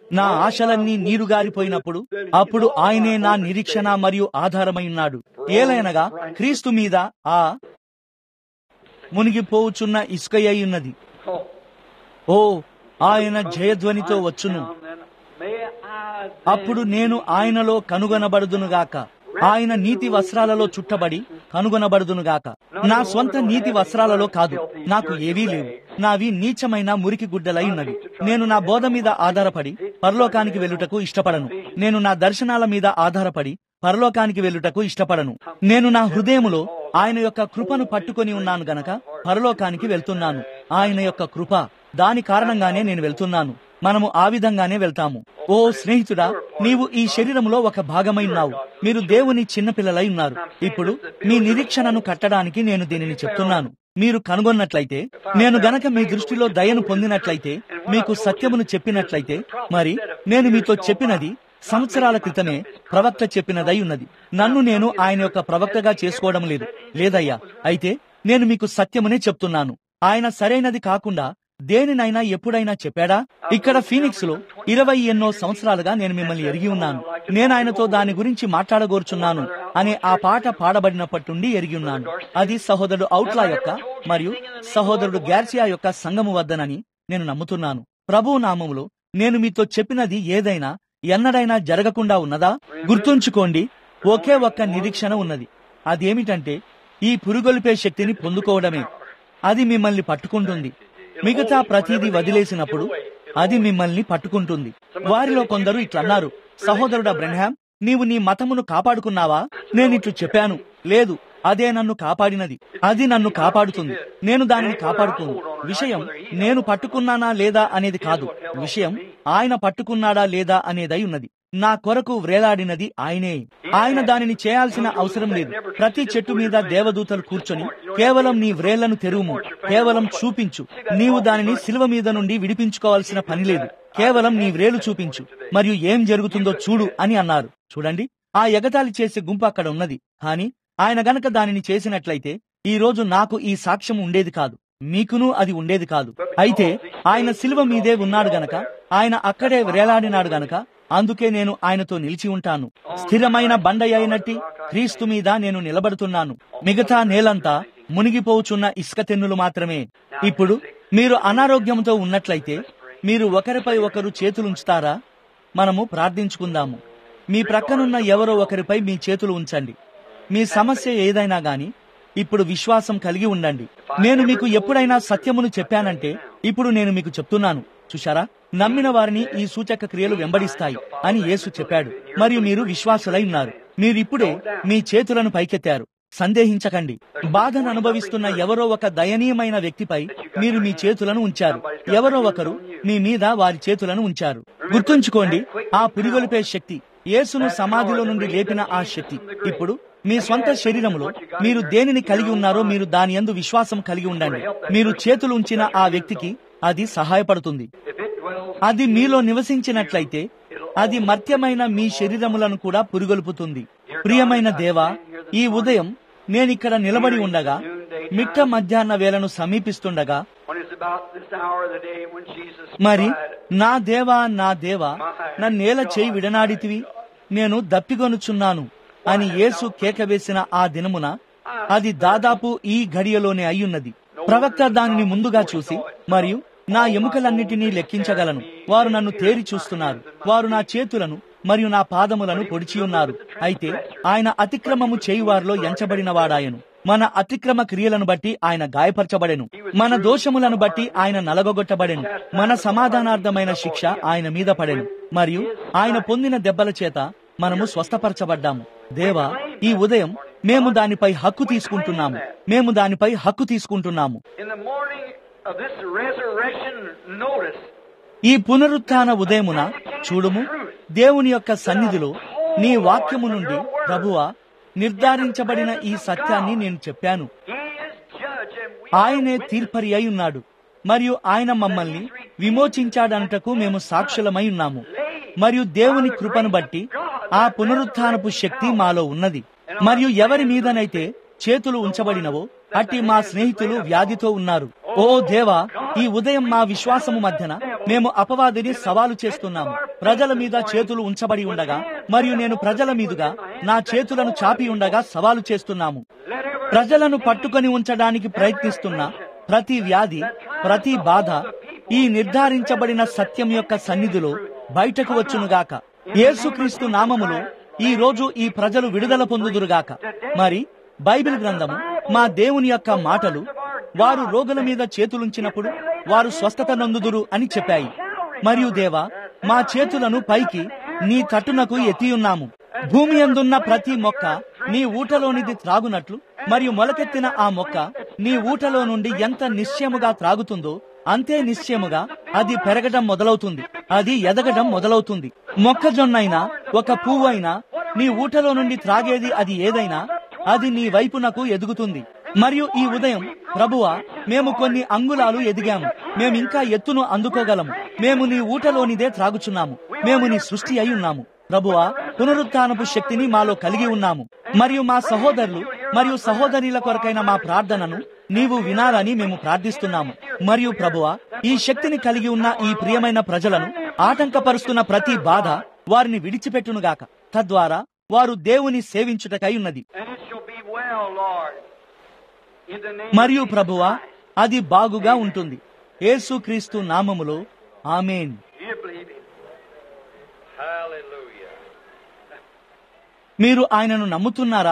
నా ఆశలన్నీ నీరుగారిపోయినప్పుడు అప్పుడు ఆయనే నా నిరీక్షణ మరియు ఆధారమై ఉన్నాడు ఏలైనగా క్రీస్తు మీద ఆ మునిగిపోవుచున్న ఇసుకయ్య ఉన్నది ఓ ఆయన జయధ్వనితో వచ్చును అప్పుడు నేను ఆయనలో కనుగొనబడుదునుగాక ఆయన నీతి వస్త్రాలలో చుట్టబడి కనుగొనబడుదునుగాక నా స్వంత నీతి వస్త్రాలలో కాదు నాకు ఏవీ లేవు నావి నీచమైన మురికి గుడ్డలై ఉన్నవి నేను నా బోధ మీద ఆధారపడి పరలోకానికి వెళ్ళుటకు ఇష్టపడను నేను నా దర్శనాల మీద ఆధారపడి పరలోకానికి వెళ్ళుటకు ఇష్టపడను నేను నా హృదయములో ఆయన యొక్క కృపను పట్టుకొని ఉన్నాను గనక పరలోకానికి వెళ్తున్నాను ఆయన యొక్క కృప దాని కారణంగానే నేను వెళ్తున్నాను మనము ఆ విధంగానే వెళ్తాము ఓ స్నేహితుడా నీవు ఈ శరీరములో ఒక భాగమై ఉన్నావు మీరు దేవుని చిన్నపిల్లలై ఉన్నారు ఇప్పుడు మీ నిరీక్షణను కట్టడానికి నేను దీనిని చెప్తున్నాను మీరు కనుగొన్నట్లయితే నేను గనక మీ దృష్టిలో దయను పొందినట్లయితే మీకు సత్యమును చెప్పినట్లయితే మరి నేను మీతో చెప్పినది సంవత్సరాల క్రితమే ప్రవక్త చెప్పినదై ఉన్నది నన్ను నేను ఆయన యొక్క ప్రవక్తగా చేసుకోవడం లేదు లేదయ్యా అయితే నేను మీకు సత్యమునే చెప్తున్నాను ఆయన సరైనది కాకుండా దేనినైనా ఎప్పుడైనా చెప్పాడా ఇక్కడ ఫీనిక్స్ లో ఇరవై ఎన్నో సంవత్సరాలుగా నేను మిమ్మల్ని ఎరిగి ఉన్నాను నేను ఆయనతో దాని గురించి మాట్లాడగోరుచున్నాను అనే ఆ పాట పాడబడినప్పటి నుండి ఎరిగి ఉన్నాను అది సహోదరుడు అవుట్లా యొక్క మరియు సహోదరుడు గ్యార్సియా యొక్క సంగము వద్దనని నేను నమ్ముతున్నాను ప్రభు నామములో నేను మీతో చెప్పినది ఏదైనా ఎన్నడైనా జరగకుండా ఉన్నదా గుర్తుంచుకోండి ఒకే ఒక్క నిరీక్షణ ఉన్నది అదేమిటంటే ఈ పురుగొలిపే శక్తిని పొందుకోవడమే అది మిమ్మల్ని పట్టుకుంటుంది మిగతా ప్రతిదీ వదిలేసినప్పుడు అది మిమ్మల్ని పట్టుకుంటుంది వారిలో కొందరు ఇట్లన్నారు సహోదరుడా బ్రెన్హామ్ నీవు నీ మతమును కాపాడుకున్నావా నేనిట్లు చెప్పాను లేదు అదే నన్ను కాపాడినది అది నన్ను కాపాడుతుంది నేను దానిని కాపాడుకోను విషయం నేను పట్టుకున్నానా లేదా అనేది కాదు విషయం ఆయన పట్టుకున్నాడా లేదా అనేదై ఉన్నది నా కొరకు వ్రేలాడినది ఆయనే ఆయన దానిని చేయాల్సిన అవసరం లేదు ప్రతి చెట్టు మీద దేవదూతలు కూర్చొని కేవలం నీ వ్రేళ్లను తెరువుము కేవలం చూపించు నీవు దానిని శిలువ మీద నుండి విడిపించుకోవాల్సిన పని లేదు కేవలం నీ వ్రేలు చూపించు మరియు ఏం జరుగుతుందో చూడు అని అన్నారు చూడండి ఆ ఎగతాళి చేసే గుంపు అక్కడ ఉన్నది కానీ ఆయన గనక దానిని చేసినట్లయితే ఈ రోజు నాకు ఈ సాక్ష్యం ఉండేది కాదు మీకును అది ఉండేది కాదు అయితే ఆయన శిలువ మీదే ఉన్నాడు గనక ఆయన అక్కడే వేలాడినాడు గనక అందుకే నేను ఆయనతో నిలిచి ఉంటాను స్థిరమైన బండ అయినట్టి క్రీస్తు మీద నేను నిలబడుతున్నాను మిగతా నేలంతా మునిగిపోవుచున్న ఇసుక తెన్నులు మాత్రమే ఇప్పుడు మీరు అనారోగ్యంతో ఉన్నట్లయితే మీరు ఒకరిపై ఒకరు చేతులుంచుతారా మనము ప్రార్థించుకుందాము మీ ప్రక్కనున్న ఎవరో ఒకరిపై మీ చేతులు ఉంచండి మీ సమస్య ఏదైనా గాని ఇప్పుడు విశ్వాసం కలిగి ఉండండి నేను మీకు ఎప్పుడైనా సత్యమును చెప్పానంటే ఇప్పుడు నేను మీకు చెప్తున్నాను చూశారా నమ్మిన వారిని ఈ సూచక క్రియలు వెంబడిస్తాయి అని యేసు చెప్పాడు మరియు మీరు విశ్వాసులై ఉన్నారు మీరిప్పుడే మీ చేతులను పైకెత్తారు సందేహించకండి బాధను అనుభవిస్తున్న ఎవరో ఒక దయనీయమైన వ్యక్తిపై మీరు మీ చేతులను ఉంచారు ఎవరో ఒకరు మీ మీద వారి చేతులను ఉంచారు గుర్తుంచుకోండి ఆ పురిగొలిపే శక్తి యేసును సమాధిలో నుండి లేపిన ఆ శక్తి ఇప్పుడు మీ స్వంత శరీరములో మీరు దేనిని కలిగి ఉన్నారో మీరు దాని యందు విశ్వాసం కలిగి ఉండండి మీరు చేతులు ఉంచిన ఆ వ్యక్తికి అది సహాయపడుతుంది అది మీలో నివసించినట్లయితే అది మర్త్యమైన మీ శరీరములను కూడా పురిగొల్పుతుంది ప్రియమైన దేవా ఈ ఉదయం నేనిక్కడ నిలబడి ఉండగా మిట్ట మధ్యాహ్న వేళను సమీపిస్తుండగా When it's about this hour of the day when Jesus మరి cried, నా దేవా నా దేవా నన్నేల చేయి విడనాడితివి నేను దప్పిగొనుచున్నాను అని యేసు కేక వేసిన ఆ దినమున అది దాదాపు ఈ ఘడియలోనే అయ్యున్నది ప్రవక్త దానిని ముందుగా చూసి మరియు నా ఎముకలన్నిటినీ లెక్కించగలను వారు నన్ను తేరి చూస్తున్నారు వారు నా చేతులను మరియు నా పాదములను పొడిచి ఉన్నారు అయితే ఆయన అతిక్రమము చేయువారిలో ఎంచబడిన వాడాయను మన అతిక్రమ క్రియలను బట్టి ఆయన గాయపరచబడెను మన దోషములను బట్టి ఆయన నలగొట్టబడెను మన సమాధానార్థమైన శిక్ష ఆయన మీద పడెను మరియు ఆయన పొందిన దెబ్బల చేత మనము స్వస్థపరచబడ్డాము దేవా ఈ ఉదయం మేము దానిపై హక్కు తీసుకుంటున్నాము మేము దానిపై హక్కు తీసుకుంటున్నాము In the morning of this resurrection notice, ఈ పునరుత్థాన ఉదయమున చూడుము దేవుని యొక్క సన్నిధిలో నీ వాక్యము నుండి ప్రభువా నిర్ధారించబడిన ఈ సత్యాన్ని నేను చెప్పాను He is judge and we ఆయనే తీర్పరి అయి ఉన్నాడు మరియు ఆయన మమ్మల్ని విమోచించాడనటకు మేము సాక్షులమై ఉన్నాము మరియు దేవుని కృపను బట్టి ఆ పునరుత్థానపు శక్తి మాలో ఉన్నది మరియు ఎవరి మీదనైతే చేతులు ఉంచబడినవో అట్టి మా స్నేహితులు వ్యాధితో ఉన్నారు ఓ దేవా ఈ ఉదయం మా విశ్వాసము మధ్యన మేము అపవాదిని సవాలు చేస్తున్నాము ప్రజల మీద చేతులు ఉంచబడి ఉండగా మరియు నేను ప్రజల మీదుగా నా చేతులను చాపి ఉండగా సవాలు చేస్తున్నాము ప్రజలను పట్టుకొని ఉంచడానికి ప్రయత్నిస్తున్న ప్రతి వ్యాధి ప్రతి బాధ ఈ నిర్ధారించబడిన సత్యం యొక్క సన్నిధిలో బయటకు వచ్చునుగాక యేసుక్రీస్తు నామములో ఈ రోజు ఈ ప్రజలు విడుదల పొందుదురుగాక మరి బైబిల్ గ్రంథము మా దేవుని యొక్క మాటలు వారు రోగుల మీద చేతులుంచినప్పుడు వారు స్వస్థత నొందుదురు అని చెప్పాయి మరియు దేవా మా చేతులను పైకి నీ తట్టునకు ఎత్తియున్నాము భూమి అందున్న ప్రతి మొక్క నీ ఊటలోనిది త్రాగునట్లు మరియు మొలకెత్తిన ఆ మొక్క నీ ఊటలో నుండి ఎంత నిశ్చయముగా త్రాగుతుందో అంతే నిశ్చయముగా అది పెరగడం మొదలవుతుంది అది ఎదగడం మొదలవుతుంది మొక్కజొన్నైనా ఒక పువ్వు అయినా నీ ఊటలో నుండి త్రాగేది అది ఏదైనా అది నీ వైపునకు ఎదుగుతుంది మరియు ఈ ఉదయం ప్రభువా మేము కొన్ని అంగుళాలు ఎదిగాము మేము ఇంకా ఎత్తును అందుకోగలము మేము నీ ఊటలోనిదే త్రాగుచున్నాము మేము నీ సృష్టి అయి ఉన్నాము ప్రభువా పునరుత్నపు శక్తిని మాలో కలిగి ఉన్నాము మరియు మా సహోదరులు మరియు సహోదరుల కొరకైన మా ప్రార్థనను నీవు వినాలని మేము ప్రార్థిస్తున్నాము మరియు ప్రభువా ఈ శక్తిని కలిగి ఉన్న ఈ ప్రియమైన ప్రజలను ఆటంకపరుస్తున్న ప్రతి బాధ వారిని విడిచిపెట్టునుగాక తద్వారా వారు దేవుని సేవించుటకై ఉన్నది And it shall be well, Lord. In the name మరియు of Jesus ప్రభువా Christ. అది బాగుగా ఉంటుంది యేసుక్రీస్తు నామములో amen Do you believe him? Hallelujah. మీరు ఆయనను నమ్ముతున్నారా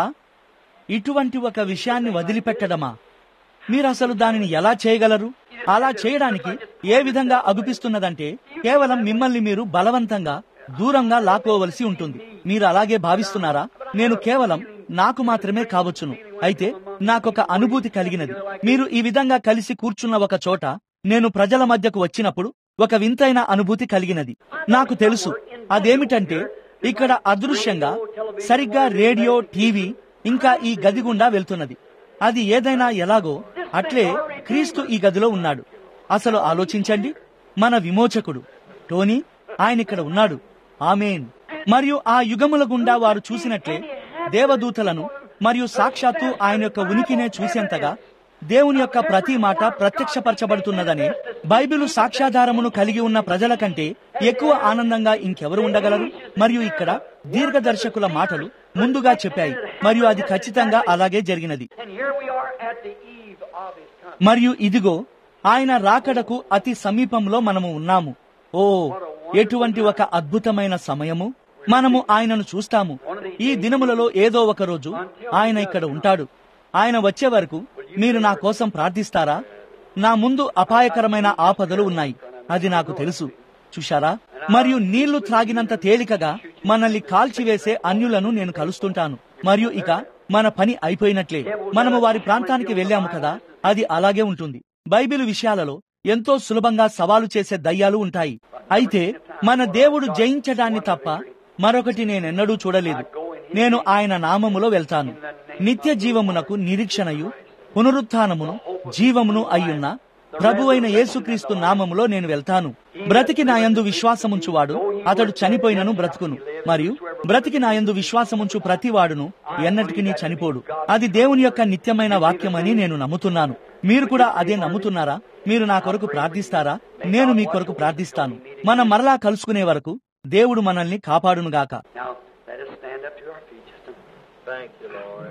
ఇటువంటి ఒక విషయాన్ని వదిలిపెట్టడమా మీరు అసలు దానిని ఎలా చేయగలరు అలా చేయడానికి ఏ విధంగా అగుపిస్తున్నదంటే కేవలం మిమ్మల్ని మీరు బలవంతంగా దూరంగా లాక్కోవలసి ఉంటుంది మీరు అలాగే భావిస్తున్నారా నేను కేవలం నాకు మాత్రమే కావచ్చును అయితే నాకొక అనుభూతి కలిగినది మీరు ఈ విధంగా కలిసి కూర్చున్న ఒక చోట నేను ప్రజల మధ్యకు వచ్చినప్పుడు ఒక వింతైన అనుభూతి కలిగినది నాకు తెలుసు అదేమిటంటే ఇక్కడ అదృశ్యంగా సరిగ్గా రేడియో టీవీ ఇంకా ఈ గది గుండా వెళ్తున్నది అది ఏదైనా ఎలాగో అట్లే క్రీస్తు ఈ గదిలో ఉన్నాడు అసలు ఆలోచించండి మన విమోచకుడు టోనీ ఆయన ఇక్కడ ఉన్నాడు ఆమెన్ మరియు ఆ యుగముల గుండా వారు చూసినట్లే దేవదూతలను మరియు సాక్షాత్తు ఆయన యొక్క ఉనికినే చూసేంతగా దేవుని యొక్క ప్రతి మాట ప్రత్యక్షపరచబడుతున్నదని బైబిలు సాక్ష్యాధారమును కలిగి ఉన్న ప్రజల కంటే ఎక్కువ ఆనందంగా ఇంకెవరు ఉండగలరు మరియు ఇక్కడ దీర్ఘదర్శకుల మాటలు ముందుగా చెప్పాయి మరియు అది ఖచ్చితంగా అలాగే జరిగినది And here we are at the eve of his coming. మరియు ఇదిగో ఆయన రాకడకు అతి సమీపంలో మనము ఉన్నాము ఓ ఎటువంటి ఒక అద్భుతమైన సమయము మనము ఆయనను చూస్తాము ఈ దినములలో ఏదో ఒక రోజు ఆయన ఇక్కడ ఉంటాడు ఆయన వచ్చే వరకు మీరు నా కోసం ప్రార్థిస్తారా నా ముందు అపాయకరమైన ఆపదలు ఉన్నాయి అది నాకు తెలుసు చూశారా మరియు నీళ్లు త్రాగినంత తేలికగా మనల్ని కాల్చివేసే అన్యులను నేను కలుస్తుంటాను మరియు ఇక మన పని అయిపోయినట్లే మనము వారి ప్రాంతానికి వెళ్ళాము కదా అది అలాగే ఉంటుంది బైబిల్ విషయాలలో ఎంతో సులభంగా సవాలు చేసే దయ్యాలు ఉంటాయి అయితే మన దేవుడు జయించడాన్ని తప్ప మరొకటి నేనెన్నడూ చూడలేదు నేను ఆయన నామములో వెళ్తాను నిత్య జీవమునకు నిరీక్షణయు పునరుత్నమును జీవమును అయ్యున్న ప్రభువైన యేసుక్రీస్తు నామములో నేను వెళ్తాను బ్రతికి నాయందు విశ్వాసముంచువాడు అతడు చనిపోయినను బ్రతుకును మరియు బ్రతికి నాయందు విశ్వాసముంచు ప్రతివాడును ఎన్నటికి చనిపోడు అది దేవుని యొక్క నిత్యమైన వాక్యమని నేను నమ్ముతున్నాను మీరు కూడా అదే నమ్ముతున్నారా మీరు నా కొరకు ప్రార్థిస్తారా నేను మీ కొరకు ప్రార్థిస్తాను మనం మరలా కలుసుకునే వరకు దేవుడు మనల్ని కాపాడునుగాక Now, let us stand up to our feet just a moment. Thank you, Lord.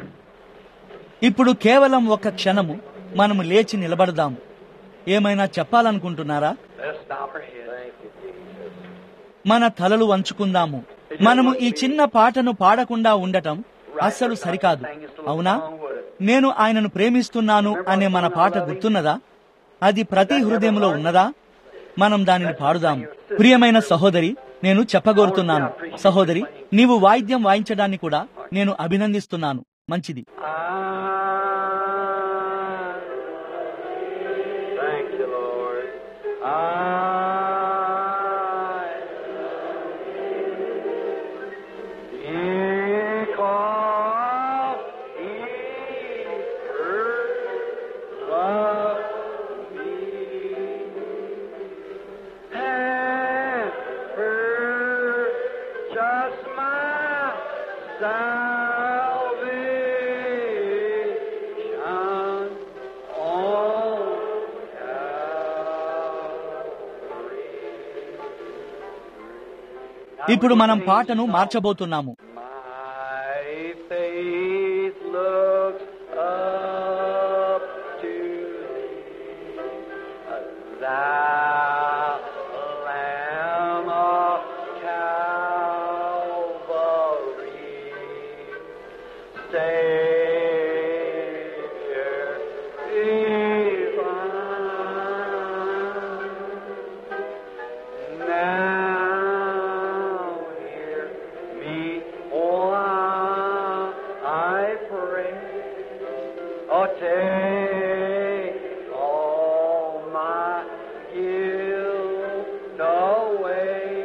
ఇప్పుడు కేవలం ఒక క్షణము మనము లేచి నిలబడదాము ఏమైనా చెప్పాలనుకుంటున్నారా Let us bow our heads. Thank you, Jesus. మన తలలు వంచుకుందాము మనము ఈ చిన్న పాటను పాడకుండా ఉండటం అస్సలు సరికాదు అవునా నేను ఆయనను ప్రేమిస్తున్నాను అనే మన పాట గుర్తున్నదా అది ప్రతి హృదయంలో ఉన్నదా మనం దానిని పాడుదాము ప్రియమైన సహోదరి నేను చెప్పగోరుతున్నాను సహోదరి నీవు వాయిద్యం వాయించడాన్ని కూడా నేను అభినందిస్తున్నాను మంచిది Thank you, Lord. I because He first loved me and purchased my salvation on Calvary. ఇప్పుడు మనం పాటను మార్చబోతున్నాము My faith looks up to thee, thou Lamb of Calvary, Savior divine. Now hear me, oh, I pray. Oh, take all my guilt away.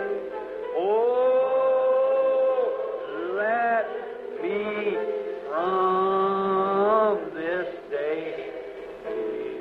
Oh, let me from this day be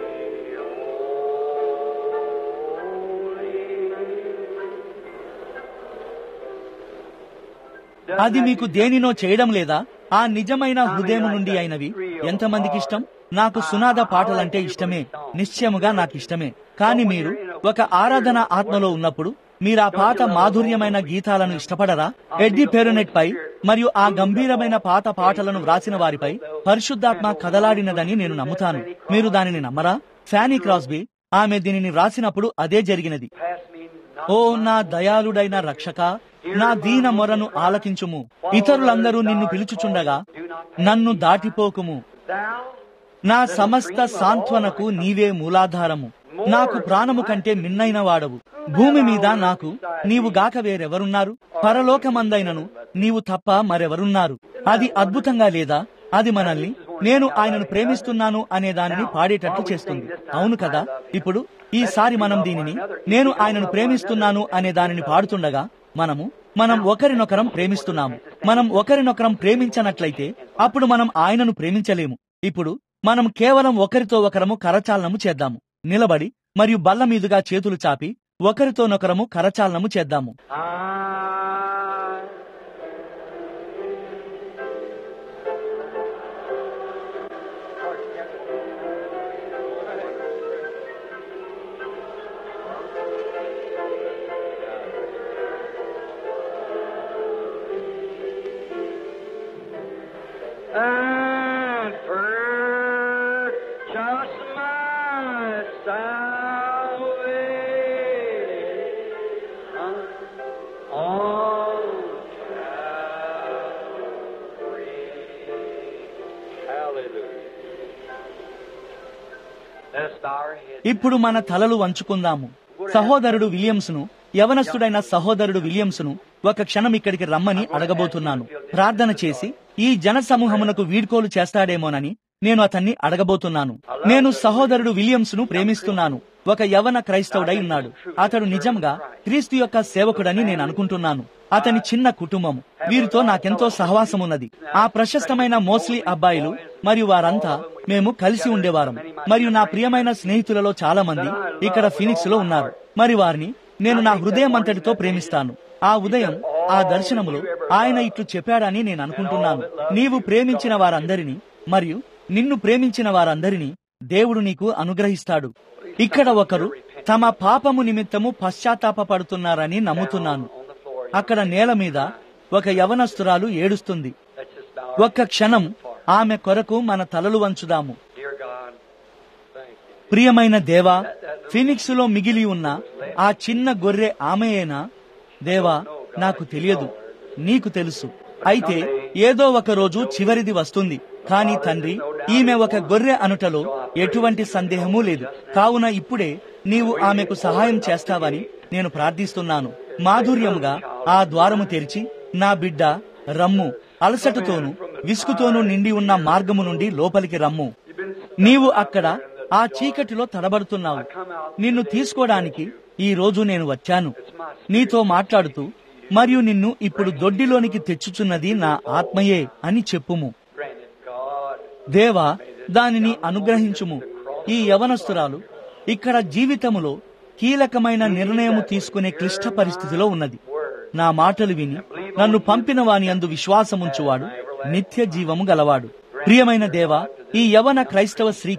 holy. అది మీకు దేనినో చేయడం లేదా ఆ నిజమైన హృదయం నుండి అయినవి ఎంతమందికి ఇష్టం నాకు సునాద పాటలంటే ఇష్టమే నిశ్చయముగా నాకు ఇష్టమే కానీ మీరు ఒక ఆరాధన ఆత్మలో ఉన్నప్పుడు మీరు ఆ పాత మాధుర్యమైన గీతాలను ఇష్టపడరా ఎడ్డి పేరునెట్ పై మరియు ఆ గంభీరమైన పాత పాటలను వ్రాసిన వారిపై పరిశుద్ధాత్మ కదలాడినదని నేను నమ్ముతాను మీరు దానిని నమ్మరా ఫ్యానీ క్రాస్బీ ఆమె దీనిని వ్రాసినప్పుడు అదే జరిగినది Pass me not ఓ నా దయాళుడైన రక్షక నా దీన మొరను ఆలకించుము ఇతరులందరూ నిన్ను పిలుచుచుండగా నన్ను దాటిపోకుము thou నా సమస్త సాంత్వనకు నీవే మూలాధారము నాకు ప్రాణము కంటే మిన్నైన వాడవు భూమి మీద నాకు నీవు గాక వేరెవరున్నారు పరలోకమందైనను నీవు తప్ప మరెవరున్నారు అది అద్భుతంగా లేదా అది మనల్ని నేను ఆయనను ప్రేమిస్తున్నాను అనే దానిని పాడేటట్లు చేస్తుంది అవును కదా ఇప్పుడు ఈసారి మనం దీనిని నేను ఆయనను ప్రేమిస్తున్నాను అనే దానిని పాడుతుండగా మనము మనం ఒకరినొకరం ప్రేమిస్తున్నాము మనం ఒకరినొకరం ప్రేమించనట్లయితే అప్పుడు మనం ఆయనను ప్రేమించలేము ఇప్పుడు మనం కేవలం ఒకరితో ఒకరము కరచాలనము చేద్దాము నిలబడి మరియు బల్ల మీదుగా చేతులు చాపి ఒకరితోనొకరము కరచాలనము చేద్దాము I and purchase my salvation on Calvary. Hallelujah. Let's bow our heads. ఇప్పుడు మన తలలు వంచుకుందాము సహోదరుడు విలియమ్స్ ను యవనస్తుడైన సహోదరుడు విలియమ్స్ ను ఒక క్షణం ఇక్కడికి రమ్మని అడగబోతున్నాను ప్రార్థన చేసి ఈ జన సమూహమునకు వీడ్కోలు చేస్తాడేమోనని నేను అతన్ని అడగబోతున్నాను నేను సహోదరుడు విలియమ్స్ ను ప్రేమిస్తున్నాను ఒక యవన క్రైస్తవుడై ఉన్నాడు అతడు నిజంగా క్రీస్తు యొక్క సేవకుడని నేను అనుకుంటున్నాను అతని చిన్న కుటుంబం వీరితో నాకెంతో సహవాసం ఉన్నది ఆ ప్రశస్తమైన మోస్లీ అబ్బాయిలు మరియు వారంతా మేము కలిసి ఉండేవారం మరియు నా ప్రియమైన స్నేహితులలో చాలా మంది ఇక్కడ ఫినిక్స్ లో ఉన్నారు మరి వారిని నేను నా హృదయం అంతటితో ప్రేమిస్తాను ఆ ఉదయం ఆ దర్శనములో ఆయన ఇట్లు చెప్పాడని నేను అనుకుంటున్నాను నీవు ప్రేమించిన వారందరినీ మరియు నిన్ను ప్రేమించిన వారందరినీ దేవుడు నీకు అనుగ్రహిస్తాడు ఇక్కడ ఒకరు తమ పాపము నిమిత్తము పశ్చాత్తాపపడుతున్నారని నమ్ముతున్నాను అక్కడ నేల మీద ఒక యవనస్తురాలు ఏడుస్తుంది Let's just bow our ఒక్క క్షణం ఆమె కొరకు మన తలలు వంచుదాము Dear God, thank you. ప్రియమైన దేవా ఫినిక్స్ లో మిగిలి ఉన్న ఆ చిన్న గొర్రె ఆమెయేనా దేవా నాకు తెలియదు నీకు తెలుసు అయితే ఏదో ఒక రోజు చివరిది వస్తుంది కానీ తండ్రి ఈమె ఒక గొర్రె అనుటలో ఎటువంటి సందేహమూ లేదు కావున ఇప్పుడే నీవు ఆమెకు సహాయం చేస్తావని నేను ప్రార్థిస్తున్నాను మాధుర్యముగా ఆ ద్వారము తెరిచి నా బిడ్డ రమ్ము అలసటతోనూ విసుగుతోనూ నిండి ఉన్న మార్గము నుండి లోపలికి రమ్ము నీవు అక్కడ ఆ చీకటిలో తడబడుతున్నావు నిన్ను తీసుకోవడానికి ఈ రోజు నేను వచ్చాను నీతో మాట్లాడుతూ మరియు నిన్ను ఇప్పుడు దొడ్డిలోనికి తెచ్చుచున్నది నా ఆత్మయే అని చెప్పుము Grant it, God. దేవా దానిని అనుగ్రహించుము ఈ యవనస్తురాలు ఇక్కడ జీవితములో కీలకమైన నిర్ణయము తీసుకునే క్లిష్ట పరిస్థితిలో ఉన్నది నా మాటలు విని నన్ను పంపిన వాని అందు విశ్వాసముంచువాడు నిత్య జీవము గలవాడు ప్రియమైన దేవా ఈ యవన క్రైస్తవ స్త్రీకి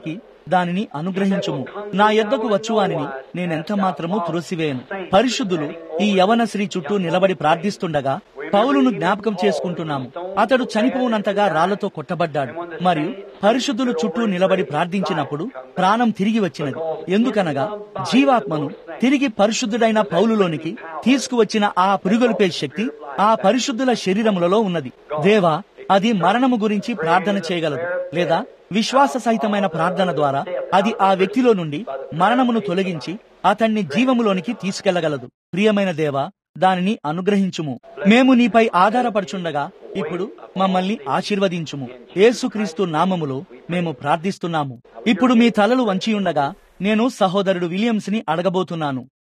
దానిని అనుగ్రహించుము నా యొద్దకు వచ్చువానిని నేనెంత మాత్రము తులసివేయను పరిశుద్ధులు ఈ యవన శ్రీ చుట్టూ నిలబడి ప్రార్థిస్తుండగా పౌలును జ్ఞాపకం చేసుకుంటున్నాము అతడు చనిపోవునంతగా రాళ్లతో కొట్టబడ్డాడు మరియు పరిశుద్ధులు చుట్టూ నిలబడి ప్రార్థించినప్పుడు ప్రాణం తిరిగి వచ్చినది ఎందుకనగా జీవాత్మను తిరిగి పరిశుద్ధుడైన పౌలులోనికి తీసుకువచ్చిన ఆ పురుగొలిపే శక్తి ఆ పరిశుద్ధుల శరీరములలో ఉన్నది దేవా అది మరణము గురించి ప్రార్థన చేయగలదు లేదా విశ్వాస సహితమైన ప్రార్థన ద్వారా అది ఆ వ్యక్తిలో నుండి మరణమును తొలగించి అతన్ని జీవములోనికి తీసుకెళ్లగలదు ప్రియమైన దేవా దానిని అనుగ్రహించుము మేము నీపై ఆధారపడుచుండగా ఇప్పుడు మమ్మల్ని ఆశీర్వదించుము యేసుక్రీస్తు నామములో మేము ప్రార్థిస్తున్నాము ఇప్పుడు మీ తలలు వంచి ఉండగా నేను సహోదరుడు విలియమ్స్ ని అడగబోతున్నాను